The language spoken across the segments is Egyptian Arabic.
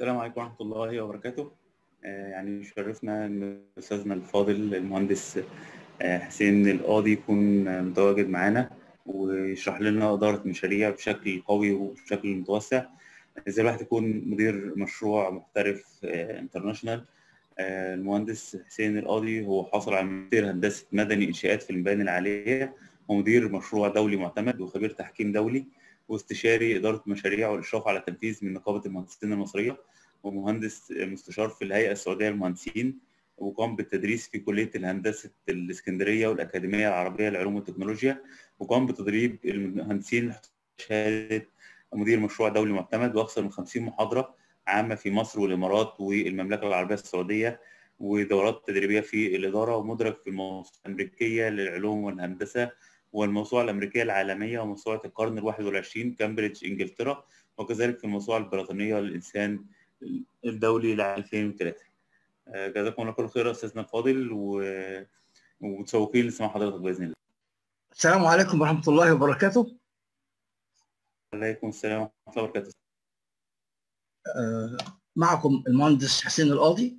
السلام عليكم ورحمة الله وبركاته آه، يعني يشرفنا إن أستاذنا الفاضل المهندس آه، حسين القاضي يكون آه، متواجد معانا ويشرح لنا إدارة مشاريع بشكل قوي وبشكل متوسع إزاي الواحد يكون مدير مشروع محترف انترناشونال المهندس حسين القاضي هو حاصل على ماجستير هندسة مدني إنشاءات في المباني العالية ومدير مشروع دولي معتمد وخبير تحكيم دولي واستشاري إدارة مشاريع والإشراف على تنفيذ من نقابة المهندسين المصرية ومهندس مستشار في الهيئة السعودية للمهندسين وقام بالتدريس في كلية الهندسة الإسكندرية والأكاديمية العربية للعلوم والتكنولوجيا وقام بتدريب المهندسين شهادة مدير مشروع دولي معتمد وأكثر من 50 محاضرة عامة في مصر والإمارات والمملكة العربية السعودية ودورات تدريبية في الإدارة ومدرك في الموسوعة الأمريكية للعلوم والهندسة والموسوعة الأمريكية العالمية وموسوعة القرن الواحد والعشرين كامبريدج إنجلترا وكذلك في الموسوعة البريطانية للإنسان الدولي ل 2003 جزاكم الله كل خير أستاذنا الفاضل و... ومتشوقين لسماع حضرتك بإذن الله. السلام عليكم ورحمة الله وبركاته. وعليكم السلام ورحمة الله وبركاته. آه، معكم المهندس حسين القاضي.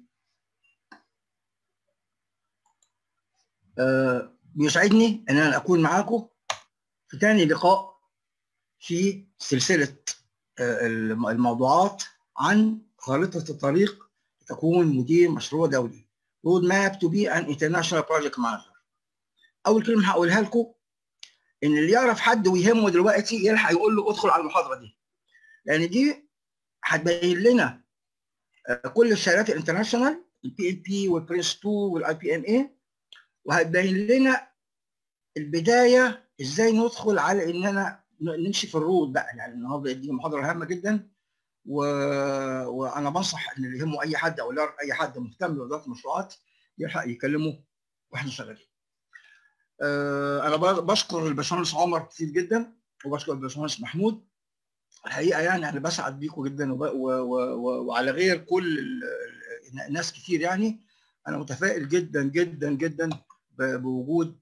آه، بيسعدني ان انا اكون معاكم في ثاني لقاء في سلسله الموضوعات عن خارطه الطريق لتكون مدير مشروع دولي رود ماب تو بي ان انترناشونال بروجكت مانجر اول كلمه هقولها لكم ان اللي يعرف حد ويهمه دلوقتي يلحق يقول له ادخل على المحاضره دي لان دي هتبين لنا كل الشهادات الانترناشونال البي ال بي والبرنس 2 والاي بي ام اي وهتبين لنا البدايه ازاي ندخل على اننا نمشي في الرود بقى يعني النهارده دي محاضره هامه جدا و... وانا بنصح ان اللي يهمه اي حد او يعرف اي حد مهتم باداره المشروعات يلحق يكلمه واحنا شغالين. أه انا بشكر الباشمهندس عمر كتير جدا وبشكر الباشمهندس محمود الحقيقه يعني انا بسعد بيكم جدا وب... و... و... وعلى غير كل الناس كتير يعني انا متفائل جدا جدا جدا بوجود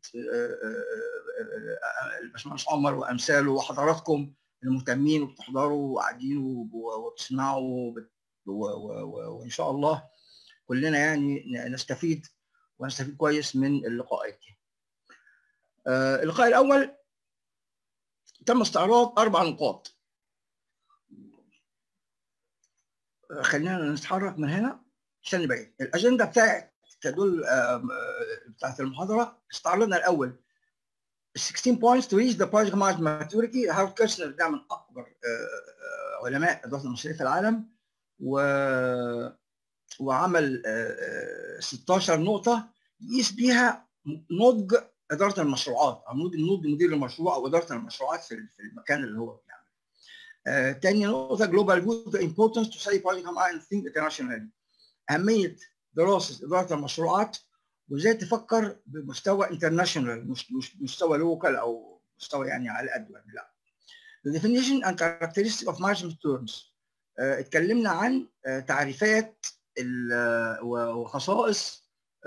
الباشمهندس عمر وامثاله وحضراتكم المهتمين وبتحضروا وقاعدين وبتسمعوا وان شاء الله كلنا يعني نستفيد ونستفيد كويس من اللقاءات دي. اللقاء الاول تم استعراض اربع نقاط. خلينا نتحرك من هنا عشان نبين الاجنده بتاعت تدل بتاعت المحاضره استعرضنا الاول 16 points to reach the project management maturity هارد كيرشنر ده من اكبر علماء اداره المشاريع في العالم و وعمل 16 نقطه يقيس بيها نضج اداره المشروعات او نضج مدير المشروع او اداره المشروعات في المكان اللي هو بيعمل. يعني. تاني نقطه جلوبال فيو the importance to study project management think internationally اهميه دراسه اداره المشروعات وازاي تفكر بمستوى انترناشونال مش مش مستوى لوكال او مستوى يعني على قد لا. The definition and characteristics of management terms uh, اتكلمنا عن uh, تعريفات وخصائص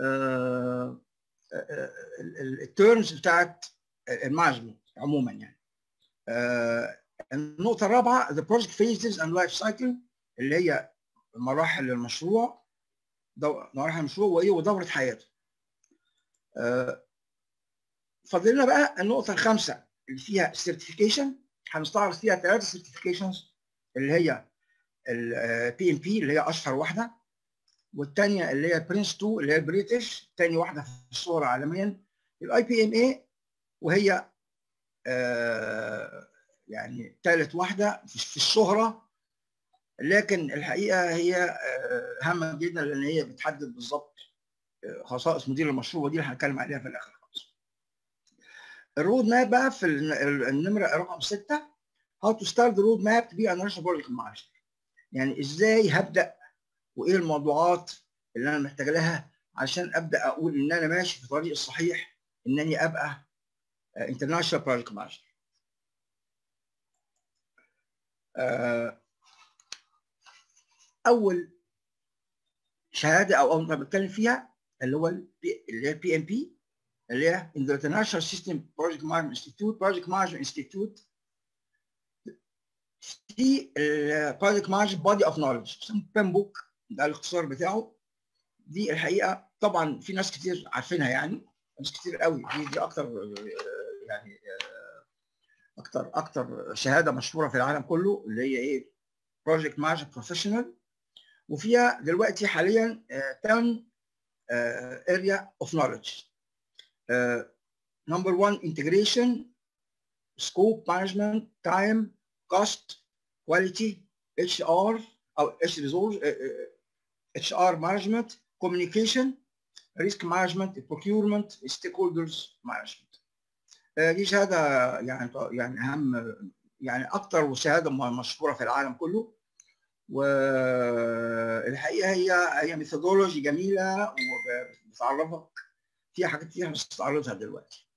التيرمز بتاعت المانجمنت عموما يعني. Uh, النقطة الرابعة the project phases and life cycle اللي هي مراحل المشروع مراحل المشروع وايه ودورة حياته. فاضل لنا بقى النقطة الخامسة اللي فيها السيرتيفيكيشن هنستعرض فيها ثلاثة سيرتيفيكيشنز اللي هي البي ام بي اللي هي أشهر واحدة والثانية اللي هي برنس 2 اللي هي البريتش ثاني واحدة في الصورة عالميا الاي بي ام اي وهي آه يعني ثالث واحدة في الشهرة لكن الحقيقة هي هامة جدا لأن هي بتحدد بالظبط خصائص مدير المشروع ودي اللي هنتكلم عليها في الاخر خالص. الرود ماب بقى في النمره رقم 6 how to start the road map to be a national project manager يعني ازاي هبدا وايه الموضوعات اللي انا محتاج لها عشان ابدا اقول ان انا ماشي في الطريق الصحيح انني ابقى international project manager. اول شهاده او اول بتكلم فيها اللي هو اللي هي البي ام بي اللي هي International System Project Management Institute Project Management Institute في البروجكت مانجمنت بودي اوف نولج بيم بوك ده الاختصار بتاعه دي الحقيقه طبعا في ناس كتير عارفينها يعني ناس كتير قوي دي دي اكتر يعني اكتر اكتر شهاده مشهوره في العالم كله اللي هي ايه بروجكت مانجمنت بروفيشنال وفيها دلوقتي حاليا 10 اريا اوف نولج نمبر 1 انتجريشن سكوب مانجمنت تايم كوست كواليتي اتش ار او اتش ريسورس اتش ار مانجمنت كوميونيكيشن ريسك مانجمنت بروكيورمنت ستيك هولدرز مانجمنت دي شهاده يعني يعني اهم يعني اكتر شهاده مشهوره في العالم كله والحقيقه هي هي ميثودولوجي جميله وبتعرفك فيها حاجات كتير هنستعرضها دلوقتي.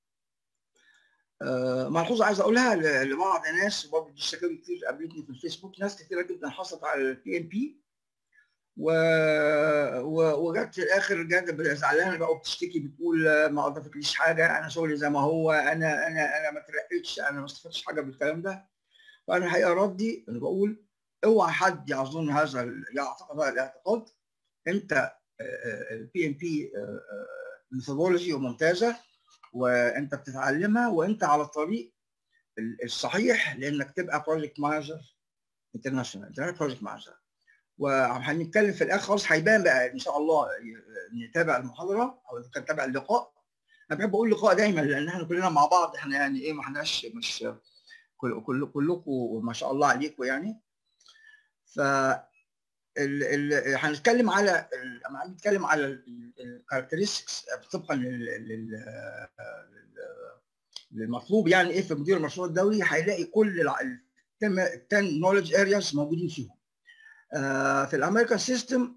ملحوظه عايز اقولها لبعض الناس وبرضه دي شكاوي كتير قابلتني في الفيسبوك ناس كتيره جدا حصلت على البي ام بي و... و... وجت في الاخر جت زعلانه بقى وبتشتكي بتقول ما اضافتليش حاجه انا شغلي زي ما هو انا انا انا ما ترقتش انا ما استفدتش حاجه بالكلام ده فانا الحقيقه ردي انا بقول اوعى حد يظن هذا يعتقد هذا الاعتقاد انت البي ام بي ميثودولوجي وممتازه وانت بتتعلمها وانت على الطريق الصحيح لانك تبقى بروجكت مانجر انترناشونال انترناشونال بروجكت مانجر وهنتكلم في الاخر خالص هيبان بقى ان شاء الله نتابع المحاضره او كان تابع اللقاء انا بحب اقول لقاء دايما لان احنا كلنا مع بعض احنا يعني ايه ما احناش مش كل كل كلكم ما شاء الله عليكم يعني ف ال ال هنتكلم على لما هنتكلم على الكاركترستكس طبقا للمطلوب يعني ايه في مدير المشروع الدولي هيلاقي كل ال 10 نولج ارياز موجودين فيهم. آه في الامريكان سيستم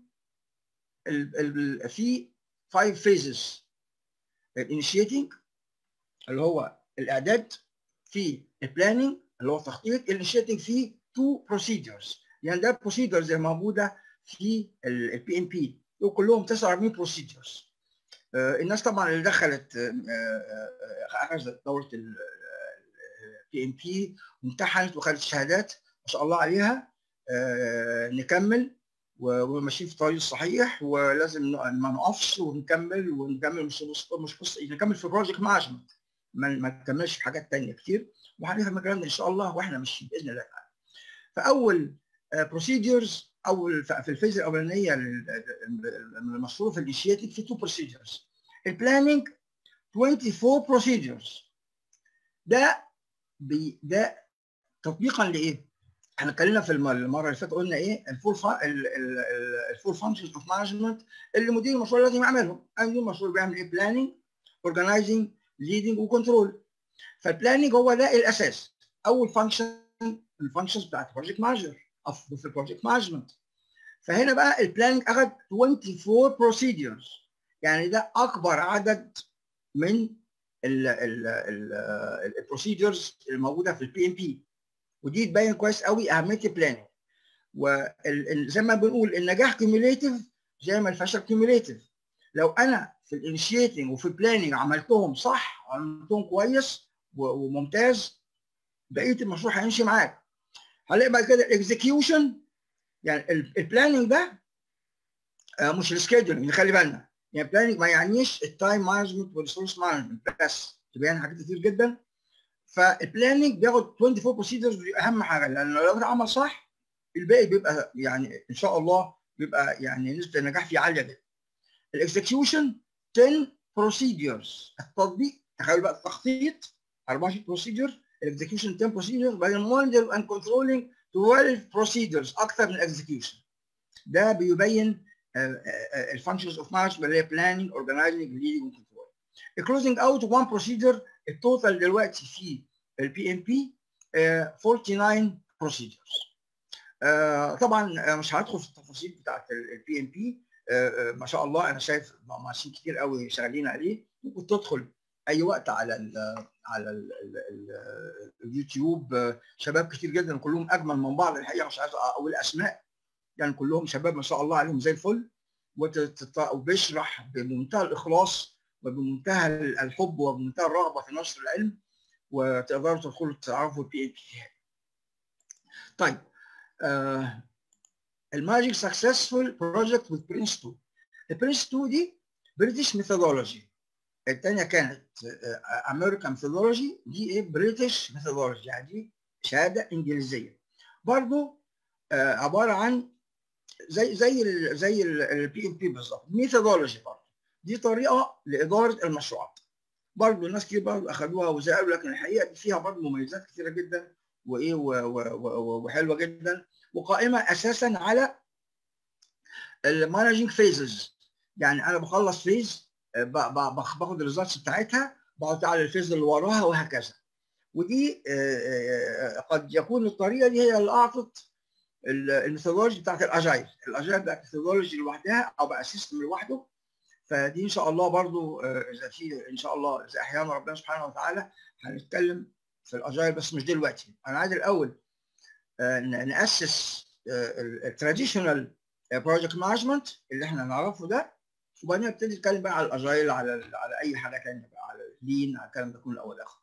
في 5 فيزز الانيشيتنج اللي هو الاعداد في البلاننج اللي هو التخطيط الانيشيتنج فيه تو بروسيدرز يعني ده البروسيدرز اللي موجوده في البي ام بي دول كلهم 49 بروسيدرز آه الناس طبعا اللي دخلت اخذت دوره البي ام بي وامتحنت وخدت شهادات ما شاء الله عليها آه نكمل وماشيين في الطريق الصحيح ولازم ما نقفش ونكمل ونكمل مش مش قصه نكمل في بروجكت مانجمنت ما نكملش في حاجات ثانيه كتير وهنفهم الكلام ده ان شاء الله واحنا ماشيين باذن الله تعالى. فاول بروسيدرز اول في الفيز الاولانيه المشهوره في الانيشيتيف في تو بروسيدرز البلاننج 24 بروسيدرز ده بي ده تطبيقا لايه؟ احنا اتكلمنا في المره اللي فاتت قلنا ايه الفول الفول فانكشنز اوف مانجمنت اللي مدير المشروع لازم يعملهم مدير المشروع بيعمل ايه بلاننج اورجنايزنج ليدنج وكنترول فالبلاننج هو ده الاساس اول فانكشن الفانكشنز بتاعت البروجكت مانجر في البروجكت مانجمنت فهنا بقى البلاننج اخذ 24 بروسيدرز يعني ده اكبر عدد من البروسيدرز الموجوده في البي ام بي ودي تبين كويس قوي اهميه البلاننج وزي ما بنقول النجاح كيميوليتيف زي ما الفشل كيميوليتيف لو انا في الانيشيتنج وفي البلاننج عملتهم صح عملتهم كويس وممتاز بقيه المشروع هيمشي معاك هنلاقي بعد كده الاكزكيوشن يعني البلاننج ده مش السكيدولينج خلي بالنا يعني البلاننج ما يعنيش التايم مانجمنت والريسورس مانجمنت بس تبين حاجات كتير جدا فالبلاننج بياخد 24 بروسيدرز ودي اهم حاجه لان لو اتعمل صح الباقي بيبقى يعني ان شاء الله بيبقى يعني نسبه النجاح فيه عاليه جدا. الاكزكيوشن 10 بروسيدرز التطبيق تخيل بقى التخطيط 24 بروسيدر الاكزكيوشن 10 بروسيدرز بعدين مونيتور اند كنترولينج 12 بروسيدرز اكثر من الاكزكيوشن ده بيبين الفانكشنز اوف مانجمنت اللي هي بلاننج اورجنايزنج ليدنج كنترول الكلوزنج اوت 1 بروسيدر التوتال دلوقتي في البي ام بي 49 بروسيدرز طبعا مش هدخل في التفاصيل بتاعت البي ام بي ما شاء الله انا شايف ماشيين كتير قوي شغالين عليه ممكن تدخل اي وقت على ال على ال ال اليوتيوب شباب كتير جدا كلهم اجمل من بعض الحقيقه مش عايز اقول اسماء يعني كلهم شباب ما شاء الله عليهم زي الفل وبيشرح بمنتهى الاخلاص وبمنتهى الحب وبمنتهى الرغبه في نشر العلم وتقدروا تدخلوا تعرفوا البي اي بي طيب آه الماجيك سكسسفول بروجكت with برنس 2 البرنس 2 دي بريتش ميثودولوجي الثانيه كانت امريكان ميثودولوجي دي ايه بريتش ميثودولوجي يعني دي شهاده انجليزيه برضو آه عباره عن زي زي ال زي البي ام بي بالظبط ميثودولوجي برضه دي طريقه لاداره المشروعات برضه الناس كتير برضه اخذوها وزعلوا لكن الحقيقه دي فيها برضه مميزات كثيره جدا وايه وحلوه جدا وقائمه اساسا على المانجنج فيزز يعني انا بخلص فيز باخد الريزلتس بتاعتها بقعد على الفيز اللي وراها وهكذا ودي قد يكون الطريقه دي هي اللي اعطت الميثودولوجي بتاعت الاجايل الاجايل بقت ميثودولوجي لوحدها او بقى سيستم لوحده فدي ان شاء الله برضو اذا في ان شاء الله اذا احيانا ربنا سبحانه وتعالى هنتكلم في الاجايل بس مش دلوقتي انا عايز الاول ناسس التراديشنال بروجكت مانجمنت اللي احنا نعرفه ده وبعدين نبتدي نتكلم بقى على الاجايل على على اي حاجه ثانيه بقى على اللين على الكلام ده كله الاول اخر.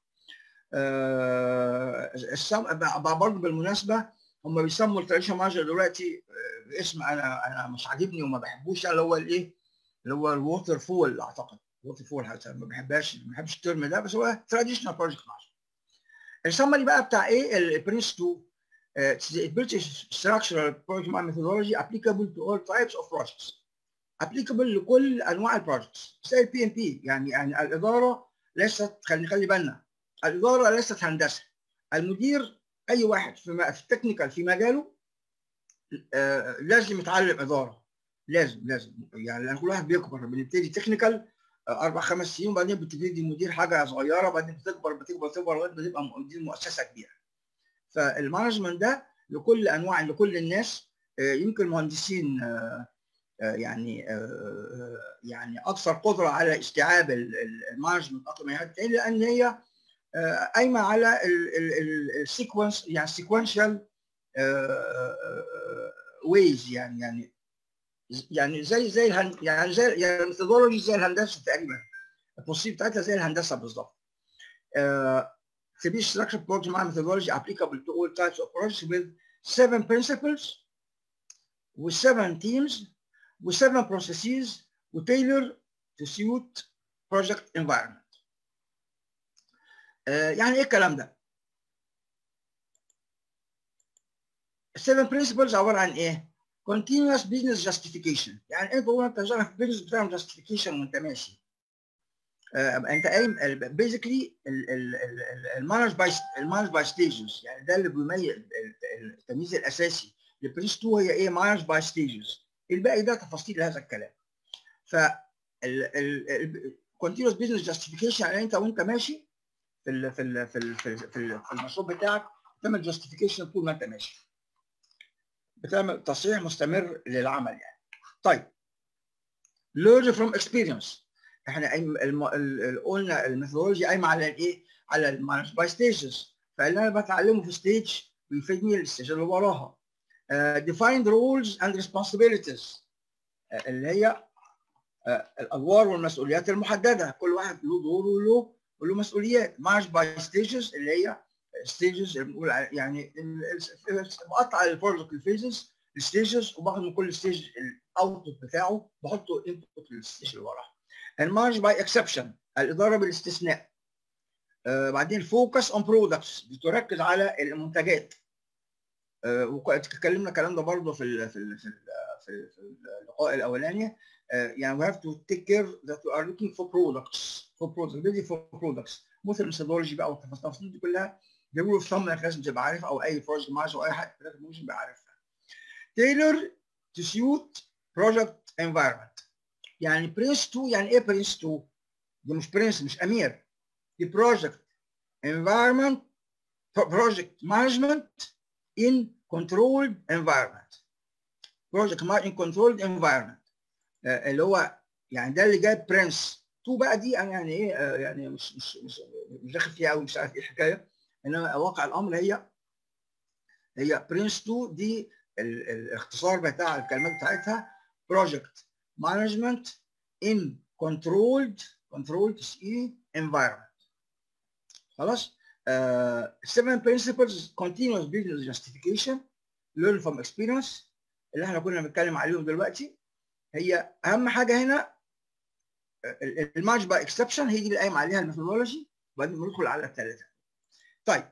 أه برضه بالمناسبه هم بيسموا التراديشنال مانجر دلوقتي باسم انا انا مش عاجبني وما بحبوش اللي هو الايه؟ اللي هو الووتر فول اعتقد ووتر فول حتى ما بحبهاش ما بحبش الترم ده بس هو تراديشنال بروجكت مانجر. السمري بقى بتاع ايه البرنس 2 uh, British structural project methodology applicable to all types of projects. applicable لكل انواع البروجكتس زي البي ام بي يعني يعني الاداره ليست خلي خلي بالنا الاداره ليست هندسه المدير اي واحد في في التكنيكال في مجاله آه لازم يتعلم اداره لازم لازم يعني لان كل واحد بيكبر بنبتدي تكنيكال آه اربع خمس سنين وبعدين بتبتدي مدير حاجه صغيره وبعدين بتكبر بتكبر تكبر لغايه ما تبقى مدير مؤسسه كبيره فالمانجمنت ده لكل انواع لكل الناس آه يمكن مهندسين يعني يعني اكثر قدره على استيعاب المانجمنت اكثر من حد تاني لان هي قايمه على السيكونس يعني سيكونشال ويز يعني يعني يعني زي زي الهن يعني زي يعني الميثودولوجي زي الهندسه تقريبا البروسيس بتاعتها زي الهندسه بالظبط. To be structured project methodology applicable to all types of projects with seven principles with seven teams with seven processes we tailor to suit project environment. uh, يعني ايه الكلام ده؟ السيفن برنسبلز عباره عن ايه؟ continuous business justification يعني انت وانت شغال في البيزنس بتعمل justification وانت ماشي. uh, انت قايم بيزيكلي المانج باي المانج باي ستيجز يعني ده اللي بيميز التمييز الاساسي لبرنس 2 هي ايه؟ مانج باي ستيجز الباقي ده تفاصيل هذا الكلام ف continuous business justification يعني انت وانت ماشي في ال في ال في ال في, ال في المشروع بتاعك بتعمل جاستيفيكيشن طول ما انت ماشي بتعمل تصحيح مستمر للعمل يعني طيب learn from experience احنا قلنا الميثودولوجي قايمه على الايه؟ على المانج باي ستيجز فاللي انا بتعلمه في ستيج بيفيدني الستيج اللي وراها Uh, defined roles and responsibilities uh, اللي هي uh, الادوار والمسؤوليات المحدده كل واحد له دور وله وله مسؤوليات مارش باي ستيجز اللي هي ستيجز يعني بقطع البروجكت الفيزز الستيجز وباخد من كل ستيج الاوتبوت بتاعه بحطه انبوت للستيج اللي وراها المارش باي اكسبشن الاداره بالاستثناء بعدين فوكس اون برودكتس بتركز على المنتجات واتكلمنا الكلام ده برضه في ال في ال في, ال في, في اللقاء الاولاني يعني we have to take care that we are looking for products for products ready for products مثل الميثودولوجي بقى والتفاصيل دي كلها دي رول اوف ثumb انك لازم تبقى عارفها او اي بروجكت مانجر او اي حد لازم يبقى عارفها tailor to suit project environment يعني برنس 2 يعني ايه برنس 2 دي مش برنس مش امير دي بروجكت environment project management in controlled environment project in controlled environment uh, اللي هو يعني ده اللي جايب برنس 2 بقى دي انا يعني ايه uh, يعني مش مش مش مش داخل فيها قوي مش عارف ايه الحكايه انما واقع الامر هي هي برنس 2 دي ال الاختصار بتاع الكلمات بتاعتها project management in controlled controlled environment خلاص uh, seven principles continuous business justification learn from experience اللي احنا كنا بنتكلم عليهم دلوقتي هي اهم حاجه هنا الماتش باي اكسبشن هي دي اللي قايم عليها الميثودولوجي وبعدين بندخل على الثلاثه طيب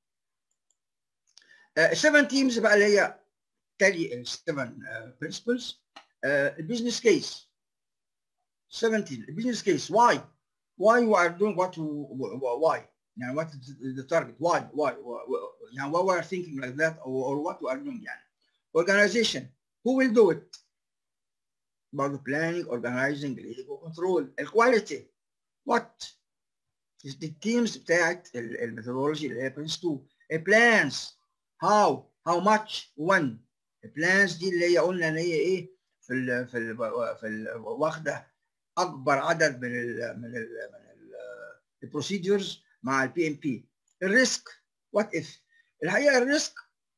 السفن تيمز بقى اللي هي تالي السفن برنسبلز البيزنس كيس 17 البيزنس كيس واي why you are doing what you, why يعني what is the target why why يعني why we are thinking like that or, or what you are doing يعني organization who will do it برضه planning organizing legal control الكواليتي what التيمز بتاعت الميثودولوجي اللي هي برنس 2 البلانز how how much when البلانز دي اللي هي قلنا ان هي ايه في ال في ال في ال واخده اكبر عدد من ال من ال من البروسيدورز مع البي ام بي الريسك وات اف الحقيقه الريسك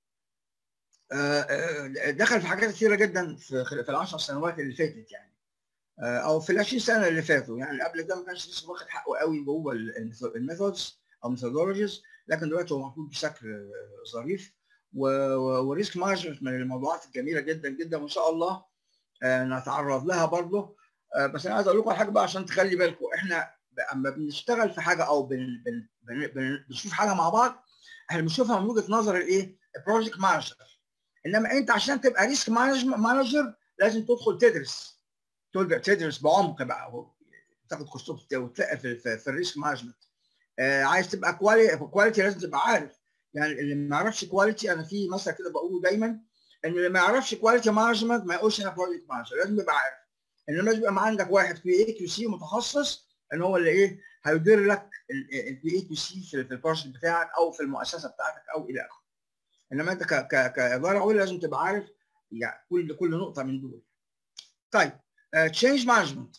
دخل في حاجات كثيره جدا في في العشر سنوات اللي فاتت يعني او في ال 20 سنه اللي فاتوا يعني قبل ده ما كانش لسه واخد حقه قوي جوه الميثودز او ميثودولوجيز لكن دلوقتي هو محطوط بشكل ظريف وريسك مانجمنت من الموضوعات الجميله جدا جدا وان شاء الله نتعرض لها برضه بس انا عايز اقول لكم على حاجه بقى عشان تخلي بالكم احنا اما بنشتغل في حاجه او بن بن بن بن بنشوف حاجه مع بعض احنا بنشوفها من وجهه نظر الايه؟ البروجكت مانجر انما انت عشان تبقى ريسك مانجر لازم تدخل تدرس تبدا تدرس بعمق بقى تاخد كورسات وتلاقي في, في, في الريسك مانجمنت آه عايز تبقى كواليتي كواليتي لازم تبقى عارف يعني اللي ما يعرفش كواليتي انا في مثل كده بقوله دايما ان اللي ما يعرفش كواليتي مانجمنت ما يقولش انا بروجكت مانجر لازم يبقى عارف انما لازم يبقى عندك واحد في اي كيو سي متخصص ان هو اللي ايه هيدير لك البي اي كيو سي في البروجكت بتاعك او في المؤسسه بتاعتك او الى اخره انما انت ك ك كاداره عليا لازم تبقى عارف يعني كل كل نقطه من دول طيب تشينج مانجمنت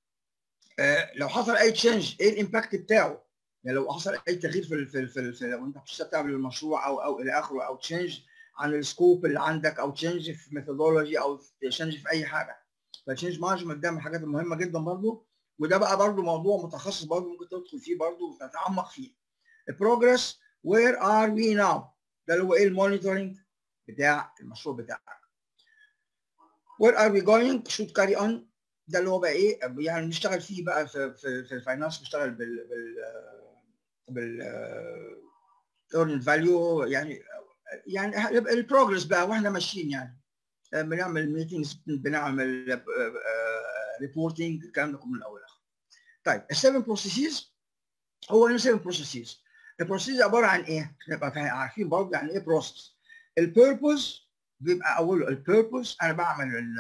لو حصل اي تشينج ايه الامباكت بتاعه يعني لو حصل اي تغيير في ال في ال في, ال في لو انت بتشتغل المشروع او او الى اخره او تشينج عن السكوب اللي عندك او تشينج في ميثودولوجي او تشينج في اي حاجه فالتشينج مانجمنت ده من الحاجات المهمه جدا برضه وده بقى برضه موضوع متخصص برضه ممكن تدخل فيه برضه وتتعمق فيه البروجرس وير ار وي ناو ده اللي هو ايه المونيتورنج بتاع المشروع بتاعك where are we going should carry on ده اللي هو بقى ايه يعني بنشتغل فيه بقى في في, في الفاينانس بنشتغل بال بال بال earned value يعني يعني البروجرس بقى واحنا ماشيين يعني بنعمل ميتنجز بنعمل ريبورتنج الكلام ده كله من الاول لاخر طيب السيفن بروسيسز هو ايه السيفن بروسيسز البروسيس عباره عن ايه؟ نبقى عارفين برضه يعني ايه بروسيس البيربوز بيبقى اوله البيربوز انا بعمل ال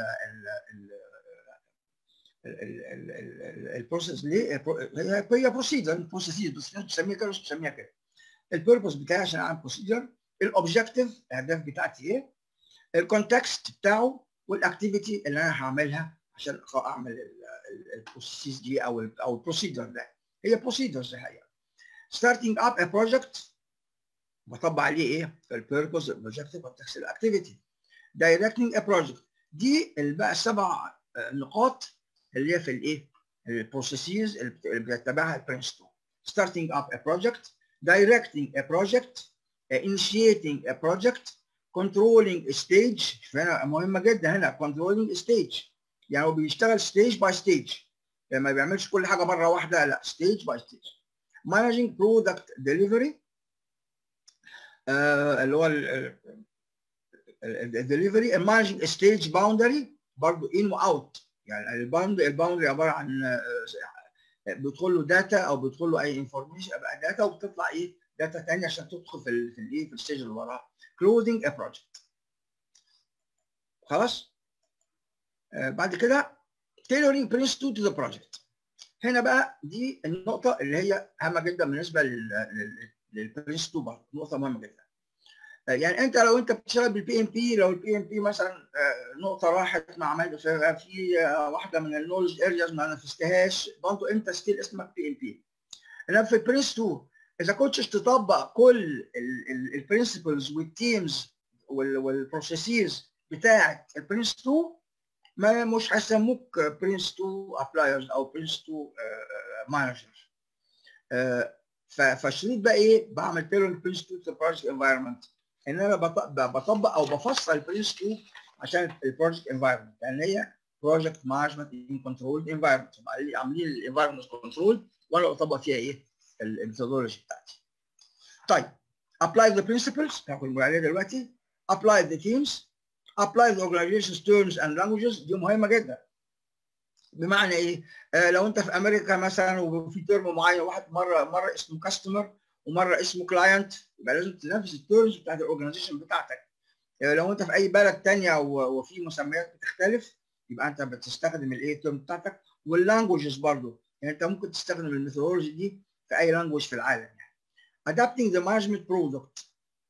ال البروسيس ليه؟ هي بروسيجر بروسيس بس الناس بتسميها كده مش بتسميها كده البيربوز بتاعي عشان اعمل بروسيجر الاوبجيكتيف الاهداف بتاعتي ايه؟ الكونتكست بتاعه والاكتيفيتي اللي انا هعملها عشان اعمل البروسيس دي او ال او البروسيجر ده هي بروسيجرز الحقيقه starting up a project بطبق عليه ايه؟ البيربوز البروجكتيف والتكست الاكتيفيتي directing a project دي اللي بقى السبع نقاط اللي هي في الايه؟ البروسيسز اللي بيتبعها البرنس 2 starting up a project directing a project initiating a project controlling a stage فهنا مهمه جدا هنا controlling a stage يعني هو بيشتغل stage by stage يعني ما بيعملش كل حاجه مره واحده لا stage by stage managing product delivery آه اللي هو الدليفري managing stage boundary برضه in و out يعني الباوندري الباوندري عباره عن بيدخل له داتا او بيدخل له اي انفورميشن بقى داتا وبتطلع ايه داتا ثانيه عشان تدخل في ال في الايه في الستيج اللي وراها closing a project خلاص آه بعد كده tailoring prince 2 to the project هنا بقى دي النقطه اللي هي هامه جدا بالنسبه للبرنس 2 برضه نقطه مهمه جدا يعني انت لو انت بتشتغل بالبي ام بي لو البي ام بي مثلا نقطه راحت ما عملتش في واحده من النولج ارياز ما نفذتهاش برضه انت ستيل اسمك بي ام بي انما في البرنس 2 اذا كنتش تطبق كل البرنسبلز والتيمز والبروسيسز بتاعه البرنس 2 ما مش هيسموك برنس 2 ابلايرز او برنس 2 مانجر فالشريط بقى ايه بعمل تيرن برنس 2 تو بروجكت انفايرمنت ان انا بطبق او بفصل البرنس 2 عشان البروجكت انفايرمنت لان هي بروجكت مانجمنت ان كنترول انفايرمنت عاملين الانفايرمنت كنترول وانا بطبق فيها ايه الميثودولوجي بتاعتي طيب apply the principles هنقول عليها دلوقتي apply the teams apply the organization's terms and languages دي مهمه جدا بمعنى ايه؟ آه لو انت في امريكا مثلا وفي ترم معين واحد مره مره اسمه كاستمر ومره اسمه كلاينت يبقى لازم تنفذ الترمز بتاعت الاورجنايزيشن بتاعتك آه لو انت في اي بلد ثانيه وفي مسميات بتختلف يبقى انت بتستخدم الايه ترم بتاعتك واللانجوجز برضه يعني انت ممكن تستخدم الميثودولوجي دي في اي لانجوج في العالم يعني. adapting the management product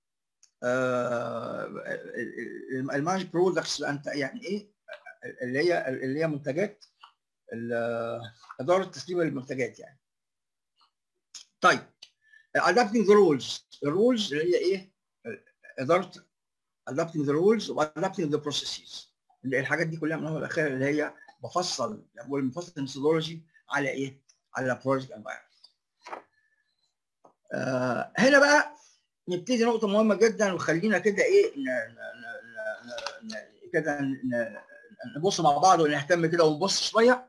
آه المانج برودكتس انت يعني ايه اللي هي اللي هي منتجات اداره تسليم المنتجات يعني طيب adapting the rules الرولز اللي هي ايه اداره adapting the rules و adapting the processes اللي الحاجات دي كلها من الاول للاخر اللي هي بفصل بقول بفصل الميثودولوجي على ايه على بروجكت انفايرمنت آه هنا بقى نبتدي نقطه مهمه جدا وخلينا كده ايه كده نبص مع بعض ونهتم كده ونبص شويه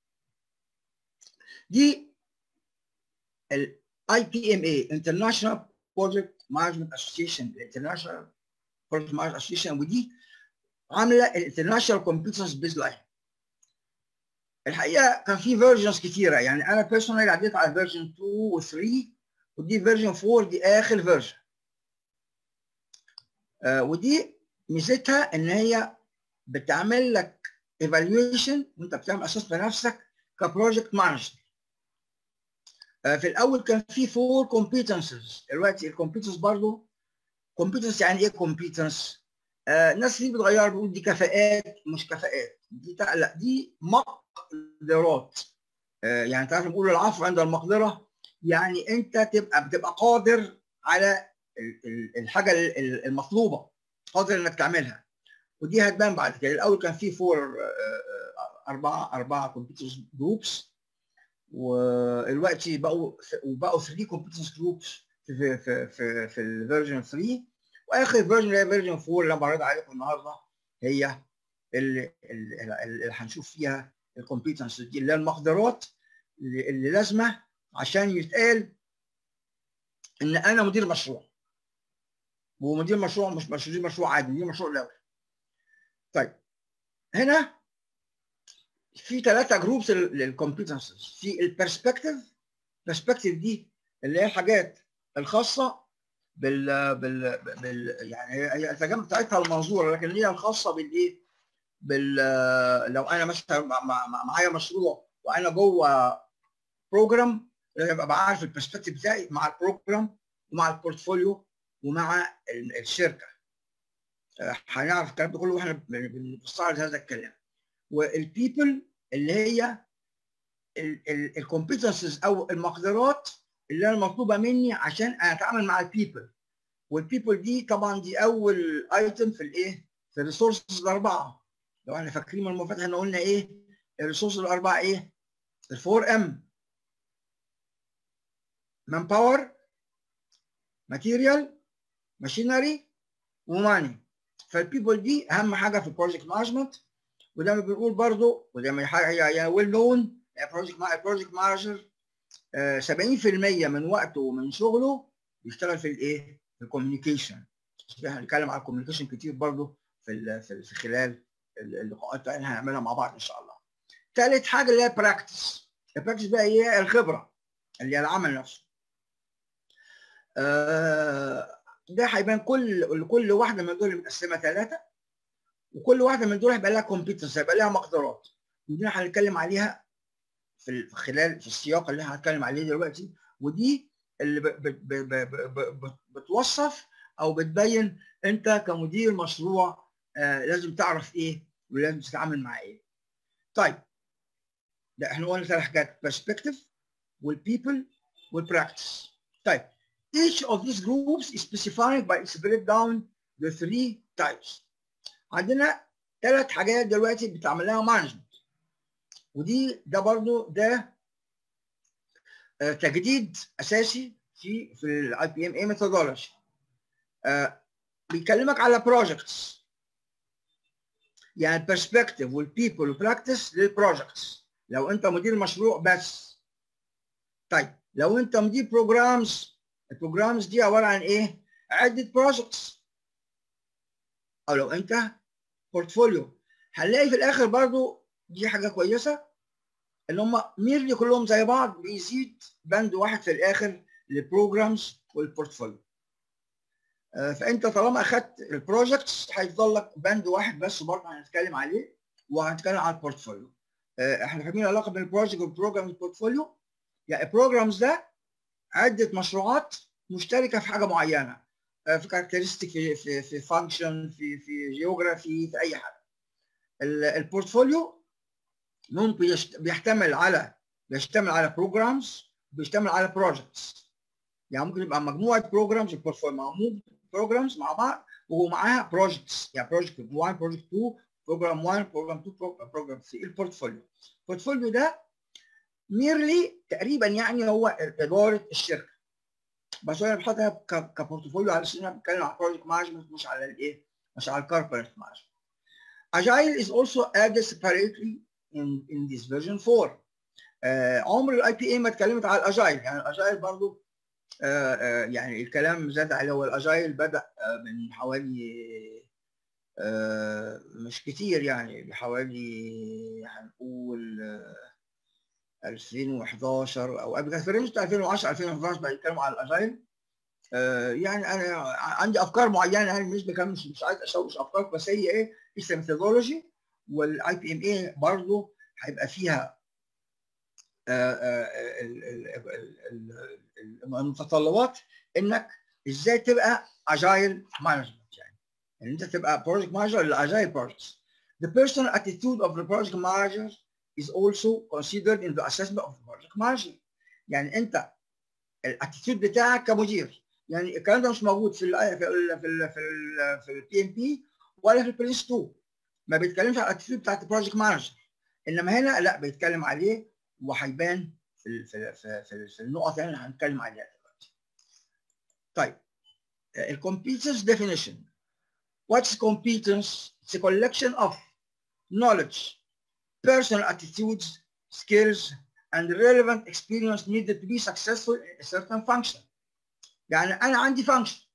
دي ال IPMA International Project Management Association International Project Management Association ودي عامله الانترناشونال كومبيتنس بيز لاين الحقيقه كان في فيرجنز كتيره يعني انا بيرسونالي عديت على فيرجن 2 و 3 ودي فيرجن 4 دي اخر فيرجن آه ودي ميزتها ان هي بتعمل لك ايفالويشن وانت بتعمل اساس بنفسك كبروجكت مانجر في الاول كان في فور كومبيتنسز دلوقتي الكومبيتنس برضه كومبيتنس يعني ايه كومبيتنس؟ آه ناس كتير بتغير بتقول دي كفاءات مش كفاءات دي لا دي مقدرات آه يعني تعرف نقول العفو عند المقدره يعني انت تبقى بتبقى قادر على الحاجه المطلوبه قادر انك تعملها ودي هتبان بعد كده الاول كان في فور اربعه اربعه كومبيوترز جروبس ودلوقتي بقوا وبقوا 3 كومبيوترز جروبس في في في في الفيرجن 3 واخر فيرجن اللي هي فيرجن 4 اللي انا بعرض عليكم النهارده هي اللي, اللي, اللي هنشوف فيها الكومبيتنس دي اللي هي المقدرات اللي, اللي لازمه عشان يتقال ان انا مدير مشروع ومدير مشروع مش مدير مشروع عادي مدير مشروع الاول طيب هنا في ثلاثة جروبس للكومبيتنسز في البرسبكتيف البرسبكتيف دي اللي هي الحاجات الخاصة بال بال, بال يعني هي الترجمة بتاعتها المنظورة لكن هي الخاصة بالايه؟ بال لو انا مثلا معايا مشروع وانا جوه بروجرام ابقى عارف البرسبكتيف بتاعي مع البروجرام ومع البورتفوليو ومع الشركه هنعرف الكلام ده كله واحنا بنستعرض هذا الكلام والبيبل اللي هي الكومبيتنسز او المقدرات اللي انا مطلوبه مني عشان اتعامل مع البيبل والبيبل دي طبعا دي اول ايتم في الايه في الريسورسز الاربعه لو احنا فاكرين من المفاتيح احنا قلنا ايه الريسورسز الاربعه ايه الفور ام مان باور ماتيريال ماشينري وماني فالبيبل دي اهم حاجه في البروجكت مانجمنت وده ما بنقول برضه وده ما هي هي ويل نون بروجكت البروجكت مانجر 70% من وقته ومن شغله بيشتغل في الايه؟ في الكوميونيكيشن هنتكلم على الكوميونيكيشن كتير برضه في في خلال اللقاءات اللي هنعملها مع بعض ان شاء الله. ثالث حاجه اللي هي براكتس البراكتس بقى هي الخبره اللي هي العمل نفسه. آه ده هيبان كل كل واحده من دول متقسمه ثلاثه وكل واحده من دول هيبقى لها كومبيتنس هيبقى لها مقدرات ودي هنتكلم عليها في خلال في السياق اللي هنتكلم عليه دلوقتي ودي اللي ب ب ب ب بتوصف او بتبين انت كمدير مشروع آه لازم تعرف ايه ولازم تتعامل مع ايه. طيب ده احنا قلنا ثلاث حاجات perspective والبيبل والبراكتس. طيب each of these groups is specified by its breakdown the three types. عندنا ثلاث حاجات دلوقتي بتعمل لها مانجمنت ودي ده برضو ده تجديد اساسي في في الاي بي ام اي ميثودولوجي بيكلمك على بروجكتس يعني البرسبكتيف والبيبل والبراكتس للبروجكتس لو انت مدير مشروع بس طيب لو انت مدير بروجرامز البروجرامز دي عباره عن ايه؟ عده بروجكتس او لو انت بورتفوليو هنلاقي في الاخر برضو دي حاجه كويسه ان هم ميرلي كلهم زي بعض بيزيد بند واحد في الاخر للبروجرامز والبورتفوليو فانت طالما اخدت البروجكتس هيفضل لك بند واحد بس برضه هنتكلم عليه وهنتكلم على البورتفوليو احنا فاهمين العلاقه بين البروجكت والبروجرام والبورتفوليو يعني البروجرامز ده عده مشروعات مشتركه في حاجه معينه في كاركترستيك في في في فانكشن في في جيوغرافي في اي حاجه البورتفوليو ممكن بيحتمل على بيشتمل على بروجرامز بيشتمل على بروجكتس يعني ممكن يبقى مجموعه بروجرامز البورتفوليو معمول بروجرامز مع بعض ومعاها بروجكتس يعني بروجكت 1 بروجكت 2 بروجرام 1 بروجرام 2 بروجرام 3 البورتفوليو البورتفوليو ده ميرلي تقريبا يعني هو اداره الشركه بس انا بحطها كبورتفوليو على اساس انا بتكلم على بروجكت مانجمنت مش على الايه مش على الكوربريت مانجمنت Agile is also added separately in, in this version 4 آه عمر الاي بي اي ما اتكلمت على الاجايل يعني الاجايل برضو آه آه يعني الكلام زاد عليه هو الاجايل بدا من حوالي مش كتير يعني بحوالي هنقول 2011 او قبل كده في رينج 2010 2011 بقى يتكلموا على الاجايل يعني انا عندي افكار معينه يعني مش بكمل مش, مش عايز اشوش افكار بس هي ايه اسم ميثودولوجي والاي بي ام اي برضه هيبقى فيها المتطلبات انك ازاي تبقى اجايل مانجمنت يعني ان انت تبقى بروجكت مانجر لاجايل بروجكتس The personal attitude of the project manager is also considered in the assessment of the project manager. يعني انت الاتيتيود بتاعك كمدير يعني الكلام ده مش موجود في ال في ال في ال في ال في البي ام بي ولا في البرنس 2 ما بيتكلمش على الاتيتيود بتاعت البروجكت مانجر انما هنا لا بيتكلم عليه وهيبان في في في, في, في النقط اللي هنتكلم عليها دلوقتي. طيب الكومبيتنس ديفينيشن What's competence? It's a collection of knowledge, personal attitudes, skills, and relevant experience needed to be successful in a certain function. يعني انا عندي فانكشن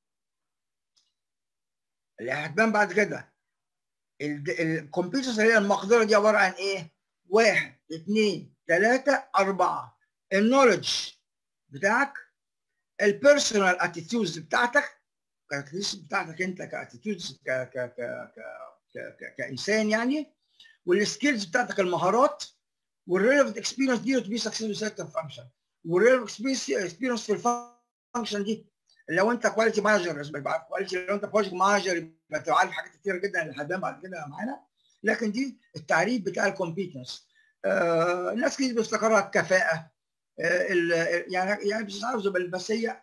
اللي هتبان بعد كده الكمبيوترز اللي هي المقدره دي عباره عن ايه؟ واحد اثنين ثلاثه اربعه النولج بتاعك البيرسونال اتيتيودز بتاعتك كاركترستيك بتاعتك انت كاتيتيودز ك ك ك ك ك كانسان يعني والسكيلز بتاعتك المهارات والريليفنت اكسبيرينس دي تو بي سكسسفول سيرتن فانكشن والريليفنت اكسبيرينس في الفانكشن دي لو انت كواليتي مانجر يبقى كواليتي لو انت بروجكت مانجر يبقى انت عارف حاجات كتير جدا اللي هتبان بعد كده معانا لكن دي التعريف بتاع الكومبيتنس آه الناس كتير بيفتكرها الكفاءه آه يعني يعني مش عارف بس هي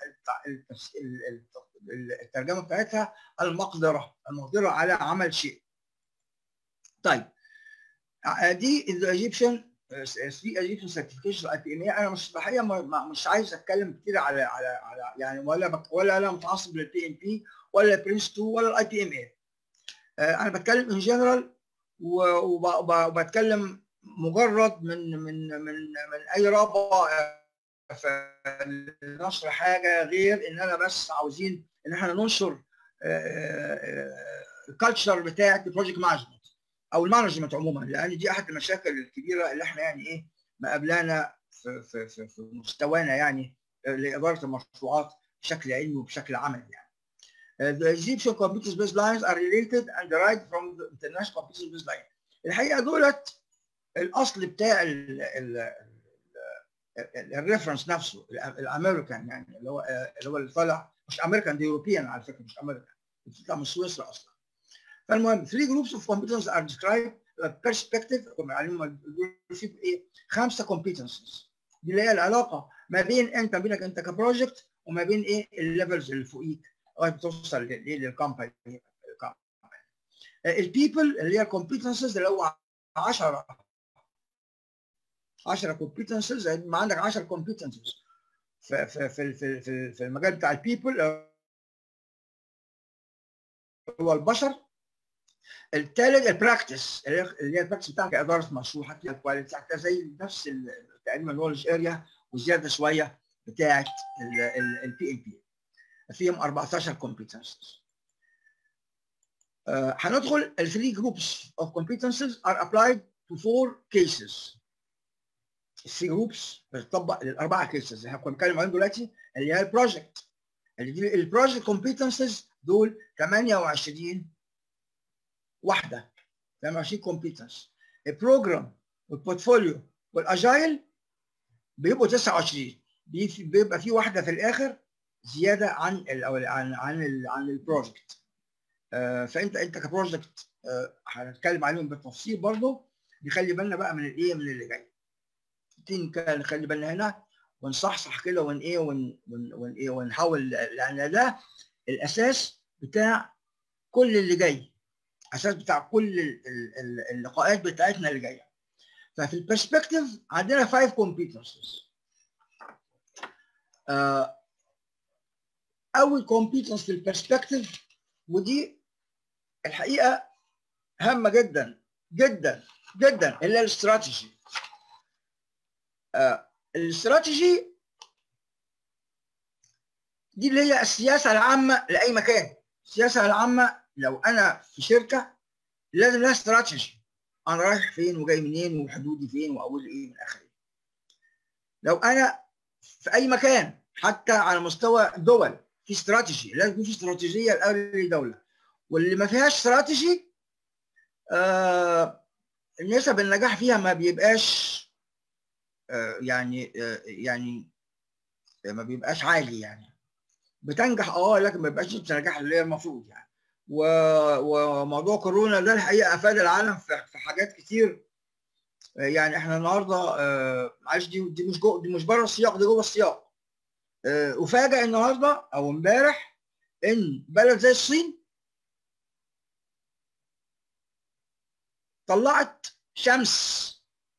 الترجمه بتاعتها المقدره المقدره على عمل شيء طيب دي الايجيبشن في ايجيبشن سيرتيفيكيشن اي بي ام انا مش الحقيقه مش عايز اتكلم كتير على على على يعني ولا ولا انا متعصب للبي ام بي ولا برنس 2 ولا الاي بي ام اي انا بتكلم ان جنرال وبتكلم مجرد من من من من اي رابطه في نشر حاجه غير ان انا بس عاوزين ان احنا ننشر الكالتشر بتاعت البروجكت مانجمنت او المانجمنت عموما لان دي احد المشاكل الكبيره اللي احنا يعني ايه مقابلانا في في في, في مستوانا يعني لاداره المشروعات بشكل علمي وبشكل عملي يعني. The Egyptian computers baselines are related and derived from the international computers baseline. الحقيقه دولت الاصل بتاع الريفرنس نفسه الامريكان يعني اللي هو اللي هو اللي طالع مش امريكان دي يوروبيان على فكره مش امريكان بتطلع من سويسرا اصلا فالمهم 3 جروبس اوف competence are described perspective عليهم في ايه خمسه competences دي اللي هي العلاقه ما بين انت ما بينك انت كبروجكت وما بين ايه الليفلز اللي فوقيك لغايه ما توصل للكومباني البيبل اللي هي الكومبيتنسز اللي هو 10 10 competences ما عندك 10 competences في في في في, في المجال بتاع البيبل هو البشر الثالث البراكتس اللي هي البراكتس بتاعك اداره مشروع حتى الكواليتي حتى زي نفس تقريبا النولج اريا وزياده شويه بتاعت البي ال بي فيهم 14 كومبيتنسز هندخل ال 3 groups of competences are applied to four cases الثري جروبس بتطبق للاربعه كيسز احنا كنا بنتكلم عليهم دلوقتي اللي هي البروجكت اللي دي البروجكت كومبيتنسز دول 28 واحده 28 كومبيتنس البروجرام والبورتفوليو والاجايل بيبقوا 29 بيبقى في واحده في الاخر زياده عن ال عن عن ال عن البروجكت آه فانت انت كبروجكت آه هنتكلم عليهم بالتفصيل برضه نخلي بالنا بقى من الايه من اللي جاي كان نخلي بالنا هنا ونصحصح كده ون ايه ون ون ون ايه ونحاول لان ده الاساس بتاع كل اللي جاي اساس بتاع كل اللقاءات بتاعتنا اللي جايه ففي البرسبكتيف عندنا 5 competences آه اول كومبيتنس في البرسبكتيف ودي الحقيقه هامه جدا جدا جدا اللي هي الاستراتيجي آه الاستراتيجي دي اللي هي السياسه العامه لاي مكان السياسه العامه لو انا في شركه لازم لها استراتيجي انا رايح فين وجاي منين وحدودي فين واقول ايه من اخره لو انا في اي مكان حتى على مستوى دول في استراتيجي لازم يكون في استراتيجيه لاي دوله واللي ما فيهاش استراتيجي آه نسب النجاح فيها ما بيبقاش آه يعني آه يعني ما بيبقاش عالي يعني بتنجح اه لكن ما بيبقاش النجاح اللي هي المفروض يعني و... وموضوع كورونا ده الحقيقه افاد العالم في, في حاجات كتير يعني احنا النهارده آه معلش دي دي مش جو دي مش بره السياق دي جوه السياق آه وفاجئ النهارده او امبارح ان بلد زي الصين طلعت شمس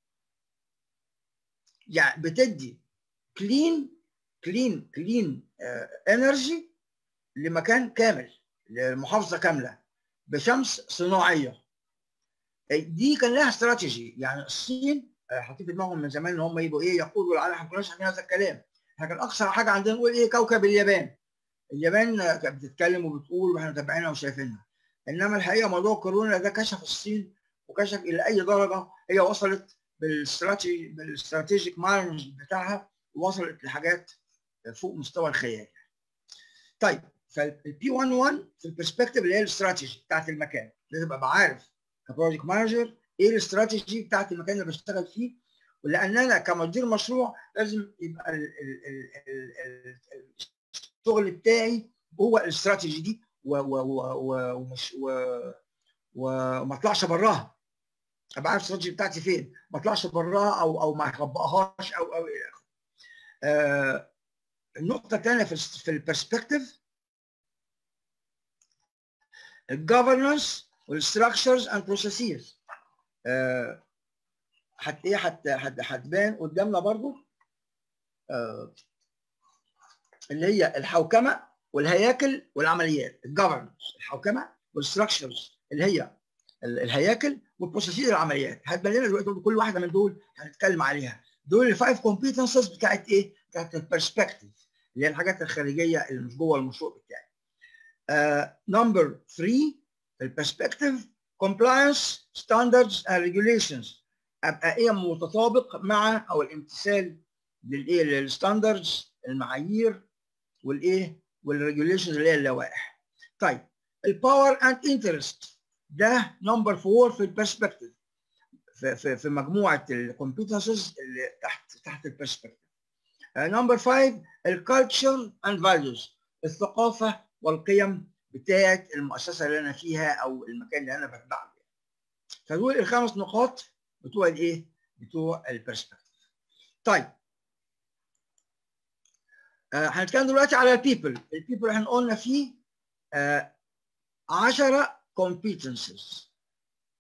يعني بتدي كلين كلين كلين انرجي لمكان كامل لمحافظه كامله بشمس صناعيه دي كان لها استراتيجي يعني الصين حاطين في دماغهم من زمان ان هم يبقوا ايه يقودوا العالم احنا ما كناش عارفين هذا الكلام احنا كان اقصى حاجه عندنا نقول ايه كوكب اليابان اليابان كانت بتتكلم وبتقول واحنا متابعينها وشايفينها انما الحقيقه موضوع كورونا ده كشف الصين وكشف الى اي درجه هي وصلت بالاستراتيجي بالاستراتيجيك مايند بتاعها وصلت لحاجات فوق مستوى الخيال. طيب فالبي 1 1 في البرسبكتيف اللي هي الاستراتيجي بتاعت المكان لازم ابقى عارف كبروجكت مانجر ايه الاستراتيجي بتاعت المكان اللي بشتغل فيه ولان انا كمدير مشروع لازم يبقى ال ال ال ال الشغل بتاعي هو الاستراتيجي دي ومش وما اطلعش براها ابقى عارف الاستراتيجي بتاعتي فين ما اطلعش براها او او ما اطبقهاش او او الى اخره آه النقطه الثانيه في في البرسبكتيف الجفرنس والستراكشرز اند بروسيسز حت ايه حت هتبان قدامنا برضو آه اللي هي الحوكمه والهياكل والعمليات الجفرنس الحوكمه والستراكشرز اللي هي الهياكل والبروسيسز العمليات هتبان لنا دلوقتي كل واحده من دول هنتكلم عليها دول الفايف كومبيتنسز بتاعت ايه؟ بتاعت البرسبكتيف اللي هي الحاجات الخارجيه اللي مش جوه المشروع بتاعي. نمبر 3 البرسبكتيف compliance standards and regulations ابقى ايه متطابق مع او الامتثال للايه للستاندردز المعايير والايه والريجوليشنز اللي هي اللوائح. طيب الباور اند انترست ده نمبر 4 في البرسبكتيف في, في, في مجموعه الكومبيتنسز اللي تحت تحت البرسبكتيف. نمبر 5 الكالتشر اند فاليوز الثقافه والقيم بتاعه المؤسسه اللي انا فيها او المكان اللي انا بتبعه. فدول الخمس نقاط بتوع الايه؟ بتوع البرسبكتيف. طيب آه هنتكلم دلوقتي على البيبل، البيبل احنا قلنا فيه 10 آه competences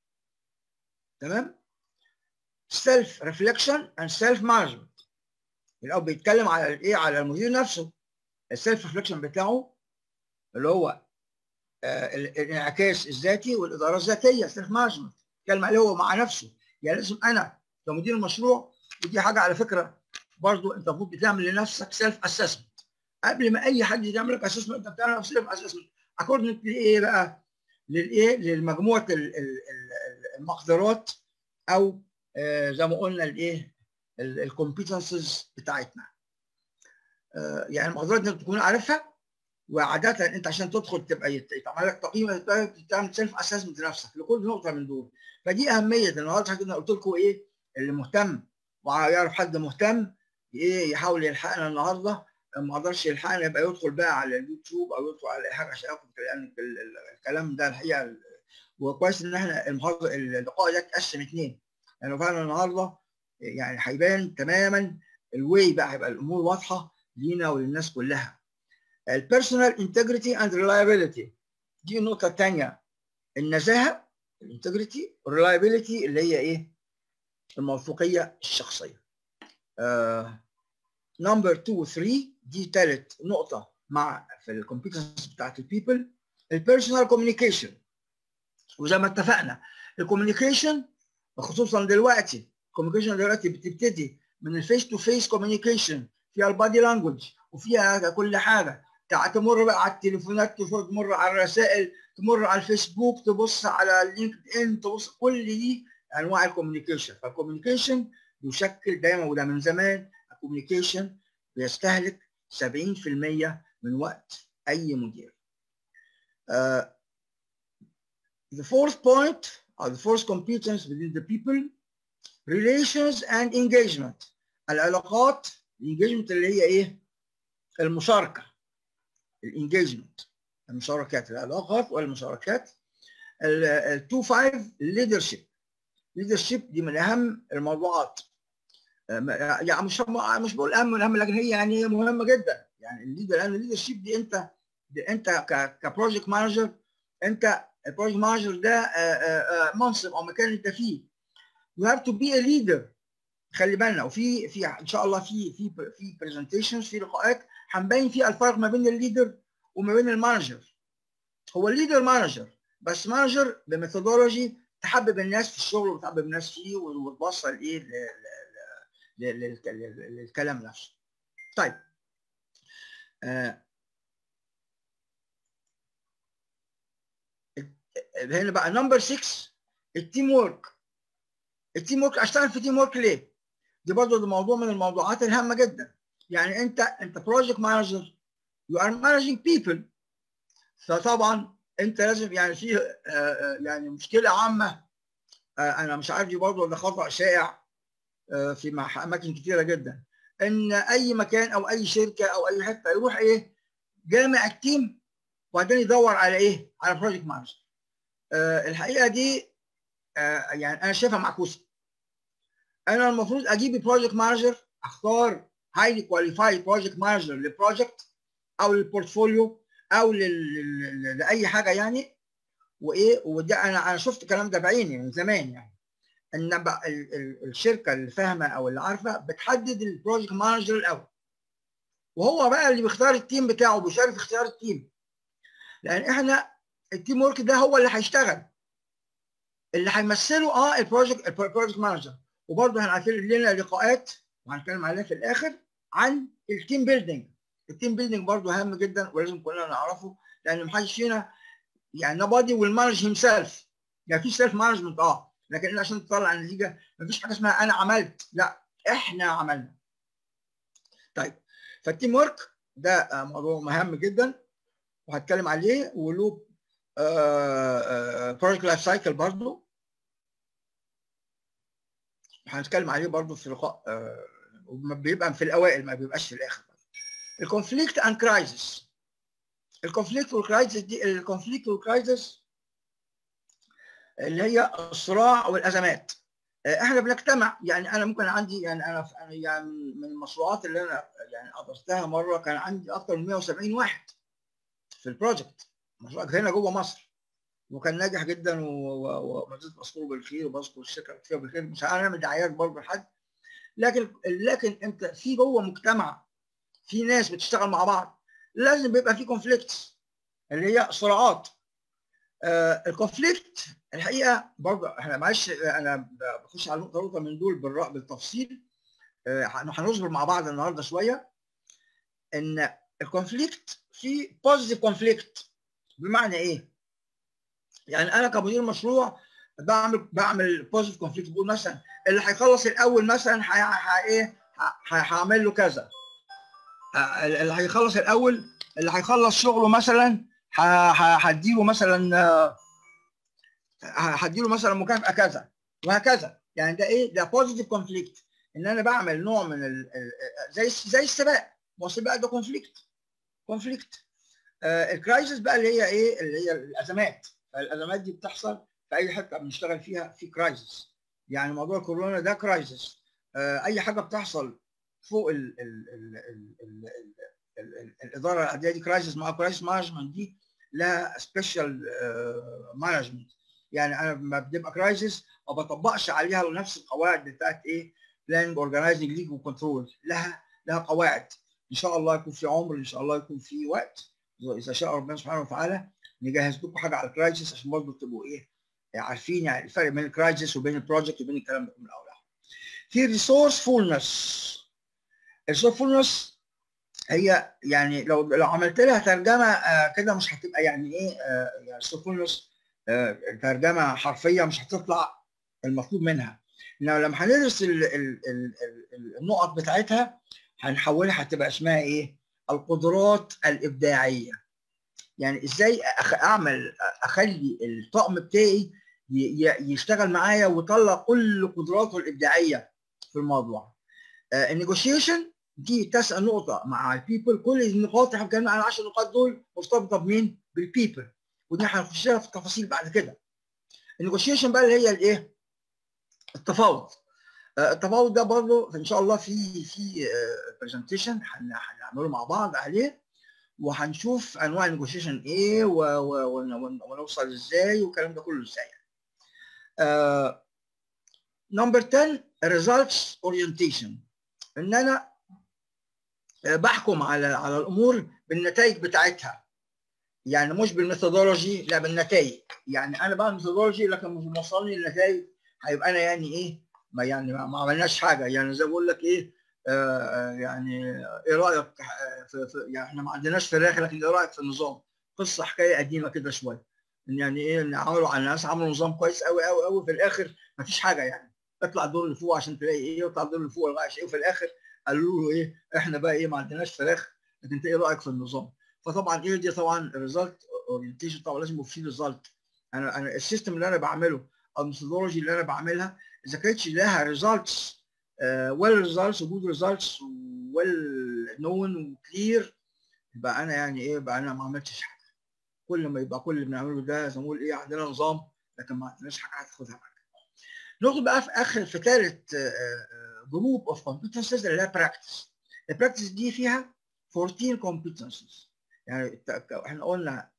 تمام؟ self reflection and self management الاول بيتكلم على الايه على المدير نفسه السيلف ريفليكشن بتاعه اللي هو آه الانعكاس الذاتي والاداره الذاتيه سيلف مانجمنت بيتكلم عليه هو مع نفسه يعني لازم انا كمدير المشروع ودي حاجه على فكره برضو انت المفروض بتعمل لنفسك سيلف اسسمنت قبل ما اي حد يعمل لك اسسمنت انت بتعمل سيلف اسسمنت اكوردنج لايه بقى؟ للايه؟ للمجموعه المقدرات او آه زي ما قلنا الايه؟ الكومبيتنسز بتاعتنا. آه يعني المقدرات دي تكون عارفها وعاده انت عشان تدخل تبقى يتعمل لك تقييم تعمل سيلف اسسمنت لنفسك لكل نقطه من دول فدي اهميه النهارده انا قلت لكم ايه اللي مهتم ويعرف حد مهتم ايه يحاول يلحقنا النهارده ما قدرش يلحقنا يبقى يدخل بقى على اليوتيوب او يدخل على اي حاجه عشان ياخد يعني الكلام ده الحقيقه وكويس ان احنا المحاضره اللقاء ده اتقسم اثنين لانه يعني فعلا النهارده يعني هيبان تماما الواي بقى هيبقى الامور واضحه لينا وللناس كلها. البيرسونال انتجريتي اند ريلايبيليتي دي النقطه الثانيه النزاهه الانتجريتي والريلايبيليتي اللي هي ايه؟ الموثوقيه الشخصيه. نمبر 2 3 دي ثالث نقطه مع في الكومبيتنس بتاعت البيبل البيرسونال كوميونيكيشن وزي ما اتفقنا الكوميونيكيشن خصوصا دلوقتي الكوميونيكيشن دلوقتي بتبتدي من الفيس تو فيس كوميونيكيشن فيها البادي لانجوج وفيها كل حاجه تمر بقى على التليفونات تمر على الرسائل تمر على الفيسبوك تبص على اللينكد ان تبص كل دي انواع الكوميونيكيشن فالكوميونيكيشن يشكل دايما وده من زمان الكوميونيكيشن بيستهلك 70% من وقت اي مدير. Uh, the fourth point or the fourth competence within the people relations and engagement العلاقات الانجيجمنت اللي هي ايه؟ المشاركه الانجيجمنت المشاركات العلاقات والمشاركات ال 2 5 leadership leadership دي من اهم الموضوعات يعني مش مش بقول اهم من اهم لكن هي يعني هي مهمه جدا يعني الليدر لان الليدرشيب دي انت دي انت كبروجكت مانجر انت البروجكت مانجر ده منصب او مكان انت فيه you have to be a leader خلي بالنا وفي في ان شاء الله في في في برزنتيشنز في لقاءات هنبين فيها الفرق ما بين الليدر وما بين المانجر هو الليدر مانجر بس مانجر بميثودولوجي تحبب الناس في الشغل وتحبب الناس فيه وتوصل ايه للكلام نفسه طيب آه. هنا بقى نمبر 6 التيم ورك التيم ورك اشتغل في تيم ورك ليه؟ دي برضه ده موضوع من الموضوعات الهامه جدا يعني انت انت بروجكت مانجر يو ار مانجينج بيبل فطبعا انت لازم يعني في آه يعني مشكله عامه آه انا مش عارف دي برضه ده خطا شائع في اماكن كتيره جدا ان اي مكان او اي شركه او اي حته يروح ايه جامع التيم وبعدين يدور على ايه على بروجكت مانجر أه الحقيقه دي أه يعني انا شايفها معكوسه انا المفروض اجيب بروجكت مانجر اختار هايلي كواليفايد بروجكت مانجر للبروجكت او للبورتفوليو او لل... لاي حاجه يعني وايه وده انا انا شفت الكلام ده بعيني من زمان يعني ان بقى الشركه اللي فاهمه او اللي عارفه بتحدد البروجكت مانجر الاول وهو بقى اللي بيختار التيم بتاعه بيشارك في اختيار التيم لان احنا التيم ورك ده هو اللي هيشتغل اللي هيمثله اه البروجكت البروجكت مانجر وبرضه هنعمل لنا لقاءات وهنتكلم عليها في الاخر عن التيم بيلدينج التيم بيلدينج برضه هام جدا ولازم كلنا نعرفه لان محدش فينا يعني nobody will manage himself يعني في سيلف مانجمنت اه لكن عشان تطلع النتيجه مفيش حاجه اسمها انا عملت لا احنا عملنا طيب فالتيم ورك ده موضوع مهم جدا وهتكلم عليه وله بروجكت لايف سايكل برضه هنتكلم عليه برضه في لقاء بيبقى في الاوائل ما بيبقاش في الاخر الكونفليكت اند كرايسيس الكونفليكت والكرايسيس دي الكونفليكت والكرايسيس اللي هي الصراع والازمات احنا بنجتمع يعني انا ممكن عندي يعني انا يعني من المشروعات اللي انا يعني ادرستها مره كان عندي اكثر من 170 واحد في البروجكت مشروع هنا جوه مصر وكان ناجح جدا وما زلت بذكره بالخير وبذكر الشركه فيها بالخير مش هنعمل دعايات برضه لحد لكن لكن انت في جوه مجتمع في ناس بتشتغل مع بعض لازم بيبقى في كونفليكت اللي هي صراعات آه الكونفليكت الحقيقه برضه احنا معلش انا بخش على نقطه نقطه من دول بالرأ بالتفصيل آه هنصبر مع بعض النهارده شويه ان الكونفليكت في بوزيتيف كونفليكت بمعنى ايه؟ يعني انا كمدير مشروع بعمل بعمل بوزيتيف كونفليكت بقول مثلا اللي هيخلص الاول مثلا ح ايه هعمل له كذا اللي هيخلص الاول اللي هيخلص شغله مثلا هديله مثلا هديله مثلا مكافاه كذا وهكذا يعني ده ايه ده بوزيتيف كونفليكت ان انا بعمل نوع من ال زي زي السباق ما هو السباق ده كونفليكت كونفليكت آه الكرايسيس بقى اللي هي ايه اللي هي الازمات فالازمات دي بتحصل في اي حته بنشتغل فيها في كرايسيس يعني موضوع كورونا ده كرايسيس آه اي حاجه بتحصل فوق ال ال ال ال ال ال ال الاداره العاديه دي كرايسيس مع كرايسيس مانجمنت دي لها سبيشال مانجمنت يعني انا لما بتبقى كرايسيس ما بطبقش عليها نفس القواعد بتاعت ايه بلاننج اورجنايزنج ليج وكنترول لها لها قواعد ان شاء الله يكون في عمر ان شاء الله يكون في وقت اذا شاء ربنا سبحانه وتعالى نجهز لكم حاجه على الكرايسيس عشان برضه تبقوا ايه عارفين يعني الفرق بين الكرايسيس وبين البروجكت وبين الكلام ده من الاول في ريسورسفولنس الريسورسفولنس هي يعني لو لو عملت لها ترجمه آه كده مش هتبقى يعني ايه آه يعني ريسورسفولنس آه ترجمه حرفيه مش هتطلع المطلوب منها انما لما هندرس ال ال ال ال النقط بتاعتها هنحولها هتبقى اسمها ايه؟ القدرات الابداعيه. يعني ازاي اعمل اخلي الطقم بتاعي يشتغل معايا ويطلع كل قدراته الابداعيه في الموضوع. النيجوشيشن دي تسال نقطه مع البيبل كل النقاط اللي اتكلمنا عن 10 نقاط دول مرتبطه بمين؟ بالبيبل ودي هنخش لها في التفاصيل بعد كده. النيجوشيشن بقى اللي هي الايه؟ التفاوض. التفاوض ده برضه ان شاء الله في في برزنتيشن هنعمله مع بعض عليه وهنشوف انواع النيجوشيشن ايه ونوصل ازاي والكلام ده كله ازاي. نمبر 10 results orientation ان انا بحكم على على الامور بالنتائج بتاعتها يعني مش بالميثودولوجي لا بالنتائج يعني انا بعمل ميثودولوجي لكن مش موصلني للنتائج هيبقى انا يعني ايه ما يعني ما عملناش حاجه يعني زي بقول لك ايه آه يعني ايه رايك في, في يعني احنا ما عندناش فراخ لكن ايه رايك في النظام؟ قصه حكايه قديمه كده شويه يعني ايه ان عملوا على الناس عملوا نظام كويس قوي قوي قوي في الاخر ما فيش حاجه يعني اطلع الدور اللي فوق عشان تلاقي ايه واطلع الدور اللي فوق لغايه ايه وفي الاخر قالوا له ايه احنا بقى ايه ما عندناش فراخ لكن انت ايه رايك في النظام؟ فطبعا ايه دي طبعا الريزلت اورينتيشن طبعا لازم يبقى فيه ريزلت انا انا السيستم اللي انا بعمله او الميثودولوجي اللي انا بعملها اذا كانتش لها ريزلتس ويل ريزلتس وجود ريزلتس ويل نون وكلير يبقى انا يعني ايه يبقى انا ما عملتش حاجه كل ما يبقى كل اللي بنعمله ده زي ما نقول ايه عندنا نظام لكن ما عندناش حاجه هتاخدها معاك ندخل بقى في اخر في ثالث جروب اوف كومبتنسز اللي هي براكتس البراكتس دي فيها 14 كومبتنسز يعني احنا قلنا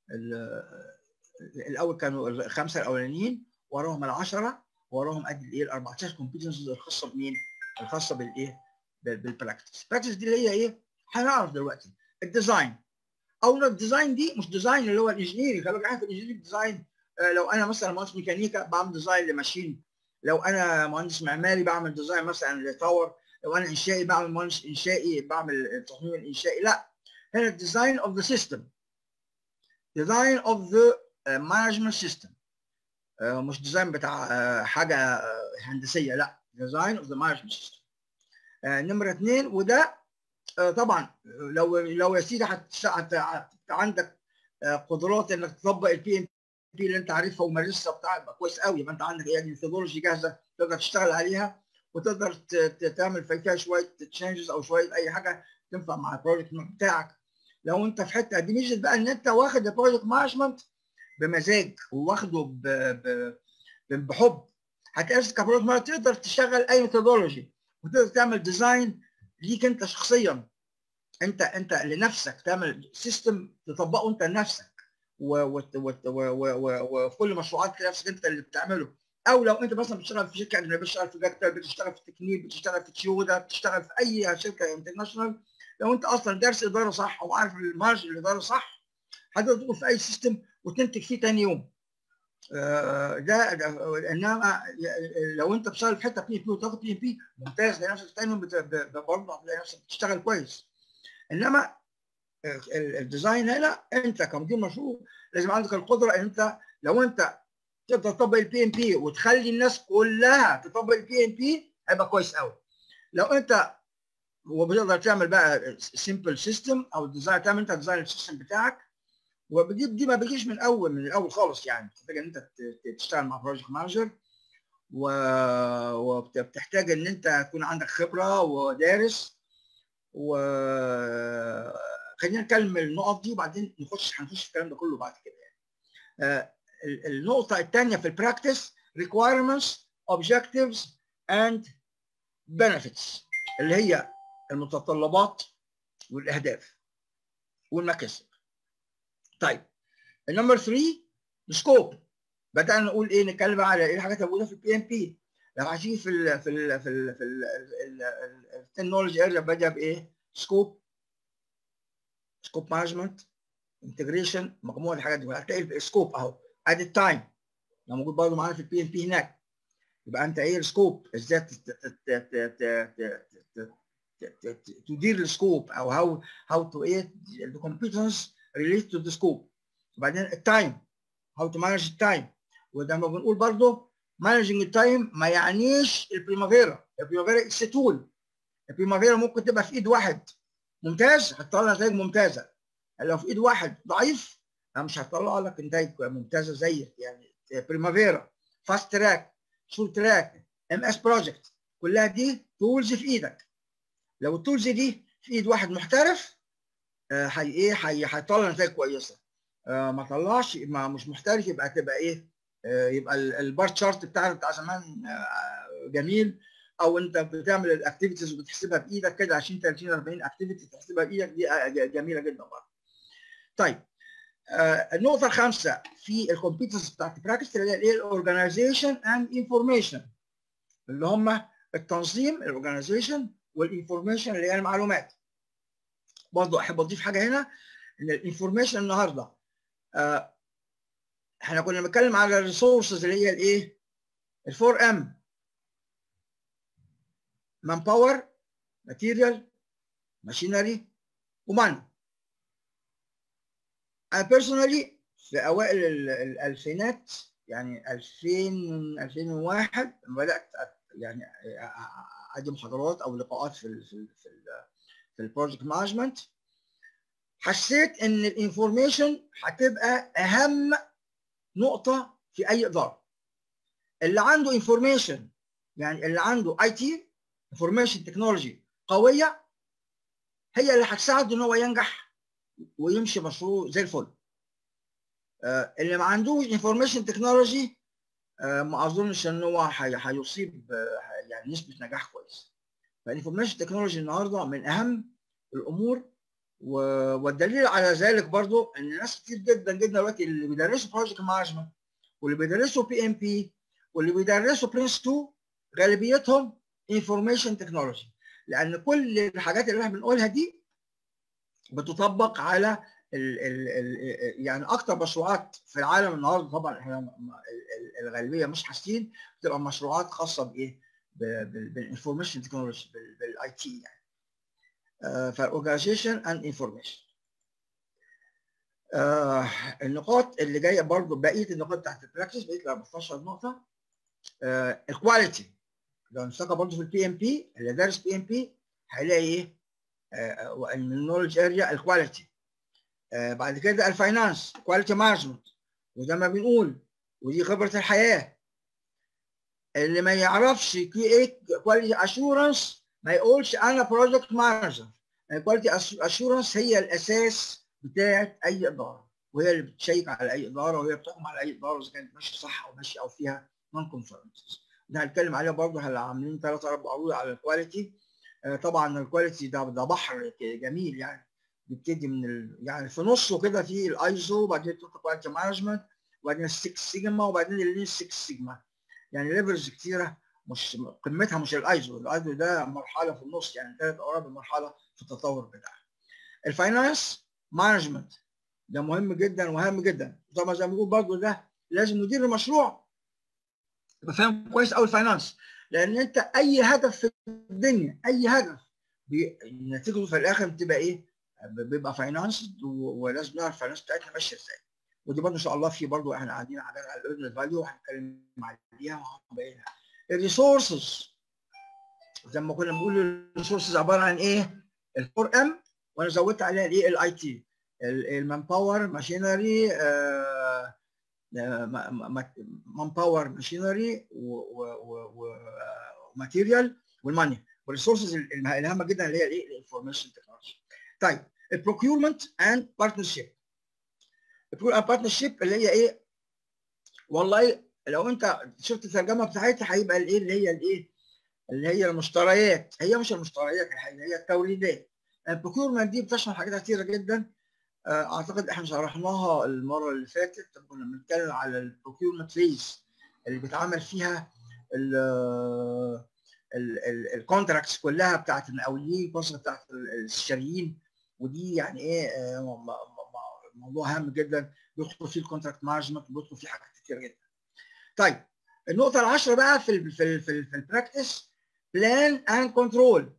الاول كانوا الخمسه الاولانيين وراهم العشره وراهم قد الايه ال 14 كومبتنسز الخاصه بمين؟ الخاصه بالايه؟ بالبراكتس البراكتس دي اللي هي ايه؟ هنعرف دلوقتي الديزاين او الديزاين دي مش ديزاين اللي هو الانجينيرنج خلي بالك في الانجينيرنج ديزاين لو انا مثلا مهندس ميكانيكا بعمل ديزاين لماشين لو انا مهندس معماري بعمل ديزاين مثلا لتاور لو انا انشائي بعمل مهندس انشائي بعمل التصميم الانشائي لا هنا الديزاين اوف ذا سيستم ديزاين اوف ذا مانجمنت سيستم مش ديزاين بتاع uh, حاجه uh, هندسيه لا ديزاين اوف ذا مانجمنت سيستم نمره اثنين وده uh, طبعا لو لو يا سيدي عندك قدرات انك تطبق البي ام بي اللي انت عارفها ومارسها بتاع يبقى كويس قوي يبقى انت عندك يعني ميثودولوجي جاهزه تقدر تشتغل عليها وتقدر تعمل فيها شويه تشينجز او شويه اي حاجه تنفع مع البروجكت بتاعك لو انت في حته دي ميزه بقى ان انت واخد البروجكت مانجمنت بمزاج وواخده بحب هتقدر كبروجكت مانجمنت تقدر تشتغل اي ميثودولوجي وتقدر تعمل ديزاين ليك انت شخصيا انت انت لنفسك تعمل سيستم تطبقه انت لنفسك وفي كل مشروعات نفسك انت اللي بتعمله او لو انت مثلا بتشتغل في شركه اجنبيه بتشتغل في جاكتر بتشتغل في تكنيك بتشتغل في تشيودا بتشتغل في اي شركه انترناشونال لو انت اصلا دارس اداره صح وعارف المارج الاداره صح هتقدر تدخل في اي سيستم وتنتج فيه ثاني يوم آه، ده, ده انما لو انت بتشتغل في حته بي ام بي وتاخد بي ام بي ممتاز تلاقي نفسك ثاني يوم برضه هتلاقي نفسك بتشتغل كويس انما الديزاين هنا انت كمدير مشروع لازم عندك القدره ان انت لو انت تقدر تطبق البي ام بي وتخلي الناس كلها تطبق البي ام بي هيبقى كويس قوي لو انت وبتقدر تعمل بقى سمبل سيستم او ديزاين تعمل انت ديزاين السيستم بتاعك ودي دي ما بيجيش من اول من الاول خالص يعني بتحتاج ان انت تشتغل مع بروجكت مانجر وبتحتاج ان انت يكون عندك خبره ودارس و خلينا نتكلم النقط دي وبعدين نخش هنخش في الكلام ده كله بعد كده يعني. النقطه الثانيه في البراكتس requirements objectives and benefits اللي هي المتطلبات والاهداف والمكاسب طيب النمبر 3 السكوب بدانا نقول ايه نتكلم على ايه الحاجات الموجوده في البي ام بي لو هتيجي في ال في ال في ال في التكنولوجي اريا بدا بايه سكوب سكوب مانجمنت انتجريشن مجموعه الحاجات دي هتلاقي السكوب اهو ادي التايم ده موجود برضه معانا في البي ام بي هناك يبقى انت ايه السكوب ازاي تدير السكوب او هاو هاو تو ايه الكومبيتنس ريليت تو ذا سكوب وبعدين التايم هاو تو مانج التايم وده ما بنقول برضه مانجنج التايم ما يعنيش البريمافيرا البريمافيرا اتس تول البريمافيرا ممكن تبقى في ايد واحد ممتاز هتطلع نتائج ممتازه لو في ايد واحد ضعيف مش هتطلع لك نتائج ممتازه زيك يعني بريمافيرا فاست تراك شورت تراك ام اس بروجكت كلها دي تولز في ايدك لو التولز دي في ايد واحد محترف هي ايه هيطلع نتائج كويسه آه ما طلعش ما مش محترف يبقى تبقى ايه آه يبقى البار تشارت بتاعك بتاع زمان آه جميل او انت بتعمل الاكتيفيتيز وبتحسبها بايدك كده 20 30 40 اكتيفيتي تحسبها بايدك دي جميله جدا برضه. طيب النقطه الخامسه في الكومبيتنس بتاعت براكتس اللي هي الايه الاورجنايزيشن اند انفورميشن اللي هم التنظيم الاورجنايزيشن والانفورميشن اللي هي المعلومات. برضه احب اضيف حاجه هنا ان الانفورميشن النهارده آه احنا كنا بنتكلم على الريسورسز اللي هي الايه؟ الفور ام مان باور ماتيريال ماشينري ومان انا بيرسونالي في اوائل الالفينات يعني 2000 2001 بدات يعني ادي محاضرات او لقاءات في ال في ال في, ال في البروجكت مانجمنت حسيت ان الانفورميشن هتبقى اهم نقطه في اي اداره اللي عنده انفورميشن يعني اللي عنده اي تي انفورميشن تكنولوجي قويه هي اللي هتساعده ان هو ينجح ويمشي مشروع زي الفل آه اللي ما عندوش انفورميشن تكنولوجي آه ما اظنش ان هو هيصيب آه يعني نسبه نجاح كويس فالانفورميشن تكنولوجي النهارده من اهم الامور والدليل على ذلك برضو ان ناس كتير جدا جدا دلوقتي اللي بيدرسوا بروجكت مانجمنت واللي بيدرسوا بي ام بي واللي بيدرسوا برنس 2 غالبيتهم انفورميشن تكنولوجي لان كل الحاجات اللي احنا بنقولها دي بتطبق على ال ال ال يعني اكتر مشروعات في العالم النهارده طبعا احنا الغالبيه مش حاسين بتبقى مشروعات خاصه بايه؟ بالانفورميشن تكنولوجي بالاي تي يعني فالاورجنايزيشن اند انفورميشن النقاط اللي جايه برضو بقيه النقاط بتاعت البراكتس بقيه ال 14 نقطه الكواليتي لو نمسكها برضو في البي ام بي اللي دارس بي ام بي هيلاقي ايه؟ من النولج اريا الكواليتي بعد كده الفاينانس كواليتي مانجمنت وزي ما بنقول ودي خبره الحياه اللي ما يعرفش ايه كواليتي اشورنس ما يقولش انا بروجكت مانجر الكواليتي اشورنس هي الاساس بتاعت اي اداره وهي اللي بتشيك على اي اداره وهي بتحكم على اي اداره اذا كانت ماشيه صح او ماشيه او فيها نون كونفورمنس ده هنتكلم عليها برضه هلا عاملين ثلاث اربع عروض على الكواليتي طبعا الكواليتي ده ده بحر جميل يعني بيبتدي من ال... يعني في نصه كده في الايزو وبعدين كواليتي مانجمنت وبعدين السكس سيجما وبعدين اللين 6 سيجما يعني ليفلز كتيره مش قمتها مش الايزو الايزو ده مرحله في النص يعني ثلاث او رابع مرحله في التطور بتاعها الفاينانس مانجمنت ده مهم جدا وهام جدا طبعا زي ما بنقول برضه ده لازم مدير المشروع يبقى فاهم كويس قوي الفاينانس لان انت اي هدف في الدنيا اي هدف نتيجته في الاخر بتبقى ايه؟ بيبقى فاينانس ولازم نعرف الفاينانس بتاعتنا ماشيه ازاي ودي برضه ان شاء الله في برضه احنا قاعدين على الاورجنال فاليو وهنتكلم عليها وهنبينها الريسورسز زي ما كنا بنقول الريسورسز عباره عن ايه؟ الفور ام وانا زودت عليها الايه؟ الاي تي المان باور ماشينري مان باور ماشينري وماتيريال والماني والريسورسز الهامه جدا اللي هي الايه؟ الانفورميشن تكنولوجي. طيب البروكيورمنت اند بارتنرشيب البارتنرشيب اللي هي ايه؟ والله لو انت شفت الترجمه بتاعتها هيبقى الايه اللي هي الايه؟ اللي هي المشتريات هي مش المشتريات الحقيقه هي التوريدات البروكيورمنت دي بتشمل حاجات كتيره جدا اعتقد احنا شرحناها المره اللي فاتت كنا بنتكلم على البروكيورمنت فيز اللي بيتعمل فيها الكونتراكتس كلها بتاعت المقاولين القصه بتاعت الشاريين ودي يعني ايه موضوع هام جدا بيدخل فيه الكونتراكت مانجمنت وبيدخل فيه حاجات كتير جدا. طيب النقطه العاشره بقى في ال في ال في, ال في البراكتس بلان اند كنترول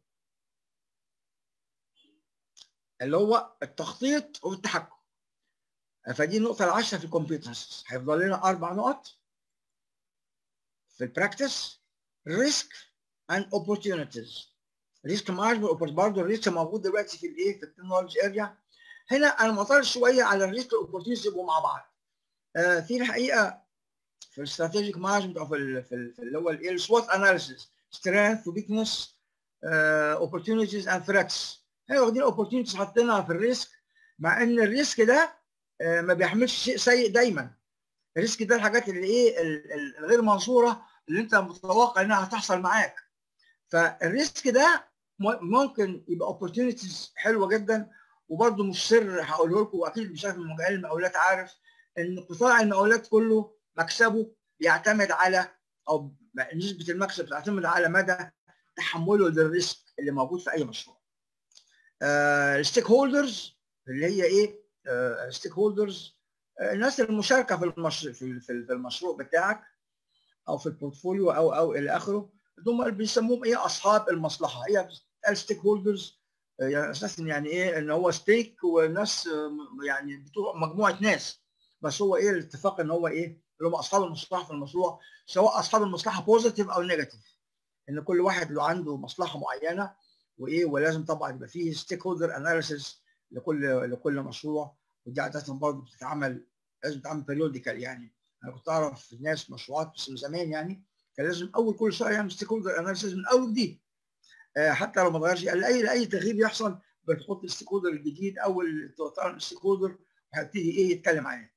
اللي هو التخطيط والتحكم فدي النقطة العاشرة في الكومبيتنسز هيفضل لنا أربع نقط في البراكتس ريسك اند اوبورتيونيتيز ريسك مانجمنت برضه الريسك موجود دلوقتي في الايه في التكنولوجي اريا هنا انا معترض شويه على الريسك والاوبورتيونيتيز يبقوا مع بعض آه في الحقيقه في الاستراتيجيك مانجمنت او في, ال في, ال في اللي هو الايه السوات اناليسيس سترينث ويكنس اوبورتيونيتيز اند ثريتس احنا واخدين اوبورتيونيتيز حاطينها في الريسك مع ان الريسك ده آه ما بيحملش شيء سيء دايما الريسك ده الحاجات اللي ايه الغير منصوره اللي انت متوقع انها هتحصل معاك فالريسك ده ممكن يبقى اوبورتيونيتيز حلوه جدا وبرده مش سر هقوله لكم واكيد مش عارف من مجال المقاولات عارف ان قطاع المقاولات كله مكسبه بيعتمد على او نسبه المكسب بتعتمد على مدى تحمله للريسك اللي موجود في اي مشروع. الستيك هولدرز اللي هي ايه؟ الستيك هولدرز الناس المشاركه في المشروع في المشروع بتاعك او في البورتفوليو او او الى اخره هم اللي بيسموهم ايه اصحاب المصلحه هي الستيك هولدرز يعني اساسا يعني ايه ان هو ستيك وناس يعني بتوع مجموعه ناس بس هو ايه الاتفاق ان هو ايه اللي هم اصحاب المصلحه في المشروع سواء اصحاب المصلحه بوزيتيف او نيجاتيف ان كل واحد له عنده مصلحه معينه وايه ولازم طبعا يبقى فيه ستيك هولدر اناليسيس لكل لكل مشروع ودي عاده برضه بتتعمل لازم تتعمل بيريوديكال يعني انا كنت اعرف ناس مشروعات بس من زمان يعني كان لازم اول كل شهر يعمل ستيك هولدر اناليسيس من اول جديد آه حتى لو ما اتغيرش لاي اي تغيير يحصل بتحط الستيك هولدر الجديد اول تعرف الستيك هولدر وهيبتدي ايه يتكلم عليه.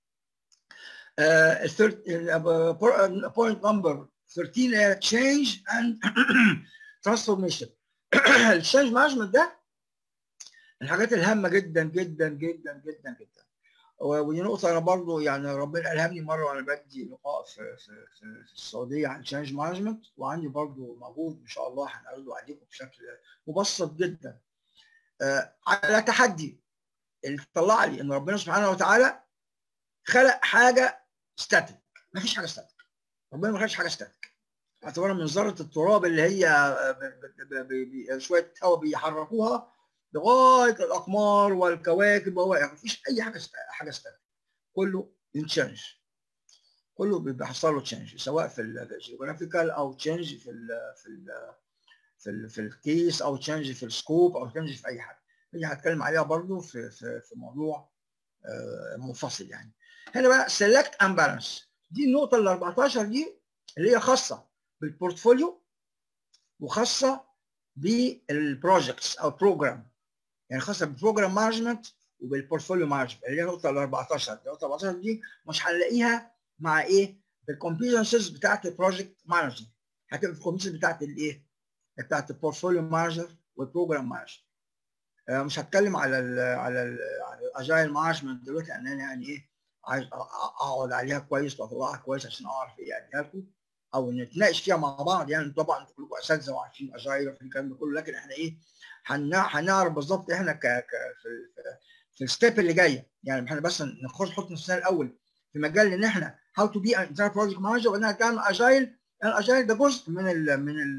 بوينت نمبر 13 هي تشينج اند ترانسفورميشن. التشينج مانجمنت ده الحاجات الهامه جدا جدا جدا جدا جدا. ودي نقطة أنا برضو يعني ربنا ألهمني مرة وأنا بدي لقاء في, في, في, في السعودية عن تشينج مانجمنت وعندي برضو موجود إن شاء الله هنعرضه عليكم بشكل مبسط جدا. آه على تحدي اللي طلع لي إن ربنا سبحانه وتعالى خلق حاجة ستاتيك مفيش حاجة ستاتيك. ربنا ما خلقش حاجة ستاتيك. اعتبارا من ذرة التراب اللي هي شوية هواء بيحركوها لغايه الاقمار والكواكب وهو يعني مفيش اي حاجه حاجه ستاتيك كله تشينج كله بيحصل له تشينج سواء في الجيوغرافيكال او تشينج في ال في ال في ال في الكيس او تشينج في السكوب او تشينج في اي حاجه دي هتكلم عليها برضو في في في موضوع منفصل يعني هنا بقى سيلكت اند بالانس دي النقطه ال 14 دي اللي هي خاصه بالبورتفوليو وخاصه بالبروجكتس او بروجرام يعني خاصه بالبروجرام مانجمنت وبالبورتفوليو مانجمنت اللي هي النقطه ال 14 النقطه 14 دي مش هنلاقيها مع ايه؟ بالكومبيتنسز بتاعت البروجكت مانجر هتبقى في الكومبيتنسز بتاعت الايه؟ بتاعت البورتفوليو مانجر والبروجرام مانجر آه مش هتكلم على ال على ال على الاجايل مانجمنت دلوقتي لان انا يعني ايه عايز اقعد عليها كويس واطلعها كويس عشان اعرف ايه اديها لكم او نتناقش فيها مع بعض يعني طبعا انتوا كلكم اساتذه وعارفين اجايل وفي الكلام ده كله لكن احنا ايه هنعرف بالظبط احنا ك, ك في, في الستيب اللي جايه يعني احنا بس نخش نحط نفسنا الاول في مجال ان احنا هاو تو بي ان بروجكت مانجر وبعدين هنتكلم اجايل الاجايل ده جزء من ال من ال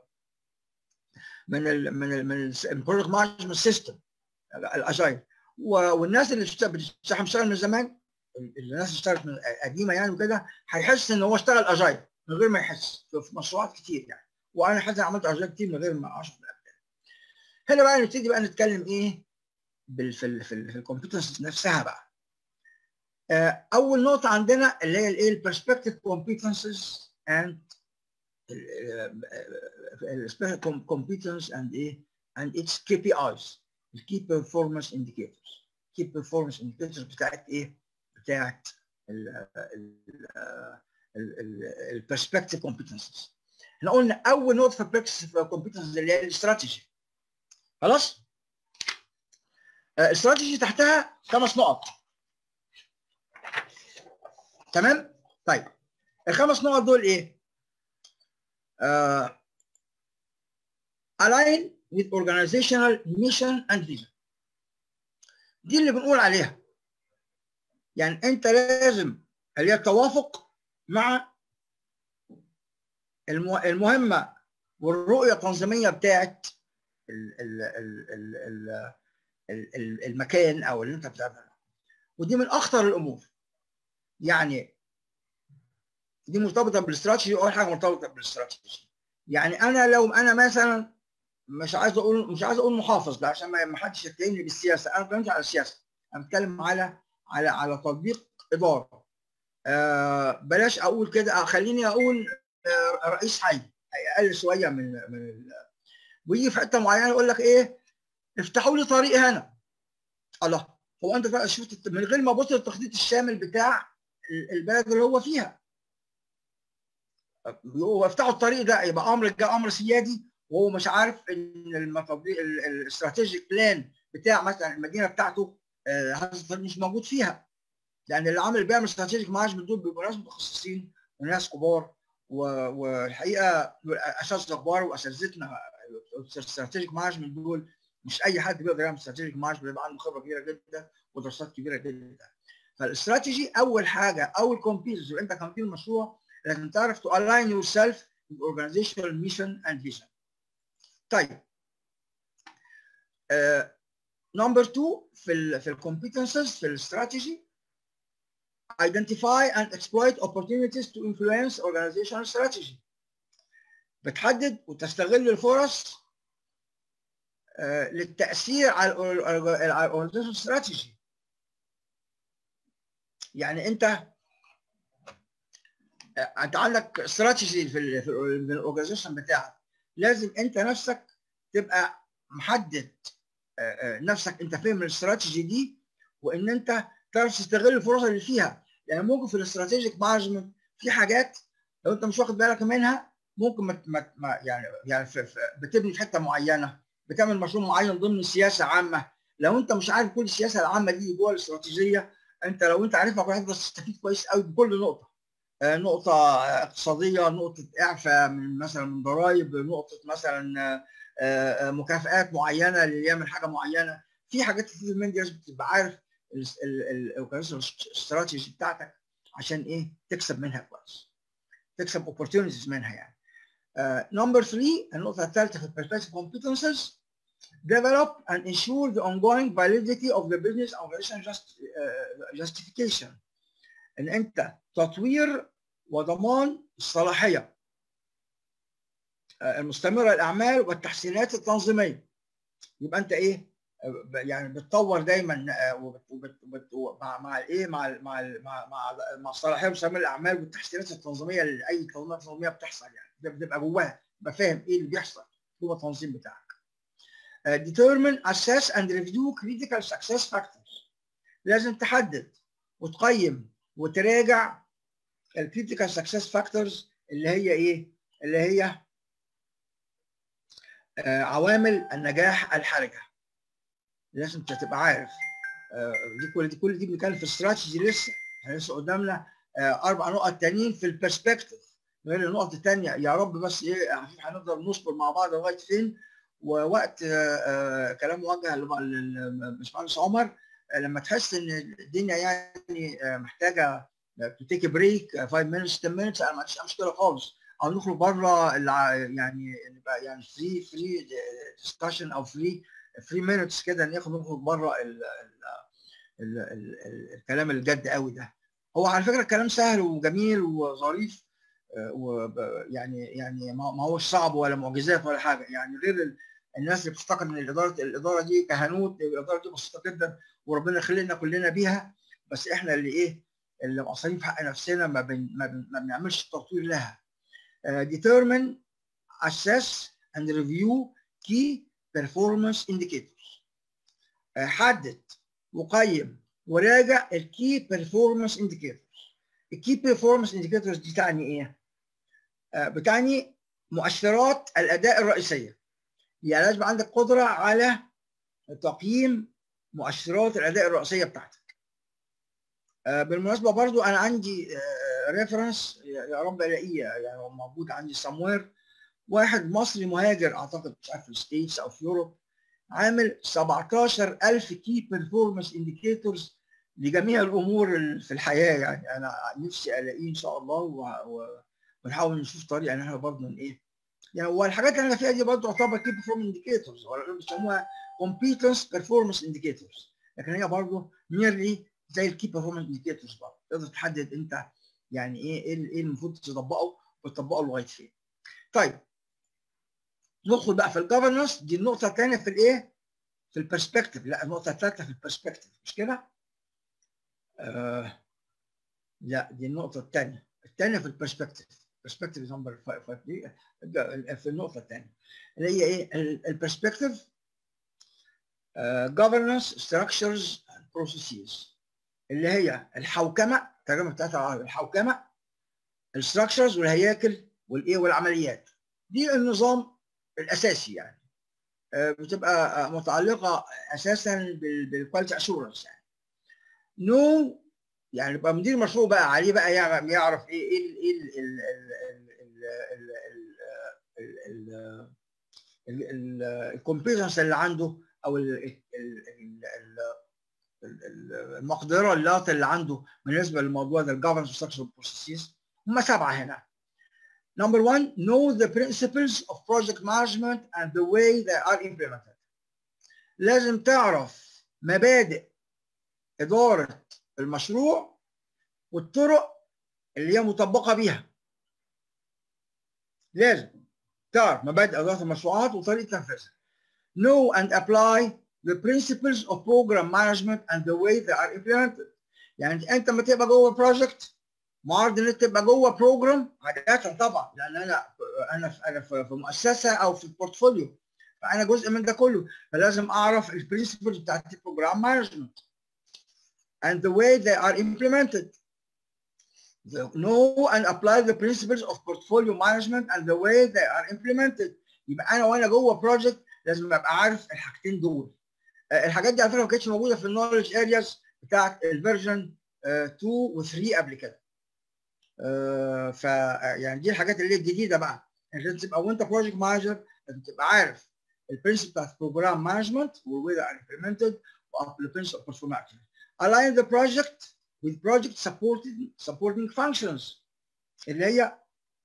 من ال من ال من البروجكت مانجمنت سيستم الاجايل والناس اللي بتشتغل من زمان الناس اللي اشتغلت من قديمه يعني وكده هيحس ان هو اشتغل اجايل من غير ما يحس في مشروعات كتير يعني وانا حتى عملت اجايل كتير من غير ما اشرح هنا بقى نبتدي بقى نتكلم ايه بال في ال في, ال في الكومبيتنس نفسها بقى اول نقطه عندنا اللي هي الايه البرسبكتيف كومبيتنسز اند competence and ايه and its KPIs الكي بيرفورمانس انديكيتورز كي بيرفورمانس انديكيتورز بتاعت ايه بتاعت البرسبكتيف كومبيتنسز احنا قلنا اول نقطه في البرسبكتيف كومبيتنسز اللي هي الاستراتيجي خلاص الاستراتيجي تحتها خمس نقط تمام طيب الخمس نقط دول ايه uh, align with organizational mission and vision دي اللي بنقول عليها يعني انت لازم اللي هي التوافق مع المهمه والرؤيه التنظيميه بتاعت المكان او اللي انت بتعمله ودي من اخطر الامور يعني دي مرتبطه بالاستراتيجي اول حاجه مرتبطه بالاستراتيجي يعني انا لو انا مثلا مش عايز اقول مش عايز اقول محافظ لا عشان ما حدش يتهمني بالسياسه انا بتكلم على السياسه انا بتكلم على على على تطبيق اداره آه بلاش اقول كده خليني اقول آه رئيس حي اقل شويه من من ويجي في حته معينه يقول لك ايه افتحوا لي طريق هنا الله هو انت شفت من غير ما بص التخطيط الشامل بتاع البلد اللي هو فيها هو افتحوا الطريق ده يبقى امر جاء امر سيادي وهو مش عارف ان المطابق الاستراتيجيك بلان بتاع مثلا المدينه بتاعته هذا الطريق مش موجود فيها لان اللي عامل بيعمل استراتيجيك مانجمنت دول بيبقوا ناس متخصصين وناس كبار والحقيقه اساتذه كبار واساتذتنا الاستراتيجيك مانجمنت دول مش اي حد بيقدر يعمل استراتيجيك مانجمنت بيبقى عنده خبره كبيره جدا ودراسات كبيره جدا فالاستراتيجي اول حاجه اول كومبيتنس انت كمدير مشروع لازم تعرف to align yourself with organizational mission and vision. طيب نمبر uh, 2 في ال في الكومبيتنسز في الاستراتيجي identify and exploit opportunities to influence organizational strategy بتحدد وتستغل الفرص uh, للتأثير على الاورجنايزيشن استراتيجي يعني انت انت عندك استراتيجي في في الاورجنايزيشن بتاعك لازم انت نفسك تبقى محدد نفسك انت فاهم الاستراتيجي دي وان انت تعرف تستغل الفرص اللي فيها يعني ممكن في الاستراتيجيك مانجمنت في حاجات لو انت مش واخد بالك منها ممكن ما, ما يعني يعني في في بتبني في حته معينه بتعمل مشروع معين ضمن سياسه عامه لو انت مش عارف كل السياسه العامه دي جوه الاستراتيجيه انت لو انت عارفها هتقدر تستفيد كويس قوي بكل نقطه نقطة اقتصادية نقطة إعفاء من مثلا من ضرائب نقطة مثلا مكافآت معينة اللي يعمل حاجة معينة في حاجات كتير من دي لازم تبقى عارف الاستراتيجي بتاعتك عشان إيه تكسب منها كويس تكسب opportunities منها يعني نمبر 3 النقطة الثالثة في perspective competences develop and ensure the ongoing validity of the business operation just, uh, justification ان انت تطوير وضمان الصلاحيه المستمره للاعمال والتحسينات التنظيميه يبقى انت ايه يعني بتطور دايما مع مع الايه مع مع مع مع, مع الصلاحيه المستمره للاعمال والتحسينات التنظيميه لاي تنظيمات تنظيميه بتحصل يعني بتبقى جواها تبقى فاهم ايه اللي بيحصل جوه التنظيم بتاعك determine assess and review critical success factors لازم تحدد وتقيم وتراجع الكريتيكال سكسس فاكتورز اللي هي ايه؟ اللي هي آه عوامل النجاح الحرجه. لازم انت تبقى عارف آه دي كل دي كل دي بنتكلم في استراتيجي لسه احنا لسه قدامنا آه اربع نقط تانيين في البرسبكتيف غير النقط الثانيه يا رب بس ايه هنقدر نصبر مع بعض لغايه فين ووقت كلام موجه للباشمهندس عمر لما تحس ان الدنيا يعني محتاجه تو تيك بريك 5 minutes 10 minutes انا ما عنديش مشكله خالص او نخرج بره يعني نبقى يعني فري فري ديسكشن او فري فري مينتس كده ناخد نخرج بره ال ال ال الكلام الجد قوي ده هو على فكره الكلام سهل وجميل وظريف ويعني يعني ما هوش صعب ولا معجزات ولا حاجه يعني غير الناس اللي بتفتكر ان الاداره الاداره دي كهنوت الاداره دي بسيطه جدا وربنا خلقنا كلنا بيها بس احنا اللي ايه اللي مقصرين في حق نفسنا ما, بن ما, بن ما بنعملش تطوير لها uh, determine assess and review key performance indicators uh, حدد وقيم وراجع الكي بيرفورمانس انديكيتورز الكي بيرفورمانس انديكيتورز دي تعني ايه؟ uh, بتعني مؤشرات الاداء الرئيسيه يعني لازم عندك قدره على تقييم مؤشرات الاداء الرئيسيه بتاعتك بالمناسبه برضو انا عندي ريفرنس يا رب الاقيه يعني هو موجود عندي سموير واحد مصري مهاجر اعتقد مش عارف في الستيتس او في يوروب عامل 17000 كي بيرفورمانس انديكيتورز لجميع الامور في الحياه يعني انا نفسي الاقيه ان شاء الله ونحاول نشوف طريقه ان احنا برضه ايه يعني والحاجات اللي انا فيها دي برضه تعتبر كي بيرفورمانس انديكيتورز ولا بيسموها كومبيتنس بيرفورمانس انديكيتورز لكن هي برضه ميرلي زي الكي بيرفورمانس انديكيتورز برضه تقدر تحدد انت يعني ايه ايه المفروض تطبقه وتطبقه لغايه فين. طيب ندخل بقى في الجفرنس دي النقطه الثانيه في الايه؟ في البرسبكتيف لا النقطه الثالثه في البرسبكتيف مش كده؟ آه لا دي النقطه الثانيه الثانيه في البرسبكتيف برسبكتيف نمبر 5 دي في النقطه الثانيه اللي هي ايه؟ البرسبكتيف governance structures and processes اللي هي الحوكمه الترجمه بتاعتها العربي الحوكمه الستراكشرز والهياكل والايه والعمليات دي النظام الاساسي يعني بتبقى متعلقه اساسا بالكواليتي اشورنس يعني نو يعني يبقى مدير المشروع بقى عليه بقى يعرف ايه ايه ايه الكومبيتنس اللي عنده او المقدره اللي عنده بالنسبه للموضوع ده الجفرنس ستراكشر بروسيسز هم سبعه هنا. Number one, know the principles of project management and the way they are implemented. لازم تعرف مبادئ إدارة المشروع والطرق اللي هي مطبقة بيها. لازم تعرف مبادئ إدارة المشروعات وطريقة تنفيذها. Know and apply the principles of program management and the way they are implemented. يعني انت لما تبقى جوه بروجكت معارض ان انت تبقى جوه بروجرام عادة طبعا لان انا انا في انا في مؤسسه او في بورتفوليو فانا جزء من ده كله فلازم اعرف البرنسبلز بتاعت البروجرام مانجمنت and the way they are implemented. The, know and apply the principles of portfolio management and the way they are implemented. يبقى انا وانا جوه بروجكت لازم ابقى عارف الحاجتين دول. الحاجات دي على فكره ما كانتش موجوده في النولج ارياز بتاعت الفيرجن 2 و 3 قبل كده. ف يعني دي الحاجات اللي هي الجديده بقى لازم تبقى وانت بروجكت مانجر لازم تبقى عارف البرنسبل بتاعت بروجرام مانجمنت والوي ار امبلمنتد والبرنسبل اوف بيرفورم اكشن align the project with project supporting supporting functions اللي هي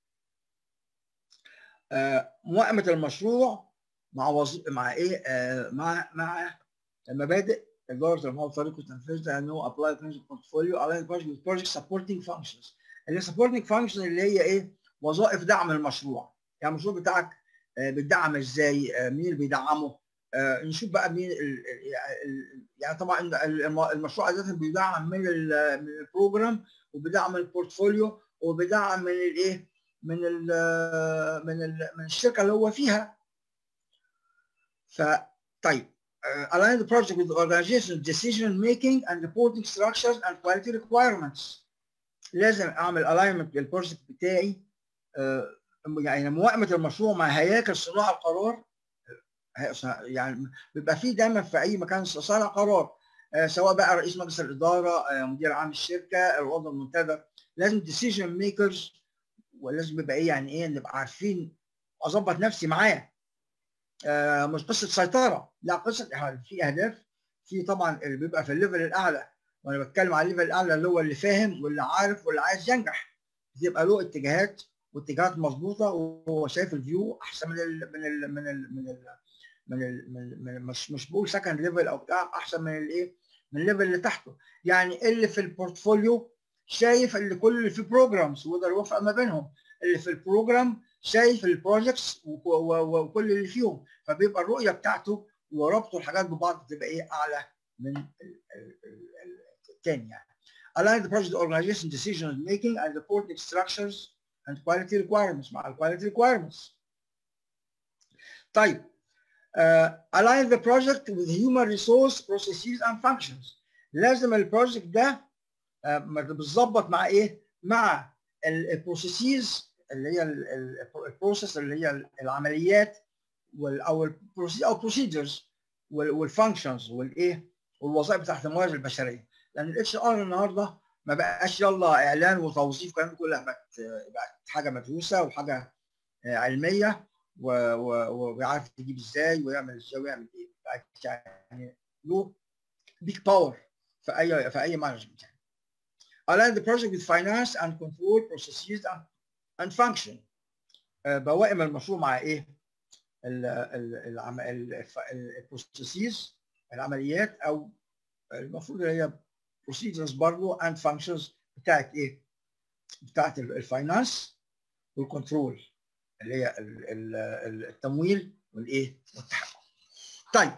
موائمه المشروع مع وظ... مع ايه مع مع مبادئ اداره الموضوع طريقه تنفيذها انه apply principal portfolio align the project with project supporting functions اللي سبورتنج فانكشن اللي هي ايه وظائف دعم المشروع يعني المشروع بتاعك بتدعم ازاي مين اللي بيدعمه نشوف بقى مين يعني طبعا المشروع عاده بيدعم من من البروجرام وبيدعم البورتفوليو وبيدعم من الايه من ال من ال من الشركه اللي هو فيها فطيب align the project with the organization decision making and reporting structures and quality requirements لازم اعمل الاينمنت للبروجكت بتاعي يعني موائمه المشروع مع هياكل صناع القرار يعني بيبقى في دايما في اي مكان صانع قرار سواء بقى رئيس مجلس الاداره مدير عام الشركه العضو المنتدب لازم ديسيجن ميكرز ولازم يبقى ايه يعني ايه نبقى عارفين اظبط نفسي معاه آه مش قصه سيطره لا قصه في اهداف في طبعا اللي بيبقى في الليفل الاعلى وانا بتكلم على الليفل الاعلى اللي هو اللي فاهم واللي عارف واللي عايز ينجح بيبقى له اتجاهات واتجاهات مظبوطه وهو شايف الفيو احسن من ال من ال من ال من ال من, ال من, من مش مش بقول سكند ليفل او بتاع احسن من الايه من الليفل اللي تحته يعني اللي في البورتفوليو شايف اللي كل اللي في بروجرامز ويقدر يوفق ما بينهم اللي في البروجرام شايف البروجكتس وكل اللي فيهم فبيبقى الرؤيه بتاعته وربطه الحاجات ببعض تبقى ايه اعلى من الثاني يعني align the project organization decision making and reporting structures and quality requirements مع quality requirements طيب uh, align the project with human resource processes and functions لازم البروجكت ده uh, بتظبط مع ايه مع البروسيسز اللي هي البروسيس اللي هي العمليات او او بروسيدرز والفانكشنز والايه والوظائف بتاعت الموارد البشريه لان الاتش ار النهارده ما بقاش يلا اعلان وتوظيف والكلام كله بقت بقت حاجه مدروسه وحاجه علميه وبيعرف تجيب ازاي ويعمل ازاي ويعمل ايه بقت يعني له بيك باور في اي في اي مانجمنت يعني align the project with finance and control processes and, and function بوائم المشروع مع ايه البروسيسز العمليات او المفروض اللي هي procedures برضه and functions بتاعت ايه؟ بتاعت الفاينانس والكنترول اللي هي التمويل والايه؟ والتحكم. طيب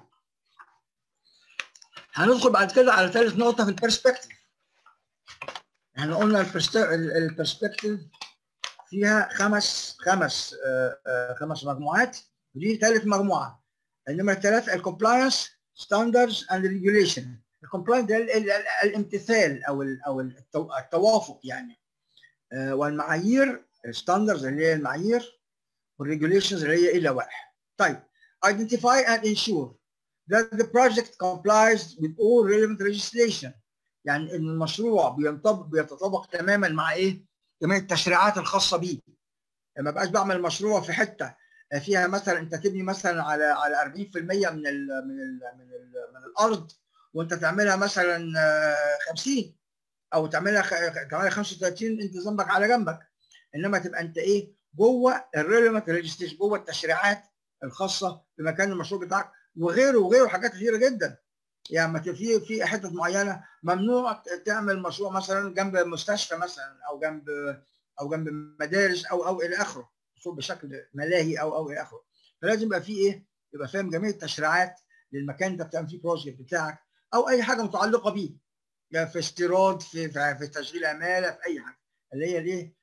هندخل بعد كده على ثالث نقطة في البرسبكتيف. احنا قلنا البرسبكتيف فيها خمس خمس آآ آآ خمس مجموعات ودي ثالث مجموعة. النمرة ثلاثة الكومبلاينس ستاندردز اند ريجوليشن. الكومبلاينس ده الامتثال او او التوافق يعني والمعايير الستاندردز اللي هي المعايير والريجوليشنز اللي هي اللوائح. طيب identify and ensure that the project complies with all relevant legislation يعني ان المشروع بينطبق بيتطابق تماما مع ايه؟ جميع التشريعات الخاصه بيه. ما بقاش بعمل مشروع في حته فيها مثلا انت تبني مثلا على على 40% من ال من ال من ال من الارض وانت تعملها مثلا 50 او تعملها تعملها 35 انت ذنبك على جنبك انما تبقى انت ايه جوه الريليفنت ريجستريشن جوه التشريعات الخاصه بمكان المشروع بتاعك وغيره وغيره حاجات كثيره جدا يعني في في حتت معينه ممنوع تعمل مشروع مثلا جنب مستشفى مثلا او جنب او جنب مدارس او او الى اخره مشروع بشكل ملاهي او او الى اخره فلازم يبقى في ايه يبقى فاهم جميع التشريعات للمكان اللي بتعمل فيه بروجكت بتاعك او اي حاجه متعلقه بيه يعني في استيراد في في تشغيل عماله في اي حاجه اللي هي الايه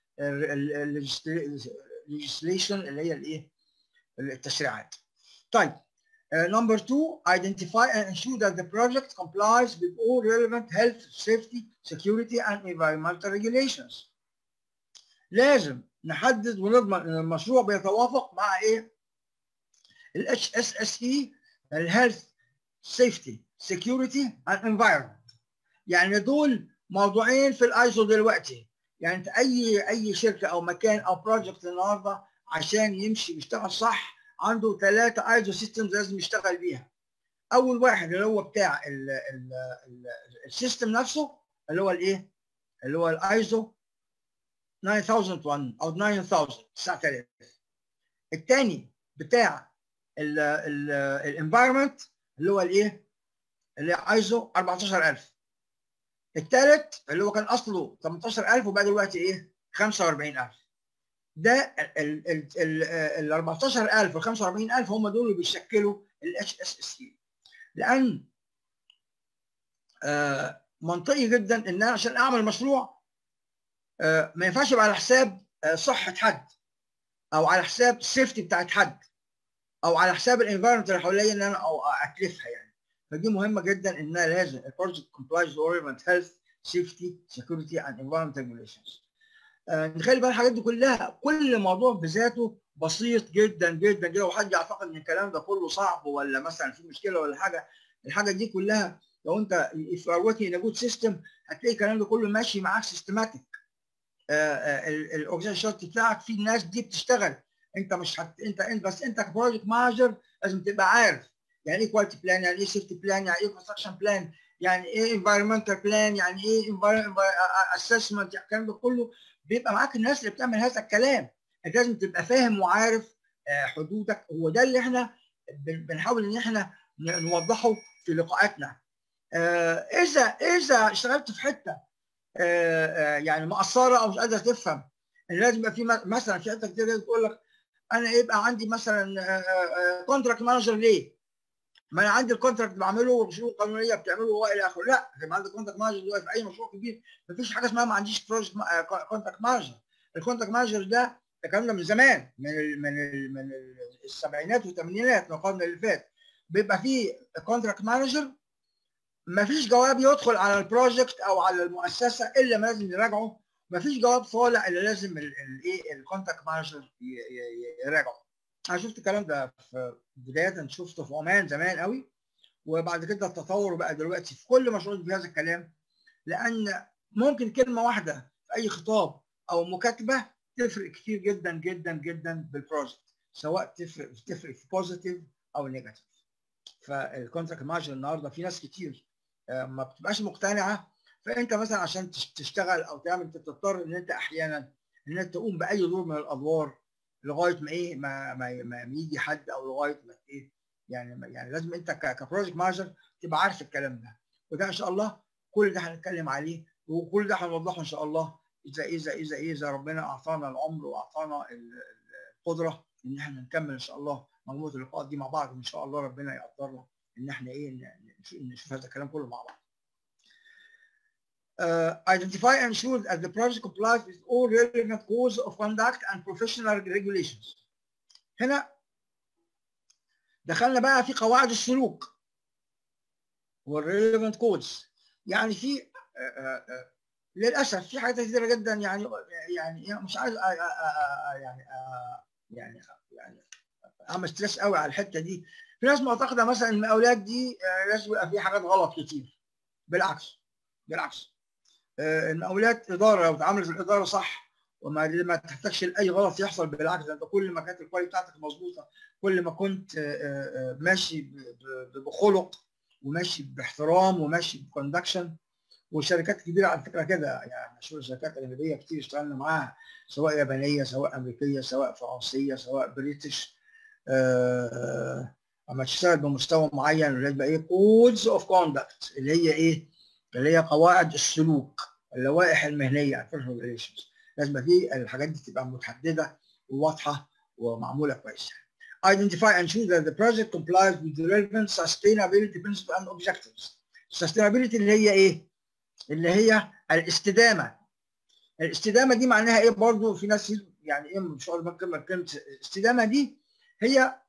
الليجيسليشن اللي هي الايه التشريعات طيب نمبر 2 identify and ensure that the project complies with all relevant health safety security and environmental regulations لازم نحدد ونضمن ان المشروع بيتوافق مع ايه ال HSSE الهيلث سيفتي security and environment يعني دول موضوعين في الايزو دلوقتي يعني انت اي اي شركه او مكان او بروجكت النهارده عشان يمشي ويشتغل صح عنده ثلاثه ايزو سيستمز لازم يشتغل بيها اول واحد اللي هو بتاع السيستم نفسه اللي هو الايه اللي هو الايزو 9001 او 9000 9000 الثاني بتاع الانفايرمنت اللي هو الايه اللي ايزو 14000 الثالث اللي هو كان اصله 18000 وبقى دلوقتي ايه 45000 ده ال 14000 وال 45000 هم دول اللي بيشكلوا الاتش اس اس اي لان آه منطقي جدا ان انا عشان اعمل مشروع آه ما ينفعش يبقى على حساب آه صحه حد او على حساب السيفتي بتاعت حد او على حساب الانفايرمنت اللي حواليا ان انا او اتلفها يعني فدي مهمه جدا انها لازم البروجكت كومبلايز اورينت هيلث سيفتي سكيورتي اند انفايرمنت ريجوليشنز نخلي بقى الحاجات دي كلها كل موضوع بذاته بسيط جدا جدا جدا وحد يعتقد ان الكلام ده كله صعب ولا مثلا في مشكله ولا حاجه الحاجه دي كلها لو انت if you are working in a good system هتلاقي الكلام ده كله ماشي معاك سيستماتيك الاورجنايزيشن شارت بتاعك في الناس دي بتشتغل انت مش هت... انت انت بس انت كبروجكت مانجر لازم تبقى عارف يعني ايه كواليتي بلان يعني ايه سيفتي بلان يعني ايه كونستراكشن بلان يعني ايه انفايرمنتال بلان يعني ايه اسسمنت يعني الكلام ده كله بيبقى معاك الناس اللي بتعمل هذا الكلام انت لازم تبقى فاهم وعارف حدودك هو ده اللي احنا بنحاول ان احنا نوضحه في لقاءاتنا اذا اذا اشتغلت في حته يعني مقصره او مش قادر تفهم لازم يبقى في مثلا في حته كتير تقول لك انا يبقى عندي مثلا كونتراكت مانجر ليه؟ ما انا عندي الكونتراكت بعمله وشروط قانونيه بتعمله والى اخره لا لما عندك كونتراكت مانجر دلوقتي في اي مشروع كبير مفيش حاجه اسمها ما عنديش بروجكت كونتراكت مانجر الكونتراكت مانجر ده الكلام ده من زمان من ال من ال من السبعينات والثمانينات من القرن اللي فات بيبقى في كونتراكت مانجر مفيش جواب يدخل على البروجكت او على المؤسسه الا ما لازم يراجعه مفيش جواب طالع الا لازم الايه الكونتاكت مانجر يراجعه انا شفت الكلام ده في بدايه شفته في عمان زمان قوي وبعد كده التطور بقى دلوقتي في كل مشروع في هذا الكلام لان ممكن كلمه واحده في اي خطاب او مكاتبه تفرق كتير جدا جدا جدا بالبروجكت سواء تفرق تفرق في بوزيتيف او نيجاتيف فالكونتراكت مانجر النهارده في ناس كتير ما بتبقاش مقتنعه فانت مثلا عشان تشتغل او تعمل انت بتضطر ان انت احيانا ان انت تقوم باي دور من الادوار لغايه ما ايه ما ما, ما يجي حد او لغايه ما ايه يعني يعني لازم انت كبروجكت مانجر تبقى عارف الكلام ده وده ان شاء الله كل ده هنتكلم عليه وكل ده هنوضحه ان شاء الله اذا اذا اذا اذا ربنا اعطانا العمر واعطانا القدره ان احنا نكمل ان شاء الله مجموعه اللقاءات دي مع بعض وان شاء الله ربنا يقدرنا ان احنا ايه نشوف هذا الكلام كله مع بعض. Uh, identify and ensure that the project complies with all relevant codes of conduct and professional regulations. هنا دخلنا بقى في قواعد السلوك والريليفنت كودز يعني في uh, uh, للاسف في حاجات كثيره جدا يعني يعني مش عايز يعني يعني يعني اعمل ستريس قوي على الحته دي في ناس معتقده مثلا ان المقاولات دي لازم يبقى فيها حاجات غلط كتير بالعكس بالعكس المقاولات اداره لو اتعملت الاداره صح وما ما تحتاجش لاي غلط يحصل بالعكس انت كل ما كانت الكواليتي بتاعتك مظبوطه كل ما كنت ماشي بخلق وماشي باحترام وماشي بكوندكشن والشركات الكبيره على فكره كده يعني مشهور الشركات الاجنبيه كتير اشتغلنا معاها سواء يابانيه سواء امريكيه سواء فرنسيه سواء بريتش آه اما تشتغل بمستوى معين اللي يبقى ايه كودز اوف كوندكت اللي هي ايه؟ اللي هي قواعد السلوك اللوائح المهنيه ريليشنز لازم في الحاجات دي تبقى متحدده وواضحه ومعموله كويس Identify and ensure that the project complies with the relevant sustainability principles and objectives. Sustainability اللي هي ايه؟ اللي هي الاستدامه. الاستدامه دي معناها ايه برضه في ناس يعني ايه مش هقول كلمه كلمه الاستدامه دي هي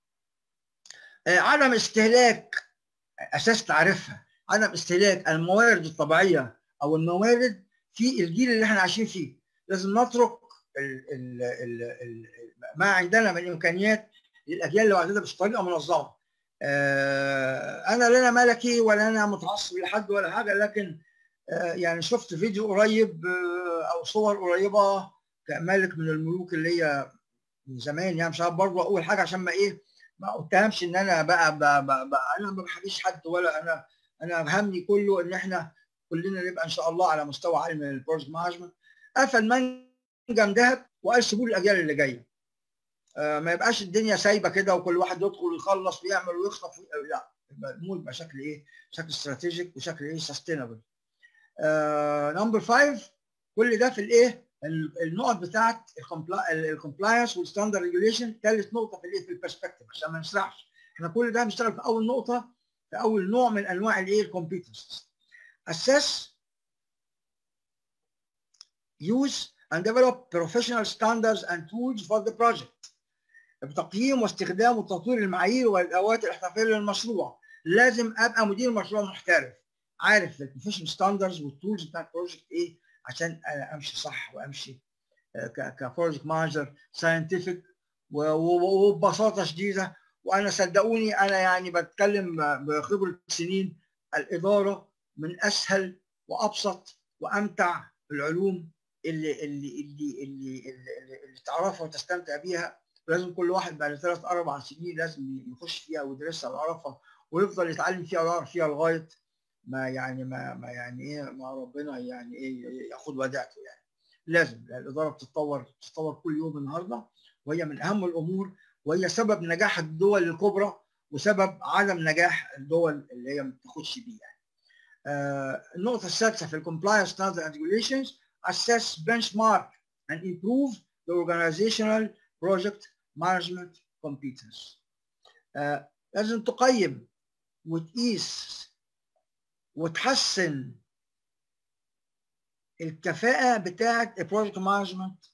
عدم استهلاك اساس تعرفها عدم استهلاك الموارد الطبيعيه او الموارد في الجيل اللي احنا عايشين فيه لازم نترك ال ال ال ال ما عندنا من امكانيات للاجيال اللي بعدنا بطريقه منظمه انا لا انا ملكي ولا انا متعصب لحد ولا حاجه لكن يعني شفت فيديو قريب او صور قريبه كملك من الملوك اللي هي من زمان يعني مش عارف برضه اقول حاجه عشان ما ايه ما اتهمش ان انا بقى, بقى, بقى, بقى انا ما بحبيش حد ولا انا انا همي كله ان احنا كلنا نبقى ان شاء الله على مستوى عالي من البروجكت مانجمنت قفل منجم ذهب وقال سيبوه للاجيال اللي جايه آه ما يبقاش الدنيا سايبه كده وكل واحد يدخل ويخلص ويعمل ويخطف لا يبقى الامور يبقى شكل ايه؟ شكل استراتيجيك وشكل ايه؟ سستينبل. نمبر 5 كل ده في الايه؟ النقط بتاعت الكومبلاينس والستاندرد ريجوليشن ثالث نقطه في الايه؟ في البرسبكتيف عشان ما نسرحش. احنا كل ده بنشتغل في اول نقطه في اول نوع من انواع الايه؟ الكومبيتنسز. assess use and develop professional standards and tools for the project. بتقييم واستخدام وتطوير المعايير والادوات الاحترافيه للمشروع. لازم ابقى مدير مشروع محترف عارف البروفيشنال ستاندرز والتولز بتاع البروجكت ايه عشان انا امشي صح وامشي كبروجكت مانجر ساينتفك وببساطه شديده وانا صدقوني انا يعني بتكلم بخبره سنين الاداره من اسهل وابسط وامتع العلوم اللي اللي اللي اللي, اللي, اللي تعرفها وتستمتع بيها لازم كل واحد بعد ثلاث اربع سنين لازم يخش فيها ويدرسها ويعرفها ويفضل يتعلم فيها ويعرف فيها لغايه ما يعني ما, ما يعني ايه ما ربنا يعني ايه ياخد وديعته يعني لازم الاداره بتتطور بتتطور كل يوم النهارده وهي من اهم الامور وهي سبب نجاح الدول الكبرى وسبب عدم نجاح الدول اللي هي ما بتاخدش بيه يعني. آه النقطه السادسه في الكومبلاينس ستاندرد اند ريجوليشنز assess benchmark and improve the organizational project management competence. آه لازم تقيم وتقيس وتحسن الكفاءة بتاعة البروجكت مانجمنت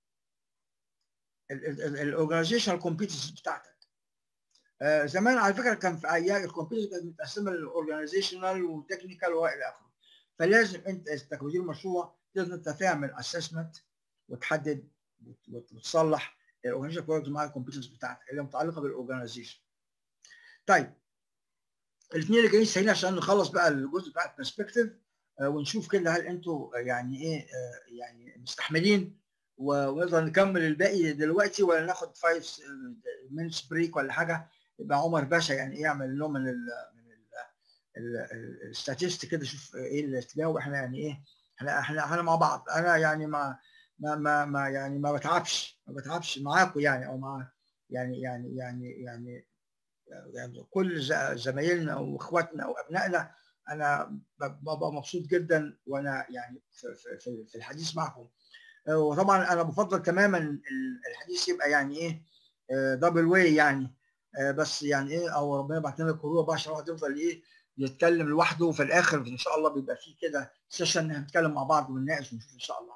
الاورجنايزيشنال كومبيتنس بتاعتك. آه زمان على فكره كان في ايام الكمبيوتر كانت متقسمه للاورجنايزيشنال وتكنيكال والى اخره. فلازم انت كمدير مشروع لازم انت تعمل اسسمنت وتحدد وتصلح الاورجنايزيشن بروجكت مع الكومبيتنس بتاعتك اللي متعلقه بالاورجنايزيشن. طيب الاثنين اللي جايين سهلين عشان نخلص بقى الجزء بتاع البرسبكتيف آه ونشوف كده هل انتوا يعني ايه آه يعني مستحملين ونقدر نكمل الباقي دلوقتي ولا ناخد 5 مينتس بريك ولا حاجه يبقى عمر باشا يعني ايه يعمل نوع من ال من الستاتستيك كده شوف ايه الاتجاه واحنا يعني ايه احنا احنا احنا مع بعض انا يعني ما ما ما, ما يعني ما بتعبش ما بتعبش معاكم يعني او مع يعني يعني يعني يعني يعني كل زمايلنا واخواتنا وابنائنا انا ببقى مبسوط جدا وانا يعني في, في, في الحديث معكم وطبعا انا بفضل تماما الحديث يبقى يعني ايه دبل واي يعني بس يعني ايه او ربنا يبعت لنا الكورونا بقى عشان الواحد يفضل ايه يتكلم لوحده وفي الاخر ان شاء الله بيبقى فيه كده سيشن هنتكلم مع بعض ونناقش ونشوف ان شاء الله.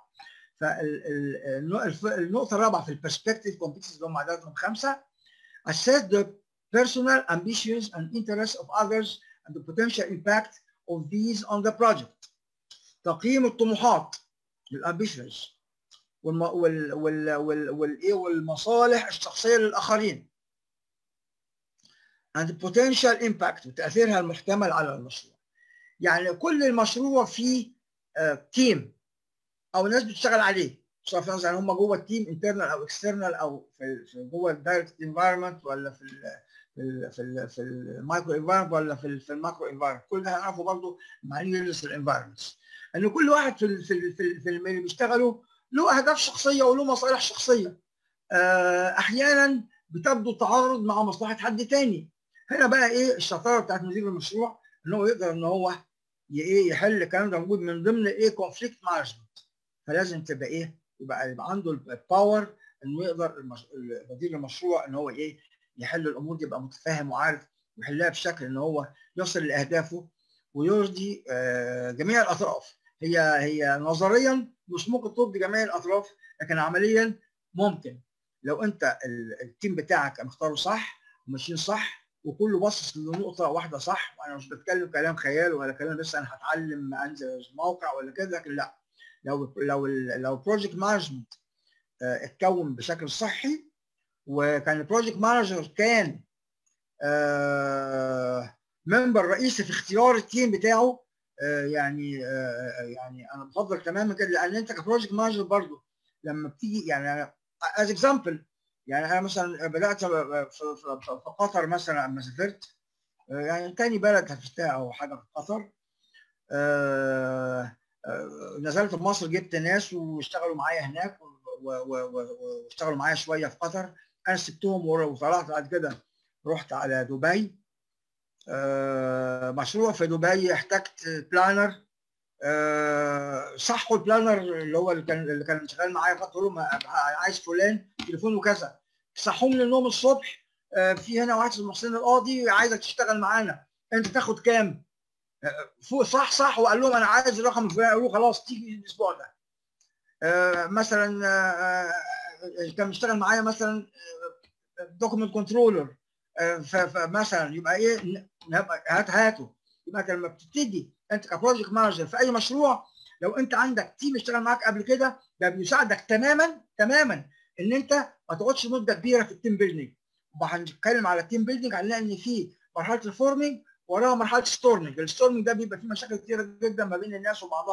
فالنقطه الرابعه في البرسبكتيف كومبيتنس اللي هم عددهم خمسه assess the personal ambitions and interests of others and the potential impact of these on the project. تقييم الطموحات الامبيشنز والم... وال... وال... وال... والايه والمصالح الشخصيه للاخرين and the potential impact وتاثيرها المحتمل على المشروع يعني كل المشروع فيه تيم او ناس بتشتغل عليه بصرف النظر يعني هم جوه التيم انترنال او اكسترنال او في, في جوه الدايركت انفايرمنت ولا في ال في ال في ال في المايكرو انفايرمنت ولا في في الماكرو انفايرمنت كل ده هنعرفه برضه مع ندرس الانفايرمنتس ان كل واحد في ال في ال في, ال في اللي بيشتغلوا له اهداف شخصيه وله مصالح شخصيه احيانا بتبدو تعارض مع مصلحه حد تاني هنا بقى ايه الشطاره بتاعت مدير المشروع ان هو يقدر ان هو ايه يحل الكلام ده موجود من ضمن ايه كونفليكت مانجمنت فلازم تبقى ايه يبقى يبقى عنده الباور انه يقدر المش... مدير المشروع ان هو ايه يحل الامور دي يبقى متفاهم وعارف ويحلها بشكل ان هو يصل لاهدافه ويرضي آه جميع الاطراف هي هي نظريا مش ممكن ترضي جميع الاطراف لكن عمليا ممكن لو انت التيم بتاعك مختاره صح وماشيين صح وكله باصص لنقطه واحده صح وانا مش بتكلم كلام خيال ولا كلام لسه انا هتعلم انزل موقع ولا كده لكن لا لو لو لو بروجكت مانجمنت اتكون بشكل صحي وكان البروجكت مانجر كان ممبر رئيسي في اختيار التيم بتاعه يعني يعني انا بفضل تماما كده لان انت كبروجكت مانجر برضه لما بتيجي يعني از اكزامبل يعني انا مثلا بدات في, في قطر مثلا لما سافرت يعني تاني بلد هفتها او حاجه في قطر نزلت في مصر جبت ناس واشتغلوا معايا هناك واشتغلوا معايا شويه في قطر انا سبتهم وطلعت بعد كده رحت على دبي مشروع في دبي احتجت بلانر صحوا البلانر اللي هو اللي كان اللي كان شغال معايا قلت له عايز فلان تليفونه كذا صحوهم من النوم الصبح في هنا واحد اسمه محسن القاضي عايزك تشتغل معانا انت تاخد كام؟ فوق صح صح وقال لهم انا عايز الرقم الفلاني قالوا خلاص تيجي الاسبوع ده مثلا كان بيشتغل معايا مثلا دوكيمنت كنترولر فمثلا يبقى ايه هات هاته يبقى لما بتبتدي انت كبروجكت مانجر في اي مشروع لو انت عندك تيم اشتغل معاك قبل كده ده بيساعدك تماما تماما ان انت ما تقعدش مده كبيره في التيم بيلدينج وهنتكلم على التيم بيلدينج هنلاقي ان في مرحله الفورمينج وراها مرحله ستورمنج الستورمنج ده بيبقى فيه مشاكل كتيره جدا ما بين الناس وبعضها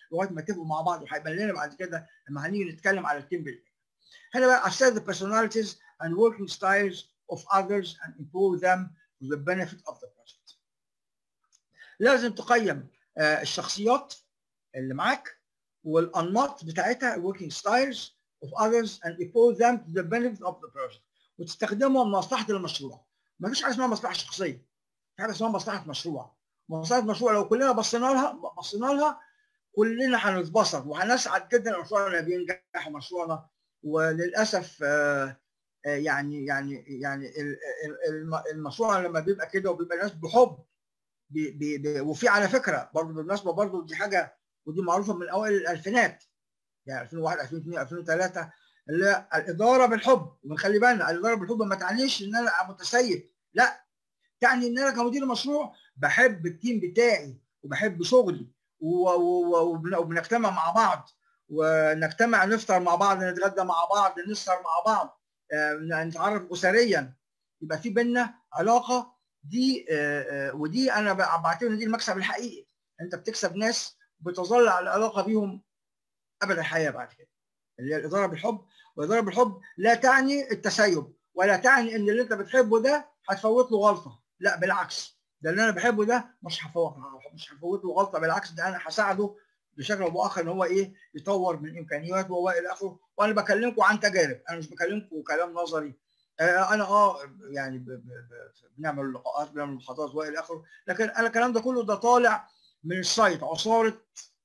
لغايه ما اتفقوا مع بعض وهيبان لنا بعد كده لما هنيجي نتكلم على التيم بيلدينج هنا بقى assess the personalities and working styles of others and improve them for the benefit of the project لازم تقيم الشخصيات اللي معاك والانماط بتاعتها working styles of others and impose them to the benefit of the project وتستخدمهم لمصلحه المشروع ما فيش حاجه اسمها مصلحه شخصيه في حاجه اسمها مصلحه مشروع مصلحه مشروع لو كلنا بصينا لها بصينا لها كلنا هنتبسط وهنسعد جدا مشروعنا بينجح ومشروعنا وللاسف يعني يعني يعني المشروع لما بيبقى كده وبيبقى ناس بحب بي بي وفي على فكره برضه بالمناسبه برضه دي حاجه ودي معروفه من اوائل الالفينات يعني 2001 2002 2003 اللي الاداره بالحب ونخلي بالنا الاداره بالحب ما تعنيش ان انا متسيب لا تعني ان انا كمدير مشروع بحب التيم بتاعي وبحب شغلي وبنجتمع مع بعض ونجتمع نفطر مع بعض نتغدى مع بعض نسهر مع بعض نتعرف اسريا يبقى في بينا علاقه دي ودي انا بعتبر دي المكسب الحقيقي انت بتكسب ناس بتظل على العلاقه بيهم ابد الحياه بعد كده اللي هي الاداره بالحب والاداره بالحب لا تعني التسيب ولا تعني ان اللي انت بتحبه ده هتفوت له غلطه لا بالعكس ده اللي انا بحبه ده مش هفوت مش هفوت له غلطه بالعكس ده انا هساعده بشكل او باخر ان هو ايه يطور من امكانياته والى اخره وانا بكلمكم عن تجارب انا مش بكلمكم كلام نظري آه انا اه يعني ب ب ب بنعمل لقاءات بنعمل محاضرات والى اخره لكن انا الكلام ده كله ده طالع من السايت عصاره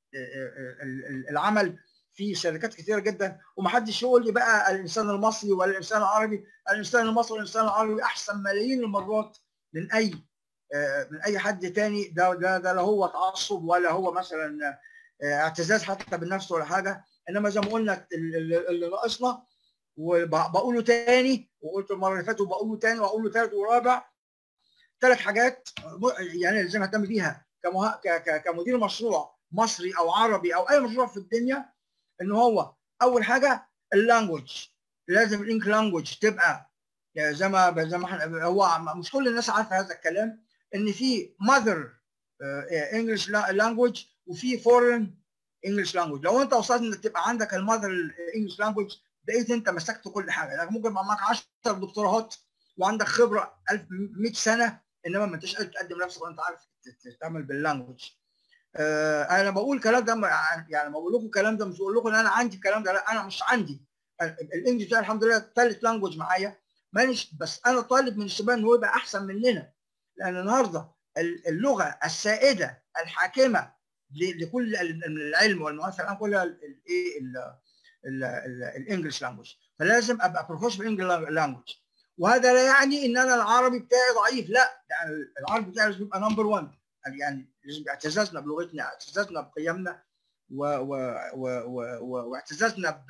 العمل في شركات كتيره جدا ومحدش يقول لي بقى الانسان المصري ولا الانسان العربي الانسان المصري والانسان العربي احسن ملايين المرات من اي من اي حد تاني ده ده ده لا هو تعصب ولا هو مثلا اعتزاز حتى بالنفس ولا حاجه انما زي ما قلنا اللي ناقصنا وبقوله تاني وقلت المره اللي فاتت وبقوله تاني واقوله ثالث ورابع ثلاث حاجات يعني لازم اهتم بيها كمدير مشروع مصري او عربي او اي مشروع في الدنيا ان هو اول حاجه اللانجوج لازم الانك لانجوج تبقى يعني زي ما زي ما احنا هو مش كل الناس عارفه هذا الكلام ان في ماذر انجلش لانجوج وفي فورن انجلش لانجوج لو انت وصلت انك تبقى عندك الماذر انجلش لانجوج بقيت انت مسكت كل حاجه يعني ممكن يبقى معاك 10 دكتوراهات وعندك خبره 1100 سنه انما ما انتش قادر تقدم نفسك وانت عارف تعمل باللانجوج آه انا بقول الكلام ده يعني لما بقول لكم الكلام ده مش بقول لكم ان انا عندي الكلام ده لا انا مش عندي الانجلش ده الحمد لله ثالث لانجوج معايا مانيش بس انا طالب من الشباب ان هو يبقى احسن مننا لان النهارده اللغه السائده الحاكمه لكل العلم والمؤثر الان كلها الايه الانجلش لانجوج فلازم ابقى بروفيشنال انجلش لانجوج وهذا لا يعني ان انا العربي بتاعي ضعيف لا يعني العربي بتاعي لازم يبقى نمبر 1 يعني لازم اعتزازنا بلغتنا اعتزازنا بقيمنا و و و و واعتزازنا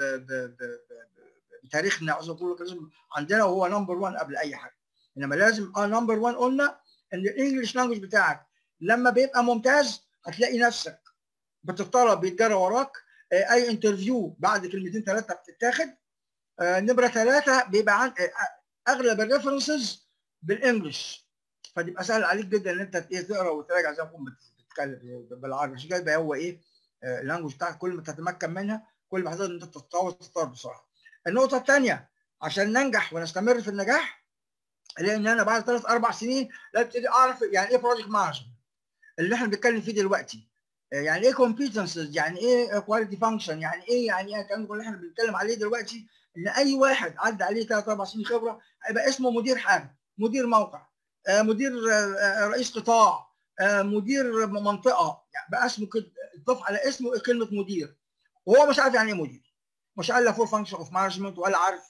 بتاريخنا عاوز اقول لك لازم عندنا وهو نمبر 1 قبل اي حاجه انما لازم اه نمبر 1 قلنا ان الانجليش لانجوج بتاعك لما بيبقى ممتاز هتلاقي نفسك بتطلب بيتجرى وراك آه اي انترفيو بعد كلمتين ثلاثه بتتاخد آه نمره ثلاثه بيبقى عن آه اغلب الريفرنسز بالانجلش فبيبقى سهل عليك جدا ان انت تقرا وتراجع زي ما تكون بتتكلم بالعربي عشان كده هو ايه اللانجوج بتاعك كل ما تتمكن منها كل ما هتقدر ان انت تتطور تتطور بسرعه. النقطه الثانيه عشان ننجح ونستمر في النجاح لان انا بعد ثلاث اربع سنين لازم ابتدي اعرف يعني ايه بروجكت مانجمنت اللي احنا بنتكلم فيه دلوقتي يعني ايه كومبيتنسز يعني ايه كواليتي فانكشن يعني ايه يعني ايه الكلام اللي احنا بنتكلم عليه دلوقتي ان اي واحد عدى عليه ثلاث اربع سنين خبره هيبقى اسمه مدير حاجه مدير موقع مدير رئيس قطاع مدير منطقه يعني بقى اسمه كده اضاف على اسمه كلمه مدير وهو مش عارف يعني ايه مدير مش عارف فور فانكشن اوف مانجمنت ولا عارف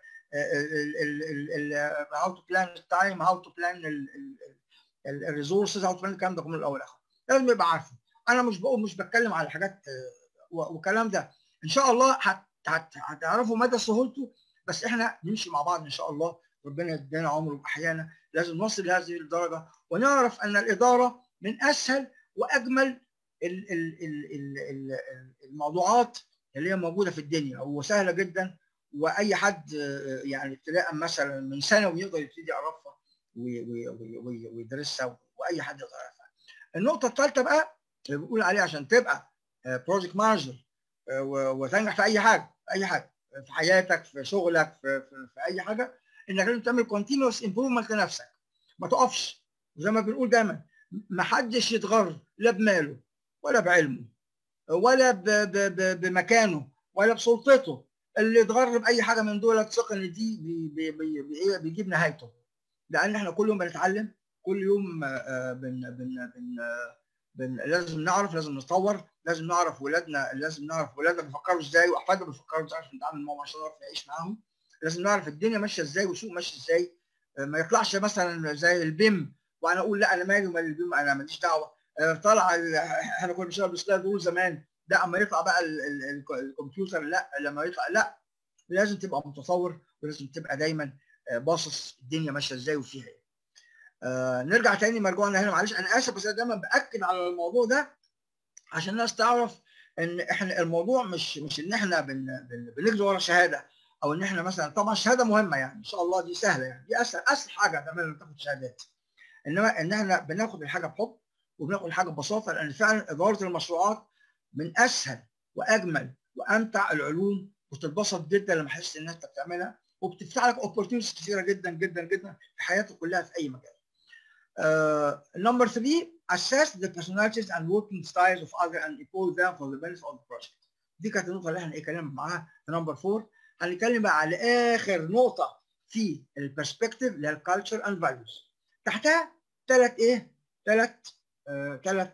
هاو تو بلان التايم هاو تو بلان الريسورسز هاو تو بلان الكلام ده كله من الاول لاخر لازم يبقى عارفه انا مش بقول مش بتكلم على حاجات والكلام ده ان شاء الله هتعرفوا مدى سهولته بس احنا نمشي مع بعض ان شاء الله ربنا يدينا عمر واحيانا لازم نصل لهذه الدرجه ونعرف ان الاداره من اسهل واجمل الموضوعات اللي هي موجوده في الدنيا وسهله جدا واي حد يعني ابتداء مثلا من ثانوي يقدر يبتدي يعرفها ويدرسها واي حد يقدر يعرفها. النقطه الثالثه بقى اللي بنقول عليها عشان تبقى بروجكت مانجر وتنجح في اي حاجه اي حاجه في حياتك في شغلك في, في, في اي حاجه انك لازم تعمل كونتينوس امبروفمنت لنفسك ما تقفش زي ما بنقول دايما ما حدش يتغر لا بماله ولا بعلمه ولا ب ب ب بمكانه ولا بسلطته اللي يتغر باي حاجه من دول ثق ان دي بي بي بي بي بيجيب نهايته لان احنا كل يوم بنتعلم كل يوم بن بن بن بن لازم نعرف لازم نتطور لازم نعرف ولادنا لازم نعرف ولادنا بيفكروا ازاي واحفادنا بيفكروا ازاي عشان نتعامل معاهم عشان نعرف نعيش معاهم لازم نعرف الدنيا ماشيه ازاي والسوق ماشي ازاي ما يطلعش مثلا زي البيم وانا اقول لا انا مالي ومال البيم انا ماليش دعوه طلع احنا كنا بنشتغل بسلايد رول زمان لا اما يطلع بقى ال ال الكمبيوتر لا لما يطلع لا لازم تبقى متطور ولازم تبقى دايما باصص الدنيا ماشيه ازاي وفيها ايه آه نرجع تاني مرجوعنا هنا معلش انا اسف بس انا دايما باكد على الموضوع ده عشان الناس تعرف ان احنا الموضوع مش مش ان احنا بن بن بنجري ورا شهاده او ان احنا مثلا طبعا الشهاده مهمه يعني ان شاء الله دي سهله يعني دي اسهل اسهل حاجه تعملها انك تاخد شهادات انما ان احنا بناخد الحاجه بحب وبناخد الحاجه ببساطه لان فعلا اداره المشروعات من اسهل واجمل وامتع العلوم وتتبسط جدا لما تحس ان انت بتعملها وبتفتح لك اوبورتيونيتيز كثيره جدا جدا جدا في حياتك كلها في اي مجال. نمبر 3 assess the personalities and working styles of other and impose them for the benefit of the project. دي كانت النقطه اللي احنا اتكلمنا معاها في نمبر 4 هنتكلم بقى على اخر نقطه في البرسبكتيف اللي هي الكالتشر اند فاليوز. تحتها ثلاث ايه؟ ثلاث ثلاث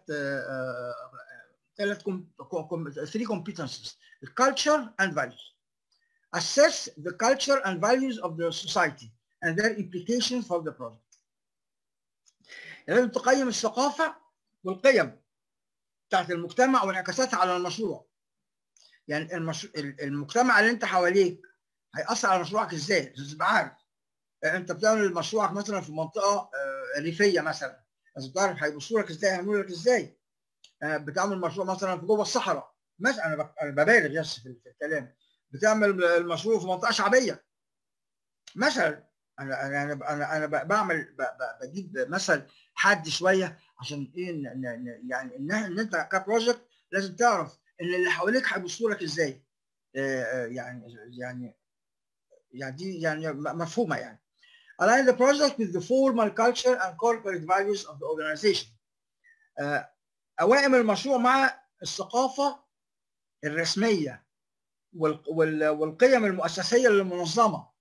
ثلاث 3 competencies الكالتشر اند فاليوز. assess the culture and values of the society and their implications for the project. لازم تقيم الثقافة والقيم بتاعت المجتمع وانعكاساتها على المشروع. يعني المش... المجتمع اللي انت حواليك هيأثر على مشروعك ازاي؟ لازم تبقى عارف. انت بتعمل مشروعك مثلا في منطقة ريفية مثلا، لازم تعرف هيبصوا لك ازاي هيعملوا لك ازاي. بتعمل مشروع مثلا في جوه الصحراء، مثلا انا انا ببالغ بس في الكلام. بتعمل المشروع في منطقه شعبيه مثلا انا انا انا انا بعمل بجيب مثل حاد شويه عشان ايه يعني ان ان انت كبروجكت لازم تعرف ان اللي حواليك هيبصوا لك ازاي يعني يعني يعني دي يعني مفهومه يعني align the project with the formal culture and corporate values of the organization اوائم المشروع مع الثقافه الرسميه والقيم المؤسسيه للمنظمه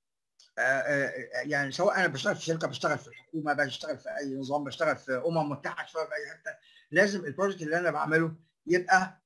يعني سواء انا بشتغل في شركه بشتغل في الحكومه بشتغل في اي نظام بشتغل في امم متحده بشتغل في اي حته لازم البروجكت اللي انا بعمله يبقى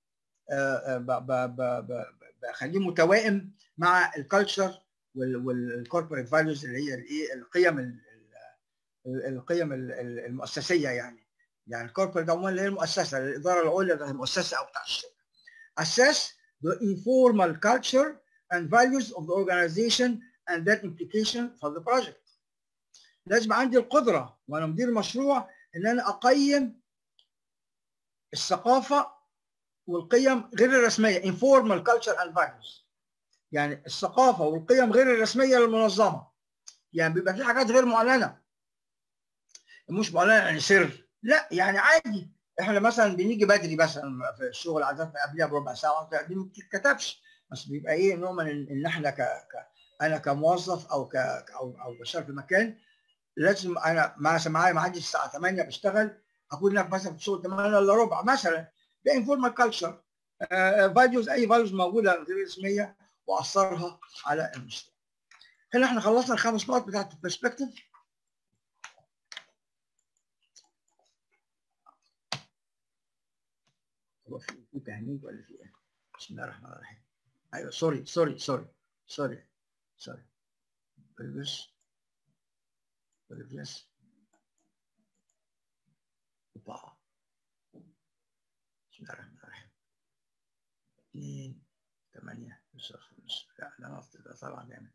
بخليه متوائم مع الكالتشر والكوربريت فاليوز اللي هي الايه القيم القيم المؤسسيه يعني يعني الكوربريت عموما اللي هي المؤسسه الاداره العليا بتاعت المؤسسه او بتاع الشركه اساس the informal culture and values of the organization and their implication for the project. لازم عندي القدرة وأنا مدير مشروع إن أنا أقيم الثقافة والقيم غير الرسمية informal culture and values. يعني الثقافة والقيم غير الرسمية للمنظمة. يعني بيبقى في حاجات غير معلنة. مش معلنة يعني سر. لا يعني عادي احنا مثلا بنيجي بدري مثلا في الشغل عادة قبلها بربع ساعه دي ما بتتكتبش بس بيبقى ايه نوع من ان احنا ك... ك... انا كموظف او ك او او بشتغل في مكان لازم انا مثلا معايا معدي الساعه 8 بشتغل اكون هناك مثلا في الشغل 8 الا ربع مثلا ده انفورمال كلتشر فاليوز اي فاليوز موجوده غير رسميه واثرها على المشروع. هنا احنا خلصنا الخمس نقط بتاعت البرسبكتيف هو في في تهنيج ولا في ايه؟ بسم الله الرحمن الرحيم. ايوه سوري سوري سوري سوري سوري. previous previous اوبا بسم الله الرحمن الرحيم. 2 8 صفر لا لا نفط ده طبعا جامد.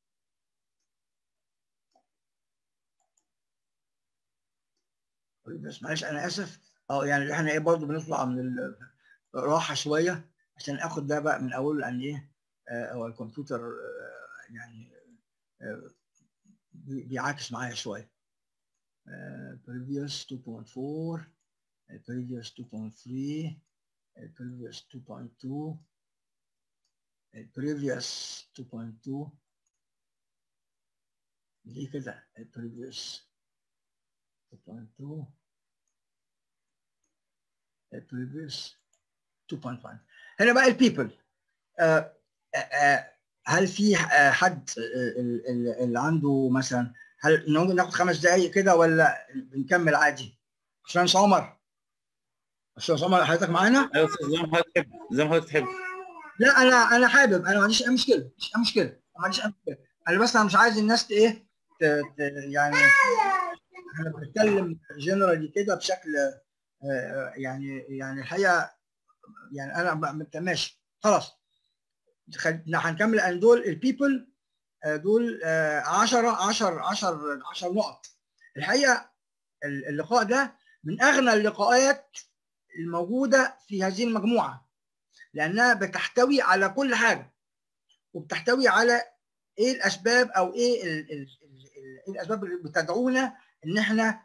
بس معلش انا اسف اه يعني احنا ايه برضه بنطلع من الراحه شويه عشان اخد ده بقى من اول لان ايه آه هو الكمبيوتر آه يعني آه بيعاكس معايا شويه previous 2.4 previous 2.3 previous 2.2 previous 2.2 ليه كده previous 2.2 previous 2.1 هنا بقى البيبل آه آه هل في حد اللي عنده مثلا هل ممكن ناخد خمس دقايق كده ولا بنكمل عادي؟ باشمهندس عمر باشمهندس عمر حضرتك معانا؟ ايوه استاذ زي ما حضرتك تحب زي ما حضرتك تحب لا انا انا حابب انا ما عنديش اي مشكله مش اي مشكله ما عنديش اي مشكله انا بس انا مش عايز الناس ايه يعني احنا بنتكلم جنرالي كده بشكل يعني يعني الحقيقه يعني انا ماشي خلاص هنكمل ان دول البيبل دول 10 10 10 10 نقط الحقيقه اللقاء ده من اغنى اللقاءات الموجوده في هذه المجموعه لانها بتحتوي على كل حاجه وبتحتوي على ايه الاسباب او ايه ال ال ال الاسباب اللي بتدعونا ان احنا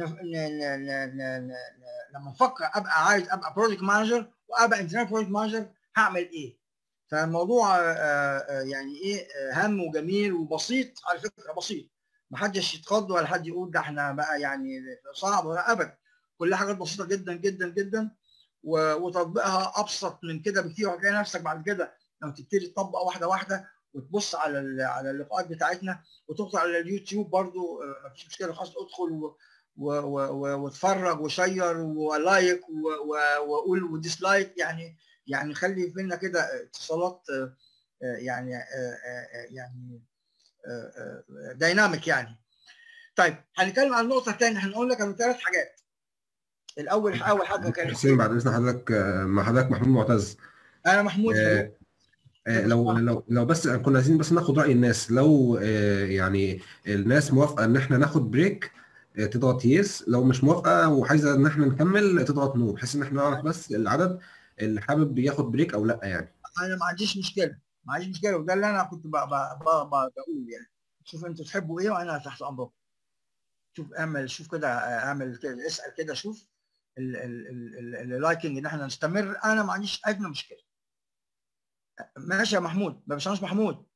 لما نفكر ابقى عايز ابقى بروجكت مانجر وابقى انجينير بروجكت مانجر هعمل ايه؟ فالموضوع يعني ايه هام وجميل وبسيط على فكره بسيط محدش يتخض ولا حد يقول ده احنا بقى يعني صعب ولا ابدا كلها حاجات بسيطه جدا جدا جدا وتطبيقها ابسط من كده بكتير وهتلاقي نفسك بعد كده لما تبتدي تطبق واحده واحده وتبص على على اللقاءات بتاعتنا وتدخل على اليوتيوب برضو مفيش مشكله خالص ادخل واتفرج وشير ولايك وقول وديسلايك يعني يعني خلي بينا كده اتصالات يعني يعني دايناميك يعني طيب هنتكلم عن النقطه الثانيه هنقول لك عن ثلاث حاجات الاول اول حاجه كانت حسين بعد اذن حضرتك مع حضرتك محمود معتز انا محمود آه لو لو لو بس كنا عايزين بس ناخد راي الناس لو يعني الناس موافقه ان احنا ناخد بريك تضغط يس لو مش موافقه وعايزه ان احنا نكمل تضغط نو بحيث ان احنا نعرف بس العدد اللي حابب ياخد بريك او لا يعني انا ما عنديش مشكله ما عنديش مشكله وده اللي انا كنت بقول يعني شوف انتوا تحبوا ايه وانا تحت امركم شوف اعمل شوف كده اعمل كده اسال كده شوف اللايكنج ان احنا نستمر انا ما عنديش ادنى مشكله ماشي يا محمود باشمهندس محمود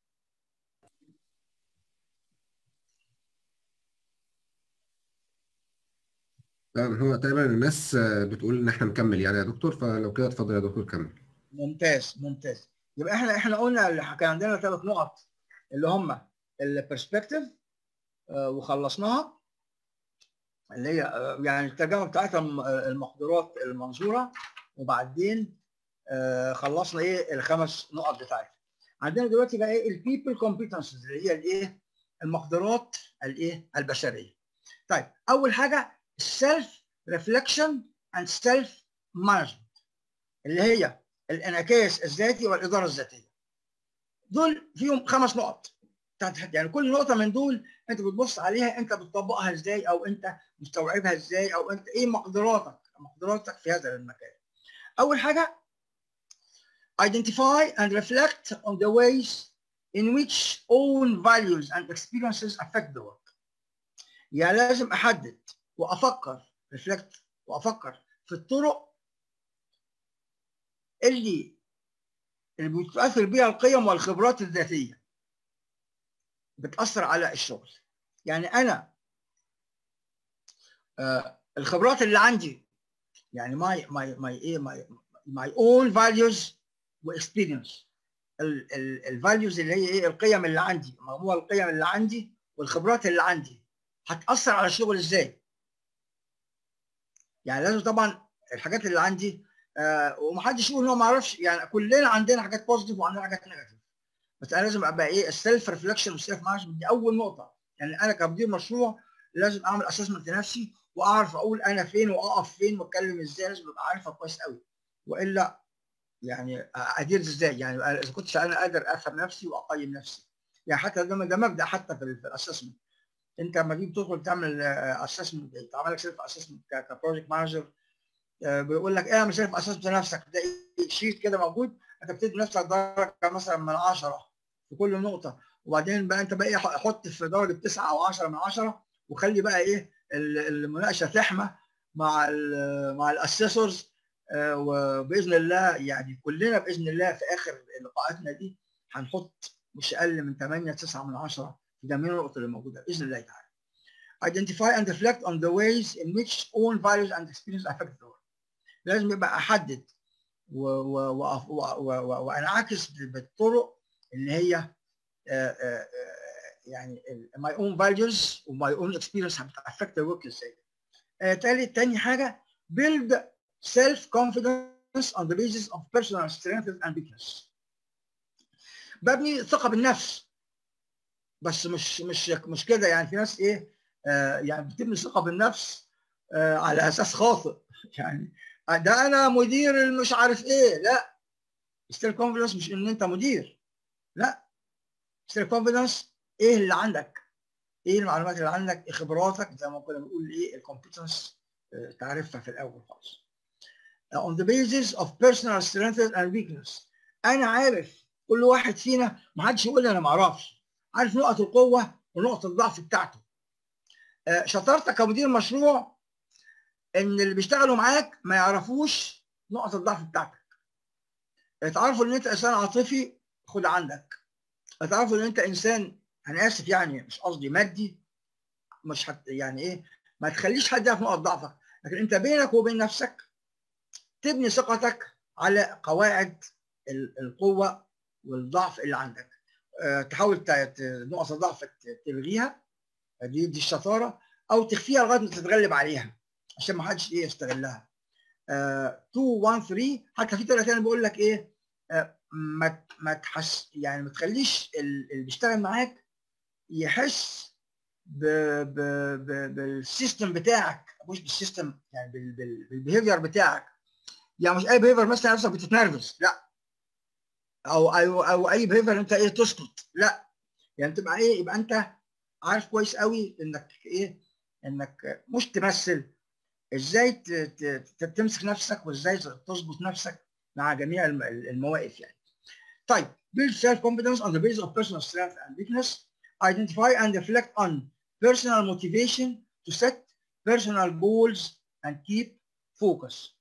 هو تقريبا الناس بتقول ان احنا نكمل يعني يا دكتور فلو كده اتفضل يا دكتور كمل ممتاز ممتاز يبقى احنا احنا قلنا كان عندنا ثلاث نقط اللي هم البرسبكتيف وخلصناها اللي هي يعني الترجمه بتاعتها المقدورات المنظوره وبعدين خلصنا ايه الخمس نقط بتاعتها عندنا دلوقتي بقى ايه البيبل كومبيتنسز اللي هي الايه المقدورات الايه البشريه طيب اول حاجه السيلف ريفليكشن اند سيلف مانجمنت اللي هي الانعكاس الذاتي والاداره الذاتيه دول فيهم خمس نقط يعني كل نقطه من دول انت بتبص عليها انت بتطبقها ازاي او انت مستوعبها ازاي او انت ايه مقدراتك مقدراتك في هذا المكان اول حاجه identify and reflect on the ways in which own values and experiences affect the work يعني لازم احدد وافكر reflect وافكر في الطرق اللي اللي بتؤثر بيها القيم والخبرات الذاتيه بتاثر على الشغل يعني انا آه الخبرات اللي عندي يعني ماي ماي ماي ايه ماي ماي اون فاليوز واكسبيرينس الفاليوز اللي هي ايه القيم اللي عندي مجموع القيم اللي عندي والخبرات اللي عندي هتاثر على الشغل ازاي يعني لازم طبعا الحاجات اللي عندي آه ومحدش يقول ان هو ما يعرفش يعني كلنا عندنا حاجات بوزيتيف وعندنا حاجات نيجاتيف بس انا لازم ابقى ايه السيلف ريفلكشن والسيلف مانجمنت دي اول نقطه يعني انا كمدير مشروع لازم اعمل اسسمنت لنفسي واعرف اقول انا فين واقف فين واتكلم ازاي لازم ابقى عارفها كويس قوي والا يعني ادير ازاي يعني اذا كنتش انا قادر افهم نفسي واقيم نفسي يعني حتى ده ده مبدا حتى في الاسسمنت انت لما تيجي تدخل تعمل اسسمنت تعمل لك سيلف اسسمنت كبروجكت مانجر بيقول لك اعمل سيلف اسسمنت لنفسك تلاقي شيت كده موجود انت بتدي نفسك درجه مثلا من 10 في كل نقطه وبعدين بقى انت بقى ايه حط في درجه 9 او 10 من 10 وخلي بقى ايه المناقشه تحمى مع ال مع الاسيسورز آه، وباذن الله يعني كلنا باذن الله في اخر لقاءاتنا دي هنحط مش اقل من 8 9 من 10 في جميع النقط اللي موجوده باذن الله تعالى. Identify and reflect on the ways in which own values and experience affect the world. لازم يبقى احدد و- و- و- و- و- وانعكس بالطرق اللي هي آه، آه، آه، يعني ال- my own values و my own experience have affect the work ازاي. آه، تالت تاني حاجه build self confidence on the basis of personal strengths and weakness. ببني ثقه بالنفس بس مش مش مش كده يعني في ناس ايه آه يعني بتبني ثقه بالنفس آه على اساس خاطئ يعني ده انا مدير المش عارف ايه لا ستيل كونفيدنس مش ان انت مدير لا ستيل كونفيدنس ايه اللي عندك ايه المعلومات اللي عندك ايه خبراتك زي ما كنا بنقول ايه الكومبتنس تعرفها في الاول خالص on the basis of personal strengths and weakness انا عارف كل واحد فينا ما حدش يقول لي انا ما اعرفش عارف نقط القوه ونقط الضعف بتاعته آه، شطارتك كمدير مشروع ان اللي بيشتغلوا معاك ما يعرفوش نقط الضعف بتاعتك اتعرفوا ان انت انسان عاطفي خد عندك اتعرفوا ان انت انسان انا اسف يعني مش قصدي مادي مش حت يعني ايه ما تخليش حد يعرف نقط ضعفك لكن انت بينك وبين نفسك تبني ثقتك على قواعد ال- القوه والضعف اللي عندك أه تحاول ت- ت- نقط الضعف ت- تلغيها دي دي الشطاره او تخفيها لغايه ما تتغلب عليها عشان ما حدش ايه يستغلها 2 1 3 حتى في طريقه ثانيه بيقول لك ايه آه، ما ت- ما تحس يعني ما تخليش ال- اللي بيشتغل معاك يحس ب ب ب بالسيستم بتاعك مش بالسيستم يعني بال- بال- بالبيهيفير بتاعك يعني مش اي بيهيفير مثلا نفسك بتتنرفز لا او او او اي بيهيفير انت ايه تسكت لا يعني تبقى ايه يبقى انت عارف كويس قوي انك ايه انك مش تمثل ازاي ت- ت- ت- تمسك نفسك وازاي تظبط نفسك مع جميع الم- المواقف يعني. طيب build self confidence on the basis of personal strength and weakness. Identify and reflect on personal motivation to set personal goals and keep focus.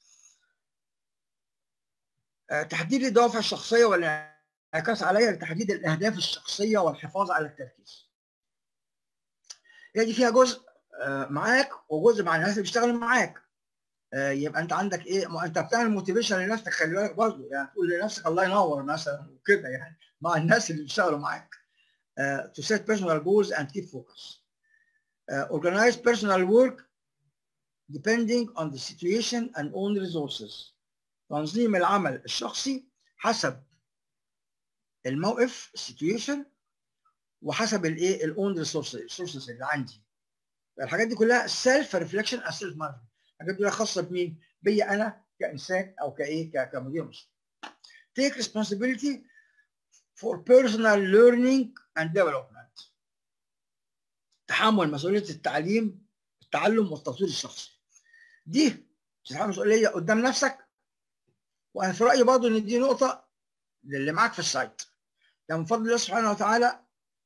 آه، تحديد الدوافع الشخصية والانعكاس عليها لتحديد الأهداف الشخصية والحفاظ على التركيز. هي دي فيها جزء آه، معاك وجزء مع الناس اللي بيشتغلوا معاك. آه، يبقى انت عندك ايه ما انت بتعمل موتيفيشن لنفسك خلي بالك برضه يعني تقول لنفسك الله ينور مثلا وكده يعني مع الناس اللي بيشتغلوا معاك uh, to set personal goals and keep focus uh, organize personal work depending on the situation and own resources تنظيم العمل الشخصي حسب الموقف السيتويشن وحسب الايه الاون ريسورسز اللي عندي الحاجات دي كلها سيلف ريفليكشن او سيلف مانجمنت الحاجات دي كلها خاصه بمين؟ بيا انا كانسان او كايه ك- كمدير مشروع. Take responsibility for personal learning and development. تحمل مسؤوليه التعليم التعلم والتطوير الشخصي. دي تتحمل مسؤوليه قدام نفسك وانا في رايي برضه ان دي نقطه للي معاك في السايت. يعني من فضل الله سبحانه وتعالى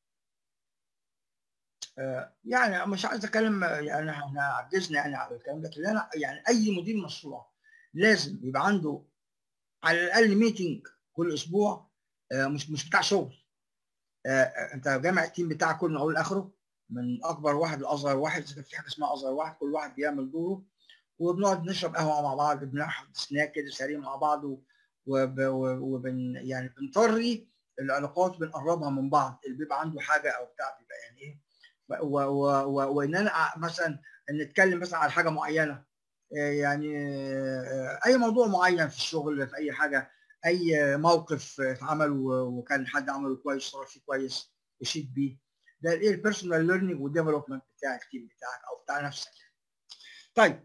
آه، يعني مش عايز اتكلم آه، يعني احنا عجزنا يعني على الكلام ده لكن انا يعني اي مدير مشروع لازم يبقى عنده على الاقل ميتنج كل اسبوع آه، مش مش بتاع شغل آه، آه، انت جامع التيم بتاعك كله من اوله لاخره من اكبر واحد لاصغر واحد اذا كان في حاجه اسمها اصغر واحد كل واحد بيعمل دوره وبنقعد نشرب قهوه مع بعض بناخد سناك كده سريع مع بعض و- وب- و- وبن يعني بنطري العلاقات بنقربها من بعض اللي بيبقى عنده حاجه او بتاع بيبقى يعني ايه و- و- و- وان انا أ- مثلا نتكلم مثلا على حاجه معينه آه، يعني آه، اي موضوع معين في الشغل في اي حاجه اي موقف اتعمل و- وكان حد عمله كويس صار فيه كويس يشيد بيه ده الايه البيرسونال ليرنينج والديفلوبمنت بتاع التيم بتاعك او بتاع نفسك طيب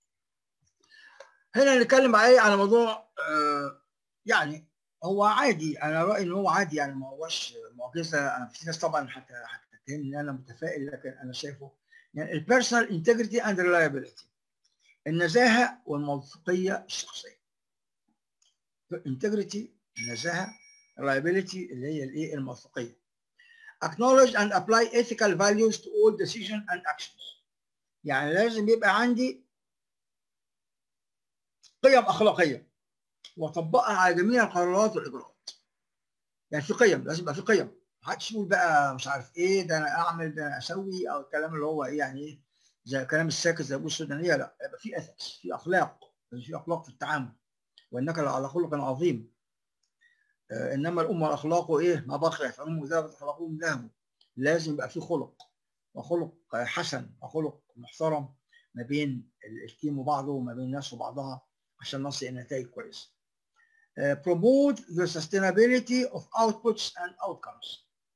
هنا نتكلم بقى ايه على موضوع آه، يعني هو عادي انا رايي ان هو عادي يعني ما هوش معجزه أنا في ناس طبعا حتى هتتهم ان انا متفائل لكن انا شايفه يعني البيرسونال انتجريتي اند ريلايبيليتي النزاهه والموثوقيه الشخصيه انتجريتي النزاهه reliability اللي هي الايه الموثوقيه acknowledge and apply ethical values to all decisions and actions يعني لازم يبقى عندي قيم اخلاقيه واطبقها على جميع القرارات والاجراءات يعني في قيم لازم يبقى في قيم محدش يقول بقى مش عارف ايه ده انا اعمل ده انا اسوي او الكلام اللي هو ايه يعني ايه زي كلام الساكت زي ابو السودانيه لا يبقى في اثكس في اخلاق في اخلاق في التعامل وانك لعلى خلق عظيم آه انما الامه اخلاقه ايه ما بقيت فهم ذهبت اخلاقهم ذهبوا لازم يبقى في خلق وخلق حسن وخلق محترم ما بين التيم وبعضه وما بين الناس وبعضها عشان نصل الى نتائج كويسه. Uh, promote the sustainability of outputs and outcomes.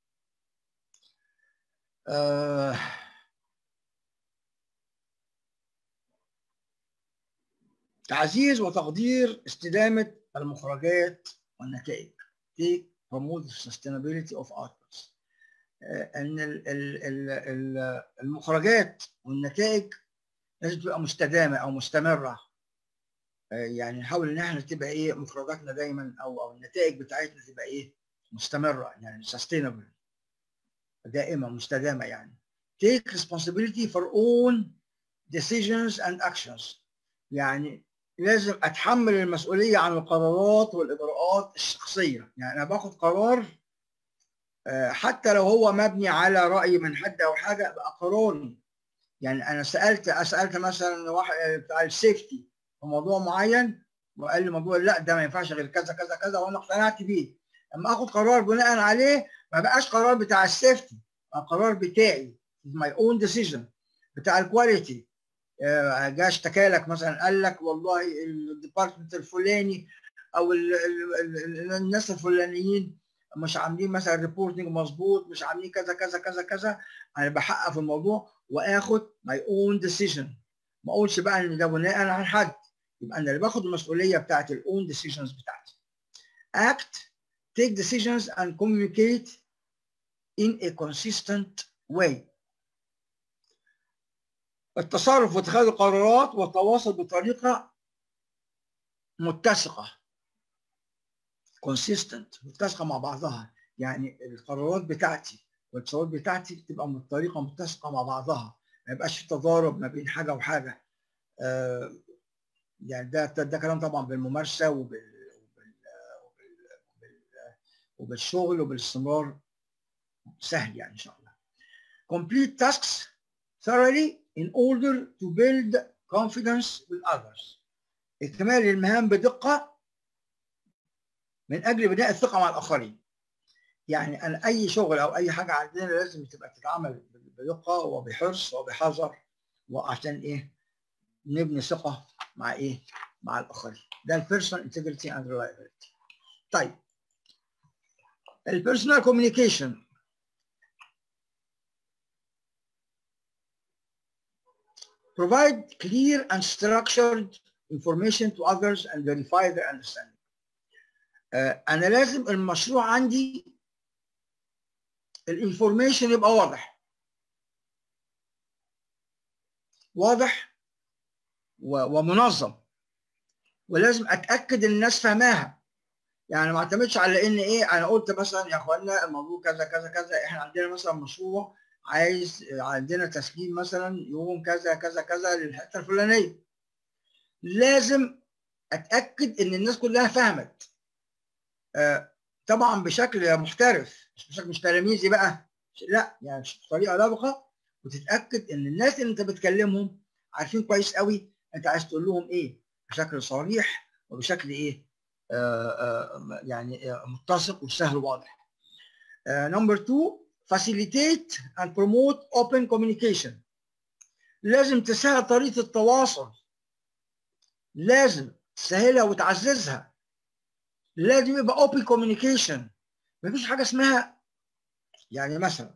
Uh, تعزيز وتقدير استدامة المخرجات والنتائج. Take promote the sustainability of outputs. ان المخرجات والنتائج لازم تبقى مستدامه او مستمره يعني نحاول ان احنا تبقى ايه مخرجاتنا دايما او او النتائج بتاعتنا تبقى ايه مستمره يعني sustainable دائمه مستدامه يعني take responsibility for own decisions and actions يعني لازم اتحمل المسؤوليه عن القرارات والاجراءات الشخصيه يعني انا باخد قرار حتى لو هو مبني على راي من حد او حاجه بقى قراري يعني انا سالت سالت مثلا واحد بتاع السيفتي في موضوع معين وقال لي موضوع لا ده ما ينفعش غير كذا كذا كذا وانا اقتنعت بيه اما اخد قرار بناء عليه ما بقاش قرار بتاع السيفتي بقى قرار بتاعي ماي اون ديسيجن بتاع الكواليتي جه اشتكى لك مثلا قال لك والله الديبارتمنت الفلاني او ال ال ال الناس الفلانيين مش عاملين مثلا ريبورتنج مظبوط مش عاملين كذا كذا كذا كذا انا بحقق في الموضوع واخد ماي اون ديسيجن ما اقولش بقى ان ده بناء عن حد يبقى انا اللي باخد المسؤوليه بتاعت الاون ديسيجنز بتاعتي act take decisions and communicate in a consistent way التصرف واتخاذ القرارات والتواصل بطريقه متسقه consistent متسقه مع بعضها يعني القرارات بتاعتي والتصورات بتاعتي تبقى بطريقه متسقه مع بعضها ما يبقاش في تضارب ما بين حاجه وحاجه آه يعني ده ده كلام طبعا بالممارسه وبال وبال وبال وبالشغل وبالاستمرار سهل يعني ان شاء الله. Complete tasks thoroughly in order to build confidence with others. اكمال المهام بدقه من اجل بناء الثقه مع الاخرين. يعني انا اي شغل او اي حاجه عندنا لازم تبقى تتعمل بدقه وبحرص وبحذر وعشان ايه؟ نبني ثقه مع ايه؟ مع الاخرين. ده البيرسونال انتجريتي اند ريلايبيلتي. طيب البيرسونال كوميونيكيشن provide clear and structured information to others and verify their understanding. آه انا لازم المشروع عندي الانفورميشن يبقى واضح واضح ومنظم ولازم اتاكد ان الناس فاهماها يعني ما اعتمدش على ان ايه انا قلت مثلا يا اخوانا الموضوع كذا كذا كذا احنا عندنا مثلا مشروع عايز عندنا تسجيل مثلا يوم كذا كذا كذا للحته الفلانيه لازم اتاكد ان الناس كلها فهمت آه طبعا بشكل محترف مش بشكل مش تلاميذي بقى لا يعني بطريقه لبقه وتتاكد ان الناس اللي انت بتكلمهم عارفين كويس قوي انت عايز تقول لهم ايه بشكل صريح وبشكل ايه آه آه يعني متسق وسهل وواضح نمبر 2 facilitate and promote open communication لازم تسهل طريقه التواصل لازم تسهلها وتعززها لازم يبقى open communication مفيش حاجه اسمها يعني مثلا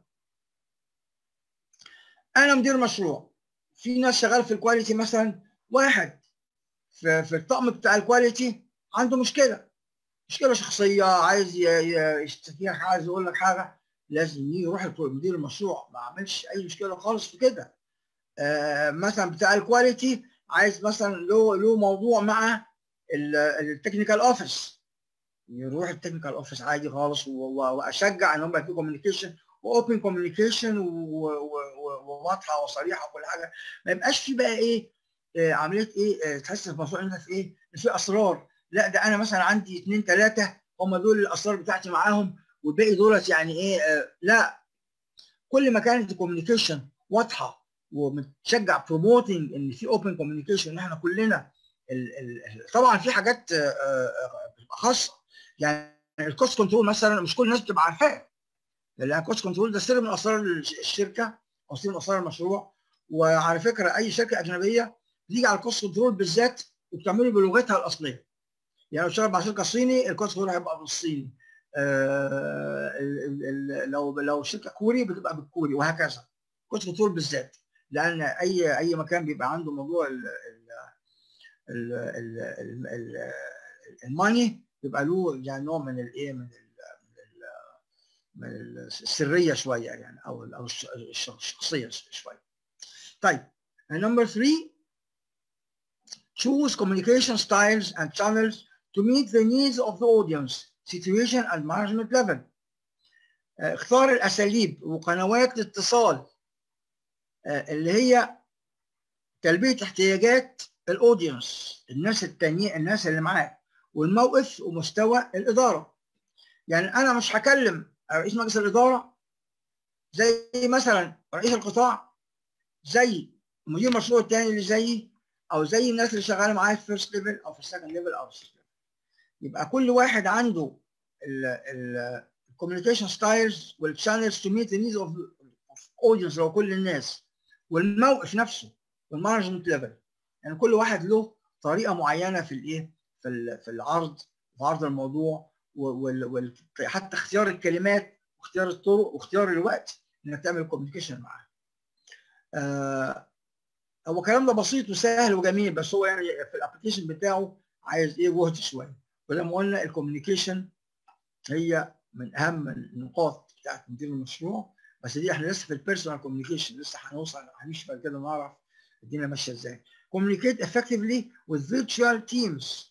انا مدير مشروع في ناس شغال في الكواليتي مثلا واحد في, في الطقم بتاع الكواليتي عنده مشكله مشكله شخصيه عايز يشتكيها عايز يقول لك حاجه لازم يروح مدير المشروع ما عملش اي مشكله خالص في كده آه مثلا بتاع الكواليتي عايز مثلا له له موضوع مع التكنيكال اوفيس يروح التكنيكال اوفيس عادي خالص واشجع ان هم يبقى في كوميونيكيشن واوبن كوميونيكيشن وواضحه وصريحه وكل حاجه ما يبقاش في بقى ايه آه عمليه ايه آه تحس الموضوع انت في ايه في اسرار لا ده انا مثلا عندي اثنين ثلاثه هم دول الاسرار بتاعتي معاهم والباقي دولت يعني ايه آه لا كل ما كانت الكوميونيكيشن واضحه وبتشجع بروموتنج ان في اوبن كوميونيكيشن ان احنا كلنا ال ال طبعا في حاجات خاصه يعني الكوست كنترول مثلا مش كل الناس بتبقى عارفاه لان الكوست كنترول ده سر من اسرار الشركه او سر من اسرار المشروع وعلى فكره اي شركه اجنبيه بتيجي على الكوست كنترول بالذات وبتعمله بلغتها الاصليه يعني لو شغال مع شركه صيني الكوست كنترول هيبقى بالصيني آه لو لو شركه كوري بتبقى بالكوري وهكذا كوست كنترول بالذات لان اي اي مكان بيبقى عنده موضوع ال ال ال ال ال الماني بيبقى له يعني نوع من الايه من ال من السريه شويه يعني او او الشخصيه شويه. طيب number three choose communication styles and channels to meet the needs of the audience situation and management level. اختار الاساليب وقنوات الاتصال اللي هي تلبيه احتياجات الاودينس الناس التانيين الناس اللي معاك والموقف ومستوى الاداره يعني انا مش هكلم رئيس مجلس الاداره زي مثلا رئيس القطاع زي مدير المشروع الثاني اللي زيي او زي الناس اللي شغاله معايا في فيرست ليفل او في السكند ليفل او في يبقى كل واحد عنده الكوميونيكيشن ستايلز والشانلز تو ميت ذا نيدز اوف اودينس لو كل الناس والموقف نفسه والمانجمنت ليفل يعني كل واحد له طريقه معينه في الايه في في العرض في عرض الموضوع وحتى اختيار الكلمات واختيار الطرق واختيار الوقت انك تعمل كوميونيكيشن معاه. آه هو الكلام ده بسيط وسهل وجميل بس هو يعني في الابلكيشن بتاعه عايز ايه جهد شويه وزي ما قلنا الكوميونيكيشن هي من اهم النقاط بتاعت مدير المشروع بس دي احنا لسه في البيرسونال كوميونيكيشن لسه هنوصل هنمشي بعد كده نعرف الدنيا ماشيه ازاي. communicate effectively with virtual teams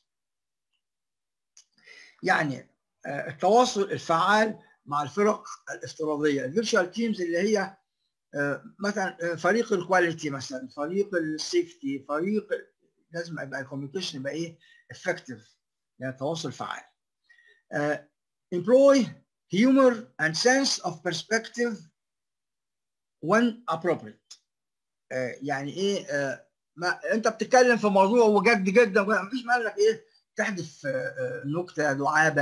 يعني التواصل الفعال مع الفرق الافتراضيه الفيرتشوال تيمز اللي هي مثلا فريق الكواليتي مثلا فريق السيفتي فريق لازم يبقى الكوميونيكيشن يبقى ايه افكتيف يعني تواصل فعال employ humor and sense of perspective when appropriate يعني ايه ما انت بتتكلم في موضوع وجد جدا مفيش مالك ايه تحدث نكته دعابه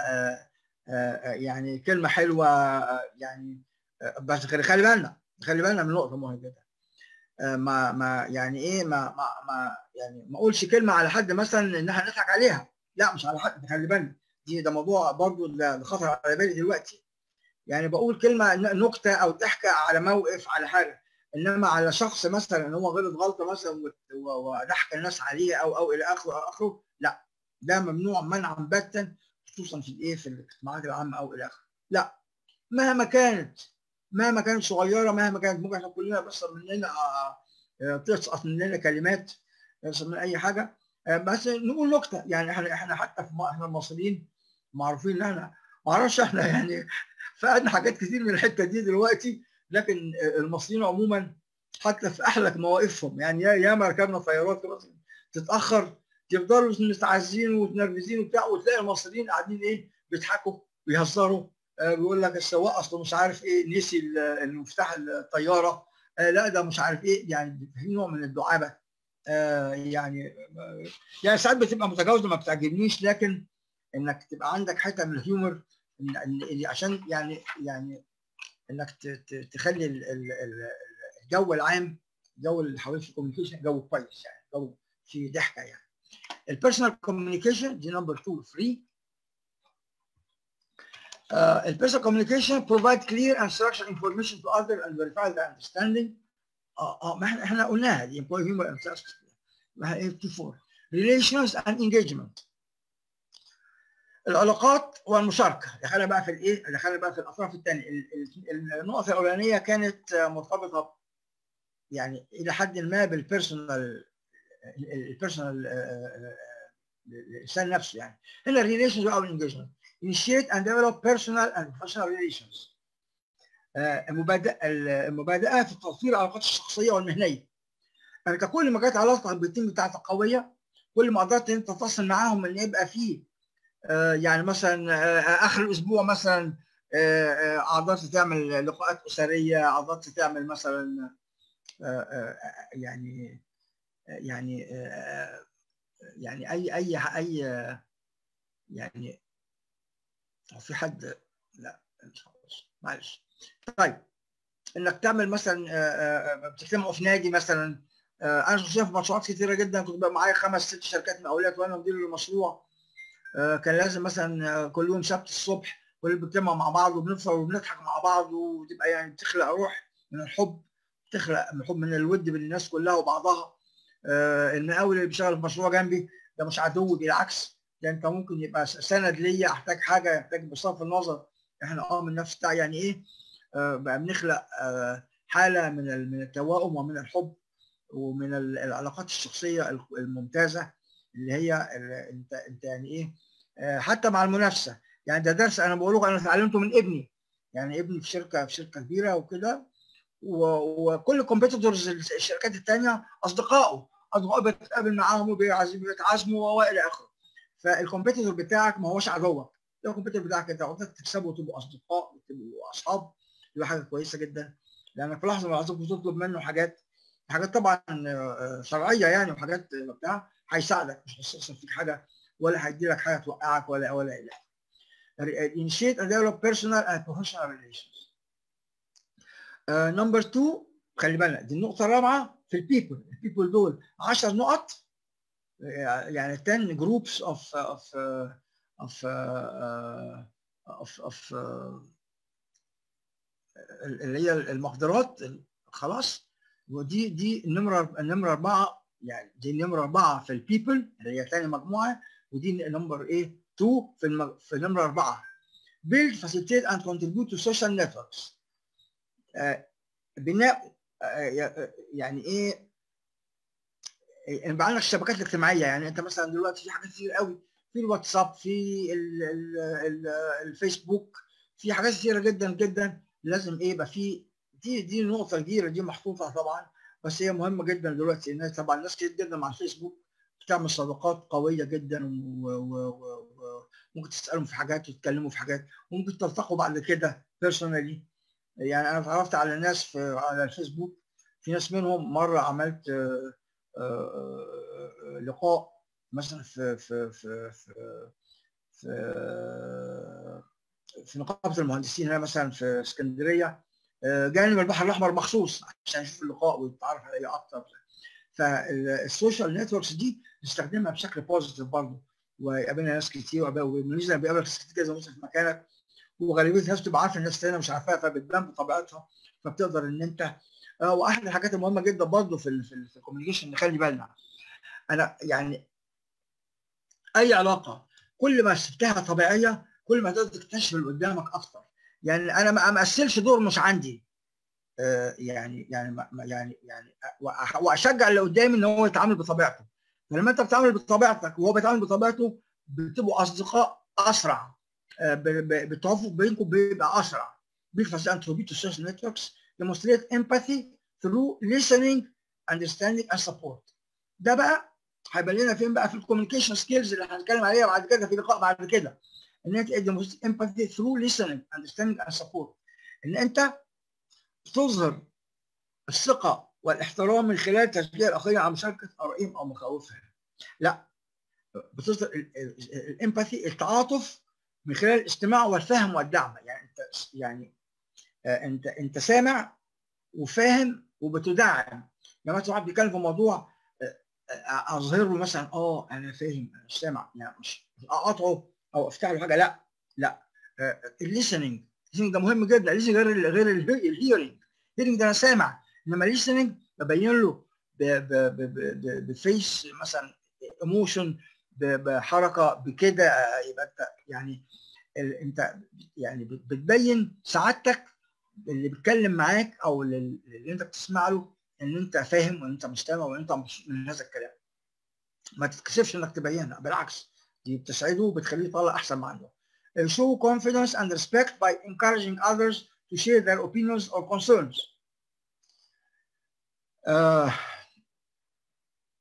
يعني كلمه حلوه يعني بس خلي بالنا خلي بالنا من نقطه مهمه جدا ما ما يعني ايه ما ما, ما يعني ما اقولش كلمه على حد مثلا ان احنا نضحك عليها لا مش على حد خلي بالنا دي ده موضوع برضو ده خطر على بالي دلوقتي يعني بقول كلمه نكته او ضحكه على موقف على حاجه انما على شخص مثلا ان هو غلط غلطه مثلا وضحك الناس عليه او او الى اخره اخره لا ده ممنوع منعا باتا خصوصا في الايه في الاجتماعات العامه او الى اخره لا مهما كانت مهما كانت صغيره مهما كانت ممكن احنا كلنا بس مننا تسقط مننا كلمات يحصل من اي حاجه بس نقول نكته يعني احنا احنا حتى في احنا المصريين معروفين ان احنا ما اعرفش احنا يعني فقدنا حاجات كتير من الحته دي دلوقتي لكن المصريين عموما حتى في احلك مواقفهم يعني ياما ركبنا طيارات تتاخر يفضلوا متعزين ومتنرفزين وبتاع وتلاقي المصريين قاعدين ايه بيضحكوا بيهزروا آه بيقول لك السواق اصله مش عارف ايه نسي المفتاح الطياره آه لا ده مش عارف ايه يعني في نوع من الدعابه آه يعني يعني ساعات بتبقى متجاوزه ما بتعجبنيش لكن انك تبقى عندك حته من الهيومر عشان يعني يعني انك تخلي الجو العام الجو اللي حوالين الكوميونيكيشن جو كويس يعني جو فيه ضحكه يعني البيرسونال كوميونيكيشن دي نمبر 2 3 البيرسونال كوميونيكيشن provide clear and structured information to others and verify the understanding اه اه ما احنا احنا قلناها دي employ humor and trust ما هي 4 relations and engagement العلاقات والمشاركه دخلنا بقى في الايه دخلنا بقى في الاطراف الثانيه النقطه الاولانيه كانت مرتبطه يعني الى حد ما بالبيرسونال البيرسونال الانسان نفسه يعني هنا الريليشنز او الانجيجمنت initiate and develop personal and professional relations المبادئه المبادئه في تطوير العلاقات الشخصيه والمهنيه يعني ككل ما كانت علاقتك بالتيم بتاعتك قويه كل ما قدرت انت تتصل معاهم ان يبقى فيه آه، يعني مثلا آه، اخر الاسبوع مثلا آه، آه، قدرت تعمل لقاءات اسريه قدرت تعمل مثلا آه، آه، يعني يعني آه، يعني اي اي اي آه، يعني هو في حد لا مش خلاص معلش طيب انك تعمل مثلا آه، آه، بتجتمعوا في نادي مثلا آه، انا شخصيا في مشروعات كتيره جدا كنت بقى معايا خمس ست شركات مقاولات وانا مدير المشروع آه، كان لازم مثلا آه، كل يوم سبت الصبح كلنا بنجتمع مع بعض وبنفطر وبنضحك مع بعض وتبقى يعني بتخلق روح من الحب تخلق من حب من الود بين الناس كلها وبعضها آه، المقاول اللي بيشتغل في مشروع جنبي ده مش عدو بالعكس ده انت ممكن يبقى سند ليا احتاج حاجه يحتاج بصرف النظر احنا اه من نفس بتاع يعني ايه آه، بقى بنخلق آه، حاله من ال- من التوائم ومن الحب ومن ال- العلاقات الشخصيه الممتازه اللي هي ال- انت انت يعني ايه آه، حتى مع المنافسه يعني ده درس انا بقوله انا اتعلمته من ابني يعني ابني في شركه في شركه كبيره وكده و- وكل كومبيتيتورز الشركات الثانيه اصدقائه اصدقائه بيتقابل معاهم وبيعزم- بيتعازموا والى اخره فالكومبيتيتور بتاعك ما هوش عدوك ده الكومبيتيتور بتاعك انت قدرت تكسبه وتبقوا اصدقاء وتبقوا اصحاب دي حاجه كويسه جدا لانك في لحظه من اللحظات بتطلب منه حاجات حاجات طبعا آه، شرعيه يعني وحاجات بتاع هيساعدك مش هيستخسر فيك حاجه ولا هيدي لك حاجه توقعك ولا ولا الى اخره. Initiate and develop personal and professional relations. Uh, number two خلي بالك دي النقطة الرابعة في البيبل، البيبل دول 10 نقط يعني 10 groups of of uh, of uh, of of uh, اللي هي المقدرات خلاص ودي دي النمرة النمرة أربعة يعني دي النمرة أربعة في البيبل اللي هي ثاني مجموعة ودي نمبر إيه 2 في المج... في النمرة أربعة build facilitate and contribute to social networks آه، بناء آه، يعني ايه يبقى عندك الشبكات الاجتماعيه يعني انت مثلا دلوقتي في حاجات كتير قوي في الواتساب في ال ال ال الفيسبوك في حاجات كتيره جدا جدا لازم ايه يبقى في دي دي نقطه كبيره دي محطوطه طبعا بس هي مهمه جدا دلوقتي ان طبعا ناس كتير جدا مع الفيسبوك بتعمل صداقات قويه جدا وممكن تسالهم في حاجات وتتكلموا في حاجات وممكن تلتقوا بعد كده بيرسونالي يعني انا اتعرفت على ناس في على الفيسبوك في ناس منهم مره عملت آه، آه، لقاء مثلا في في في في في, في نقابه المهندسين هنا مثلا في اسكندريه آه، جاني من البحر الاحمر مخصوص عشان يشوف اللقاء ويتعرف عليا اكتر فالسوشيال نتوركس دي نستخدمها بشكل بوزيتيف برضه وقابلنا ناس كتير وميزه بيقابلك ناس كتير زي ما في مكانك وغالبيه الناس بتبقى عارفه الناس الثانيه مش عارفاها فبتبان بطبيعتها فبتقدر ان انت آه، واحد الحاجات المهمه جدا برضه في ال في, ال في الكوميونيكيشن نخلي بالنا انا يعني اي علاقه كل ما سبتها طبيعيه كل ما تقدر تكتشف اللي قدامك اكتر يعني انا ما امثلش دور مش عندي آه، يعني يعني ما- ما- يعني يعني وأح- واشجع اللي قدامي ان هو يتعامل بطبيعته فلما انت بتتعامل بطبيعتك وهو بيتعامل بطبيعته بتبقوا اصدقاء اسرع آه، ب- ب- بالتوافق بينكم بيبقى اسرع بيفرز انتروبي تو سوشيال نتوركس demonstrate empathy through listening understanding and support ده بقى هيبان لنا فين بقى في الكوميونيكيشن سكيلز اللي هنتكلم عليها بعد كده في لقاء بعد كده ان انت demonstrate empathy through listening understanding and support ان انت تظهر الثقه والاحترام من خلال تشجيع الاخرين على مشاركه ارائهم او مخاوفهم لا بتظهر الامباثي التعاطف من خلال الاستماع والفهم والدعم يعني انت يعني آه، انت انت سامع وفاهم وبتدعم لما يعني واحد بيتكلم في موضوع آه، آه، اظهر له مثلا اه انا فاهم انا سامع يعني مش مش اقاطعه او افتح له حاجه لا لا الليسننج ده مهم جدا الليسننج غير ال غير الهيرنج الهيرنج ده انا سامع انما الليسننج ببين له ب- ب- ب- ب- ب- بفيس مثلا ايموشن بحركه بكده آه، يبقى انت يعني ال- انت يعني بت- بتبين سعادتك اللي بيتكلم معاك او لل- اللي انت بتسمع له ان انت فاهم وان انت مستمع وان انت مبسوط من هذا الكلام ما تتكسفش انك تبينها بالعكس دي بتسعده وبتخليه يطلع احسن ما عنده show confidence and respect by encouraging others to share their opinions or concerns آه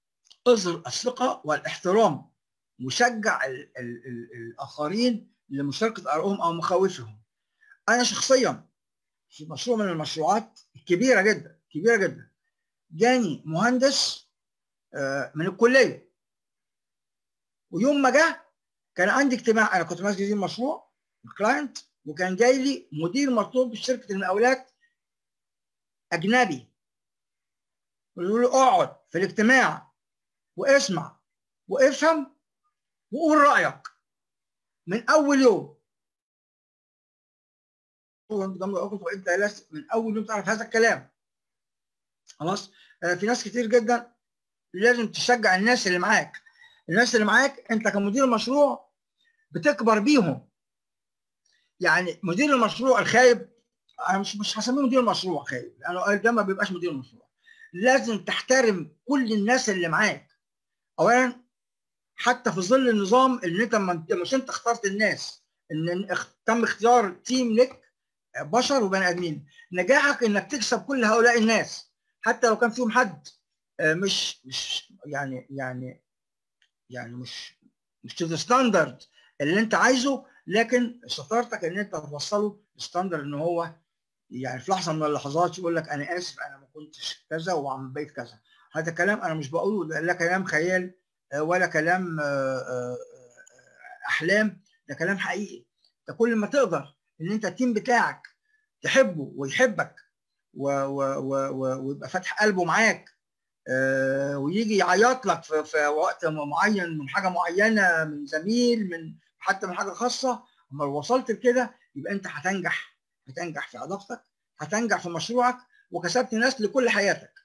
اظهر الثقه والاحترام وشجع ال ال ال الاخرين لمشاركه ارائهم او مخاوفهم انا شخصيا في مشروع من المشروعات الكبيره جدا كبيره جدا جاني مهندس من الكليه ويوم ما جه كان عندي اجتماع انا كنت ماسك دي المشروع الكلاينت وكان جاي لي مدير مرتبط بشركه المقاولات اجنبي ويقول له اقعد في الاجتماع واسمع وافهم وقول رايك من اول يوم وانت من اول يوم تعرف هذا الكلام خلاص في ناس كتير جدا لازم تشجع الناس اللي معاك الناس اللي معاك انت كمدير مشروع بتكبر بيهم يعني مدير المشروع الخايب انا مش مش هسميه مدير مشروع خايب لانه ده ما بيبقاش مدير مشروع لازم تحترم كل الناس اللي معاك اولا حتى في ظل النظام اللي انت مش انت اخترت الناس ان تم اختيار تيم لك بشر وبني ادمين نجاحك انك تكسب كل هؤلاء الناس حتى لو كان فيهم حد مش مش يعني يعني يعني مش مش تو ستاندرد اللي انت عايزه لكن شطارتك ان انت توصله لستاندرد ان هو يعني في لحظه من اللحظات يقول لك انا اسف انا ما كنتش كذا وعم بقيت كذا هذا كلام انا مش بقوله لا كلام خيال ولا كلام احلام ده كلام حقيقي ده كل ما تقدر ان انت التيم بتاعك تحبه ويحبك ويبقى فاتح قلبه معاك ويجي يعيط لك في, في وقت معين من حاجه معينه من زميل من حتى من حاجه خاصه اما وصلت لكده يبقى انت هتنجح هتنجح في علاقتك هتنجح في مشروعك وكسبت ناس لكل حياتك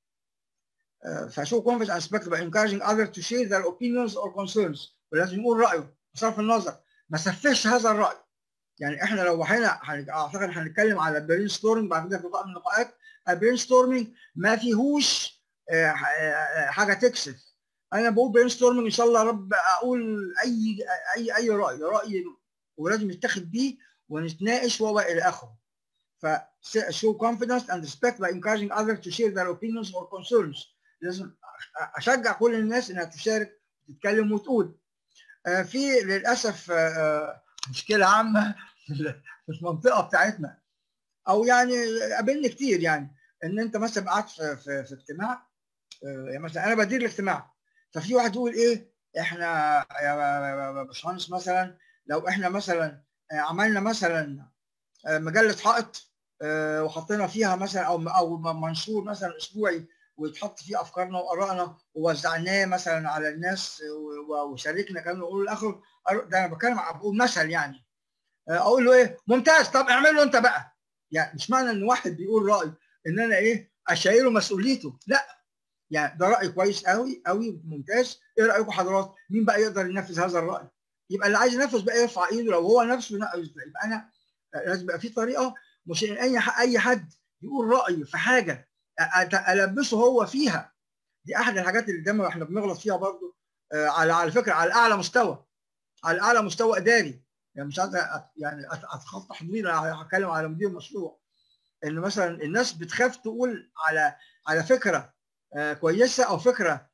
فشو confidence and respect by encouraging others to share their opinions or concerns ولازم يقول رايه بصرف النظر ما سفهش هذا الراي يعني احنا لو احنا اعتقد هنتكلم على البرين ستورمنج بعد كده في لقاء من اللقاءات البرين ستورمنج ما فيهوش حاجه تكسف انا بقول برين ستورمنج ان شاء الله يا رب اقول اي اي اي راي راي ولازم نتاخد بيه ونتناقش والى اخره ف show confidence and respect by encouraging others to share their opinions or concerns لازم اشجع كل الناس انها تشارك وتتكلم وتقول في للاسف مشكله عامه في المنطقه بتاعتنا او يعني قابلني كتير يعني ان انت مثلا قاعد في, في, في اجتماع يعني مثلا انا بدير الاجتماع ففي واحد يقول ايه احنا يا باشمهندس مثلا لو احنا مثلا عملنا مثلا مجله حائط وحطينا فيها مثلا او او منشور مثلا اسبوعي ويتحط فيه افكارنا وارائنا ووزعناه مثلا على الناس وشاركنا كمان نقول الاخر ده انا بتكلم بقول مثل يعني اقول له ايه ممتاز طب اعمله انت بقى يعني مش معنى ان واحد بيقول راي ان انا ايه اشيله مسؤوليته لا يعني ده راي كويس قوي قوي ممتاز ايه رايكم حضرات مين بقى يقدر ينفذ هذا الراي يبقى اللي عايز ينفذ بقى يرفع ايده لو هو نفسه يبقى انا لازم يبقى في طريقه مش ان اي اي حد يقول راي في حاجه البسه هو فيها دي احد الحاجات اللي دايما احنا بنغلط فيها برضو على على فكره على اعلى مستوى على اعلى مستوى اداري يعني مش عايز يعني اتخطى حدودي انا هتكلم على مدير مشروع ان مثلا الناس بتخاف تقول على على فكره كويسه او فكره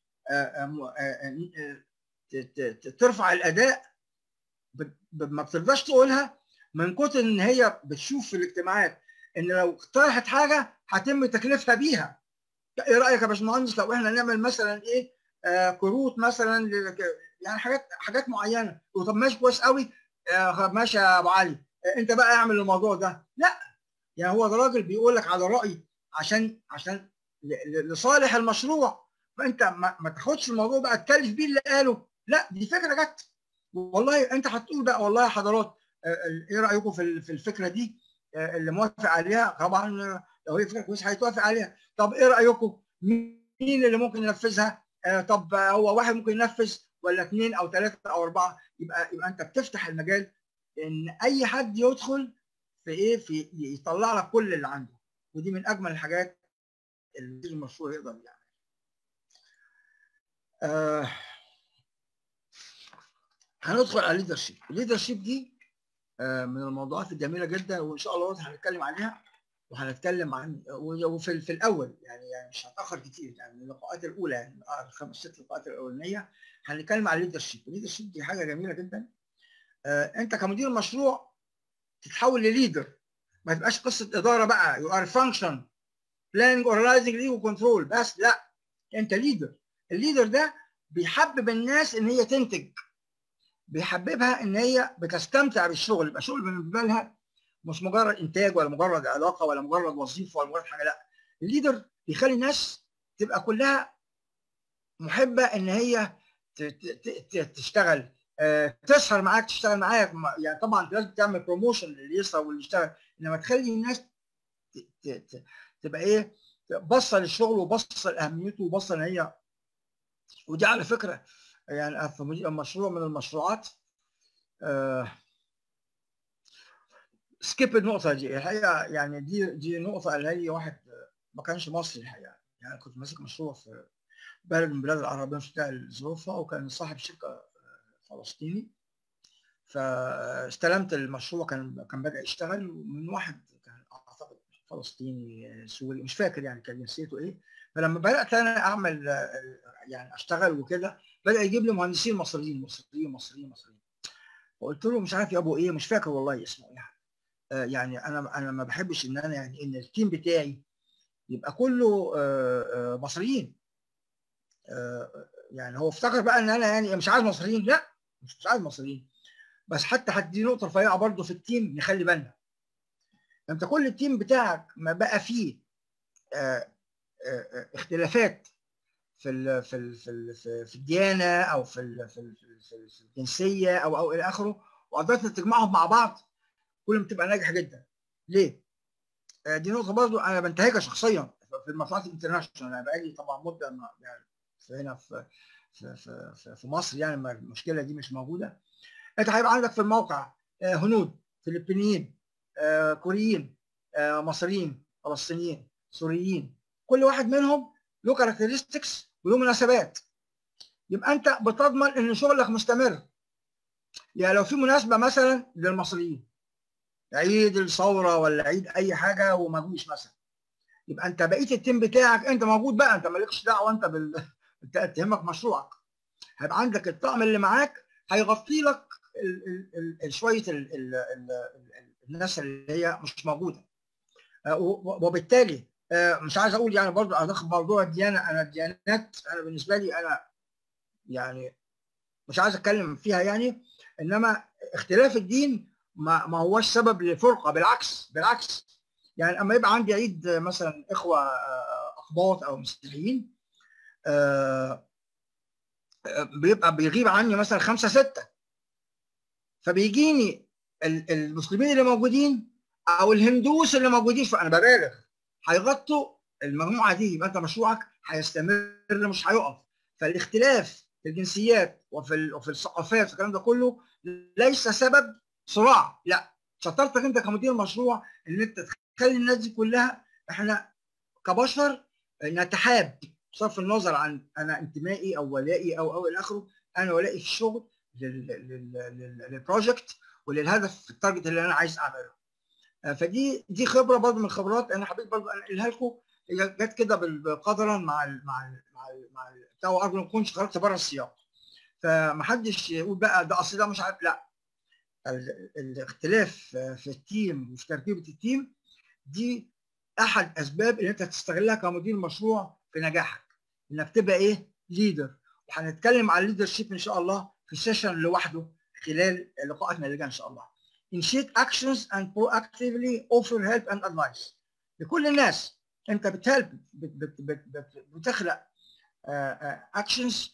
ترفع الاداء ما بترضاش تقولها من كتر ان هي بتشوف في الاجتماعات ان لو اقترحت حاجه هتم تكليفها بيها ايه رايك يا باشمهندس لو احنا نعمل مثلا ايه آه كروت مثلا يعني حاجات حاجات معينه طب ماشي كويس قوي آه ماشي يا ابو علي آه انت بقى اعمل الموضوع ده لا يعني هو ده راجل بيقول لك على راي عشان عشان لصالح المشروع فانت ما, ما تاخدش الموضوع بقى تكلف بيه اللي قاله لا دي فكره جت والله انت هتقول بقى والله يا حضرات ايه رايكم في في الفكره دي اللي موافق عليها طبعا لو هي فكره كويسه هيتوافق عليها طب ايه رايكم مين اللي ممكن ينفذها طب هو واحد ممكن ينفذ ولا اثنين او ثلاثه او اربعه يبقى يبقى انت بتفتح المجال ان اي حد يدخل في ايه في يطلع لك كل اللي عنده ودي من اجمل الحاجات اللي المشروع يقدر يعملها يعني. آه هندخل على الليدرشيب الليدرشيب دي آه من الموضوعات الجميله جدا وان شاء الله هنتكلم عليها وهنتكلم عن وفي في الاول يعني يعني مش هتاخر كتير يعني اللقاءات الاولى يعني الخمس ست لقاءات الاولانيه هنتكلم عن الليدرشيب الليدرشيب دي حاجه جميله جدا آه انت كمدير مشروع تتحول لليدر ما تبقاش قصه اداره بقى يو ار فانكشن بلاننج اورجنايزنج ليج وكنترول بس لا انت ليدر الليدر ده بيحبب الناس ان هي تنتج بيحببها ان هي بتستمتع بالشغل يبقى شغل بالنسبه لها مش مجرد انتاج ولا مجرد علاقه ولا مجرد وظيفه ولا مجرد حاجه لا الليدر بيخلي الناس تبقى كلها محبه ان هي تشتغل تسهر معاك تشتغل معاك يعني طبعا لازم تعمل بروموشن للي يسهر واللي يشتغل انما تخلي الناس تبقى ايه بصه للشغل وبصه لاهميته وبصه ان هي ودي على فكره يعني في مشروع من المشروعات آه سكيب النقطه دي الحقيقه يعني دي دي نقطه اللي هي واحد ما كانش مصري الحقيقه يعني كنت ماسك مشروع في بلد من البلاد العربيه مش بتاع ظروفها وكان صاحب شركه فلسطيني فاستلمت المشروع كان كان بدا يشتغل من واحد كان اعتقد فلسطيني سوري مش فاكر يعني كان جنسيته ايه فلما بدات انا اعمل يعني اشتغل وكده بدا يجيب لي مهندسين مصريين مصريين مصريين مصريين فقلت له مش عارف يا ابو ايه مش فاكر والله اسمه ايه آه يعني انا انا ما بحبش ان انا يعني ان التيم بتاعي يبقى كله آه آه مصريين يعني هو افتكر بقى ان انا يعني مش عايز مصريين لا مش مش عايز مصريين بس حتى هدي نقطه رفيعه برضه في التيم نخلي بالنا انت كل التيم بتاعك ما بقى فيه اختلافات في ال في ال في ال في الديانه او في ال في, ال في الجنسيه او او الى اخره وقدرت تجمعهم مع بعض كل ما تبقى ناجح جدا ليه؟ دي نقطه برضه انا بنتهجها شخصيا في المشروعات الانترناشونال انا بقالي طبعا مده يعني هنا في في في, في مصر يعني المشكله دي مش موجوده انت هيبقى عندك في الموقع هنود فلبينيين كوريين مصريين فلسطينيين سوريين كل واحد منهم له كاركترستكس وله مناسبات يبقى انت بتضمن ان شغلك مستمر يعني لو في مناسبه مثلا للمصريين عيد الثوره ولا عيد اي حاجه وما جوش مثلا يبقى انت بقيه التيم بتاعك انت موجود بقى انت مالكش دعوه انت بال انت تهمك مشروعك هيبقى عندك الطقم اللي معاك هيغطي لك ال ال ال شويه ال ال ال ال الناس اللي هي مش موجوده وبالتالي مش عايز اقول يعني برضو ادخل موضوع الديانه انا الديانات انا بالنسبه لي انا يعني مش عايز اتكلم فيها يعني انما اختلاف الدين ما, ما هوش سبب للفرقه بالعكس بالعكس يعني اما يبقى عندي عيد مثلا اخوه اقباط او مسيحيين بيبقى بيغيب عني مثلا خمسه سته فبيجيني المسلمين اللي موجودين او الهندوس اللي موجودين فانا ببالغ هيغطوا المجموعه دي يبقى انت مشروعك هيستمر مش هيقف فالاختلاف في الجنسيات وفي وفي الثقافات والكلام ده كله ليس سبب صراع لا شطارتك انت كمدير مشروع ان انت تخلي الناس دي كلها احنا كبشر نتحاب بصرف النظر عن انا انتمائي او ولائي او او الى اخره انا ولائي في الشغل للبروجكت وللهدف التارجت اللي انا عايز اعمله فدي دي خبره برضه من الخبرات انا حبيت برضه انقلها لكم هي جت كده قدرا مع ال مع ال مع ال مع بتاع ارجو ما اكونش خرجت بره السياق فمحدش يقول بقى ده اصل ده مش عارف لا الاختلاف في التيم وفي تركيبه التيم دي احد اسباب اللي انت تستغلها كمدير مشروع في نجاحك انك تبقى ايه ليدر وهنتكلم عن الليدرشيب ان شاء الله في سيشن لوحده خلال لقاءاتنا اللي جايه ان شاء الله initiate actions and proactively offer help and advice لكل الناس انت بتهلب بت بت بت بت بتخلق اكشنز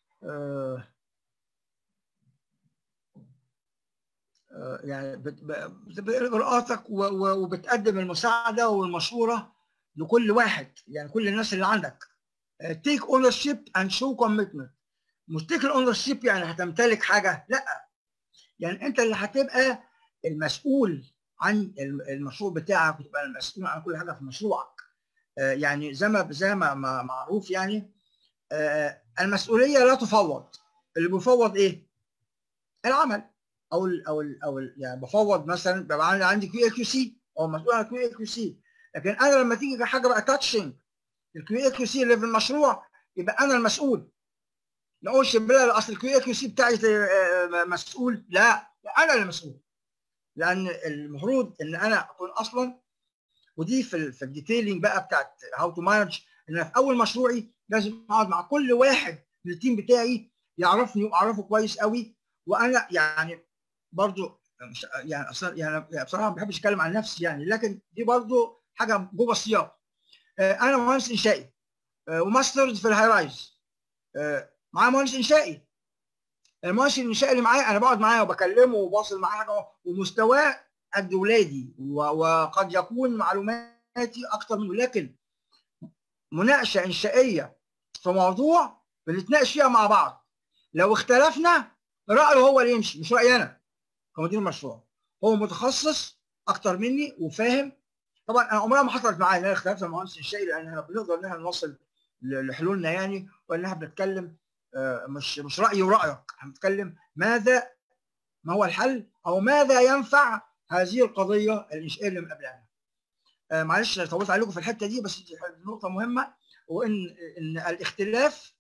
يعني باجراءاتك وبتقدم المساعده والمشوره لكل واحد يعني كل الناس اللي عندك take ownership and show commitment مش تيك الاونرشيب يعني هتمتلك حاجه لا يعني انت اللي هتبقى المسؤول عن المشروع بتاعك وتبقى المسؤول عن كل حاجه في مشروعك يعني زي ما زي ما معروف يعني المسؤوليه لا تفوض اللي بيفوض ايه؟ العمل او ال او ال او ال يعني بفوض مثلا بيبقى عندي كيو اي كيو سي او مسؤول عن كيو اي كيو سي لكن انا لما تيجي حاجه بقى تاتشنج الكيو اي كيو سي اللي في المشروع يبقى انا المسؤول ما اقولش لا اصل الكيو اي كيو سي بتاعي مسؤول لا انا اللي مسؤول لان المفروض ان انا اكون اصلا ودي في في الديتيلنج بقى بتاعت هاو تو مانج ان انا في اول مشروعي لازم اقعد مع كل واحد من التيم بتاعي يعرفني واعرفه كويس قوي وانا يعني برضو مش يعني اصلا يعني بصراحه ما بحبش اتكلم عن نفسي يعني لكن دي برضو حاجه جوه السياق انا مهندس انشائي وماسترز في الهاي رايز معايا مهندس انشائي المهندس الانشائي اللي معايا انا بقعد معاه وبكلمه وبواصل معاه حاجه ومستواه قد ولادي وقد يكون معلوماتي اكتر منه لكن مناقشه انشائيه في موضوع بنتناقش فيها مع بعض لو اختلفنا رايه هو اللي يمشي مش رايي انا كمدير مشروع هو متخصص اكتر مني وفاهم طبعا انا عمرها ما حصلت معايا ان انا اختلفت مع مهندس الشيء لان احنا بنقدر ان احنا نوصل لحلولنا يعني وان احنا بنتكلم مش مش رايي ورايك احنا بنتكلم ماذا ما هو الحل او ماذا ينفع هذه القضيه الانشائيه اللي مقابلانا معلش طولت عليكم في الحته دي بس دي نقطه مهمه وان ان الاختلاف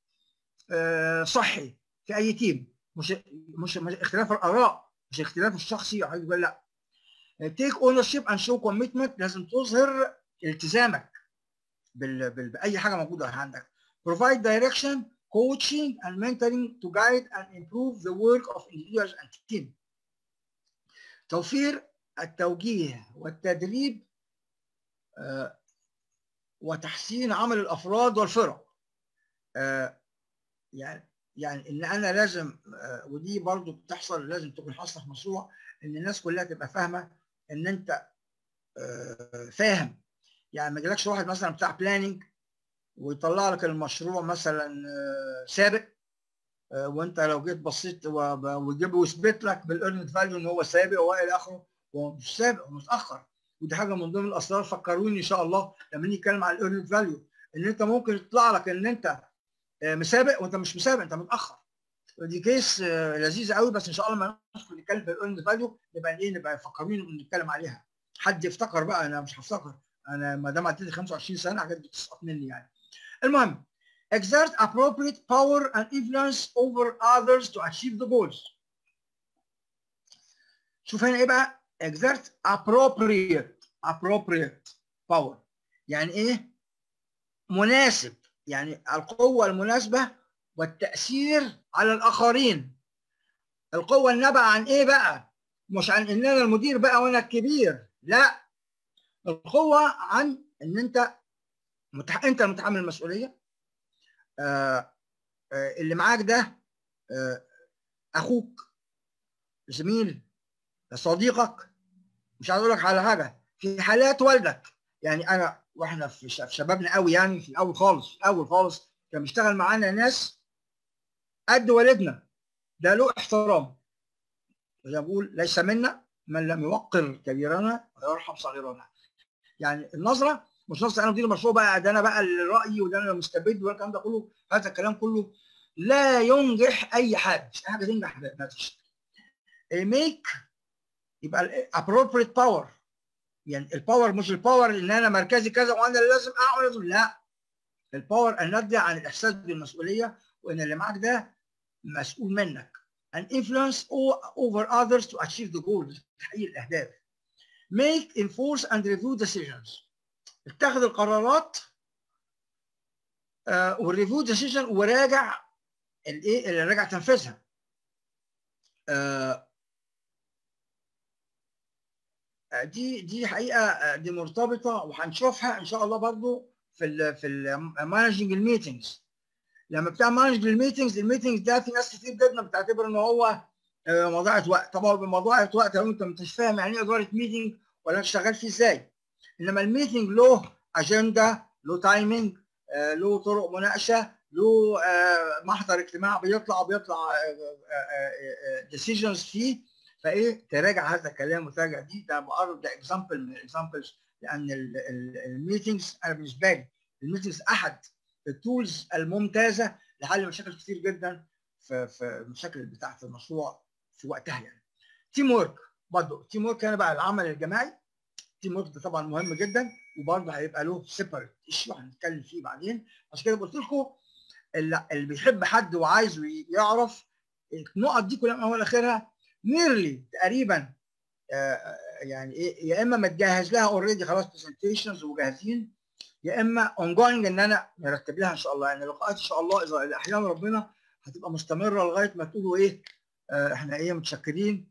صحي في اي تيم مش مش, مش اختلاف الاراء مش اختلاف الشخصي لا تيك اونر شيب اند شو كوميتمنت لازم تظهر التزامك بال... بال... باي حاجه موجوده عندك provide direction coaching and mentoring to guide and improve the work of individuals and team توفير التوجيه والتدريب آه وتحسين عمل الافراد والفرق آه يعني يعني ان انا لازم آه ودي برضو بتحصل لازم تكون حاصله في مشروع ان الناس كلها تبقى فاهمه ان انت فاهم يعني ما يجيلكش واحد مثلا بتاع بلاننج ويطلع لك المشروع مثلا سابق وانت لو جيت بصيت ويجيب ويثبت لك بالارنت فاليو ان هو سابق والى اخره هو مش سابق هو متاخر ودي حاجه من ضمن الاسرار فكروني ان شاء الله لما نيجي نتكلم على الارنت فاليو ان انت ممكن يطلع لك ان انت مسابق وانت مش مسابق انت متاخر دي كيس لذيذه قوي بس ان شاء الله ما ندخل نتكلم في الايرند فاليو نبقى ايه نبقى فكرين نتكلم عليها حد يفتكر بقى انا مش هفتكر انا ما دام عديت 25 سنه حاجات بتسقط مني يعني المهم exert appropriate power and influence over others to achieve the goals شوف هنا ايه بقى exert appropriate appropriate power يعني ايه مناسب يعني القوه المناسبه والتأثير على الآخرين القوة النابعة عن إيه بقى؟ مش عن إن أنا المدير بقى وأنا الكبير لا القوة عن إن أنت متح... أنت المتحمل المسؤولية آه آه اللي معاك ده آه أخوك زميل صديقك مش عايز أقول لك على حاجة في حالات والدك يعني أنا وإحنا في شبابنا قوي يعني في الأول خالص في الأول خالص كان بيشتغل معانا ناس قد والدنا ده له احترام زي ما بقول ليس منا من لم يوقر كبيرنا ويرحم صغيرنا يعني النظره مش نظره انا مدير المشروع بقى ده انا بقى الراي وده انا مستبد والكلام ده كله هذا الكلام كله لا ينجح اي حاجه مش اي حاجه تنجح ما فيش ميك يبقى appropriate باور يعني الباور مش الباور ان انا مركزي كذا وانا اللي لازم اعمل لا الباور الناتجه عن الاحساس بالمسؤوليه وان اللي معاك ده مسؤول منك and influence over others to achieve the goals تحقيق الاهداف make enforce and review decisions اتخذ القرارات uh, والريفيو ديسيجن وراجع الايه اللي راجع تنفيذها uh, دي دي حقيقه دي مرتبطه وهنشوفها ان شاء الله برضو في ال في المانجنج الميتنجز لما بتاع مانج الميتنجز الميتنجز ده في ناس كتير جدا بتعتبر ان هو مضيعه وقت طبعا بمضيعه وقت لو انت مش فاهم يعني ايه اداره ميتنج ولا انت شغال فيه ازاي انما الميتنج له اجنده له تايمنج له طرق مناقشه له محضر اجتماع بيطلع بيطلع ديسيجنز فيه فايه تراجع هذا الكلام وتراجع دي ده بقرب ده اكزامبل من الاكزامبلز لان الميتنجز انا بالنسبه لي الميتنجز احد التولز الممتازه لحل مشاكل كتير جدا في في المشاكل بتاعه المشروع في وقتها يعني تيم ورك برضه تيم ورك هنا بقى العمل الجماعي التيم ورك ده طبعا مهم جدا وبرضه هيبقى له سيبريت ايشيو هنتكلم فيه بعدين عشان كده قلت لكم اللي, اللي بيحب حد وعايزه يعرف النقط دي كلها من اول لاخرها نيرلي تقريبا آه يعني ايه يا اما متجهز لها اوريدي خلاص برزنتيشنز وجاهزين يا اما اون جوينج ان انا نرتب لها ان شاء الله يعني لقاءات ان شاء الله اذا احيانا ربنا هتبقى مستمره لغايه ما تقولوا ايه آه احنا ايه متشكرين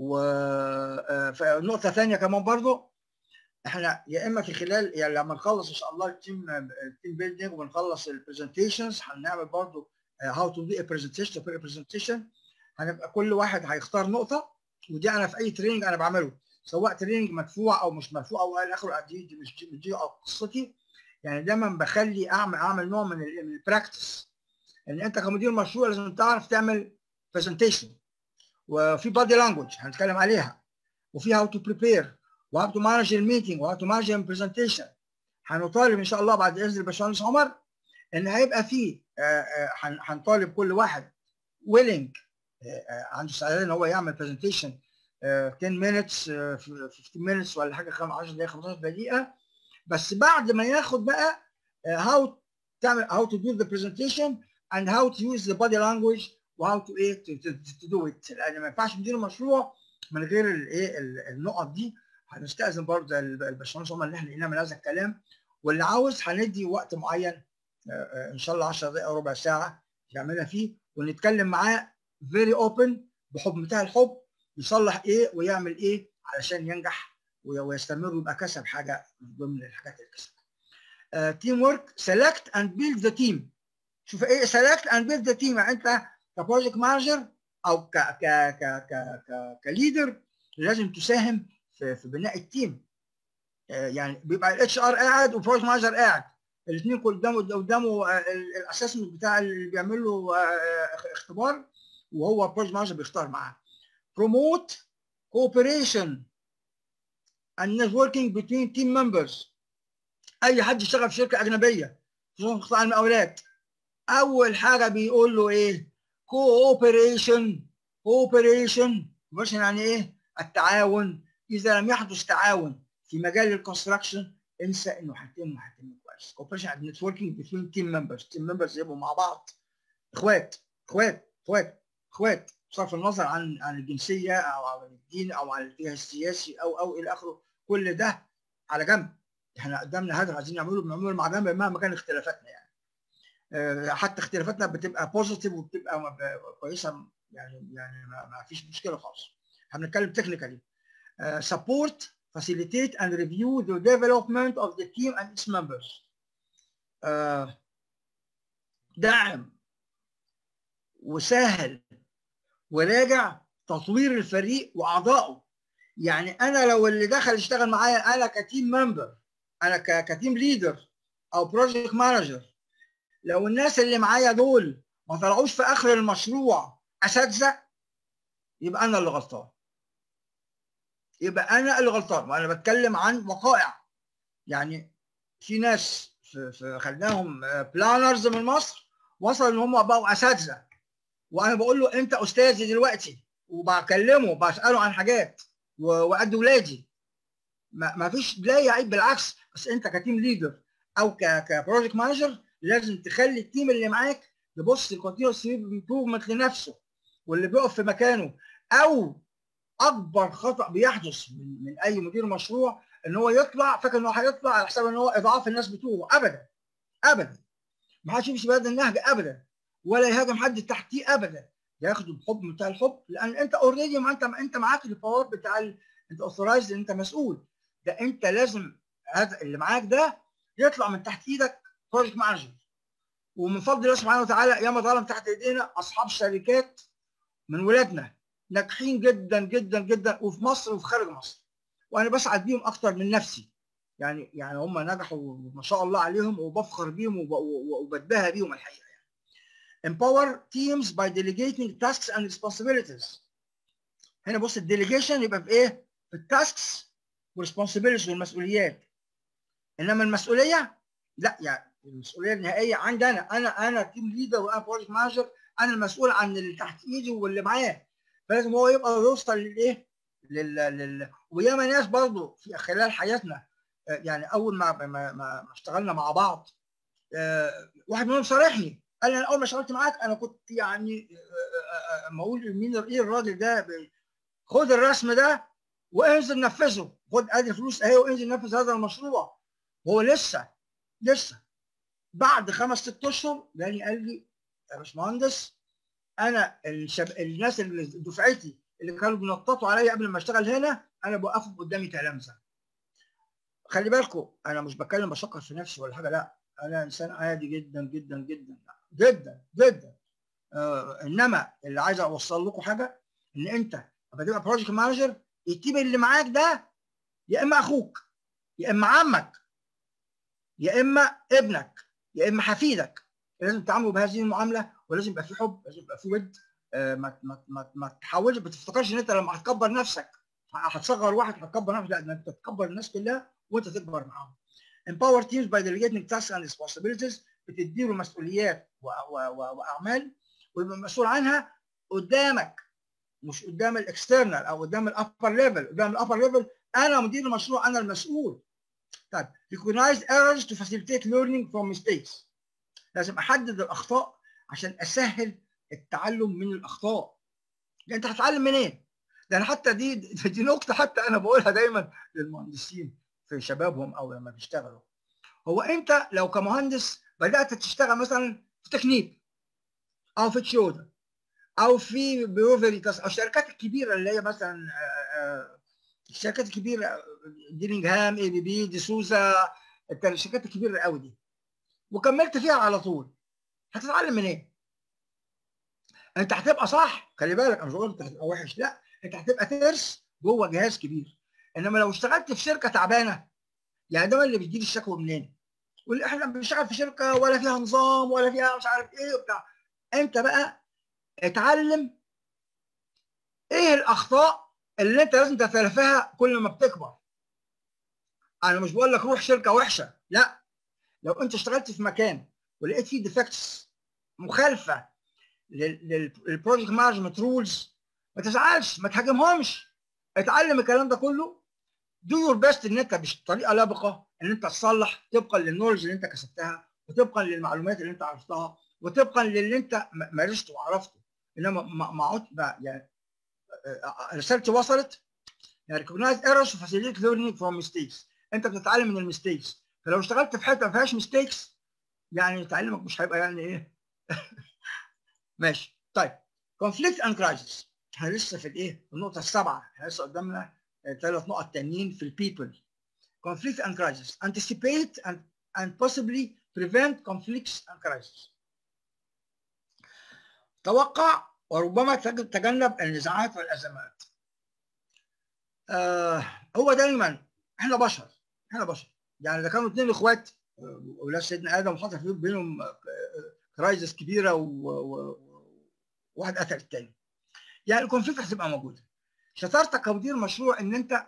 ونقطه ثانيه كمان برضو احنا يا اما في خلال يعني لما نخلص ان شاء الله التيم التيم بيلدينج ونخلص البرزنتيشنز هنعمل برضو هاو تو دو برزنتيشن في برزنتيشن هنبقى كل واحد هيختار نقطه ودي انا في اي تريننج انا بعمله سواء تريننج مدفوع او مش مدفوع او الى اخره دي, دي مش دي, دي قصتي يعني دايما بخلي اعمل اعمل نوع من البراكتس ان انت كمدير مشروع لازم تعرف تعمل برزنتيشن وفي بادي لانجوج هنتكلم عليها وفي هاو تو بريبير وهاو تو مانج الميتنج وهاو تو مانج البرزنتيشن هنطالب ان شاء الله بعد اذن الباشمهندس عمر ان هيبقى في هنطالب كل واحد ويلنج عنده استعداد ان هو يعمل برزنتيشن 10 minutes 15 minutes ولا حاجه 10 دقائق 15 دقيقه بس بعد ما ياخد بقى how تعمل how to do the presentation and how to use the body language وهاو تو ايه to do it لان ما ينفعش ندير مشروع من غير الايه النقط دي هنستاذن برضه الباشمهندس عمر ان احنا نعمل هذا الكلام واللي عاوز هندي وقت معين ان شاء الله 10 دقائق ربع ساعه يعملها فيه ونتكلم معاه فيري اوبن بحب منتهى الحب يصلح ايه ويعمل ايه علشان ينجح ويستمر ويبقى كسب حاجه من ضمن الحاجات اللي كسبها. تيم ورك سيلكت اند بيلد ذا تيم شوف ايه سيلكت اند بيلد ذا تيم يعني انت كبروجكت مانجر او ك ك ك ك ك كليدر لازم تساهم في, في بناء التيم يعني بيبقى الاتش ار قاعد وبروجكت مانجر قاعد الاثنين قدامه قدامه الاسسمنت بتاع اللي بيعمل له اختبار وهو بروجكت مانجر بيختار معاه promote cooperation and networking between team members اي حد يشتغل في شركه اجنبيه خصوصا في قطاع المقاولات اول حاجه بيقول له ايه كوبريشن كوبريشن كوبريشن يعني ايه التعاون اذا لم يحدث تعاون في مجال الكونستراكشن انسى انه هيتم هيتم كويس كوبريشن يعني نتوركينج بين تيم ممبرز تيم ممبرز يبقوا مع بعض اخوات اخوات اخوات اخوات بصرف النظر عن عن الجنسيه او عن الدين او عن الاتجاه السياسي او او الى اخره كل ده على جنب احنا قدامنا هدف عايزين نعمله بنعمله مع جنب مهما كان اختلافاتنا يعني حتى اختلافاتنا بتبقى بوزيتيف وبتبقى كويسه يعني يعني ما فيش مشكله خالص احنا بنتكلم تكنيكالي support facilitate and review the development of the team and its members uh, دعم وسهل وراجع تطوير الفريق واعضائه يعني انا لو اللي دخل يشتغل معايا انا كتيم ممبر انا كتيم ليدر او بروجكت مانجر لو الناس اللي معايا دول ما طلعوش في اخر المشروع اساتذه يبقى انا اللي غلطان يبقى انا اللي غلطان وانا بتكلم عن وقائع يعني في ناس في, في خدناهم بلانرز من مصر وصل ان هم بقوا اساتذه وانا بقول له انت استاذي دلوقتي وبكلمه بساله عن حاجات وقد ولادي ما, ما فيش لا يعيب بالعكس بس انت كتيم ليدر او كبروجكت مانجر لازم تخلي التيم اللي معاك يبص الكونتينوس امبروفمنت لنفسه واللي بيقف في مكانه او اكبر خطا بيحدث من, من اي مدير مشروع ان هو يطلع فاكر ان هو هيطلع على حساب ان هو اضعاف الناس بتوعه ابدا ابدا ما حدش يمشي بهذا النهج ابدا ولا يهاجم حد تحتيه ابدا ياخده بحب منتهى الحب لان انت اوريدي ما انت انت معاك الباور بتاع ال... انت اوثرايزد انت مسؤول ده انت لازم هذا اللي معاك ده يطلع من تحت ايدك بروجكت مانجر ومن فضل الله سبحانه وتعالى ياما ظلم تحت ايدينا اصحاب شركات من ولادنا ناجحين جدا جدا جدا وفي مصر وفي خارج مصر وانا بسعد بيهم اكتر من نفسي يعني يعني هم نجحوا ما شاء الله عليهم وبفخر بيهم وبتباهى بيهم الحقيقه يعني. Empower teams by delegating tasks and responsibilities. هنا بص الديليجيشن يبقى في ايه؟ في التاسكس والريسبونسبيلتيز والمسؤوليات. انما المسؤوليه لا يعني المسؤوليه النهائيه عندي انا انا انا تيم ليدر وانا بروجكت مانجر انا المسؤول عن اللي تحت ايدي واللي معاه فلازم هو يبقى يوصل للايه؟ لل, لل... وياما ناس برضو في خلال حياتنا يعني اول ما ما, ما, ما اشتغلنا مع بعض واحد منهم صارحني قال لي انا اول ما اشتغلت معاك انا كنت يعني اما اقول مين ايه الراجل ده خد الرسم ده وانزل نفذه خد ادي الفلوس اهي وانزل نفذ هذا المشروع هو لسه لسه بعد خمس ست اشهر جاني قال لي يا باشمهندس انا الشب... الناس اللي دفعتي اللي كانوا بينططوا عليا قبل ما اشتغل هنا انا بوقفهم قدامي تلامذه خلي بالكم انا مش بتكلم بشكر في نفسي ولا حاجه لا انا انسان عادي جدا جدا جدا جدا جدا آه انما اللي عايز اوصل لكم حاجه ان انت لما تبقى بروجكت مانجر التيم اللي معاك ده يا اما اخوك يا اما عمك يا اما ابنك يا اما حفيدك لازم تعاملوا بهذه المعامله ولازم يبقى في حب لازم يبقى في ود آه ما ما ما, ما تحاولش ما تفتكرش ان انت لما هتكبر نفسك هتصغر واحد هتكبر نفسك لا انت تكبر الناس كلها وانت تكبر معاهم empower teams by delegating tasks and responsibilities بتديله مسؤوليات و و و واعمال ويبقى مسؤول عنها قدامك مش قدام الاكسترنال او قدام الابر ليفل قدام الابر ليفل انا مدير المشروع انا المسؤول طيب recognize errors to facilitate learning from mistakes لازم احدد الاخطاء عشان اسهل التعلم من الاخطاء يعني انت هتتعلم منين؟ ده انا حتى دي دي نقطه حتى انا بقولها دايما للمهندسين في شبابهم او لما بيشتغلوا هو انت لو كمهندس بدات تشتغل مثلا في تكنيك او في تشودا او في بيوفريتاس او الشركات الكبيره اللي هي مثلا الشركات الكبيره ديلينغهام اي بي بي ديسوزا الشركات الكبيره قوي دي وكملت فيها على طول هتتعلم منين؟ إيه؟ انت هتبقى صح خلي بالك انا مش بقول انت هتبقى وحش لا انت هتبقى ترس جوه جهاز كبير انما لو اشتغلت في شركه تعبانه يعني ده اللي بيجيب الشكوى منين؟ واللي احنا بنشتغل في شركه ولا فيها نظام ولا فيها مش عارف ايه وبتاع انت بقى اتعلم ايه الاخطاء اللي انت لازم تتلافاها كل ما بتكبر انا مش بقول لك روح شركه وحشه لا لو انت اشتغلت في مكان ولقيت فيه ديفكتس مخالفه للبروجكت مانجمنت رولز ما تزعلش ما تهاجمهمش اتعلم الكلام ده كله دو يور بيست ان انت بطريقه لبقه ان انت تصلح طبقا للنولج اللي انت كسبتها وطبقا للمعلومات اللي انت عرفتها وطبقا للي انت مارسته وعرفته انما ما عدت يعني رسالتي وصلت يعني recognize errors to facilitate learning from mistakes انت بتتعلم من الميستيكس فلو اشتغلت في حته ما فيهاش ميستيكس يعني تعلمك مش هيبقى يعني ايه ماشي طيب conflict and crisis احنا لسه في الايه النقطه السابعه احنا لسه قدامنا ثلاث نقط تانيين في البيبل conflict and crisis anticipate and and possibly prevent conflicts and crisis توقع وربما تجنب النزاعات والازمات آه هو دايما احنا بشر احنا بشر يعني اذا كانوا اثنين اخوات اولاد سيدنا ادم وحصل في بينهم كرايزس كبيره وواحد قتل الثاني يعني الكونفليكت هتبقى موجوده شطارتك كمدير مشروع ان انت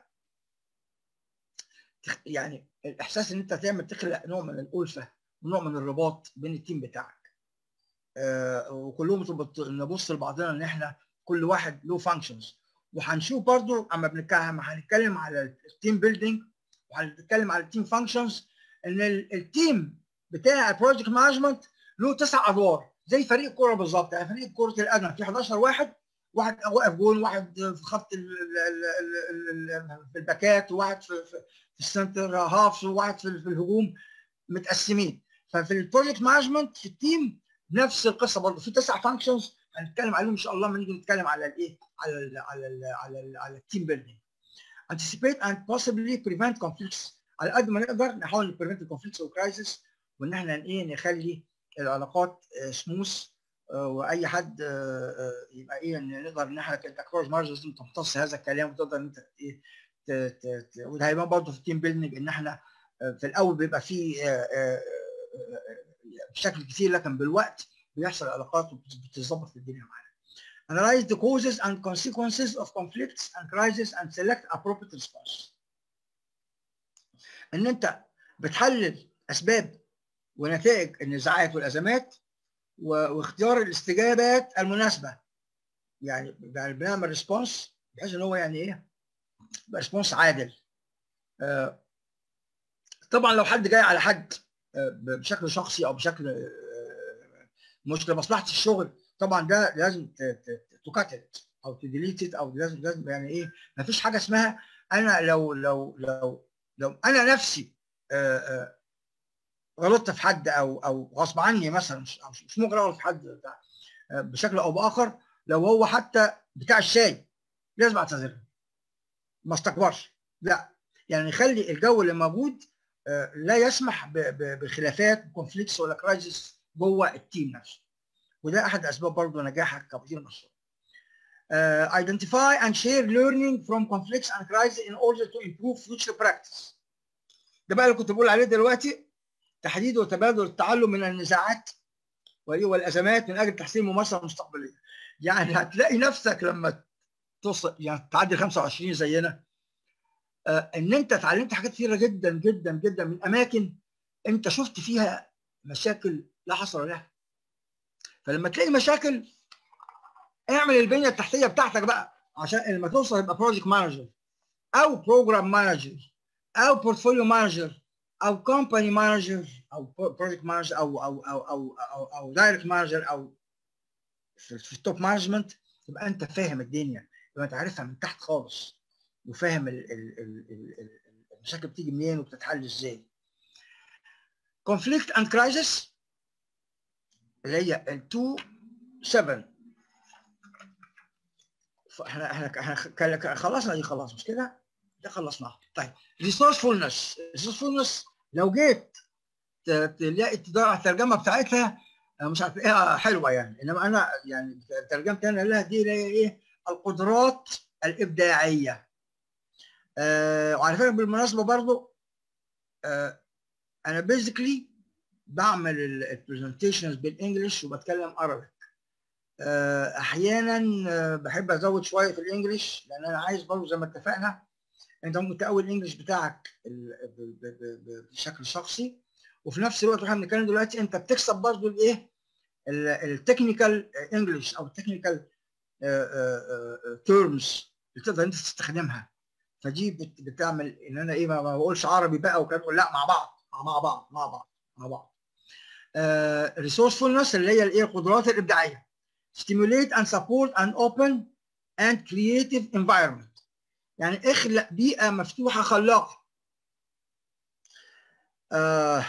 يعني الاحساس ان انت تعمل تخلق نوع من الالفه ونوع من الرباط بين التيم بتاعك آه وكلهم نبص لبعضنا ان احنا كل واحد له فانكشنز وهنشوف برضو اما بنتكلم هنتكلم على التيم بيلدينج وهنتكلم على التيم فانكشنز ان التيم بتاع البروجكت مانجمنت له تسع ادوار زي فريق كوره بالظبط يعني فريق كره القدم في 11 واحد واحد واقف جون واحد في خط ال ال ال في الباكات وواحد في, في السنتر هافس وواحد في, في الهجوم متقسمين ففي البروجكت مانجمنت في التيم نفس القصه برضه في تسع فانكشنز هنتكلم عليهم ان شاء الله لما نيجي نتكلم على الايه على ال على ال على ال على التيم بيلدينج anticipate and possibly prevent conflicts على قد ما نقدر نحاول نبريفنت الكونفليكتس والكرايسيس وان احنا ايه نخلي العلاقات سموث واي حد يبقى ايه نقدر ان احنا كبروجكت مانجر لازم تمتص هذا الكلام وتقدر ان انت ايه وده هيبان برضه في التيم بيلدينج ان احنا في الاول بيبقى في بشكل كتير لكن بالوقت بيحصل علاقات وبتتظبط في الدنيا معانا. Analyze the causes and consequences of conflicts and crises and select appropriate response. ان انت بتحلل اسباب ونتائج النزاعات والازمات واختيار الاستجابات المناسبه يعني يعني بنعمل ريسبونس بحيث ان هو يعني ايه ريسبونس عادل آه، طبعا لو حد جاي على حد آه، بشكل شخصي او بشكل آه، مش لمصلحه الشغل طبعا ده لازم تكتت او تديليت او لازم لازم يعني ايه ما فيش حاجه اسمها انا لو لو لو لو انا نفسي آه، آه، غلطت في حد او او غصب عني مثلا مش مش ممكن اغلط في حد بتاع- آه، بشكل او باخر لو هو حتى بتاع الشاي لازم اعتذر له. ما استكبرش لا يعني نخلي الجو اللي موجود آه، لا يسمح ب- ب- بخلافات كونفليكتس ولا كرايسيس جوه التيم نفسه وده احد اسباب برضه نجاحك كمدير مشروع uh, identify and share learning from conflicts and crises in order to improve future practice. ده بقى اللي كنت بقول عليه دلوقتي تحديد وتبادل التعلم من النزاعات والازمات من اجل تحسين الممارسه المستقبليه. يعني هتلاقي نفسك لما توصل يعني تعدي 25 زينا آه ان انت اتعلمت حاجات كثيره جدا جدا جدا من اماكن انت شفت فيها مشاكل لا حصر لها. فلما تلاقي مشاكل اعمل البنيه التحتيه بتاعتك بقى عشان لما توصل يبقى بروجكت مانجر او بروجرام مانجر او بورتفوليو مانجر او كومباني مانجر او بروجكت مانجر او او او او او, أو دايركت مانجر او في, في التوب مانجمنت تبقى انت فاهم الدنيا يبقى انت عارفها من تحت خالص وفاهم ال ال ال ال ال المشاكل بتيجي منين وبتتحل ازاي. conflict and crisis اللي هي ال 2 7 احنا احنا احنا خلصنا دي خلاص مش كده؟ ده خلصناها. طيب ريسورسفولنس ريسورسفولنس لو جيت تلاقي الترجمه بتاعتها مش هتلاقيها حلوه يعني انما انا يعني ترجمتي انا لها دي اللي هي ايه؟ القدرات الابداعيه. آه وعلى فكره بالمناسبه برضو آه انا بيزيكلي بعمل البرزنتيشنز بالانجلش وبتكلم عربي. احيانا بحب ازود شويه في الانجليش لان انا عايز برضه زي ما اتفقنا انت ممكن تقوي الانجليش بتاعك بشكل شخصي وفي نفس الوقت واحنا بنتكلم دلوقتي انت بتكسب برضه الايه التكنيكال انجليش او التكنيكال تيرمز اللي تقدر انت تستخدمها فدي بتعمل ان انا ايه ما بقولش عربي بقى وكلام لا مع بعض مع بعض مع بعض مع بعض ريسورسفولنس اللي هي الايه القدرات الابداعيه stimulate and support an open and creative environment يعني اخلق بيئة مفتوحة خلاقة آه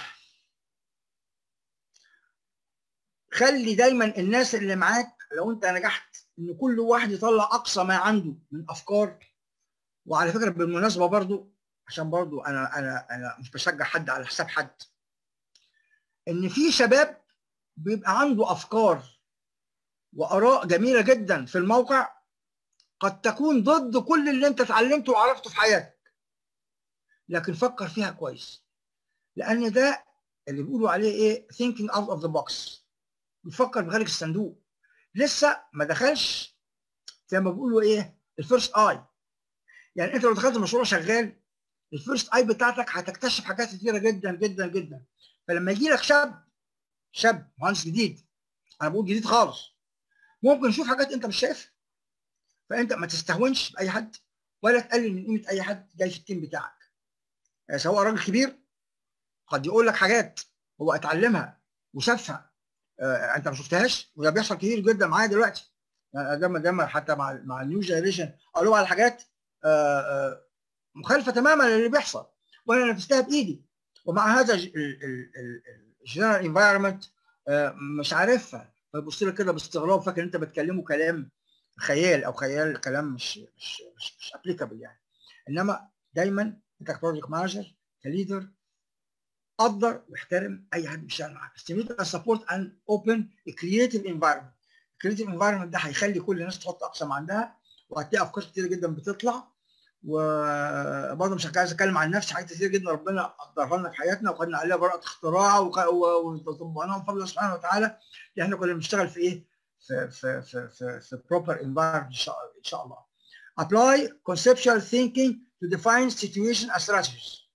خلي دايما الناس اللي معاك لو انت نجحت ان كل واحد يطلع اقصى ما عنده من افكار وعلى فكره بالمناسبه برضو عشان برضو انا انا انا مش بشجع حد على حساب حد ان في شباب بيبقى عنده افكار واراء جميله جدا في الموقع قد تكون ضد كل اللي انت اتعلمته وعرفته في حياتك لكن فكر فيها كويس لان ده اللي بيقولوا عليه ايه thinking out of the box بيفكر بخارج الصندوق لسه ما دخلش زي ما بيقولوا ايه الفيرست اي يعني انت لو دخلت مشروع شغال الفيرست اي بتاعتك هتكتشف حاجات كتيره جدا جدا جدا فلما يجي لك شاب شاب مهندس جديد انا بقول جديد خالص ممكن يشوف حاجات انت مش شايفها فانت ما تستهونش باي حد ولا تقلل من قيمه اي حد جاي في التيم بتاعك سواء راجل كبير قد يقول لك حاجات هو اتعلمها وشافها آه انت ما شفتهاش وده بيحصل كتير جدا معايا دلوقتي ده ده حتى مع مع النيو جنريشن قالوا على حاجات آه آه مخالفه تماما للي بيحصل وانا نفذتها بايدي ومع هذا الجنرال انفايرمنت مش عارفها فيبص لك كده باستغراب فاكر انت بتكلمه كلام خيال او خيال كلام مش مش مش, مش ابليكابل يعني انما دايما انت كبروجكت مانجر كليدر قدر واحترم اي حد بيشتغل معاك stimulate and support an open creative environment creative environment ده هيخلي كل الناس تحط اقصى ما عندها وهتلاقي افكار كتير جدا بتطلع وبرضه مش عايز اتكلم عن نفسي حاجات كتير جدا ربنا قدرها لنا في حياتنا وخدنا عليها براءه اختراع وطبقناها بفضل الله سبحانه وتعالى اللي احنا كنا بنشتغل في ايه؟ في في في في, في proper environment ان شاء ان شاء الله. Apply conceptual thinking to define situation as strategies.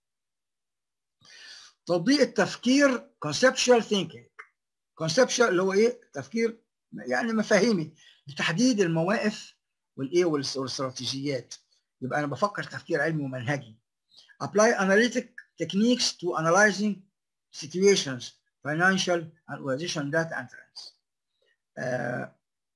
تطبيق التفكير conceptual thinking. conceptual اللي هو ايه؟ تفكير يعني مفاهيمي لتحديد المواقف والايه والاستراتيجيات. يبقى انا بفكر تفكير علمي ومنهجي apply analytic techniques to analyzing situations financial and organization data and trends آه،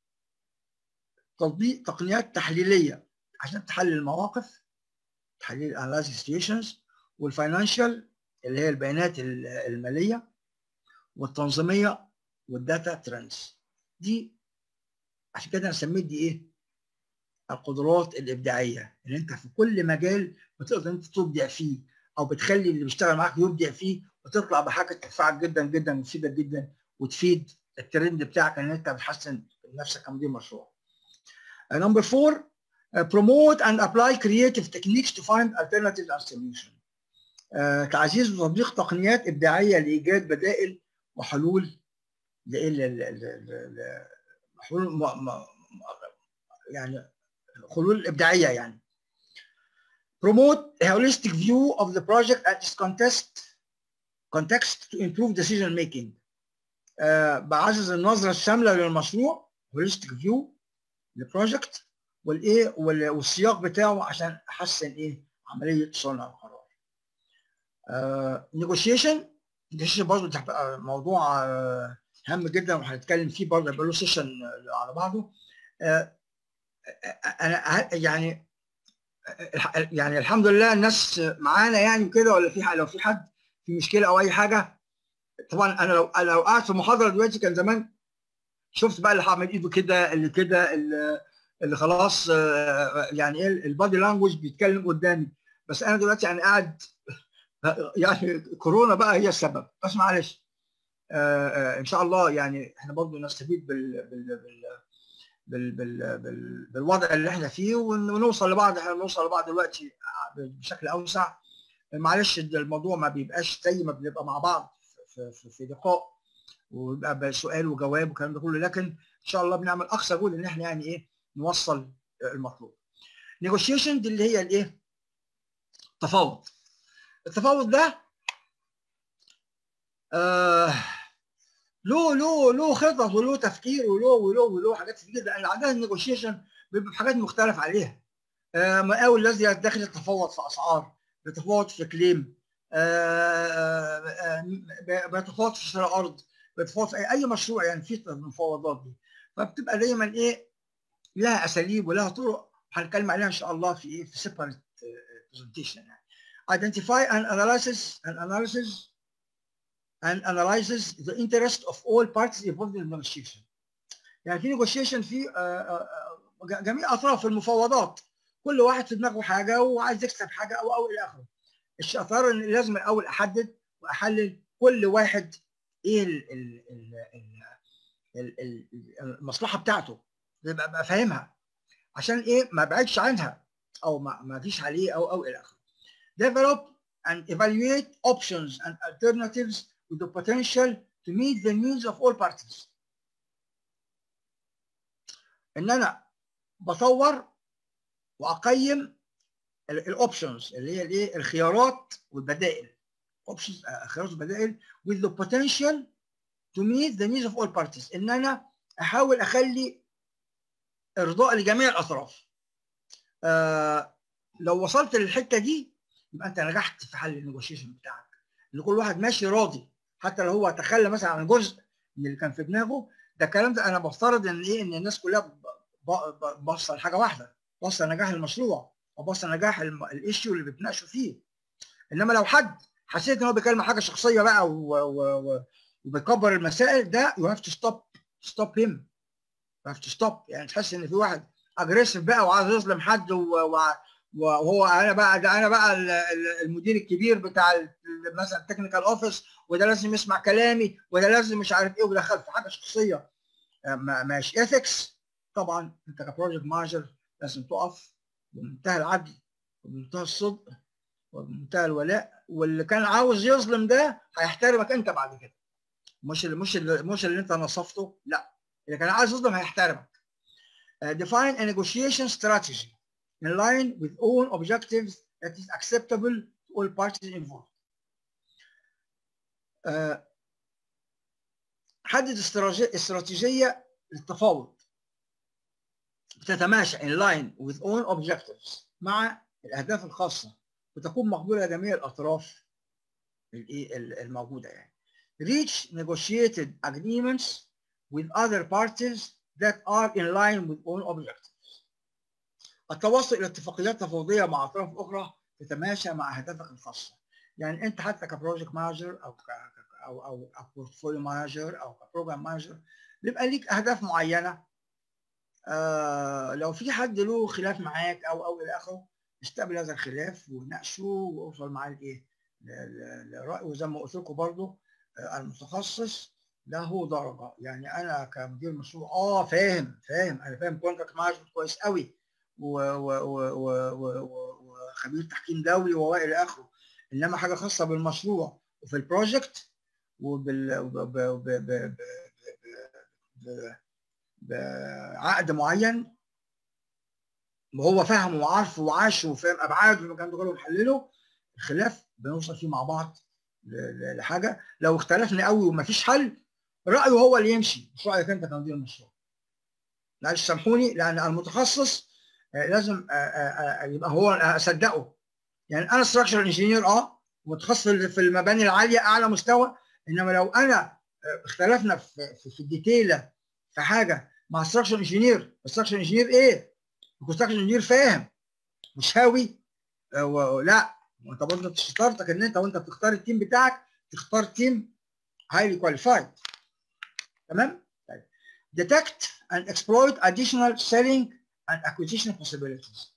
تطبيق تقنيات تحليليه عشان تحلل المواقف تحليل analyzing situations والفاينانشال اللي هي البيانات الماليه والتنظيميه والداتا ترندز دي عشان كده انا سميت دي ايه؟ القدرات الابداعيه اللي انت في كل مجال بتقدر انت تبدع فيه او بتخلي اللي بيشتغل معاك يبدع فيه وتطلع بحاجه تنفعك جدا جدا وتفيدك جدا وتفيد الترند بتاعك ان انت بتحسن نفسك كمدير مشروع. نمبر 4 promote and apply creative techniques to find alternatives and solutions. uh, تعزيز وتطبيق تقنيات ابداعيه لايجاد بدائل وحلول حلول يعني حلول ابداعيه يعني promote a holistic view of the project and its context context to improve decision making uh, بعزز النظره الشامله للمشروع holistic view للبروجكت والايه والسياق بتاعه عشان احسن ايه عمليه صنع القرار نيجوشيشن نيجوشيشن برضه موضوع uh, هام جدا وهنتكلم فيه برضه يبقى له سيشن على بعضه انا يعني يعني الحمد لله الناس معانا يعني كده ولا في لو في حد في مشكله او اي حاجه طبعا انا لو لو قاعد في محاضره دلوقتي كان زمان شفت بقى اللي هعمل ايده كده اللي كده اللي, اللي خلاص يعني ايه البادي لانجوج بيتكلم قدامي بس انا دلوقتي يعني قاعد يعني كورونا بقى هي السبب بس معلش ان شاء الله يعني احنا برضه نستفيد بال بال بال بال بال بال بالوضع اللي احنا فيه ونوصل لبعض احنا بنوصل لبعض دلوقتي بشكل اوسع معلش الموضوع ما بيبقاش زي ما بنبقى مع بعض في, في, في لقاء ويبقى سؤال وجواب والكلام ده كله لكن ان شاء الله بنعمل اقصى جهد ان احنا يعني ايه نوصل المطلوب. نيجوشيشن دي اللي هي الايه؟ تفاوض. التفاوض ده آه له له له خطط وله تفكير وله وله وله حاجات كتير لان عندنا النيجوشيشن بيبقى بحاجات مختلف عليها آه مقاول الذي يدخل يتفاوض في اسعار بيتفاوض في كليم آه آه بيتفاوض في شراء ارض بيتفاوض في اي مشروع يعني في المفاوضات دي فبتبقى دايما ايه لها اساليب ولها طرق هنتكلم عليها ان شاء الله في ايه في سيبريت برزنتيشن يعني identify and analysis and analysis and analyzes the interest of all parties involved in the negotiation. يعني في negotiation في جميع اطراف المفاوضات كل واحد في دماغه حاجه وعايز يكسب حاجه او او الى اخره. الشطاره ان لازم الاول احدد واحلل كل واحد ايه ال ال ال ال المصلحه بتاعته يبقى ابقى فاهمها عشان ايه ما ابعدش عنها او ما ما فيش عليه او او الى اخره. Develop and evaluate options and alternatives with the potential to meet the needs of all parties. ان انا بطور واقيم الاوبشنز اللي هي الايه الخيارات والبدائل اوبشنز خيارات والبدائل with the potential to meet the needs of all parties ان انا احاول اخلي ارضاء لجميع الاطراف آه لو وصلت للحته دي يبقى انت نجحت في حل النيجوشيشن بتاعك ان كل واحد ماشي راضي حتى لو هو تخلى مثلا عن جزء من اللي كان في دماغه ده الكلام ده انا بفترض ان ايه ان الناس كلها باصه لحاجه واحده باصه لنجاح المشروع وباصه لنجاح الايشيو اللي بيتناقشوا فيه انما لو حد حسيت ان هو بيتكلم حاجه شخصيه بقى وبيكبر المسائل ده يو هاف تو ستوب ستوب هيم يو هاف تو ستوب يعني تحس ان في واحد اجريسيف بقى وعايز يظلم حد وهو انا بقى ده انا بقى المدير الكبير بتاع مثلا التكنيكال اوفيس وده لازم يسمع كلامي وده لازم مش عارف ايه ودخل في حاجه شخصيه مش ايثكس طبعا انت كبروجكت مانجر لازم تقف بمنتهى العدل وبمنتهى الصدق وبمنتهى الولاء واللي كان عاوز يظلم ده هيحترمك انت بعد كده مش اللي مش اللي مش اللي انت نصفته لا اللي كان عايز يظلم هيحترمك define a negotiation strategy in line with own objectives that is acceptable to all parties involved. Uh, حدد استراتيجية للتفاوض بتتماشى in line with own objectives مع الاهداف الخاصه وتكون مقبوله لجميع الاطراف الايه الموجوده يعني reach negotiated agreements with other parties that are in line with own objectives التوصل الى اتفاقيات تفاوضيه مع اطراف اخرى تتماشى مع اهدافك الخاصه يعني انت حتى كبروجكت مانجر او ك او او او بورتفوليو مانجر او كبروجرام مانجر بيبقى ليك اهداف معينه آه لو في حد له خلاف معاك او او الى اخره استقبل هذا الخلاف وناقشه واوصل معاه لايه؟ لراي وزي ما قلت لكم برضه آه المتخصص له درجه يعني انا كمدير مشروع اه فاهم فاهم انا فاهم كونتراكت مانجمنت كويس قوي وخبير تحكيم دولي والى اخره انما حاجه خاصه بالمشروع وفي البروجكت وبال بعقد معين وهو فاهمه وعارفه وعاشه وفاهم ابعاده والكلام ده كله ومحلله الخلاف بنوصل فيه مع بعض لحاجه لو اختلفنا قوي ومفيش حل رايه هو اللي يمشي مش رايك انت كمدير المشروع معلش سامحوني لان المتخصص لازم يبقى هو اصدقه يعني انا ستراكشر انجينير اه متخصص في المباني العاليه اعلى مستوى انما لو انا اختلفنا في في, في الديتيل في حاجه مع ستراكشر انجينير ستراكشر انجينير ايه؟ ستراكشر انجينير فاهم مش هاوي لا وانت برضه شطارتك ان انت وانت بتختار التيم بتاعك تختار تيم highly qualified تمام؟ طيب detect and exploit additional selling and acquisition possibilities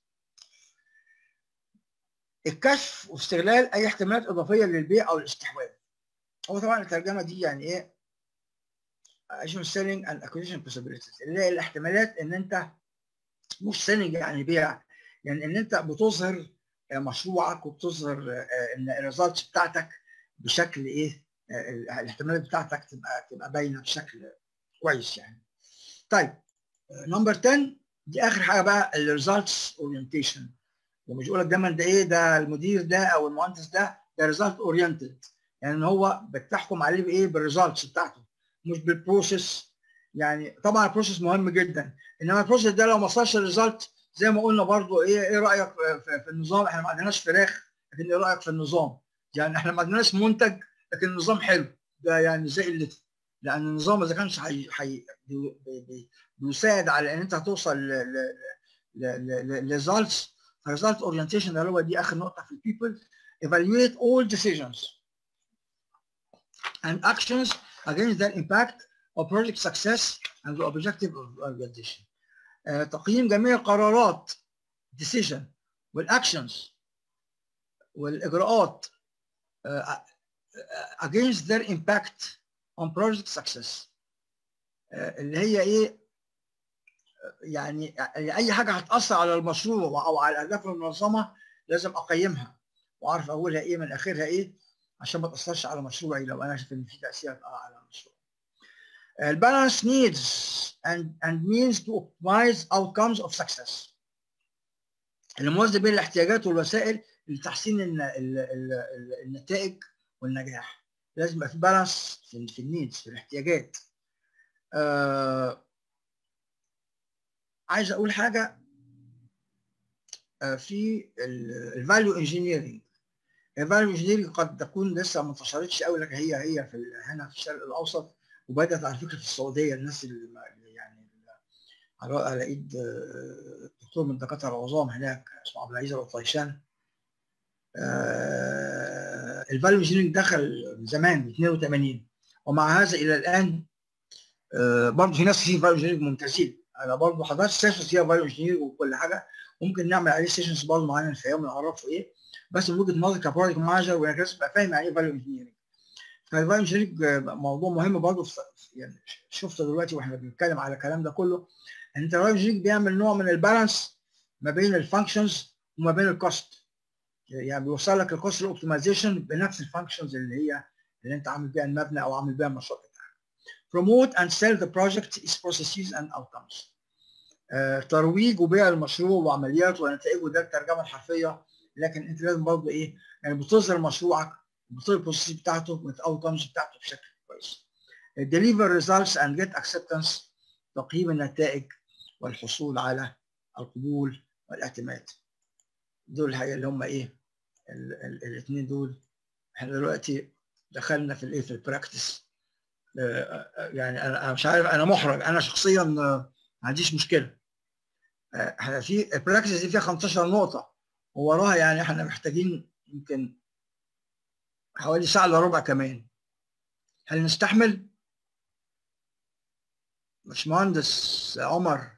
الكشف واستغلال اي احتمالات اضافيه للبيع او الاستحواذ هو طبعا الترجمه دي يعني ايه additional selling and acquisition possibilities اللي هي الاحتمالات ان انت مش selling يعني بيع يعني ان انت بتظهر مشروعك وبتظهر ان الريزلتس بتاعتك بشكل ايه الاحتمالات بتاعتك تبقى تبقى باينه بشكل كويس يعني طيب نمبر 10 دي اخر حاجه بقى الريزلتس اورينتيشن ومش يقول لك دايما ده ايه ده المدير ده او المهندس ده ده ريزلت اورينتد يعني ان هو بتحكم عليه بايه بالريزلتس بتاعته مش بالبروسيس يعني طبعا البروسيس مهم جدا انما البروسيس ده لو ما وصلش الريزلت زي ما قلنا برضو ايه ايه رايك في, في النظام احنا ما عندناش فراخ لكن ايه رايك في النظام يعني احنا ما عندناش منتج لكن النظام حلو ده يعني زي قلته لان النظام اذا كانش حي... حي... بي... بي... بيساعد على ان انت هتوصل لريزلتس result orientation اللي هو دي اخر نقطه في البيبل evaluate all decisions and actions against their impact or project success and the objective of the organization. uh, تقييم جميع القرارات decision والاكشنز والاجراءات uh, against their impact on project success uh, اللي هي ايه يعني اي حاجه هتاثر على المشروع او على الاهداف المنظمه لازم اقيمها واعرف اولها ايه من اخرها ايه عشان ما تاثرش على مشروعي لو انا شايف ان في تاثير على المشروع. البالانس needs and and means to optimize outcomes of success. الموازنه بين الاحتياجات والوسائل لتحسين النتائج والنجاح. لازم يبقى في بالانس في, في النيدز في الاحتياجات. آه عايز اقول حاجه في الفاليو انجينيرنج الفاليو انجينيرنج قد تكون لسه ما انتشرتش قوي لكن هي هي في هنا في الشرق الاوسط وبدات على فكره في السعوديه الناس اللي يعني على ايد دكتور من الدكاتره العظام هناك اسمه عبد العزيز الطيشان الفاليو انجينيرنج دخل من زمان من 82 ومع هذا الى الان برضه في ناس كتير فاليو انجينيرنج ممتازين انا برضه حضرت سيشنز فيها فاليو انجينير وكل حاجه ممكن نعمل عليه سيشنز برضه معانا نفهمه ونعرفه ايه بس من وجهه نظري كبروجكت مانجر وانا لازم ابقى فاهم يعني ايه فاليو انجينيرنج فالفاليو انجينيرنج موضوع مهم برضه يعني شفت دلوقتي واحنا بنتكلم على الكلام ده كله ان انت الفاليو انجينيرنج بيعمل نوع من البالانس ما بين الفانكشنز وما بين الكوست يعني بيوصل لك الكوست اوبتمايزيشن بنفس الفانكشنز اللي هي اللي انت عامل بيها المبنى او عامل بيها المشروع بتاعك promote and sell the project its processes and outcomes آه، ترويج وبيع المشروع وعملياته ونتائجه ده الترجمه الحرفيه لكن انت لازم برضه ايه يعني بتظهر مشروعك بتظهر البروسيس بتاعته والاوتكمز بتاعته بشكل كويس deliver results and get acceptance تقييم النتائج والحصول على القبول والاعتماد دول الحقيقه اللي هم ايه الاثنين دول احنا دلوقتي دخلنا في الايه في البراكتس يعني انا مش عارف انا محرج انا شخصيا ما عنديش مشكله احنا في البراكتس دي فيها 15 نقطه ووراها يعني احنا محتاجين يمكن حوالي ساعه الا ربع كمان هل نستحمل؟ باشمهندس عمر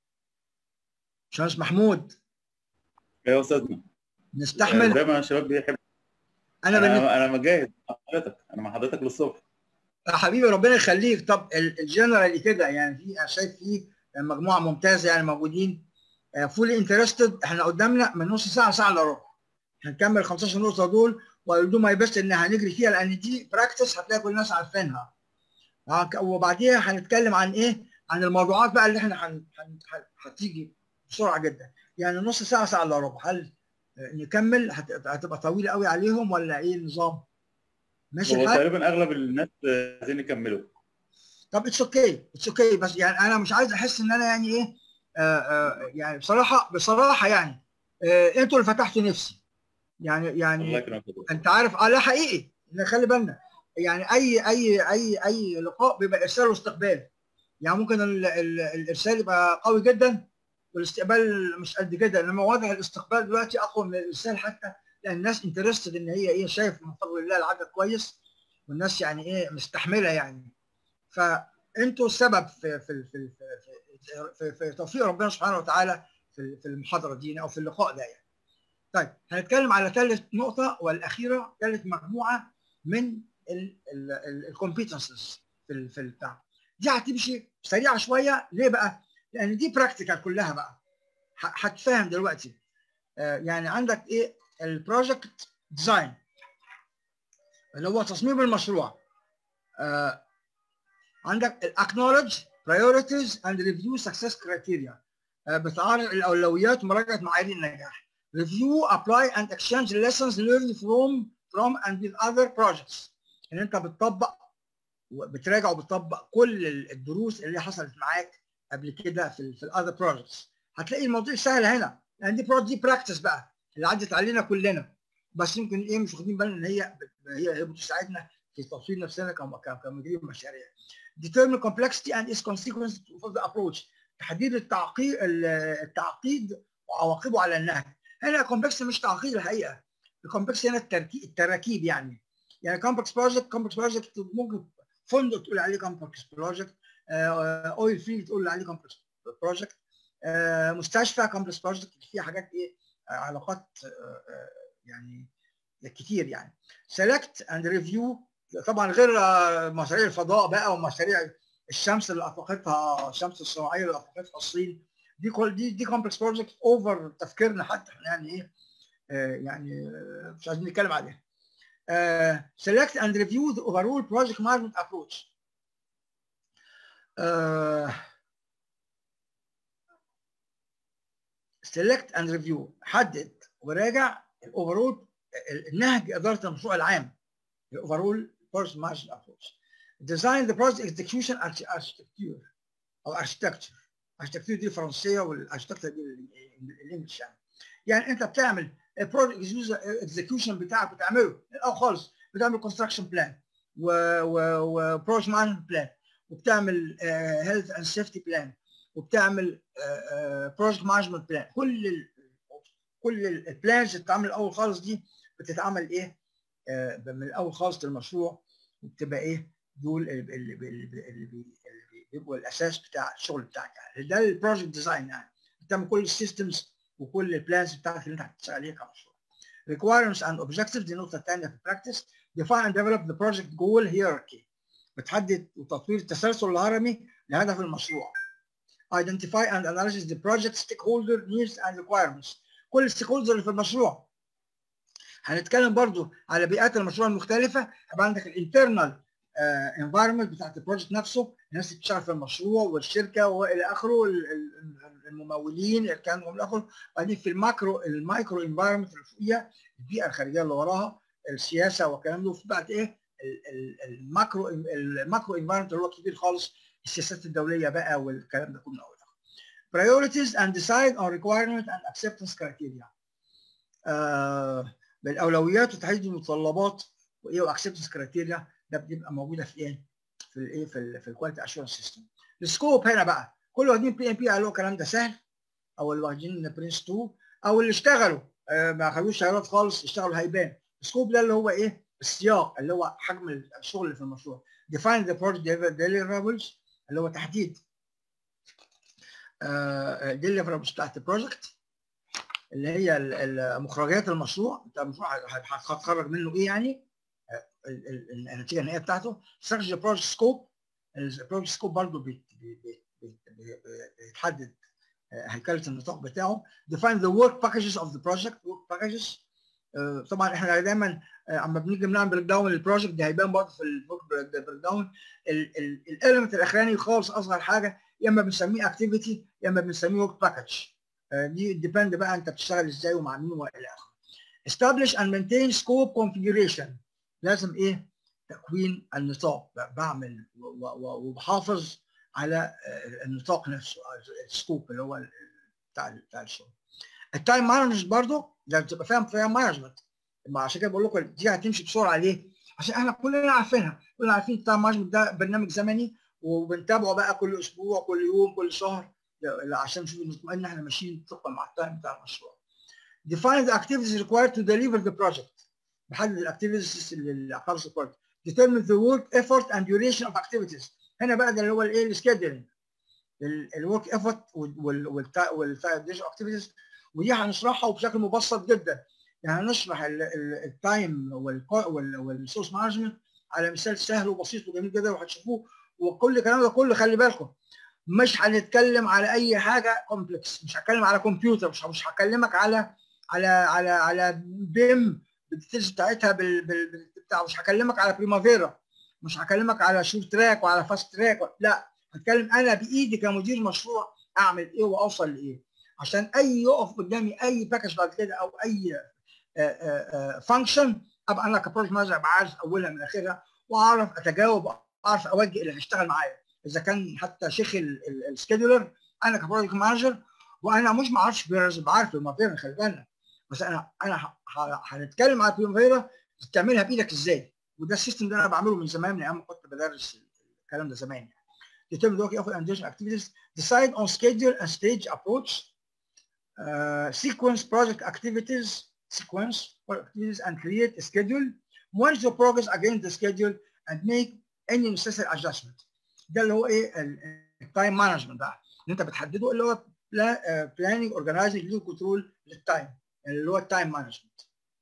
باشمهندس محمود يا استاذنا نستحمل زي ما الشباب بيحب انا انا بالنسبة... انا مجاهد مع حضرتك انا مع حضرتك للصبح يا حبيبي ربنا يخليك طب الجنرالي كده يعني في انا شايف في مجموعه ممتازه يعني موجودين فولي انترستد احنا قدامنا من نص ساعه ساعه الا ربع هنكمل 15 نقطه دول ويدو ما بس ان هنجري فيها لان دي براكتس هتلاقي كل الناس عارفينها وبعديها هنتكلم عن ايه؟ عن الموضوعات بقى اللي احنا هن... هن... هتيجي بسرعه جدا يعني نص ساعه ساعه الا ربع هل نكمل هتبقى طويله قوي عليهم ولا ايه النظام؟ ماشي هو تقريبا اغلب الناس عايزين يكملوا طب اتس اوكي اتس اوكي بس يعني انا مش عايز احس ان انا يعني ايه آآ آآ يعني بصراحه بصراحه يعني انتوا اللي فتحتوا نفسي يعني يعني الله يكرمك انت عارف اه لا حقيقي خلي بالنا يعني اي اي اي اي لقاء بيبقى ارسال واستقبال يعني ممكن ال ال الارسال يبقى قوي جدا والاستقبال مش قد كده انما واضح الاستقبال دلوقتي اقوى من الارسال حتى لان الناس انترستد ان هي ايه شايف من فضل الله العدد كويس والناس يعني ايه مستحمله يعني فانتوا السبب في في في في, في, في توفيق ربنا سبحانه وتعالى في في المحاضره دي او في اللقاء ده يعني. طيب هنتكلم على ثالث نقطه والاخيره ثالث مجموعه من الكومبيتنسز في في البتاع دي هتمشي سريعه شويه ليه بقى؟ لان دي براكتيكال كلها بقى هتفهم دلوقتي آه يعني عندك ايه البروجكت ديزاين اللي هو تصميم المشروع آه عندك الاكنولج priorities and review success criteria آه بتعرض الاولويات ومراجعه معايير النجاح review apply and exchange lessons learned from from and with other projects ان انت بتطبق وبتراجع وبتطبق كل الدروس اللي حصلت معاك قبل كده في في الاذر بروجكتس هتلاقي الموضوع سهل هنا لان دي دي براكتس بقى اللي عدت علينا كلنا بس يمكن ايه مش واخدين بالنا ان هي هي هي بتساعدنا في تطوير نفسنا كمدير مشاريع. Determine complexity and its consequences for the approach. تحديد التعقيد التعقيد وعواقبه على النهج. هنا الكومبلكس مش تعقيد الحقيقه. الكومبلكس هنا التركيب التراكيب يعني. يعني كومبلكس بروجكت كومبلكس بروجكت ممكن فندق تقول عليه كومبلكس بروجكت اويل فيلد تقول عليه كومبلكس بروجكت مستشفى كومبلكس بروجكت فيها حاجات ايه علاقات يعني كتير يعني سيلكت اند ريفيو طبعا غير مشاريع الفضاء بقى ومشاريع الشمس اللي اطلقتها الشمس الصناعيه اللي اطلقتها الصين دي كل دي دي كومبلكس بروجكت اوفر تفكيرنا حتى احنا يعني ايه آه يعني مش عايزين نتكلم عليها سيلكت اند ريفيو ذا اوفرول بروجكت مانجمنت ابروتش سيلكت اند ريفيو حدد وراجع الاوفرول النهج اداره المشروع العام الاوفرول بروجكت مانجمنت ابروتش ديزاين ذا بروجكت اكزكيوشن اركتكتور او اركتكتشر اركتكتور دي فرنسيه والاركتكتشر دي الانجلش يعني يعني انت بتعمل البروجكت اكزكيوشن بتاعك بتعمله من الاول خالص بتعمل كونستراكشن بلان وبروجكت مانجمنت بلان وبتعمل هيلث اند سيفتي بلان وبتعمل بروجكت مانجمنت بلان كل ال كل البلانز اللي بتتعمل الاول خالص دي بتتعمل ايه من الاول خالص للمشروع وبتبقى ايه دول اللي, اللي, اللي, اللي بيبقوا الاساس بتاع الشغل بتاعك يعني ده البروجكت ديزاين يعني بتعمل كل السيستمز وكل البلانز بتاعتك اللي انت هتشتغل عليها كمشروع requirements and objectives دي النقطه الثانيه في البراكتس define and develop the project goal hierarchy بتحدد وتطوير التسلسل الهرمي لهدف المشروع identify and analyze the project stakeholder needs and requirements كل الستيك هولدرز اللي في المشروع هنتكلم برضو على بيئات المشروع المختلفه هيبقى عندك الانترنال انفايرمنت بتاعت البروجكت نفسه الناس اللي بتشتغل في المشروع والشركه والى اخره الممولين الكلام ده الى اخره وبعدين في الماكرو المايكرو انفايرمنت اللي فوقيها البيئه الخارجيه اللي وراها السياسه والكلام ده وفي بعد ايه الماكرو الماكرو انفايرمنت اللي هو كبير خالص السياسات الدوليه بقى والكلام ده كله اول priorities and decide on requirement and acceptance criteria آه بالاولويات وتحديد المتطلبات وايه واكسبتنس كرايتيريا ده بتبقى موجوده في ايه؟ في الايه في ال في الكواليتي اشورنس سيستم. السكوب هنا بقى كل اللي واخدين بي ام بي قالوا الكلام ده سهل او اللي واخدين برنس 2 او اللي اشتغلوا آه ما خدوش شهادات خالص اشتغلوا هيبان. السكوب ده اللي هو ايه؟ السياق اللي هو حجم الشغل اللي في المشروع. define the project deliverables اللي هو تحديد deliverables بتاعت البروجكت اللي هي مخرجات المشروع انت المشروع هتخرج منه ايه يعني النتيجه النهائيه بتاعته structure project scope البروجكت سكوب برضه بيتحدد هيكله النطاق بتاعه define the work packages of the project work packages طبعا احنا دايما اما بنيجي بنعمل بريك داون للبروجكت ده هيبان برضه في الورك بريك داون الاليمنت الاخراني خالص اصغر حاجه يا اما بنسميه اكتيفيتي يا اما بنسميه ورك باكج دي ديبند بقى انت بتشتغل ازاي ومع مين والى اخره establish and maintain scope configuration لازم ايه تكوين النطاق بعمل وبحافظ على النطاق نفسه السكوب اللي هو بتاع بتاع الشغل التايم مانجمنت برضه لازم تبقى فاهم تايم مانجمنت عشان كده بقول لكم دي هتمشي بسرعه ليه؟ عشان احنا كلنا عارفينها كلنا عارفين التايم مانجمنت ده برنامج زمني وبنتابعه بقى كل اسبوع كل يوم كل شهر عشان نشوف نطمئن احنا ماشيين طبقا مع التايم بتاع المشروع. Define the activities required to deliver the project. بحدد الاكتيفيتيز اللي هخلص البروجكت. Determine the work effort and duration of activities. هنا بقى ده اللي هو الايه السكيدولينج. الورك ايفورت والديوشن اكتيفيتيز ودي هنشرحها وبشكل مبسط جدا. يعني هنشرح التايم والريسورس مانجمنت على مثال سهل وبسيط وجميل جدا وهتشوفوه وكل الكلام ده كله خلي بالكم مش هنتكلم على اي حاجه كومبلكس مش هتكلم على كمبيوتر مش مش هكلمك على على على على بيم بالديتيلز بتاعتها بال, بال بتاع مش هكلمك على بريمافيرا مش هكلمك على شورت تراك وعلى فاست تراك لا هتكلم انا بايدي كمدير مشروع اعمل ايه واوصل لايه عشان اي يقف قدامي اي باكج بعد كده او اي فانكشن ابقى انا كبروجكت مانجر ابقى عارف اولها من اخرها واعرف اتجاوب اعرف اوجه اللي هيشتغل معايا اذا كان حتى شيخ السكيدولر انا كبروجكت مانجر وانا مش ما اعرفش بعرف المافيرا خلي بالنا بس انا انا هنتكلم على البريمافيرا تعملها بايدك ازاي وده السيستم ده انا بعمله من زمان من ايام كنت بدرس الكلام ده زمان يعني determine the work effort and duration activities decide on schedule and stage approach uh, sequence project activities sequence activities and create a schedule monitor progress against the schedule and make any necessary adjustment ده اللي هو ايه التايم مانجمنت بقى اللي انت بتحدده اللي هو بلاننج اورجنايزنج ليه كنترول للتايم اللي هو التايم مانجمنت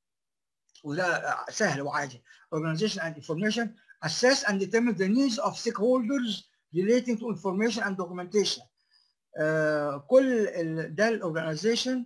وده سهل وعادي organization and information assess and determine the needs of stakeholders relating to information and documentation uh, كل ده الاورجنايزيشن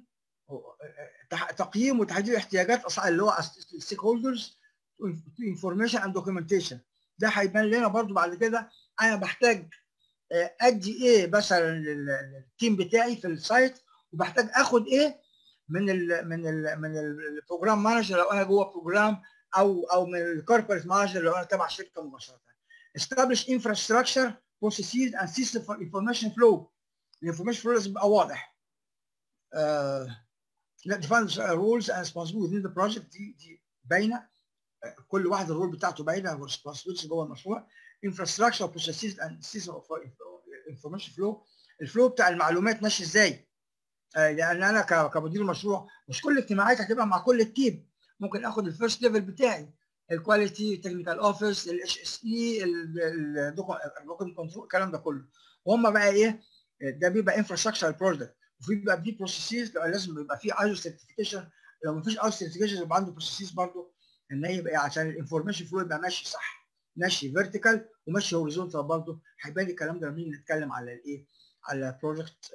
تقييم وتحديد احتياجات اللي هو الستيك هولدرز انفورميشن اند دوكيومنتيشن ده هيبان لنا برضو بعد كده انا بحتاج ادي ايه مثلا للتيم بتاعي في السايت وبحتاج اخد ايه من ال من ال من البروجرام مانجر لو انا جوه بروجرام او او من الكوربريت مانجر لو انا تبع شركه مباشره establish infrastructure processes and system for information flow الانفورميشن فلو لازم يبقى واضح uh, define rules and responsibilities within the project دي دي باينه كل واحد الرول بتاعته باينه والريسبونسبيلتيز جوه المشروع infrastructure processes and system of information flow الفلو بتاع المعلومات ماشي ازاي لان انا كمدير مشروع مش كل اجتماعاتي هتبقى مع كل التيم ممكن اخد الفيرست ليفل بتاعي الكواليتي تكنيكال اوفيس الاتش اس اي الدوكيومنت كنترول الكلام ده كله وهم بقى ايه ده بيبقى انفراستراكشر بروجكت وفي بيبقى دي بروسيسز لازم يبقى في ايزو سيرتيفيكيشن لو ما فيش ايزو سيرتيفيكيشن يبقى عنده بروسيسز برضه ان هي يبقى عشان الانفورميشن فلو يبقى ماشي صح ماشي فيرتيكال وماشي هوريزونتال برضه هيبان الكلام ده لما نيجي نتكلم على الايه على بروجكت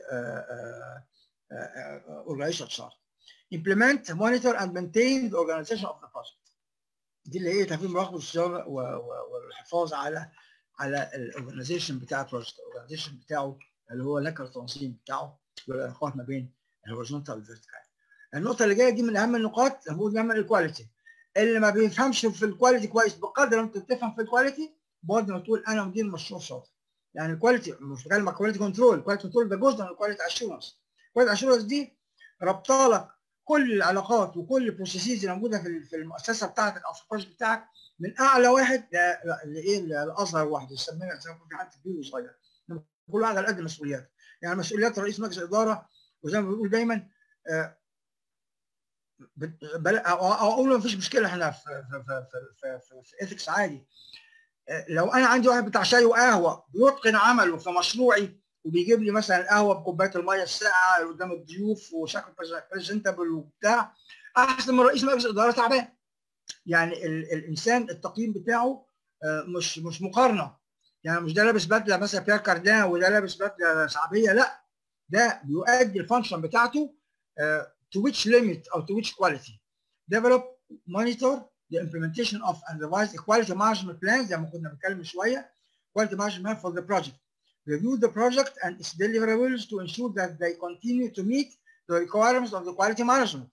organization chart implement monitor and maintain the organization of the project دي اللي هي تنفيذ مراقبه الصيانه والحفاظ على على الاورجنايزيشن بتاع البروجكت الاورجنايزيشن بتاعه اللي هو لك التنظيم بتاعه والعلاقات ما بين الهوريزونتال والفيرتيكال النقطه اللي جايه دي من اهم النقاط المفروض نعمل الكواليتي اللي ما بيفهمش في الكواليتي كويس بقدر انت تفهم في الكواليتي برضه ما تقول انا مدير مشروع شاطر يعني الكواليتي مش بتكلم على كواليتي كنترول الكواليتي كنترول ده جزء من الكواليتي اشورنس الكواليتي اشورنس دي ربطه لك كل العلاقات وكل البروسيسز اللي موجوده في في المؤسسه بتاعتك او في البروجكت بتاعك من اعلى واحد لايه لاصغر واحد يسميها زي ما يكون في حد كبير وصغير كل واحد على قد مسؤولياته يعني مسؤوليات رئيس مجلس الاداره وزي ما بنقول دايما اقول ما فيش مشكله احنا في في في في, في, في ايثكس عادي لو انا عندي واحد بتاع شاي وقهوه بيتقن عمله في مشروعي وبيجيب لي مثلا القهوه بكوبايه الميه الساقعه قدام الضيوف وشكل بريزنتبل وبتاع احسن من رئيس مجلس الاداره تعبان يعني ال الانسان التقييم بتاعه مش مش مقارنه يعني مش ده لابس بدله مثلا بيير كاردان وده لابس بدله شعبيه لا ده بيؤدي الفانكشن بتاعته to which limit or to which quality develop monitor the implementation of and revise the quality management plan زي ما كنا بنتكلم شويه quality management for the project review the project and its deliverables to ensure that they continue to meet the requirements of the quality management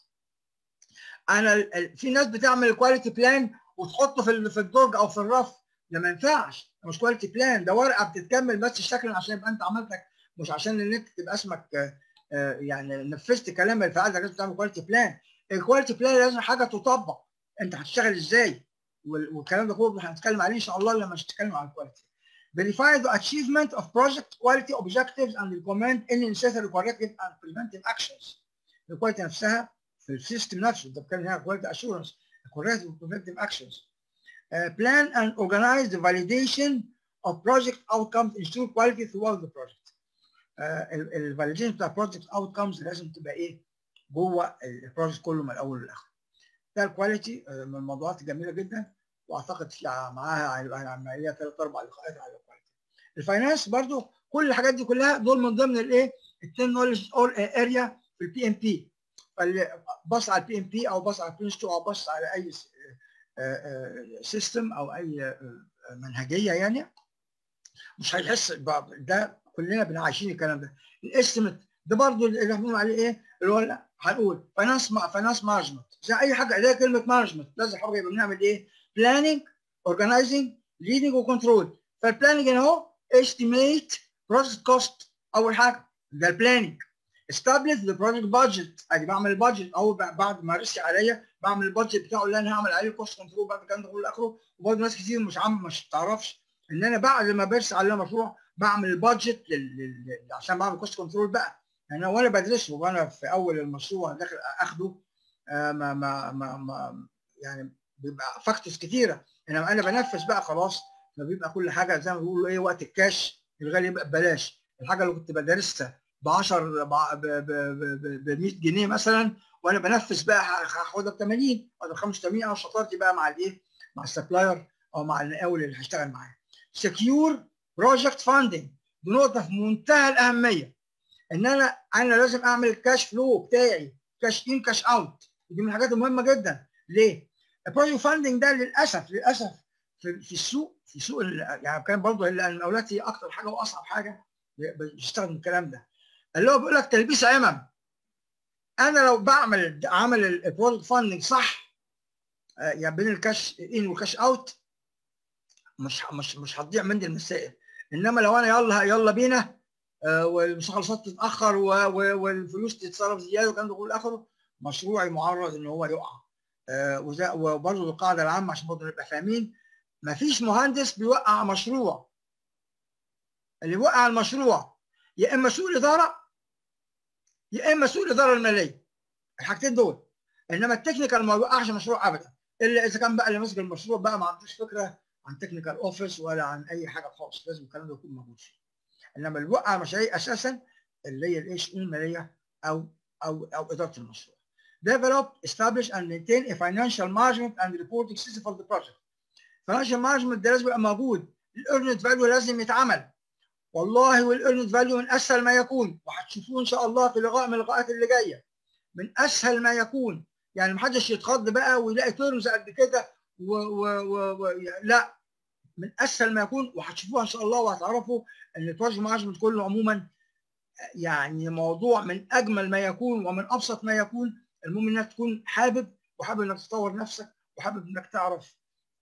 انا في ناس بتعمل الكواليتي بلان وتحطه في في الدرج او في الرف ده ما ينفعش ده مش كواليتي بلان ده ورقه بتتكمل بس شكلا عشان يبقى انت عملتك مش عشان ان انت تبقى اسمك يعني نفذت كلام الفعال ده لازم تعمل كواليتي بلان الكواليتي بلان لازم حاجه تطبق انت هتشتغل ازاي والكلام ده كله هنتكلم عليه ان شاء الله لما نتكلم عن الكواليتي verify the achievement of project quality objectives and recommend any necessary corrective and preventive actions الكواليتي نفسها في السيستم نفسه انت بتتكلم هنا كواليتي اشورنس corrective and preventive actions uh, plan and organize the validation of project outcomes ensure quality throughout the project الفاليديشن بتاع بروجكت اوتكمز لازم تبقى ايه جوه البروجكت كله من الاول للاخر ده الكواليتي من الموضوعات الجميله جدا واعتقد في معاها عمليه ثلاث اربع لقاءات على الكواليتي الفاينانس برضو كل الحاجات دي كلها دول من ضمن الايه التن نولج اريا في البي ام بي فاللي بص على البي ام بي او بص على برنس 2 او بص على اي سيستم او اي منهجيه يعني مش هيحس ده كلنا بنعيشين الكلام ده الاستيميت ده برضه اللي احنا بنقول عليه ايه اللي هو هنقول فاينانس فاينانس مانجمنت زي اي حاجه زي كلمه مانجمنت لازم حاجه يبقى بنعمل ايه بلاننج اورجنايزنج ليدنج وكنترول فالبلاننج هنا اهو استيميت بروجكت كوست اول حاجه ده البلاننج establish the project budget ادي بعمل البادجت او بعد ما رسي عليا بعمل البادجت بتاعه اللي انا هعمل عليه كوست كنترول بعد الكلام ده كله لاخره وبرضه ناس كتير مش عم مش تعرفش ان انا بعد ما برسي على المشروع بعمل البادجت لل... عشان بعمل كوست كنترول بقى يعني وانا بدرسه وانا في اول المشروع داخل اخده آه ما, ما ما ما يعني بيبقى فاكتورز كتيره انما انا بنفذ بقى خلاص فبيبقى كل حاجه زي ما بيقولوا ايه وقت الكاش الغالي يبقى ببلاش الحاجه اللي كنت بدرسها ب 10 ب 100 جنيه مثلا وانا بنفذ بقى هاخدها ب 80 او ب 85 او شطارتي بقى مع الايه مع السبلاير او مع المقاول اللي هشتغل معاه سكيور بروجكت فاندنج دي نقطه في منتهى الاهميه ان انا انا لازم اعمل الكاش فلو بتاعي كاش ان كاش اوت دي من الحاجات المهمه جدا ليه؟ البروجكت فاندنج ده للاسف للاسف في, في السوق في سوق يعني كان برضه المقاولات هي اكتر حاجه واصعب حاجه بيستخدم الكلام ده اللي هو بيقول لك تلبيس عمم انا لو بعمل عمل البروجكت فاندنج صح يعني بين الكاش ان والكاش اوت مش مش مش هتضيع مني المسائل انما لو انا يلا يلا بينا والمخلصات تتاخر والفلوس تتصرف زياده والكلام ده كله اخره مشروعي معرض ان هو يقع وبرضه القاعده العامه عشان برضه نبقى فاهمين مفيش مهندس بيوقع مشروع اللي بيوقع المشروع يا اما سوء الاداره يا اما سوء الاداره الماليه الحاجتين دول انما التكنيكال ما بيوقعش مشروع ابدا الا اذا كان بقى اللي ماسك المشروع بقى ما عندوش فكره عن تكنيكال اوفيس ولا عن اي حاجه خالص لازم الكلام ده يكون موجود فيه انما اللي وقع مشاريع اساسا اللي هي الايش الماليه او او او اداره المشروع develop establish and maintain a financial management and reporting system for the project financial management ده لازم يبقى موجود الايرنت فاليو لازم يتعمل والله والايرنت فاليو من اسهل ما يكون وهتشوفوه ان شاء الله في لقاء من اللقاءات اللي جايه من اسهل ما يكون يعني محدش يتخض بقى ويلاقي تيرمز قد كده و, و, و, و لا من اسهل ما يكون وهتشوفوها ان شاء الله وهتعرفوا ان البروجكت مانجمنت كله عموما يعني موضوع من اجمل ما يكون ومن ابسط ما يكون المهم انك تكون حابب وحابب انك تطور نفسك وحابب انك تعرف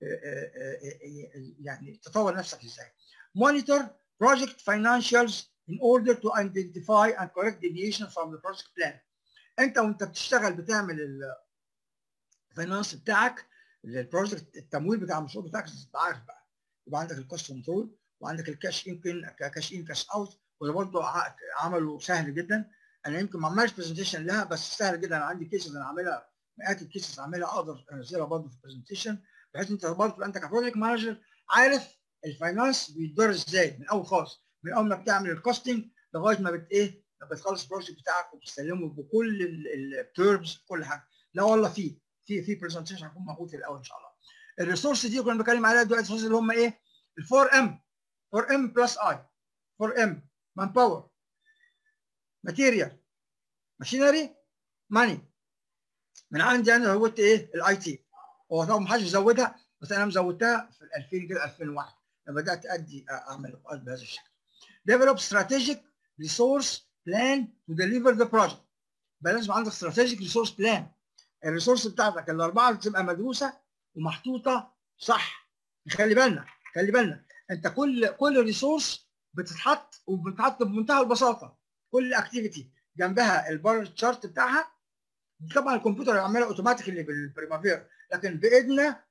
يعني تطور نفسك ازاي. Monitor project financials in order to identify and correct deviation from the project plan. انت وانت بتشتغل بتعمل الفاينانس بتاعك البروجكت التمويل بتاع المشروع بتاعك تبقى عارف بقى يبقى عندك الكوست كنترول وعندك الكاش يمكن كاش ان كاش اوت وده برضه عمله سهل جدا انا يمكن ما عملتش برزنتيشن لها بس سهل جدا انا عندي كيسز انا عاملها مئات الكيسز عاملها اقدر انزلها برضه في البرزنتيشن بحيث انت برضه انت كبروجكت مانجر عارف الفاينانس بيدار ازاي من اول خالص من اول ما بتعمل الكوستنج لغايه ما بت ايه ما بتخلص البروجكت بتاعك وبتسلمه بكل التيرمز كل حاجه لا والله في في في برزنتيشن هيكون موجود في الاول ان شاء الله الريسورس دي كنا بنتكلم عليها دلوقتي الريسورس اللي هم ايه ال 4 ام 4 ام بلس اي 4 ام مان باور ماتيريال ماشينري ماني من عندي انا زودت ايه الاي تي هو طبعا ما حدش زودها بس انا مزودتها في 2000 كده 2001 لما بدات ادي اعمل بهذا الشكل develop strategic resource plan to deliver the project بقى لازم عندك strategic resource plan الريسورس بتاعتك الاربعه تبقى مدروسه ومحطوطه صح خلي بالنا خلي بالنا انت كل كل ريسورس بتتحط وبتتحط بمنتهى البساطه كل اكتيفيتي جنبها البار تشارت بتاعها طبعا الكمبيوتر يعملها اوتوماتيكلي بالبريمافير لكن بايدنا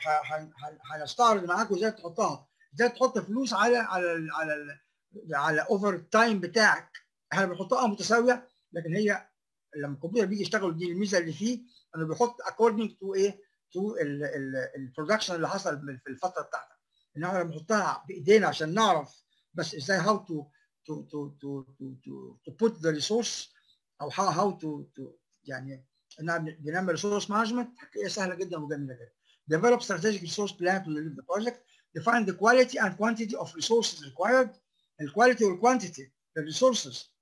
هنستعرض معاكم ازاي تحطها ازاي تحط فلوس على على ال على ال على اوفر تايم بتاعك احنا بنحطها متساويه لكن هي لما الكمبيوتر بيجي يشتغل دي الميزه اللي فيه انه بيحط اكوردنج تو ايه تو البرودكشن اللي حصل في الفتره بتاعتك ان احنا بنحطها بايدينا عشان نعرف بس ازاي هاو تو تو تو تو تو تو بوت ذا ريسورس او هاو تو تو يعني ان بنعمل ريسورس مانجمنت هي سهله جدا وجميله جدا develop strategic resource plan to deliver the project define the quality and quantity of resources required الكواليتي والكوانتيتي الريسورسز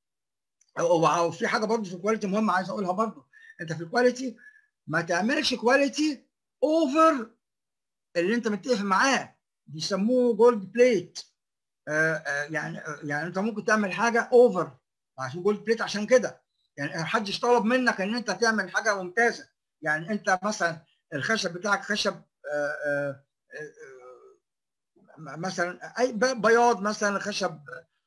او في حاجه برضه في الكواليتي مهمه عايز اقولها برضه انت في الكواليتي ما تعملش كواليتي اوفر اللي انت متفق معاه بيسموه جولد بليت آه آه يعني آه يعني انت ممكن تعمل حاجه اوفر عشان جولد بليت عشان كده يعني محدش طلب منك ان انت تعمل حاجه ممتازه يعني انت مثلا الخشب بتاعك خشب مثلا اي بياض مثلا خشب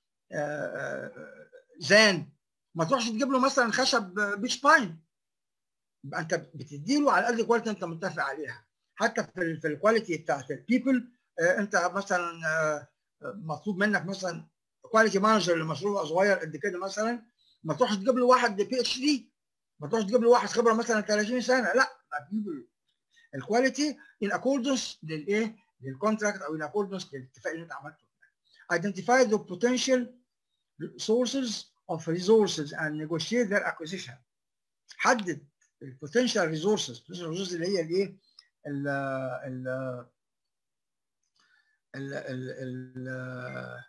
زان ما تروحش تجيب له مثلا خشب بيتش باين يبقى انت بتدي له على قد الكواليتي انت متفق عليها حتى في في الكواليتي بتاعت البيبل انت مثلا مطلوب منك مثلا كواليتي مانجر لمشروع صغير قد كده مثلا ما تروحش تجيب له واحد بي اتش دي ما تروحش تجيب له واحد خبره مثلا 30 سنه لا تجيب الكواليتي ان اكوردنس للايه للكونتراكت او ان اكوردنس للاتفاق اللي انت عملته identify the potential sources of resources and negotiate their acquisition حدد البوتنشال ريسورسز البوتنشال ريسورسز اللي هي الايه ال ال ال ال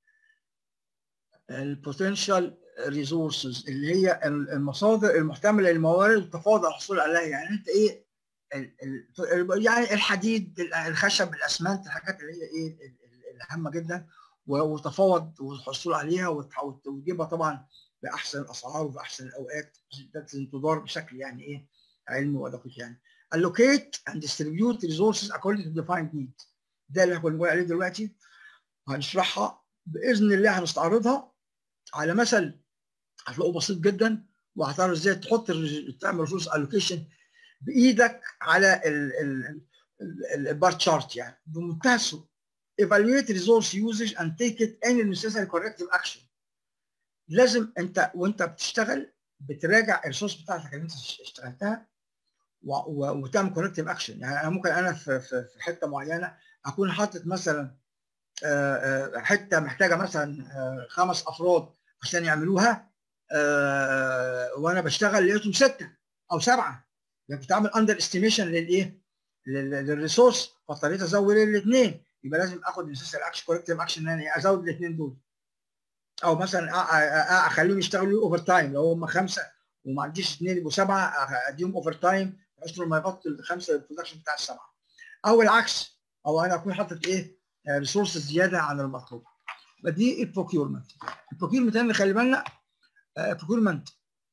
البوتنشال ريسورسز اللي هي المصادر المحتمله للموارد والتفاضل الحصول عليها يعني انت ايه ال ال يعني الحديد الخشب الاسمنت الحاجات اللي هي ايه الهامه جدا وتفاوض والحصول عليها وتجيبها طبعا باحسن الاسعار وباحسن الاوقات لازم تدار بشكل يعني ايه علمي ودقيق يعني allocate and distribute resources according to defined needs ده اللي احنا بنقول عليه دلوقتي هنشرحها باذن الله هنستعرضها على مثل هتلاقوه بسيط جدا وهتعرف ازاي تحط تعمل ريسورس الوكيشن بايدك على البار تشارت يعني بمنتهى السهوله evaluate resource usage and take it any necessary corrective action لازم انت وانت بتشتغل بتراجع الريسورس بتاعتك اللي انت اشتغلتها وتعمل كوركتيف اكشن يعني انا ممكن انا في, في, في حته معينه اكون حاطط مثلا حته محتاجه مثلا خمس افراد عشان يعملوها وانا بشتغل لقيتهم سته او سبعه يعني بتعمل اندر استيميشن للايه؟ للريسورس فاضطريت ازود الاثنين يبقى لازم اخد نسيسري اكشن كوركتيف اكشن ان انا ازود الاثنين دول او مثلا اخليهم يشتغلوا اوفر تايم لو هم خمسه وما عنديش اثنين يبقوا سبعه اديهم اوفر تايم بحيث ما يغطوا الخمسه البرودكشن بتاع السبعه او العكس او انا اكون حاطط ايه ريسورسز زياده عن المطلوب فدي البروكيورمنت البروكيورمنت اللي خلي بالنا بروكيورمنت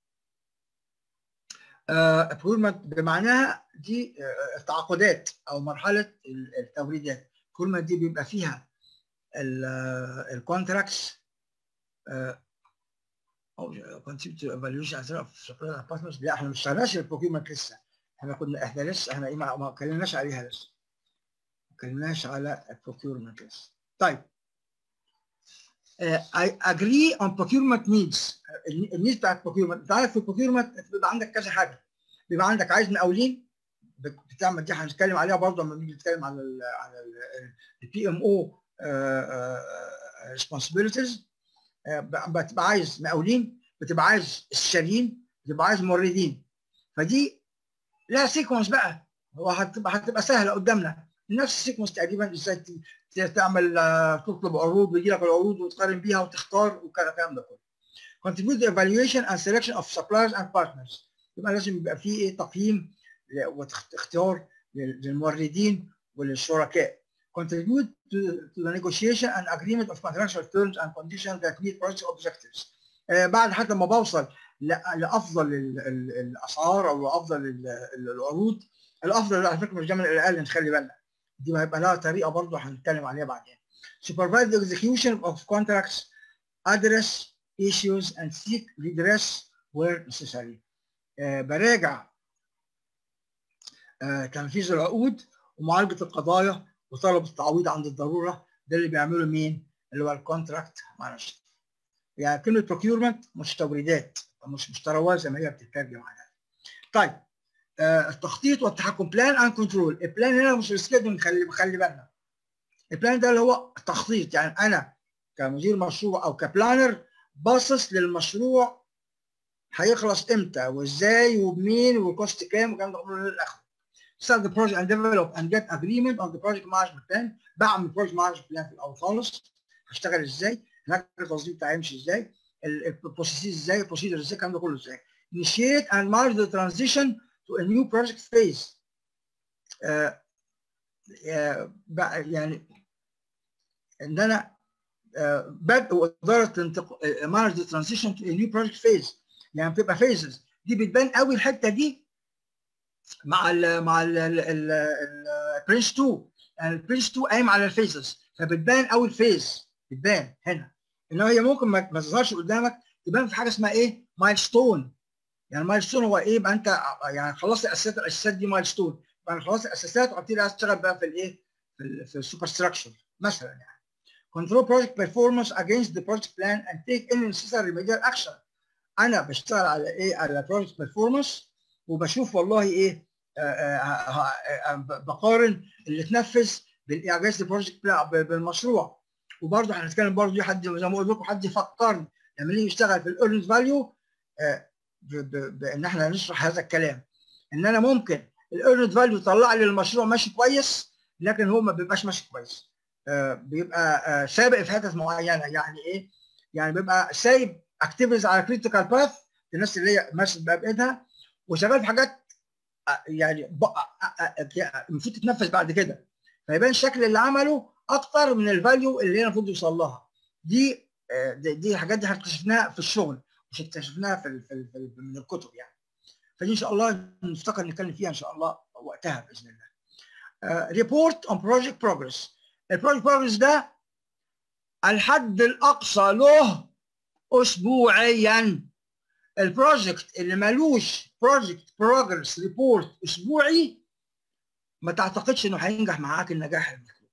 بروكيورمنت بمعناها دي التعاقدات او مرحله التوريدات البروكيورمنت دي بيبقى فيها الكونتراكتس او كونسبت ايفالويشن اوف سبلاير بارتنرز لا احنا ما اشتغلناش البروكيومنت لسه احنا كنا احنا لسه احنا ايه ما ما اتكلمناش عليها لسه ما اتكلمناش على البروكيومنت لسه طيب I agree on procurement needs النيدز بتاعت procurement انت عارف في procurement بيبقى عندك كذا حاجه بيبقى عندك عايز مقاولين بتعمل دي هنتكلم عليها برضه لما نيجي نتكلم على ال على البي ام او responsibilities بتبقى عايز مقاولين بتبقى عايز استشاريين بتبقى عايز موردين فدي لها سيكونس بقى هو هتبقى هتبقى سهله قدامنا نفس السيكونس تقريبا ازاي تعمل تطلب عروض ويجي لك العروض وتقارن بيها وتختار والكلام ده كله. Contribute the evaluation and selection of suppliers and partners يبقى لازم يبقى في ايه تقييم واختيار للموردين وللشركاء. Contribute to, to the negotiation and agreement of contractual terms and conditions that meet project objectives. آه بعد حتى ما بوصل لافضل الاسعار او افضل العروض الافضل على فكره مش دايما الاقل نخلي بالنا. دي هيبقى لها طريقه برضه هنتكلم عليها بعدين. Supervise the execution of contracts, address issues and seek redress where necessary. آه براجع آه تنفيذ العقود ومعالجه القضايا وطلب التعويض عند الضروره ده اللي بيعمله مين؟ اللي هو الكونتراكت مانجر. يعني كلمه بروكيورمنت مش توريدات مش مشتروات زي ما هي بتترجم عنها. طيب آه التخطيط والتحكم بلان اند كنترول البلان هنا مش سكيدول خلي خلي بالنا البلان ده اللي هو التخطيط يعني انا كمدير مشروع او كبلانر باصص للمشروع هيخلص امتى وازاي وبمين والكوست كام والكلام ده كله للاخر start the project and develop and get agreement on the project management plan بعمل project management plan في الاول خالص هشتغل ازاي هناك التنظيم بتاعي يمشي ازاي البروسيس ازاي البروسيدر ازاي الكلام ده كله ازاي initiate and manage the transition to a new project phase. Uh, uh, يعني ان انا uh, بدء واداره manage the transition to a new project phase يعني بتبقى phases دي بتبان قوي الحته دي مع ال مع البرنس 2 يعني البرنس 2 قايم على الفيزز فبتبان قوي الفيز بتبان هنا انما هي ممكن ما تظهرش قدامك تبان في حاجه اسمها ايه مايلستون يعني مايل ستون هو ايه يبقى انت يعني خلصت الاساسات الاساسات دي مايل ستون يبقى انا خلصت الاساسات وابتدي اشتغل بقى في الايه في, في السوبر ستراكشر مثلا يعني control project performance against the project plan and take any necessary remedial action انا بشتغل على ايه على project performance وبشوف والله ايه آآ آآ بقارن اللي اتنفذ بالاعجاز البروجكت بالمشروع وبرضه هنتكلم برضه دي حد زي ما قلت لكم حد يفكرني لما نيجي نشتغل في الايرنز فاليو بان احنا نشرح هذا الكلام ان انا ممكن الايرنت فاليو يطلع لي المشروع ماشي كويس لكن هو ما بيبقاش ماشي كويس آه بيبقى آه سابق في حتت معينه يعني ايه؟ يعني بيبقى سايب اكتيفيتيز على كريتيكال باث الناس اللي هي ماشيه بقى بايدها وشغال في حاجات آه يعني المفروض تتنفذ بعد كده فيبان الشكل اللي عمله اكتر من الفاليو اللي هي المفروض يوصل لها دي دي, دي الحاجات دي اكتشفناها في الشغل مش اكتشفناها في, في, في من الكتب يعني فدي ان شاء الله نفتكر نتكلم فيها ان شاء الله وقتها باذن الله ريبورت اون بروجكت بروجرس البروجكت بروجرس ده الحد الاقصى له اسبوعيا البروجكت اللي ملوش بروجكت بروجرس ريبورت اسبوعي ما تعتقدش انه هينجح معاك النجاح المطلوب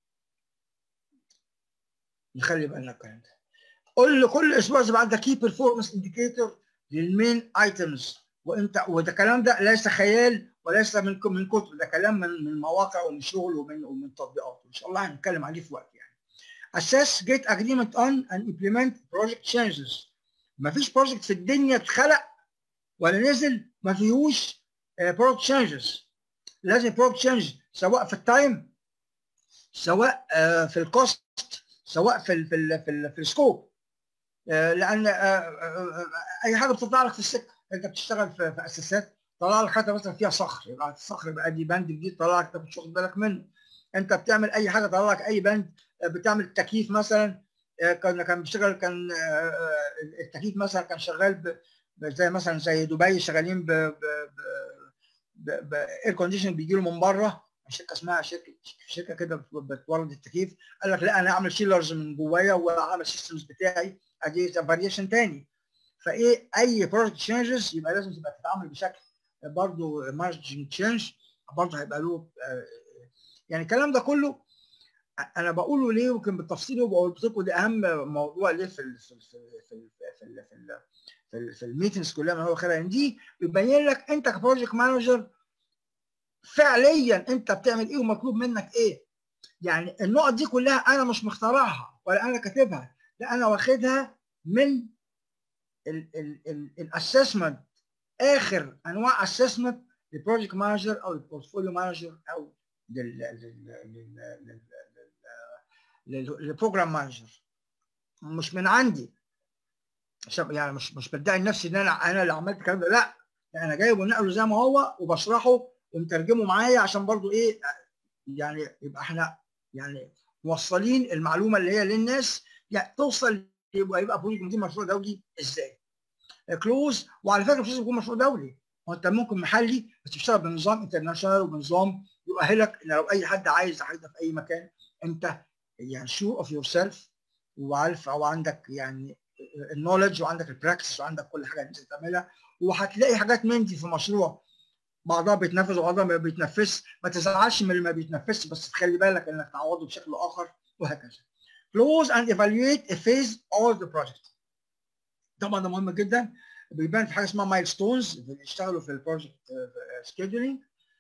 نخلي بالنا الكلام ده قول لي كل اسبوع يبقى عندك كي بيرفورمانس انديكيتور للمين ايتمز وانت وده الكلام ده ليس خيال وليس من من كتب ده كلام من من مواقع ومن شغل ومن ومن تطبيقات ان شاء الله هنتكلم عليه في وقت يعني assess get agreement on and implement project changes ما فيش بروجكت في الدنيا اتخلق ولا نزل ما فيهوش بروجكت changes لازم بروجكت change سواء في التايم سواء في الكوست سواء في ال في ال في, ال في السكوب لان اي حاجه بتطلع لك في السكه انت بتشتغل في, في اساسات طلع لك حاجه مثلا فيها صخر يبقى الصخر بقى دي بند جديد طلع لك انت مش واخد بالك منه انت بتعمل اي حاجه طلع لك اي بند بتعمل تكييف مثلا كان كان بيشتغل كان التكييف مثلا كان شغال زي مثلا زي دبي شغالين ب باير كونديشن بيجي له من بره شركه اسمها شركه شركه كده بتورد التكييف قال لك لا انا اعمل شيلرز من جوايا واعمل سيستمز بتاعي ادي فاريشن تاني فايه اي بروجكت تشينجز يبقى لازم تبقى تتعامل بشكل برضه مارجن تشينج برضه هيبقى له يعني الكلام ده كله انا بقوله ليه يمكن بالتفصيل وبقول لكم ده اهم موضوع ليه في ال في ال في ال في ال في ال في, ال في, ال في الميتنجز كلها ما هو خير ان دي بيبين لك انت كبروجكت مانجر فعليا انت بتعمل ايه ومطلوب منك ايه يعني النقط دي كلها انا مش مخترعها ولا انا كاتبها لا انا واخدها من الاسسمنت اخر انواع اسسمنت للبروجكت مانجر او البورتفوليو مانجر او للبروجرام مانجر مش من عندي يعني مش مش بدعي نفسي ان انا انا اللي عملت الكلام ده لا انا جايبه ونقله زي ما هو وبشرحه ومترجمه معايا عشان برضو ايه يعني يبقى احنا يعني موصلين المعلومه اللي هي للناس يعني توصل يبقى يبقى بروجكت مدير مشروع دولي ازاي كلوز وعلى فكره مش لازم يكون مشروع دولي هو انت ممكن محلي بس تشتغل بنظام انترناشونال وبنظام يؤهلك ان لو اي حد عايز حاجه في اي مكان انت يعني شو اوف يور سيلف وعارف او عندك يعني النولج وعندك البراكتس وعندك كل حاجه انت تعملها وهتلاقي حاجات من دي في مشروع بعضها بيتنفذ وبعضها ما بيتنفذش ما تزعلش من اللي ما بيتنفذش بس تخلي بالك انك تعوضه بشكل اخر وهكذا. Close and evaluate a phase of the project. طبعا ده مهم جدا بيبان في حاجه اسمها مايل ستونز بيشتغلوا في البروجكت سكيدولينج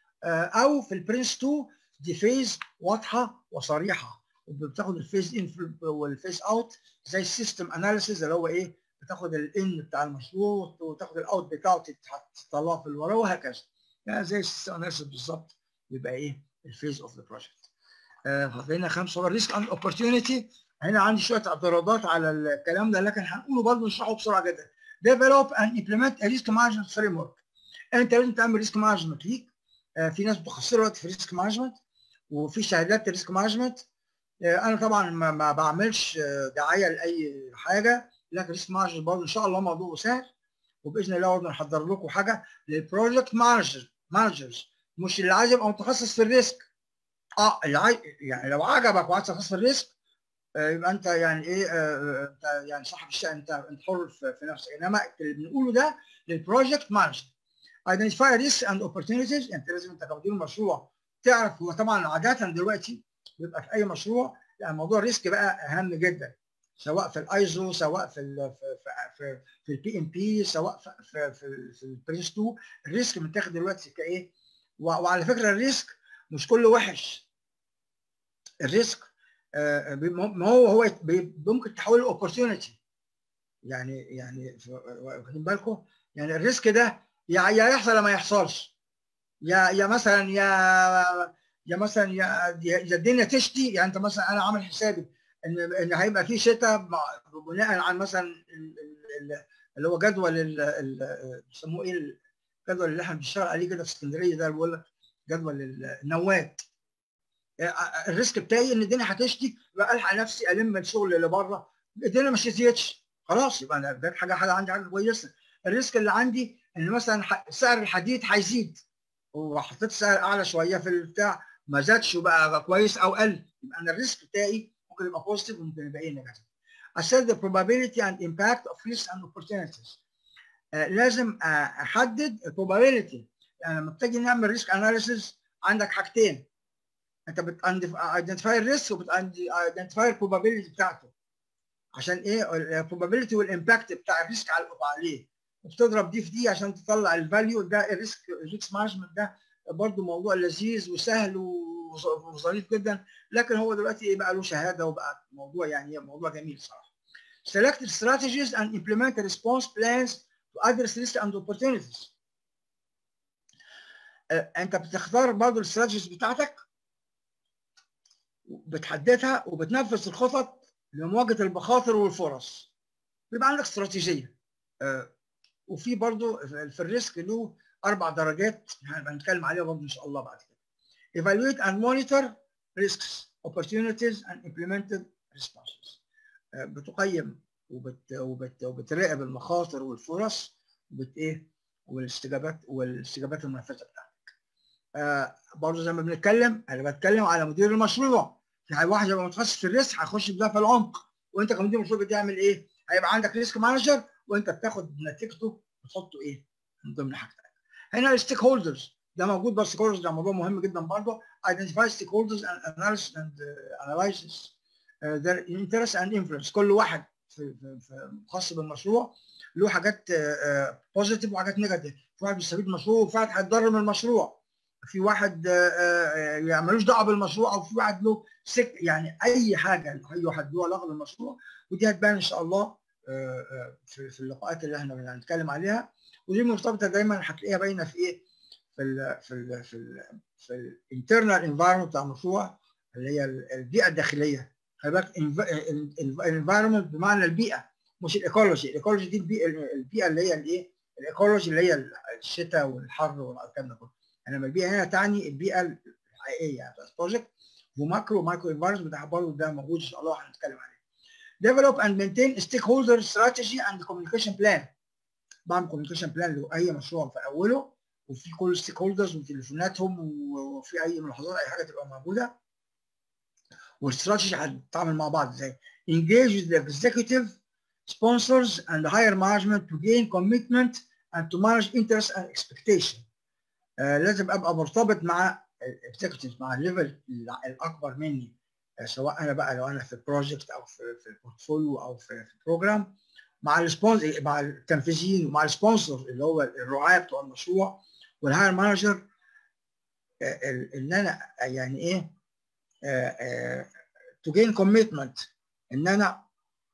او في البرنس 2 دي فيز واضحه وصريحه وبتاخد الفيز ان والفيز اوت زي السيستم اناليسيز اللي هو ايه بتاخد الان بتاع المشروع وتاخد الاوت بتاعه تطلعه في الوراه وهكذا يعني زي السيستم اناليسيز بالظبط يبقى ايه الفيز اوف ذا بروجكت هنا خمسه ريسك اند اوبورتيونيتي هنا عندي شويه اعتراضات على الكلام ده لكن هنقوله برضه نشرحه بسرعه جدا develop and implement a risk management framework انت لازم تعمل ريسك مانجمنت ليك في ناس متخصصه دلوقتي في ريسك مانجمنت وفي شهادات ريسك مانجمنت انا طبعا ما, ما بعملش دعايه لاي حاجه لكن ريسك مانجمنت برضه ان شاء الله موضوعه سهل وباذن الله برضه نحضر لكم حاجه للبروجكت مانجر مانجرز مش اللي عايز يبقى متخصص في الريسك اه اللي عايز يعني لو عجبك وعايز تخصص في الريسك يبقى انت يعني ايه انت يعني صاحب الشأن انت انت حر في, في نفسك انما اللي بنقوله ده للبروجكت مانجر identify risks and opportunities انت لازم انت كمدير مشروع تعرف هو طبعا عاده دلوقتي بيبقى في اي مشروع يعني موضوع الريسك بقى اهم جدا سواء في الايزو سواء في ال في في في البي ام بي سواء في في في, في البريس 2 الريسك متاخد دلوقتي كايه وعلى فكره الريسك مش كله وحش الريسك ما هو هو ممكن تحوله لاوبورتيونيتي يعني يعني واخدين بالكم يعني الريسك ده يا يا يحصل يا ما يحصلش يا يا مثلا يا يا مثلا يا يا الدنيا تشتي يعني انت مثلا انا عامل حسابي ان ان هيبقى في شتاء بناء على مثلا اللي هو جدول بيسموه ايه الجدول اللي احنا بنشتغل عليه كده في اسكندريه ده بيقول لك جدول النواه الريسك بتاعي ان الدنيا هتشتي يبقى الحق نفسي الم الشغل اللي بره الدنيا ما شتيتش خلاص يبقى انا ده حاجه حاجه عندي حاجه كويسه الريسك اللي عندي ان مثلا سعر الحديد هيزيد وحطيت سعر اعلى شويه في البتاع ما زادش وبقى كويس او قل يبقى انا الريسك بتاعي ممكن يبقى بوزيتيف وممكن يبقى ايه نيجاتيف assess the probability and impact of risks and opportunities آه لازم احدد البروبابيلتي يعني لما بتيجي نعمل ريسك اناليسيس عندك حاجتين انت بتايدنتيفاي الريسك وبتايدنتيفاي البروبابيلتي بتاعته عشان ايه البروبابيلتي والامباكت بتاع الريسك عليه وبتضرب دي في دي عشان تطلع الفاليو ده الريسك الريسك مانجمنت ده برضه موضوع لذيذ وسهل وظريف جدا لكن هو دلوقتي ايه بقى له شهاده وبقى موضوع يعني موضوع جميل صراحه. Select strategies and implement response plans to address risk and opportunities. انت بتختار برضه الاستراتيجيز بتاعتك بتحددها وبتنفذ الخطط لمواجهه المخاطر والفرص. بيبقى عندك استراتيجيه. وفي برضه في الريسك له اربع درجات هنبقى نتكلم عليها برضه ان شاء الله بعد كده. Evaluate and monitor risks, opportunities and implemented responses. بتقيم وبت وبت وبتراقب المخاطر والفرص وبت ايه والاستجابات والاستجابات المنفذه بتاعتك. آه برضه زي ما بنتكلم انا بتكلم على مدير المشروع. في واحد يبقى متخصص في الريسك هيخش في ده في العمق وانت كمدير مشروع بتعمل ايه؟ هيبقى عندك ريسك مانجر وانت بتاخد نتيجته وتحطه ايه من ضمن حاجتك هنا الستيك هولدرز ده موجود بس ستيك ده موضوع مهم جدا برضه identify stakeholders and analysis and uh, analysis uh, their interest and influence كل واحد في, في, في خاص بالمشروع له حاجات بوزيتيف uh, وحاجات نيجاتيف في واحد بيستفيد من المشروع وفي واحد هيتضرر من المشروع في واحد يعني ملوش دعوه بالمشروع او في واحد له سك يعني اي حاجه اي واحد له علاقه بالمشروع ودي هتبان ان شاء الله في, في اللقاءات اللي احنا هنتكلم عليها ودي مرتبطه دايما هتلاقيها باينه في ايه؟ في ال في ال في ال في الانترنال انفايرمنت بتاع المشروع اللي هي البيئه الداخليه خلي بالك الانفايرمنت بمعنى البيئه مش الايكولوجي الايكولوجي دي البيئه البيئه اللي هي الايه؟ الايكولوجي اللي هي الشتاء والحر والكلام ده كله انما البيئه هنا تعني البيئه الحقيقيه يعني بتاعت البروجكت وماكرو مايكرو انفايرمنت بتاع برضه ده موجود ان شاء الله هنتكلم عليه. develop and maintain stakeholder strategy and communication plan بعمل communication plan لاي مشروع في اوله وفي كل ستيك هولدرز وتليفوناتهم وفي اي ملاحظات اي حاجه تبقى موجوده والاستراتيجي هتتعامل مع بعض ازاي engage with the executive sponsors and higher management to gain commitment and to manage interest and expectation آه لازم ابقى مرتبط مع الاكزيكتيف مع الليفل الاكبر مني آه سواء انا بقى لو انا في بروجكت او في في البورتفوليو او في, في بروجرام مع السبونسر مع التنفيذيين ومع السبونسر اللي هو الرعايه بتوع المشروع والهاير مانجر ان انا يعني ايه تو جين كوميتمنت ان انا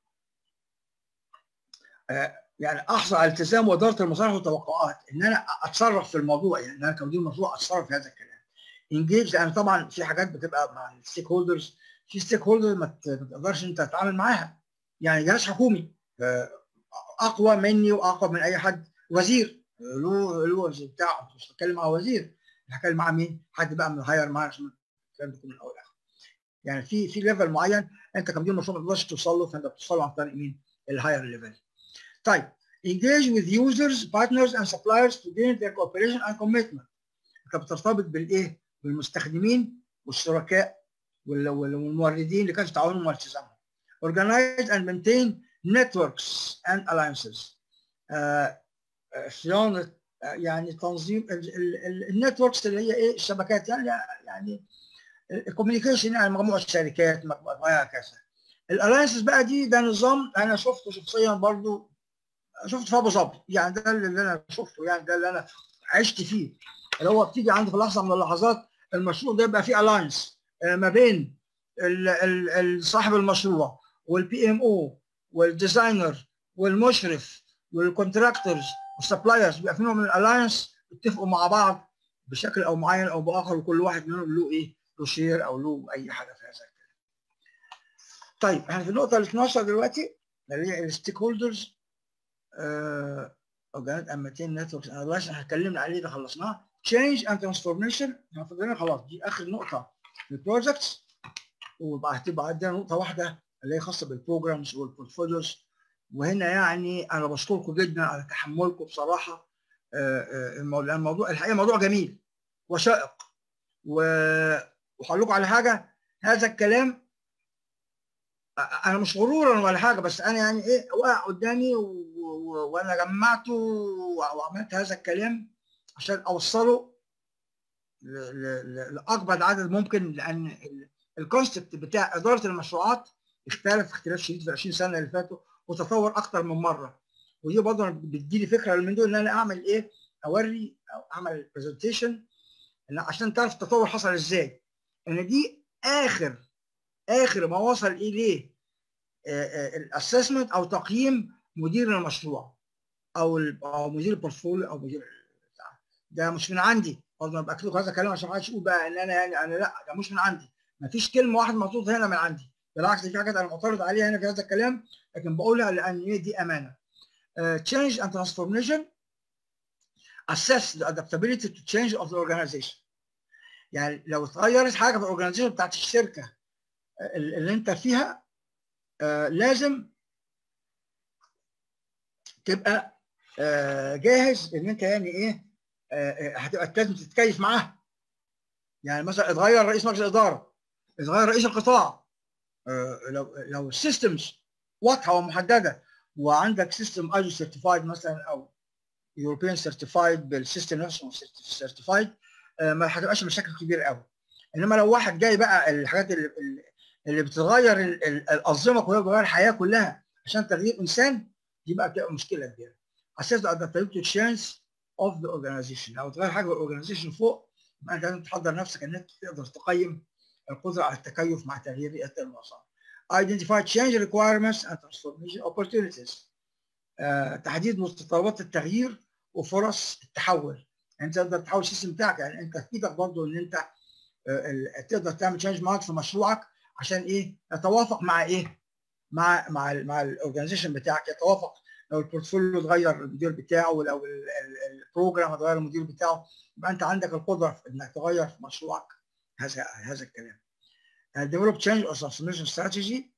يعني احصل على التزام واداره المصالح والتوقعات ان انا اتصرف في الموضوع يعني ان انا كمدير مشروع اتصرف في هذا الكلام انجيج لان طبعا في حاجات بتبقى مع الستيك هولدرز في ستيك هولدر ما تقدرش انت تتعامل معاها يعني جهاز حكومي اقوى مني واقوى من اي حد وزير له له بتاعه مش بتكلم مع وزير بتكلم مع مين؟ حد بقى من الهاير مانجمنت الكلام ده من الاول لاخر يعني في في ليفل معين انت كمدير مشروع ما تقدرش توصل له فانت بتوصل له عن طريق مين؟ الهاير ليفل طيب engage with users partners and suppliers to gain their cooperation and commitment انت بترتبط بالايه؟ بالمستخدمين والشركاء والموردين اللي كانوا تعاونهم والتزامهم organize and maintain networks and alliances صيانه يعني تنظيم النتوركس اللي هي ايه الشبكات يعني يعني الكوميونيكيشن يعني مجموعه شركات مجموعه كذا الالاينسز بقى دي ده نظام انا شفته شخصيا برضو شفته في ابو ظبي يعني ده اللي انا شفته يعني ده اللي انا عشت فيه اللي هو بتيجي عندي في لحظه من اللحظات المشروع ده يبقى فيه الاينس ما بين صاحب المشروع والبي ام او والديزاينر والمشرف والكونتراكتورز والسبلايرز بيبقى في نوع من الالاينس اتفقوا مع بعض بشكل او معين او باخر وكل واحد منهم له ايه؟ له شير او له اي حاجه في هذا الكلام. طيب احنا في النقطه ال 12 دلوقتي اللي هي الستيك هولدرز اورجانيت اماتين نتوركس اناليسيس احنا اتكلمنا عليه ده خلصناه تشينج اند ترانسفورميشن احنا فاضلين خلاص دي اخر نقطه في البروجكتس وبقى هتبقى عندنا نقطه واحده اللي هي خاصه بالبروجرامز والبورتفوليوز وهنا يعني انا بشكركم جدا على تحملكم بصراحه الموضوع الحقيقه موضوع جميل وشائق وهقول لكم على حاجه هذا الكلام انا مش غرورا ولا حاجه بس انا يعني ايه وقع قدامي وانا جمعته وعملت هذا الكلام عشان اوصله لاكبر عدد ممكن لان الكونسبت بتاع اداره المشروعات اختلف اختلاف شديد في ال 20 سنه اللي فاتوا وتطور اكتر من مره ودي برضه بتديني فكره من دول ان انا اعمل ايه اوري او اعمل برزنتيشن عشان تعرف التطور حصل ازاي ان دي اخر اخر ما وصل اليه الاسسمنت او تقييم مدير المشروع او او مدير البورتفوليو او مدير ده مش من عندي برضه انا باكد لكم هذا الكلام عشان ما حدش يقول بقى ان انا يعني انا لا ده مش من عندي ما فيش كلمه واحده محطوطه هنا من عندي بالعكس في حاجات انا معترض عليها هنا في هذا الكلام لكن بقولها لان هي دي امانه uh, change and transformation assess the adaptability to change of the organization يعني لو اتغيرت حاجه في الاورجنايزيشن بتاعت الشركه اللي انت فيها uh, لازم تبقى uh, جاهز ان انت يعني ايه هتبقى لازم تتكيف معاها يعني مثلا اتغير رئيس مجلس الاداره اتغير رئيس القطاع لو لو السيستمز واضحه ومحدده وعندك سيستم ايزو سيرتيفايد مثلا او يوروبيان سيرتيفايد بالسيستم نفسه سيرتيفايد ما هتبقاش مشاكل كبيره قوي انما لو واحد جاي بقى الحاجات اللي اللي بتغير الانظمه كلها بتغير الحياه كلها عشان تغيير انسان دي بقى بتبقى مشكله كبيره اساس adaptability change of the organization لو تغير حاجه الاورجنايزيشن فوق يبقى انت لازم تحضر نفسك ان انت تقدر تقيم القدره على التكيف مع تغيير بيئه المنظمه. Identify change requirements and transformation opportunities. آه، تحديد متطلبات التغيير وفرص التحول. انت تقدر تحول السيستم بتاعك يعني انت في ايدك برضه ان انت آه، تقدر تعمل تشينج مارك في مشروعك عشان ايه؟ يتوافق مع ايه؟ مع مع ال مع الاورجنايزيشن بتاعك يتوافق لو البورتفوليو اتغير المدير بتاعه ولو البروجرام اتغير المدير بتاعه يبقى انت عندك القدره انك تغير في مشروعك هذا هذا الكلام. ديفلوب تشينج اور ترانسفورميشن استراتيجي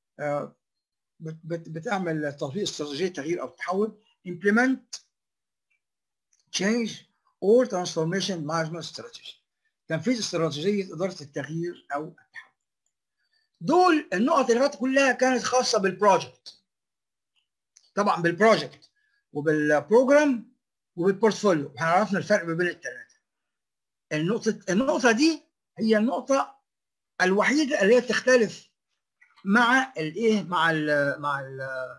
بتعمل تطبيق استراتيجيه تغيير او تحول implement change or transformation management strategy تنفيذ استراتيجيه اداره التغيير او التحول. دول النقط اللي فاتت كلها كانت خاصه بالبروجكت. طبعا بالبروجكت وبالبروجرام وبالبورتفوليو احنا عرفنا الفرق ما بين الثلاثه. النقطه النقطه دي هي النقطه الوحيده اللي هي بتختلف مع الايه مع ال مع ال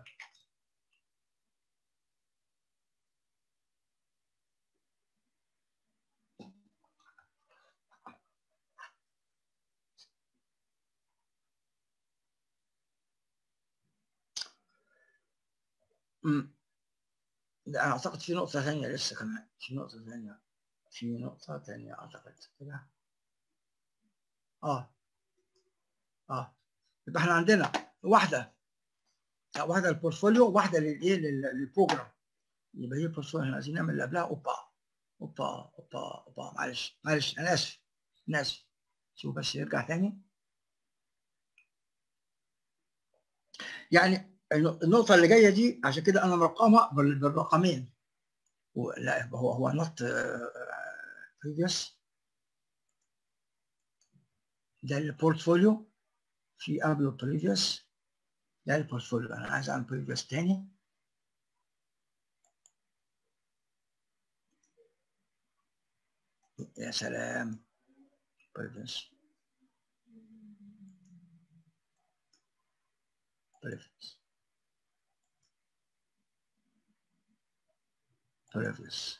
لا انا اعتقد في نقطة ثانية لسه كمان في نقطة ثانية في نقطة ثانية اعتقد كده اه اه يبقى احنا عندنا واحدة واحدة للبورتفوليو وواحدة للايه للبروجرام يبقى هي البورتفوليو احنا عايزين نعمل اللي قبلها اوبا اوبا اوبا اوبا معلش معلش انا اسف انا اسف شوف بس يرجع تاني يعني النقطة اللي جاية دي عشان كده أنا مرقمها بالرقمين لا هو هو نوت بريفيوس ده البورتفوليو في قبله بريفيوس ده البورتفوليو أنا عايز أعمل بريفيوس تاني يا سلام بريفيوس بريفيوس بريفيوس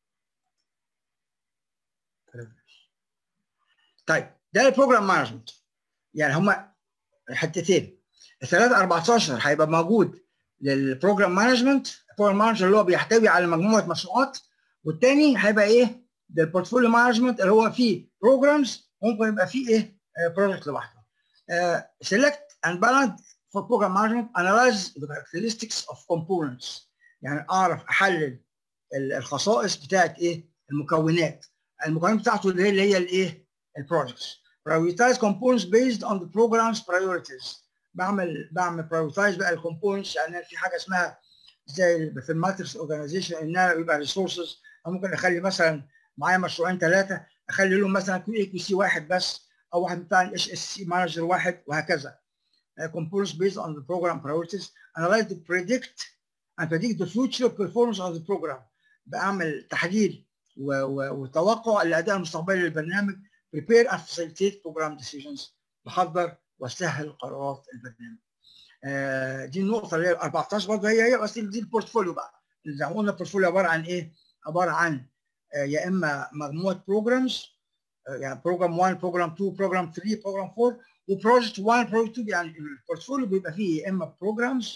بريفيوس طيب ده البروجرام مانجمنت يعني هما حتتين الثلاثة 14 هيبقى موجود للبروجرام مانجمنت البروجرام مانجمنت اللي هو بيحتوي على مجموعة مشروعات والتاني هيبقى ايه؟ ده البورتفوليو مانجمنت اللي هو فيه بروجرامز ممكن يبقى فيه ايه؟ بروجكت لوحده. سيلكت اند بالانس for program management analyze the characteristics of components يعني اعرف احلل الخصائص بتاعت ايه المكونات المكونات بتاعته اللي هي اللي هي الايه البروجكتس prioritize components based on the program's priorities بعمل بعمل prioritize بقى الكومبوننتس يعني في حاجه اسمها زي في الماتريكس اورجانيزيشن انها يبقى ريسورسز ممكن اخلي مثلا معايا مشروعين ثلاثه اخلي لهم مثلا كيو اي كيو سي واحد بس او واحد بتاع الاتش اس سي مانجر واحد وهكذا Uh, components based on the program priorities, analyze to predict and predict the future performance of the program. بعمل تحليل وتوقع الاداء المستقبلي للبرنامج prepare and facilitate program decisions بحضر واسهل قرارات البرنامج. آه دي النقطه اللي هي 14 برضه هي هي بس دي البورتفوليو بقى. زي ما قلنا البورتفوليو عباره عن ايه؟ عباره عن آه يا اما مجموعه بروجرامز آه يعني بروجرام 1 بروجرام 2 بروجرام 3 بروجرام 4 وبروجكت 1 بروجكت 2 يعني البورتفوليو بيبقى فيه يا اما بروجرامز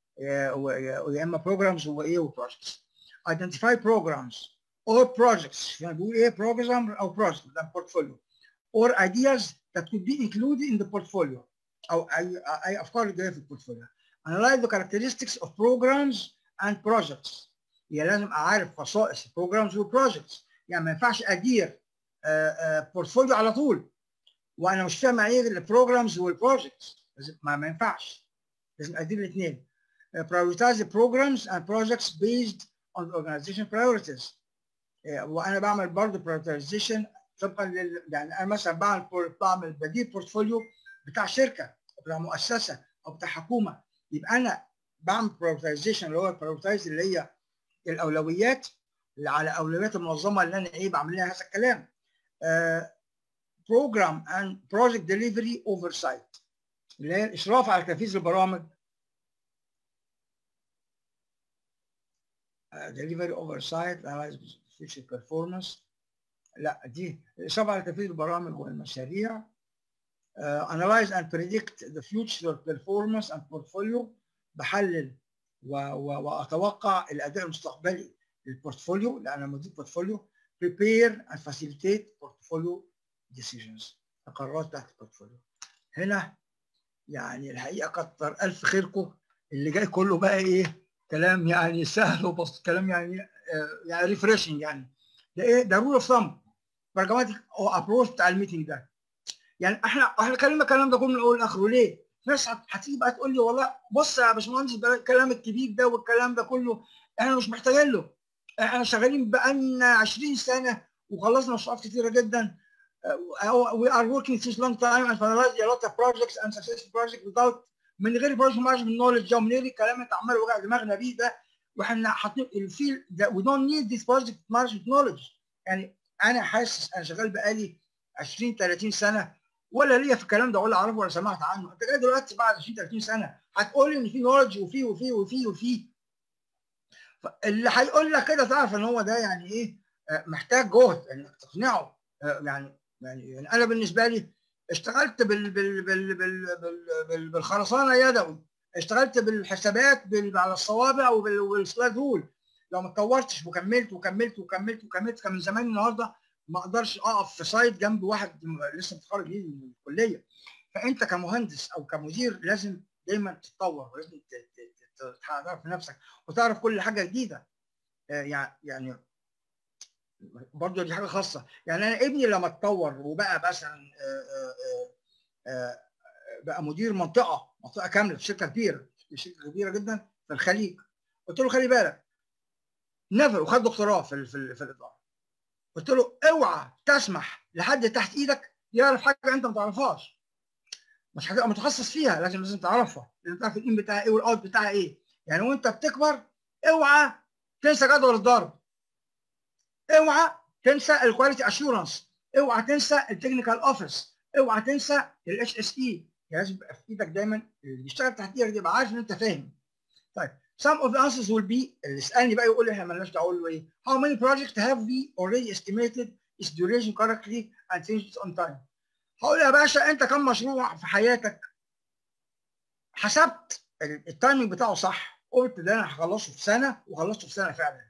ويا اما بروجرامز وايه وبروجكتس identify programs or projects يعني بيقول ايه program او project ده portfolio or ideas that could be included in the portfolio او اي اي افكار جايه في البورتفوليو analyze the characteristics of programs and projects يعني لازم اعرف خصائص programs وبروجكتس يعني ما ينفعش ادير بورتفوليو على طول وانا مش فاهم ايه البروجرامز والبروجكتس ما, ما ينفعش لازم ادير الاثنين prioritize the programs and projects based on the organization priorities وانا بعمل برضه prioritization طبقا لل يعني انا مثلا بعمل بعمل بديل بورتفوليو بتاع شركه او بتاع مؤسسه او بتاع حكومه يبقى انا بعمل برايورتيزيشن اللي هو البرايورتيز اللي هي الاولويات اللي على اولويات المنظمه اللي انا ايه بعمل لها هذا الكلام بروجرام اند بروجكت ديليفري اوفرسايت اللي هي الاشراف على تنفيذ البرامج ديليفري اوفرسايت انالايز فيوتشر بيرفورمانس لا دي الاشراف على تنفيذ البرامج والمشاريع uh, analyze and predict the future performance and portfolio بحلل و... و... واتوقع الاداء المستقبلي للبورتفوليو لان انا مدير بورتفوليو prepare and facilitate portfolio decisions القرارات تحت البورتفوليو هنا يعني الحقيقه كتر الف خيركم اللي جاي كله بقى ايه كلام يعني سهل وبسيط كلام يعني آه يعني ريفريشنج يعني ده ايه ده رول اوف ثامب براجماتيك او ابروش بتاع الميتنج ده يعني احنا احنا اتكلمنا الكلام ده كله من الاول لاخره ليه؟ ناس هتيجي بقى تقول لي والله بص يا باشمهندس ده الكلام الكبير ده والكلام ده كله احنا مش محتاجين له احنا شغالين بقالنا 20 سنه وخلصنا مشروعات كتيره جدا we are working since long time and finalized a lot of projects and successful projects without من غير project management knowledge ومن غير الكلام اللي انت عمال وجع دماغنا بيه ده واحنا حاطين الفيل ده we don't need this project management knowledge يعني انا حاسس انا شغال بقالي 20 30 سنه ولا ليا في الكلام ده ولا اعرفه ولا سمعت عنه انت جاي دلوقتي بعد 20 30 سنه هتقول لي ان في نولج وفي وفي وفي وفي اللي هيقول لك كده تعرف ان هو ده يعني ايه محتاج جهد انك تقنعه يعني يعني انا بالنسبه لي اشتغلت بال بال بال بال بال بالخرسانه يدوي اشتغلت بالحسابات بال على الصوابع والسلايد رول لو ما اتطورتش وكملت وكملت وكملت وكملت كان من زمان النهارده ما اقدرش اقف في سايت جنب واحد لسه متخرج من الكليه فانت كمهندس او كمدير لازم دايما تتطور ولازم تعرف نفسك وتعرف كل حاجه جديده يعني يعني برضه دي حاجه خاصه يعني انا ابني لما اتطور وبقى مثلا بقى مدير منطقه منطقه كامله في شركه كبيره شركه كبيره جدا في الخليج قلت له خلي بالك نفر وخد دكتوراه في في, في الاداره قلت له اوعى تسمح لحد تحت ايدك يعرف حاجه انت ما تعرفهاش مش هتبقى متخصص فيها لازم لازم تعرفها لازم تعرف الان بتاعها ايه والاوت بتاعها ايه يعني وانت بتكبر اوعى تنسى جدول الضرب اوعى تنسى الكواليتي اشورنس اوعى تنسى التكنيكال اوفيس اوعى تنسى الاتش اس اي لازم يبقى في ايدك دايما اللي بيشتغل تحت ايدك يبقى عارف ان انت فاهم طيب some of the answers will be اللي يسالني بقى يقول لي احنا مالناش دعوه له ايه how many projects have we already estimated its duration correctly and changed on time هقول يا باشا انت كم مشروع في حياتك حسبت التايمنج بتاعه صح قلت ده انا هخلصه في سنه وخلصته في سنه فعلا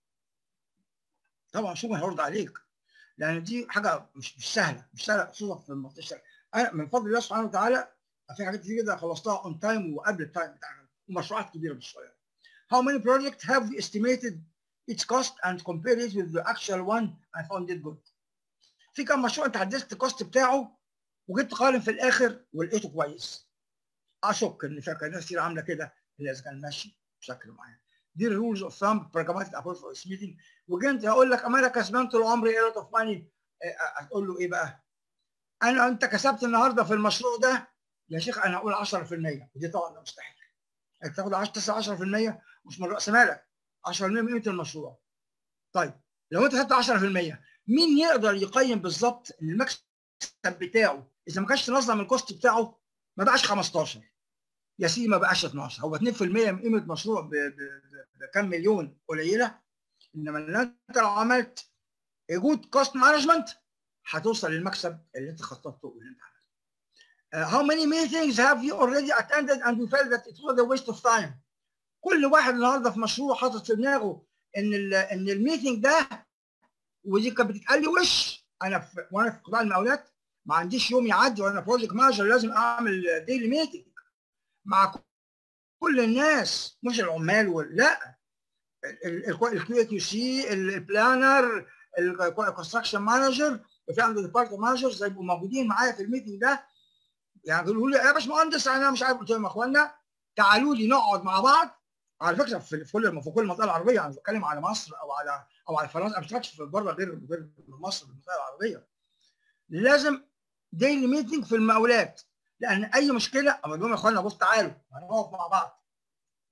طبعا شو هرد عليك لان دي حاجه مش مش سهله مش سهله خصوصا في المنطقه انا من فضل الله سبحانه وتعالى في حاجات كتير جدا خلصتها اون تايم وقبل التايم بتاعها ومشروعات كبيره مش صغيره How many projects have we estimated its cost and compared it with the actual one and found it good? في كم مشروع انت حددت الكوست بتاعه وجيت تقارن في الاخر ولقيته كويس. اشك ان في ناس كتير عامله كده الا اذا كان ماشي بشكل معين. دي الرولز اوف ثامب براجماتيك ابروش فور ميتنج وجيت هقول لك انا كسبان طول عمري ايه لوت اوف ماني هتقول له ايه بقى؟ انا انت كسبت النهارده في المشروع ده يا شيخ انا هقول 10% ودي طبعا مستحيل. انك تاخد 10 10% مش من راس مالك 10% من قيمه المشروع. طيب لو انت خدت 10% مين يقدر يقيم بالظبط ان المكسب بتاعه اذا ما كانش تنظم الكوست بتاعه ما بقاش 15 يا سيدي ما بقاش 12 هو 2% من قيمه مشروع بكام مليون قليله انما انت لو عملت جود كوست مانجمنت هتوصل للمكسب اللي انت خططته واللي انت عملته. Uh, how many meetings have you already attended and you felt that it was a waste of time? كل واحد النهارده في مشروع حاطط في دماغه ان ال ان الميتنج ده ودي كانت بتتقال لي وش انا في وانا في قطاع المقاولات ما عنديش يوم يعدي وانا بروجكت مانجر لازم اعمل ديلي ميتنج مع كل الناس مش العمال وال... لا الكيو كيو سي البلانر الكونستراكشن مانجر وفي عندي ديبارتمنت مانجرز يبقوا موجودين معايا في الميتنج ده يعني يقولوا لي يا باشمهندس انا مش عارف قلت لهم يا اخوانا تعالوا لي نقعد مع بعض على فكره في كل في كل المنطقه العربيه انا بتكلم على مصر او على او على فرنسا ما بشتغلش في بره غير غير مصر المنطقه العربيه لازم ديلي ميتنج في المقاولات لان اي مشكله اقول لهم يا اخوانا بص تعالوا هنقف مع بعض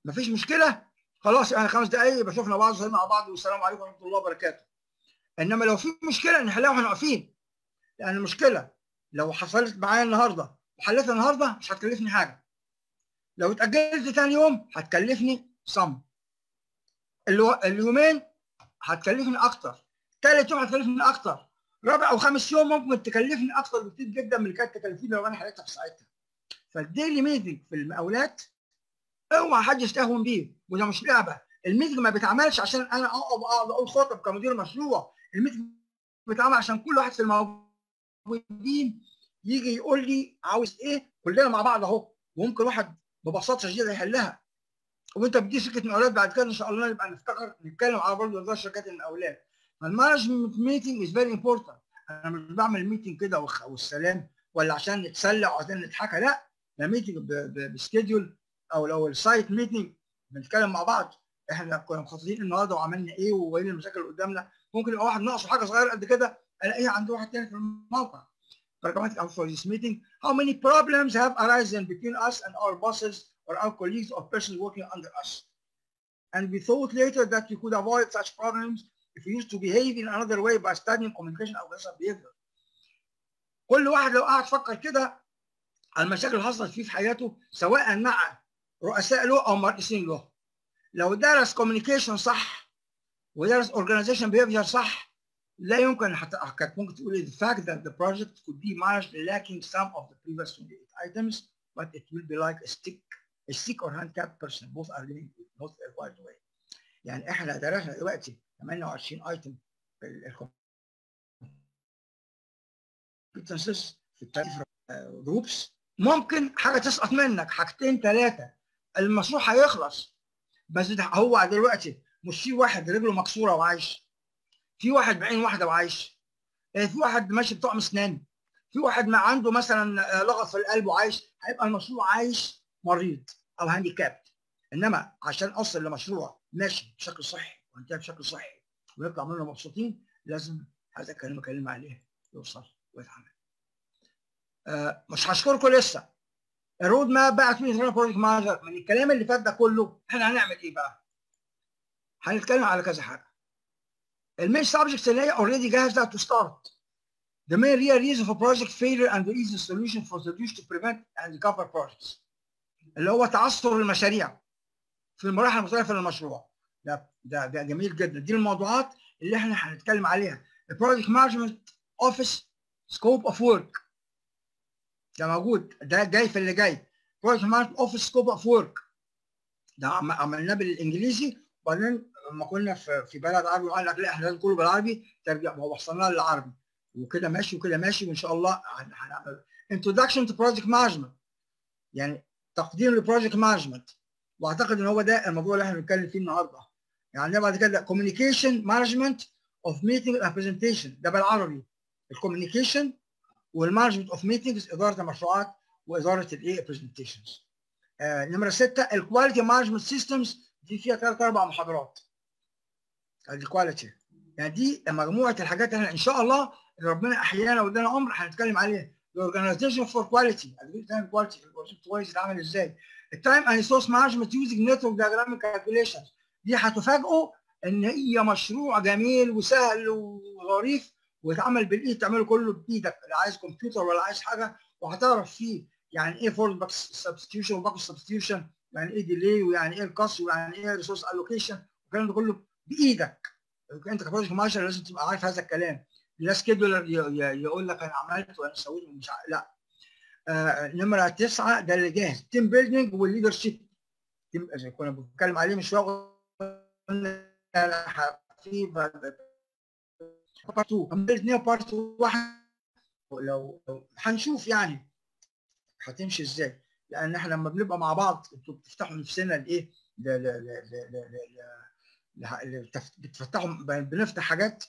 مفيش مشكله خلاص يعني خمس دقائق بشوفنا بعض مع بعض والسلام عليكم ورحمه الله وبركاته انما لو في مشكله نحلها واحنا واقفين لان المشكله لو حصلت معايا النهارده وحلتها النهارده مش هتكلفني حاجه لو اتاجلت تاني يوم هتكلفني صم الو... اليومين هتكلفني اكتر ثالث يوم هتكلفني اكتر رابع او خامس يوم ممكن تكلفني اكتر بكتير جدا من اللي كانت تكلفني لو انا حليتها في ساعتها فالديلي ميتنج في المقاولات اوعى حد يستهون بيه وده مش لعبه الميتنج ما بيتعملش عشان انا اقعد اقعد اقول خطب كمدير مشروع الميتنج بيتعمل عشان كل واحد في الموجودين يجي يقول لي عاوز ايه كلنا مع بعض اهو وممكن واحد ببساطه شديده يحلها وانت بتدي شركه مقاولات بعد كده ان شاء الله نبقى نفتكر نتكلم على برضه اداره شركات المقاولات فالمانجمنت ميتنج از فيري امبورتنت انا مش بعمل ميتنج كده والسلام ولا عشان نتسلى او عشان نضحك لا ده ميتنج بسكيدول او لو السايت ميتنج بنتكلم مع بعض احنا كنا مخططين النهارده وعملنا ايه وايه المشاكل اللي قدامنا ممكن يبقى واحد ناقصه حاجه صغيره قد كده الاقيها عند واحد تاني في الموقع pragmatic out for this meeting how many problems have arisen between us and our bosses or our colleagues or persons working under us and we thought later that we could avoid such problems if we used to behave in another way by studying communication or aggressive behavior كل واحد لو قعد فكر كده على المشاكل اللي حصلت فيه في حياته سواء مع رؤساء له او مرئيسين له لو درس كوميونيكيشن صح ودرس اورجانيزيشن بيهيفير صح لا يمكن حتى كانت ممكن تقول the fact that the project could be managed lacking some of the previous 28 items but it will be like a stick a sick or handicapped person both are living both required way يعني احنا درسنا دلوقتي 28 ايتم الكومبتنسز في التاريخ جروبس ممكن حاجه تسقط منك حاجتين ثلاثه المشروع هيخلص بس هو دلوقتي مش في واحد رجله مكسوره وعايش في واحد بعين واحده وعايش في واحد ماشي بطقم اسنان في واحد ما عنده مثلا لغط في القلب وعايش هيبقى المشروع عايش مريض او هانديكابت انما عشان اوصل لمشروع ماشي بشكل صحي وانتهى بشكل صحي ويطلع منه مبسوطين لازم هذا الكلام بكلم عليه يوصل ويتعمل. آه مش هشكركم لسه الرود ماب بقى توين بروجكت مانجر من الكلام اللي فات ده كله احنا هنعمل ايه بقى؟ هنتكلم على كذا حاجه. المين سبجكتس اللي هي اوريدي جاهزه تو ستارت. The main real reason for project failure and the easy solution for the to prevent and recover projects. اللي هو تعثر المشاريع في المراحل المختلفه للمشروع. ده ده ده جميل جدا دي الموضوعات اللي احنا هنتكلم عليها. البروجكت مانجمنت اوفيس سكوب اوف ورك ده موجود ده جاي في اللي جاي بروجكت مانجمنت اوفيس سكوب اوف ورك ده عملناه بالانجليزي وبعدين لما كنا في في بلد عربي وقال لك لا احنا لازم كله بالعربي ترجع ما وصلنا للعربي وكده ماشي وكده ماشي وان شاء الله هنعمل انتروداكشن تو بروجكت مانجمنت يعني تقديم لبروجكت مانجمنت واعتقد ان هو ده الموضوع اللي احنا بنتكلم فيه النهارده يعني بعد كده كوميونيكيشن مانجمنت اوف ميتنج اند برزنتيشن ده بالعربي الكوميونيكيشن والمانجمنت اوف ميتنجز اداره المشروعات واداره الايه برزنتيشنز آه نمره سته الكواليتي مانجمنت سيستمز دي فيها ثلاث اربع محاضرات الكواليتي يعني دي مجموعه الحاجات اللي احنا ان شاء الله اللي ربنا احيانا وادانا عمر هنتكلم عليها الاورجنايزيشن فور كواليتي تايم كواليتي البروجكت كويس يتعمل ازاي التايم اند ريسورس مانجمنت يوزنج نتورك دياجرام كالكوليشنز دي هتفاجئوا ان هي مشروع جميل وسهل وظريف ويتعمل بالايد تعمله كله بايدك لا عايز كمبيوتر ولا عايز حاجه وهتعرف فيه يعني ايه فورد باك سبستيوشن وباك سبستيوشن يعني ايه ديلي ويعني ايه القص ويعني ايه ريسورس الوكيشن الكلام ده كله بايدك انت كبروجكت مانجر لازم تبقى عارف هذا الكلام لا سكيدولر يقول لك انا عملت وانا سويت ومش لا آه نمره تسعه ده اللي جاهز تيم بيلدينج والليدر شيب زي كنا بنتكلم عليه من شويه قلنا في بارت 2 الاثنين بارت 1 لو هنشوف يعني هتمشي ازاي لان احنا لما بنبقى مع بعض انتوا بتفتحوا نفسنا لايه بتفتحوا بنفتح حاجات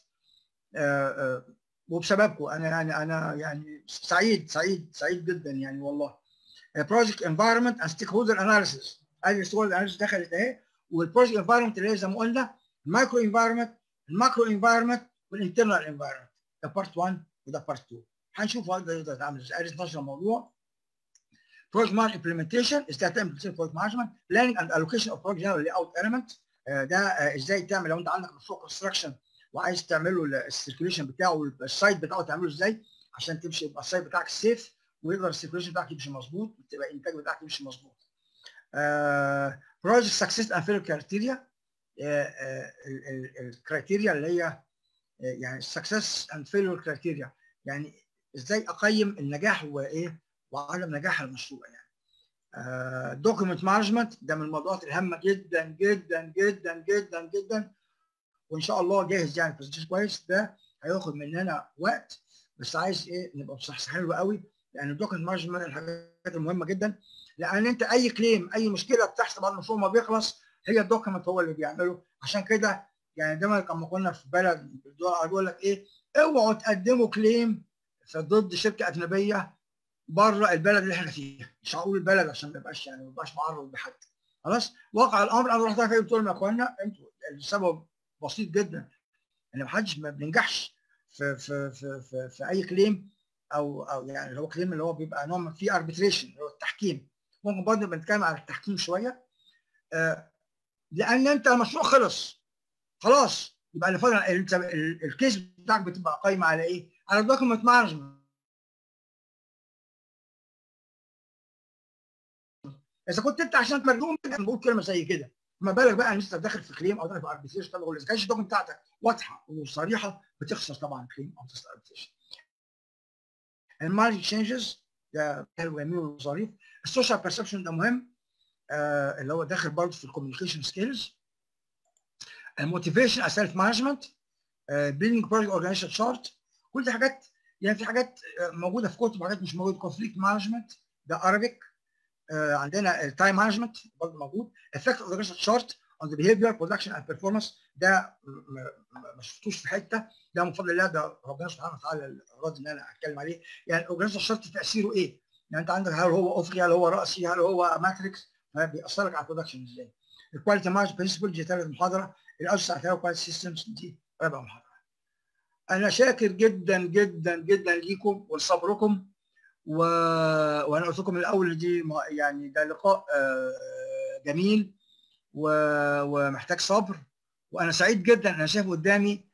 وبسببكم انا يعني انا يعني سعيد سعيد سعيد جدا يعني والله بروجكت انفايرمنت اند ستيك هولدر اناليسيس ادي ستيك اناليسيس دخلت اهي والبروجكت انفايرمنت اللي هي زي ما قلنا المايكرو انفايرمنت الماكرو انفايرمنت والانترنال انفايرمنت ده بارت 1 وده بارت 2 هنشوف هذا يقدر يتعامل ازاي 12 موضوع project management implementation ازاي تعمل project management planning and allocation of project general layout element آه، ده آه، ازاي تعمل لو انت عندك مشروع كونستراكشن وعايز تعمله السيركيوليشن بتاعه السايت بتاعه تعمله ازاي عشان تمشي يبقى السايت بتاعك سيف ويقدر السيركيوليشن بتاعك يمشي مظبوط تبقى الانتاج بتاعك يمشي مظبوط. بروجكت سكسس اند فيلر كرايتيريا الكرايتيريا اللي هي آه، يعني سكسس اند فيلر كرايتيريا يعني ازاي اقيم النجاح وايه وعدم نجاح المشروع يعني. دوكيمنت مانجمنت ده من الموضوعات الهامه جدا جدا جدا جدا جدا وان شاء الله جاهز يعني برزنتيشن كويس ده هياخد مننا وقت بس عايز ايه نبقى مصحصحين له قوي لان الدوكيمنت مانجمنت من الحاجات المهمه جدا لان انت اي كليم اي مشكله بتحصل بعد المشروع ما بيخلص هي الدوكيمنت هو اللي بيعمله عشان كده يعني دايما لما كنا في بلد في الدول العربيه يقول لك ايه اوعوا تقدموا كليم ضد شركه اجنبيه بره البلد اللي احنا فيها مش هقول البلد عشان ما يبقاش يعني ما يبقاش معرض بحد خلاص واقع الامر انا رحت فين قلت لهم يا اخوانا انتوا السبب بسيط جدا ان ما حدش ما بننجحش في في في في, في اي كليم او او يعني اللي هو كليم اللي هو بيبقى نوع من فيه اربيتريشن اللي هو التحكيم ممكن برضه بنتكلم على التحكيم شويه آه لان انت المشروع خلص خلاص يبقى اللي فاضل انت الكيس بتاعك بتبقى قايمه على ايه؟ على الدوكيمنت مانجمنت اذا كنت انت عشان تمرجوهم انا بقول كلمه زي كده ما بالك بقى ان انت داخل في كليم او داخل في اربيتريشن طبعا اذا كانش الدوكيمنت بتاعتك واضحه وصريحه بتخسر طبعا كليم او تخسر اربيتريشن المارج تشينجز ده حلو جميل وظريف السوشيال بيرسبشن ده مهم آه اللي هو داخل برضه في الكوميونيكيشن سكيلز الموتيفيشن سيلف مانجمنت بيلدينج بروجكت اورجانيزيشن شارت كل دي حاجات يعني في حاجات موجوده في كتب وحاجات مش موجوده كونفليكت مانجمنت ده ارابيك آه عندنا التايم مانجمنت برضه موجود افكت اورجانيزيشن شارت on the behavior production and performance ده ما شفتوش في حته ده من فضل الله ده ربنا سبحانه وتعالى راضي ان انا اتكلم عليه يعني الاورجانيزيشن شارت تاثيره ايه؟ يعني انت عندك هل هو افقي هل هو راسي هل هو ماتريكس بيأثر لك على البرودكشن ازاي؟ الكواليتي مانج برنسبل دي ثالث محاضره الاوسع فيها كواليتي سيستمز دي رابع محاضره. انا شاكر جدا جدا جدا ليكم ولصبركم و... وانا قلت لكم من الاول دي يعني ده لقاء جميل و... ومحتاج صبر وانا سعيد جدا انا شايف قدامي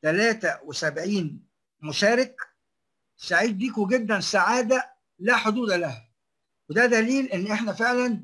73 مشارك سعيد بيكم جدا سعاده لا حدود لها وده دليل ان احنا فعلا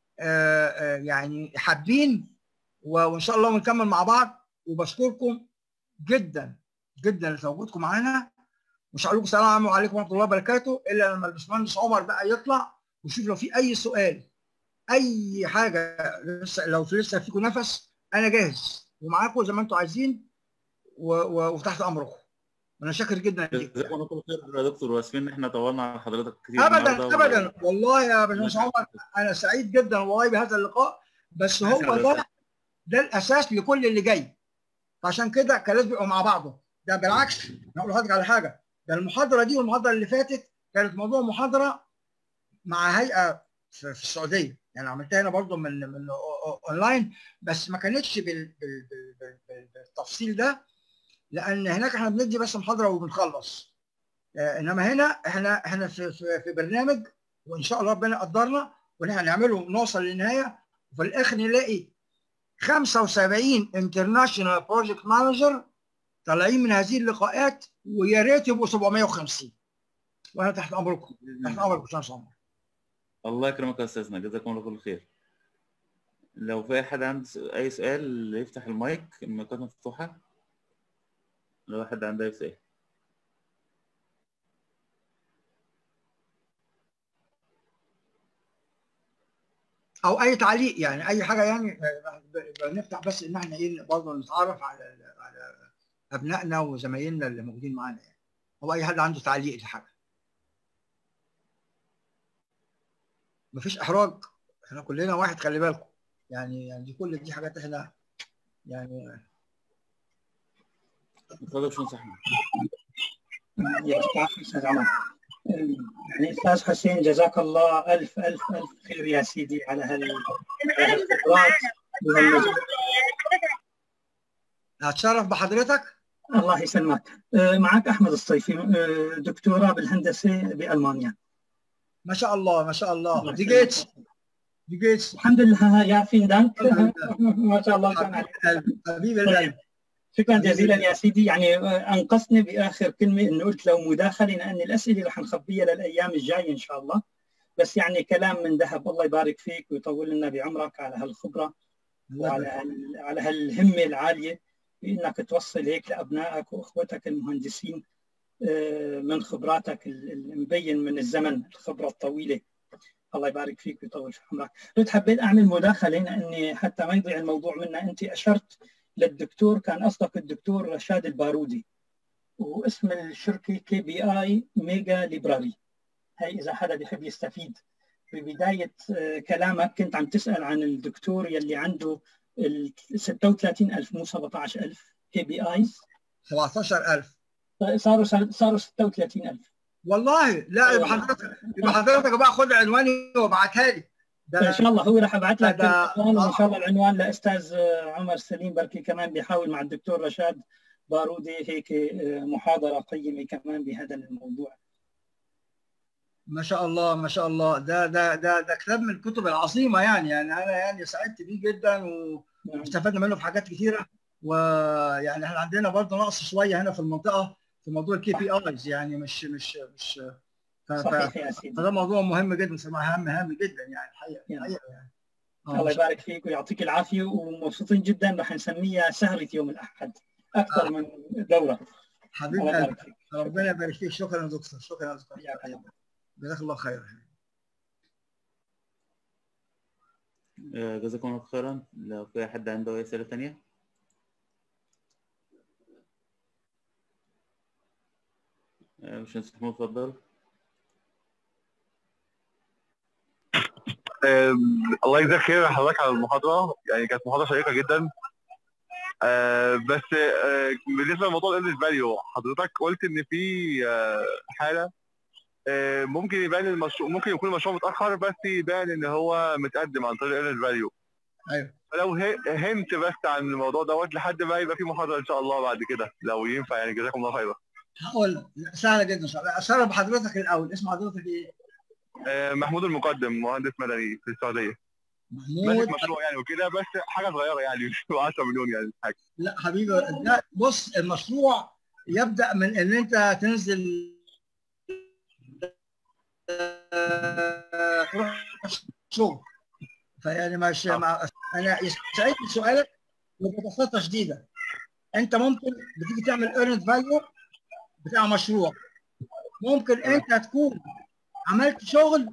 يعني حابين وان شاء الله ونكمل مع بعض وبشكركم جدا جدا لتواجدكم معانا مش هقول لكم السلام عليكم ورحمه الله وبركاته الا لما الباشمهندس عمر بقى يطلع ويشوف لو في اي سؤال اي حاجه لسه لو في لسه فيكم نفس انا جاهز ومعاكم زي ما انتم عايزين وتحت امركم انا شاكر جدا ليك جزاكم الله كل خير يا دكتور واسفين ان احنا طولنا على حضرتك كتير ابدا ابدا و... والله يا باشمهندس عمر انا سعيد جدا والله بهذا اللقاء بس هو ده ده الاساس لكل اللي جاي فعشان كده كان لازم يبقوا مع بعضه ده بالعكس انا اقول لحضرتك على حاجه ده المحاضره دي والمحاضره اللي فاتت كانت موضوع محاضره مع هيئه في, في السعوديه يعني عملتها هنا برضو من من اونلاين بس ما كانتش بال بال بال بالتفصيل ده لان هناك احنا بندي بس محاضره وبنخلص آه انما هنا احنا احنا في, في, في برنامج وان شاء الله ربنا يقدرنا وان احنا نعمله نوصل للنهايه وفي الاخر نلاقي 75 انترناشونال بروجكت مانجر طالعين من هذه اللقاءات ويا ريت يبقوا 750 وانا تحت امركم تحت امركم باشمهندس عمر الله يكرمك يا استاذنا جزاكم الله كل خير لو في حد عنده اي سؤال يفتح المايك المايكات مفتوحه لو حد عنده اي سؤال او اي تعليق يعني اي حاجه يعني نفتح بس ان احنا ايه برضه نتعرف على على ابنائنا وزمايلنا اللي موجودين معانا يعني او اي حد عنده تعليق لحاجه مفيش احراج احنا كلنا واحد خلي بالكم يعني يعني دي كل دي حاجات احنا يعني اتفضل يا باشمهندس احمد يعطيك استاذ عمر يعني استاذ حسين جزاك الله الف الف الف خير يا سيدي على هالخبرات وهالمجال اتشرف بحضرتك الله يسلمك معك احمد الصيفي دكتوراه بالهندسه بالمانيا ما شاء الله ما شاء الله دي جيتس دي جيتس الحمد لله يا فين دانك ما شاء الله كان عليك. حبيبي القلب شكرا جزيلا يا سيدي يعني انقذتني باخر كلمه انه قلت لو مداخله لان الاسئله رح نخبيها للايام الجايه ان شاء الله بس يعني كلام من ذهب الله يبارك فيك ويطول لنا بعمرك على هالخبره وعلى هال- على هالهمه العاليه بانك توصل هيك لابنائك واخوتك المهندسين آه، من خبراتك ال- المبين من الزمن الخبره الطويله الله يبارك فيك ويطول في عمرك كنت حبيت اعمل مداخله لاني حتى ما يضيع الموضوع منا انت اشرت للدكتور كان قصدك الدكتور رشاد البارودي واسم الشركه كي بي اي ميجا ليبراري هي اذا حدا بيحب يستفيد ببدايه آه، كلامك كنت عم تسال عن الدكتور يلي عنده ال 36000 مو 17000 كي بي ايز 17000 صاروا صاروا 36000 والله لا يبقى حضرتك يبقى حضرتك بقى خد عنواني وابعتها لي ان ده شاء الله هو راح ابعث لك ده- العنوان وان آه. شاء الله العنوان لاستاذ آه، عمر سليم بركي كمان بيحاول مع الدكتور رشاد بارودي هيك آه، محاضره قيمه كمان بهذا الموضوع ما شاء الله ما شاء الله ده ده ده ده كتاب من الكتب العظيمه يعني يعني انا يعني سعدت بيه جدا و نعم. استفدنا منه في حاجات كثيره ويعني احنا عندنا برضه نقص شويه هنا في المنطقه في موضوع الكي بي ايز يعني مش مش مش ف- ف- صحيح يا سيدي فده موضوع مهم جدا صراحه هام هام جدا يعني الحقيقه يعني. الحقيقه يعني آه، الله ما شاء يبارك فيك ويعطيك العافيه ومبسوطين جدا رح نسميها سهره يوم الاحد اكثر من دوره حبيب الله قلبي يبارك فيك ربنا يبارك فيك شكرا يا دكتور شكرا يا دكتور حياك الله. جزاك الله خير آه، جزاكم الله خيرا لو في حد عنده أي أسئلة تانية آه، مش محمود اتفضل آم، الله يجزاك خير يا حضرتك على المحاضرة يعني كانت محاضرة شيقة جدا آه، بس آه، بالنسبة لموضوع الانرج فاليو حضرتك قلت إن في آه، حالة آه، ممكن يبان المشروع ممكن يكون المشروع متأخر بس يبان إن هو متقدم عن طريق الانرج فاليو ايوه فلو هي- هنت بس عن الموضوع دوت لحد ما يبقى في محاضرة إن شاء الله بعد كده لو ينفع يعني جزاكم الله خيرا هقول سهله جدا ان شاء الله اشرف بحضرتك الاول اسم حضرتك ايه؟ آه، محمود المقدم مهندس مدني في السعودية محمود ماسك مشروع يعني وكده بس حاجة صغيرة يعني مش 10 مليون يعني حاجة لا حبيبي لا بص المشروع يبدا من ان انت تنزل آه، تروح شغل فيعني مش مع انا يسعدني سؤالك وببساطه شديده انت ممكن بتيجي تعمل ايرنت فاليو بتاع مشروع ممكن انت تكون عملت شغل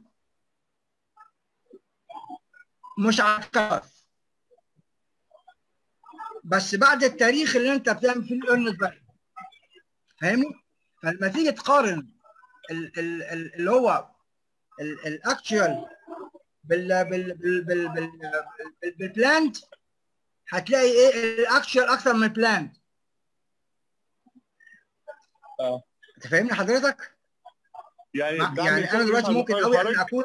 مش عارف بس بعد التاريخ اللي انت بتعمل فيه الايرنت فاليو فاهمني؟ فلما تيجي تقارن ال- ال- ال- اللي هو الاكشوال بال بال بال بال بال بال- بالبلاند هتلاقي ايه الاكشوال اكتر من البلاند اه. انت فاهمني حضرتك؟ يعني مع- بعمل يعني انا شغل دلوقتي على ممكن المسار قوي الخارج. ان اكون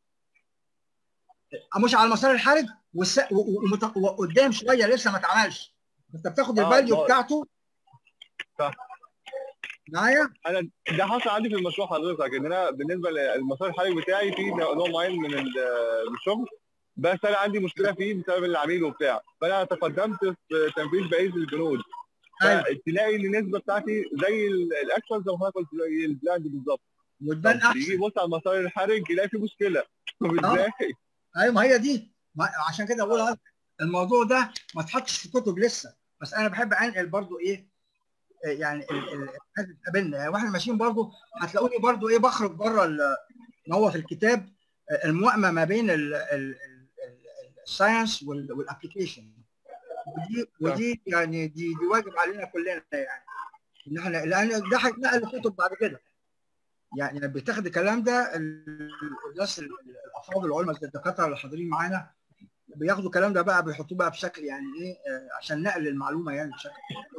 مش على المسار الحرج والس... و- و- ومت- وقدام شويه لسه ما اتعملش انت بتاخد اه، الفاليو ما- بتاعته صح. معايا؟ انا ده حصل عندي في المشروع حضرتك ان انا بالنسبه للمسار الحالي بتاعي في نوع معين من ال- من الشغل بس انا عندي مشكله فيه بسبب العميل وبتاع فانا تقدمت في تنفيذ بقيه البنود ايوه فتلاقي ان النسبه بتاعتي زي ال- الاكشن زي ما حضرتك قلت زي البلاند بالظبط وتبان طب يجي احسن يبص على المسار الحرج يلاقي في مشكله طب اه. ازاي؟ ايوه ما هي دي ما- عشان كده بقول لك الموضوع ده ما اتحطش في كتب لسه بس انا بحب انقل برضو ايه إيه يعني ال- ال- الناس اللي بتقابلنا يعني واحنا ماشيين برضو هتلاقوني برضو ايه بخرج بره ال- ما هو في الكتاب آه، الموائمه ما بين الساينس والابلكيشن ودي ودي يعني دي دي واجب علينا كلنا يعني ان احنا لان ده هيتنقل لكتب بعد كده يعني بتاخد الكلام ده ال- الناس ال- الافاضل العلماء زي الدكاتره اللي حاضرين معانا بياخدوا الكلام ده بقى بيحطوه بقى بشكل يعني ايه آه، عشان نقل المعلومه يعني بشكل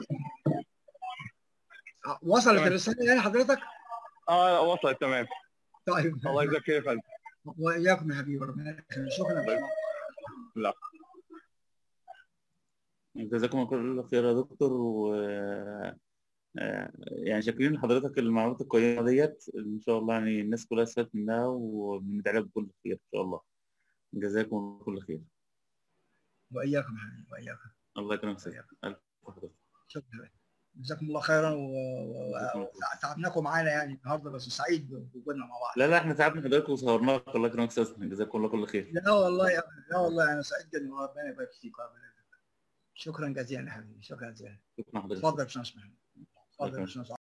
آه، وصلت تمام. الرساله يعني حضرتك؟ اه وصلت تمام طيب الله يجزاك خير يا فندم واياكم يا حبيبي ربنا يخليك شكرا يا باشمهندس. جزاكم الله كل خير يا دكتور و آه، يعني شاكرين لحضرتك المعلومات القيمة ديت إن شاء الله يعني الناس كلها استفادت منها وبندعي لك بكل خير إن شاء الله جزاكم الله كل خير واياكم حبيبي واياكم الله يكرمك سيدي ألف حضرتك شكرا جزاكم الله خيرا وتعبناكم معانا يعني النهارده بس سعيد بوجودنا مع بعض لا لا احنا تعبنا حضرتك وصورناك الله يكرمك استاذنا جزاكم الله كل خير لا والله يا لا والله انا سعيد جدا وربنا يبارك فيك وربنا يبارك فيك. شكرا جزيلا يا حبيبي شكرا جزيلا شكرا حضرتك اتفضل يا باشمهندس محمد اتفضل يا باشمهندس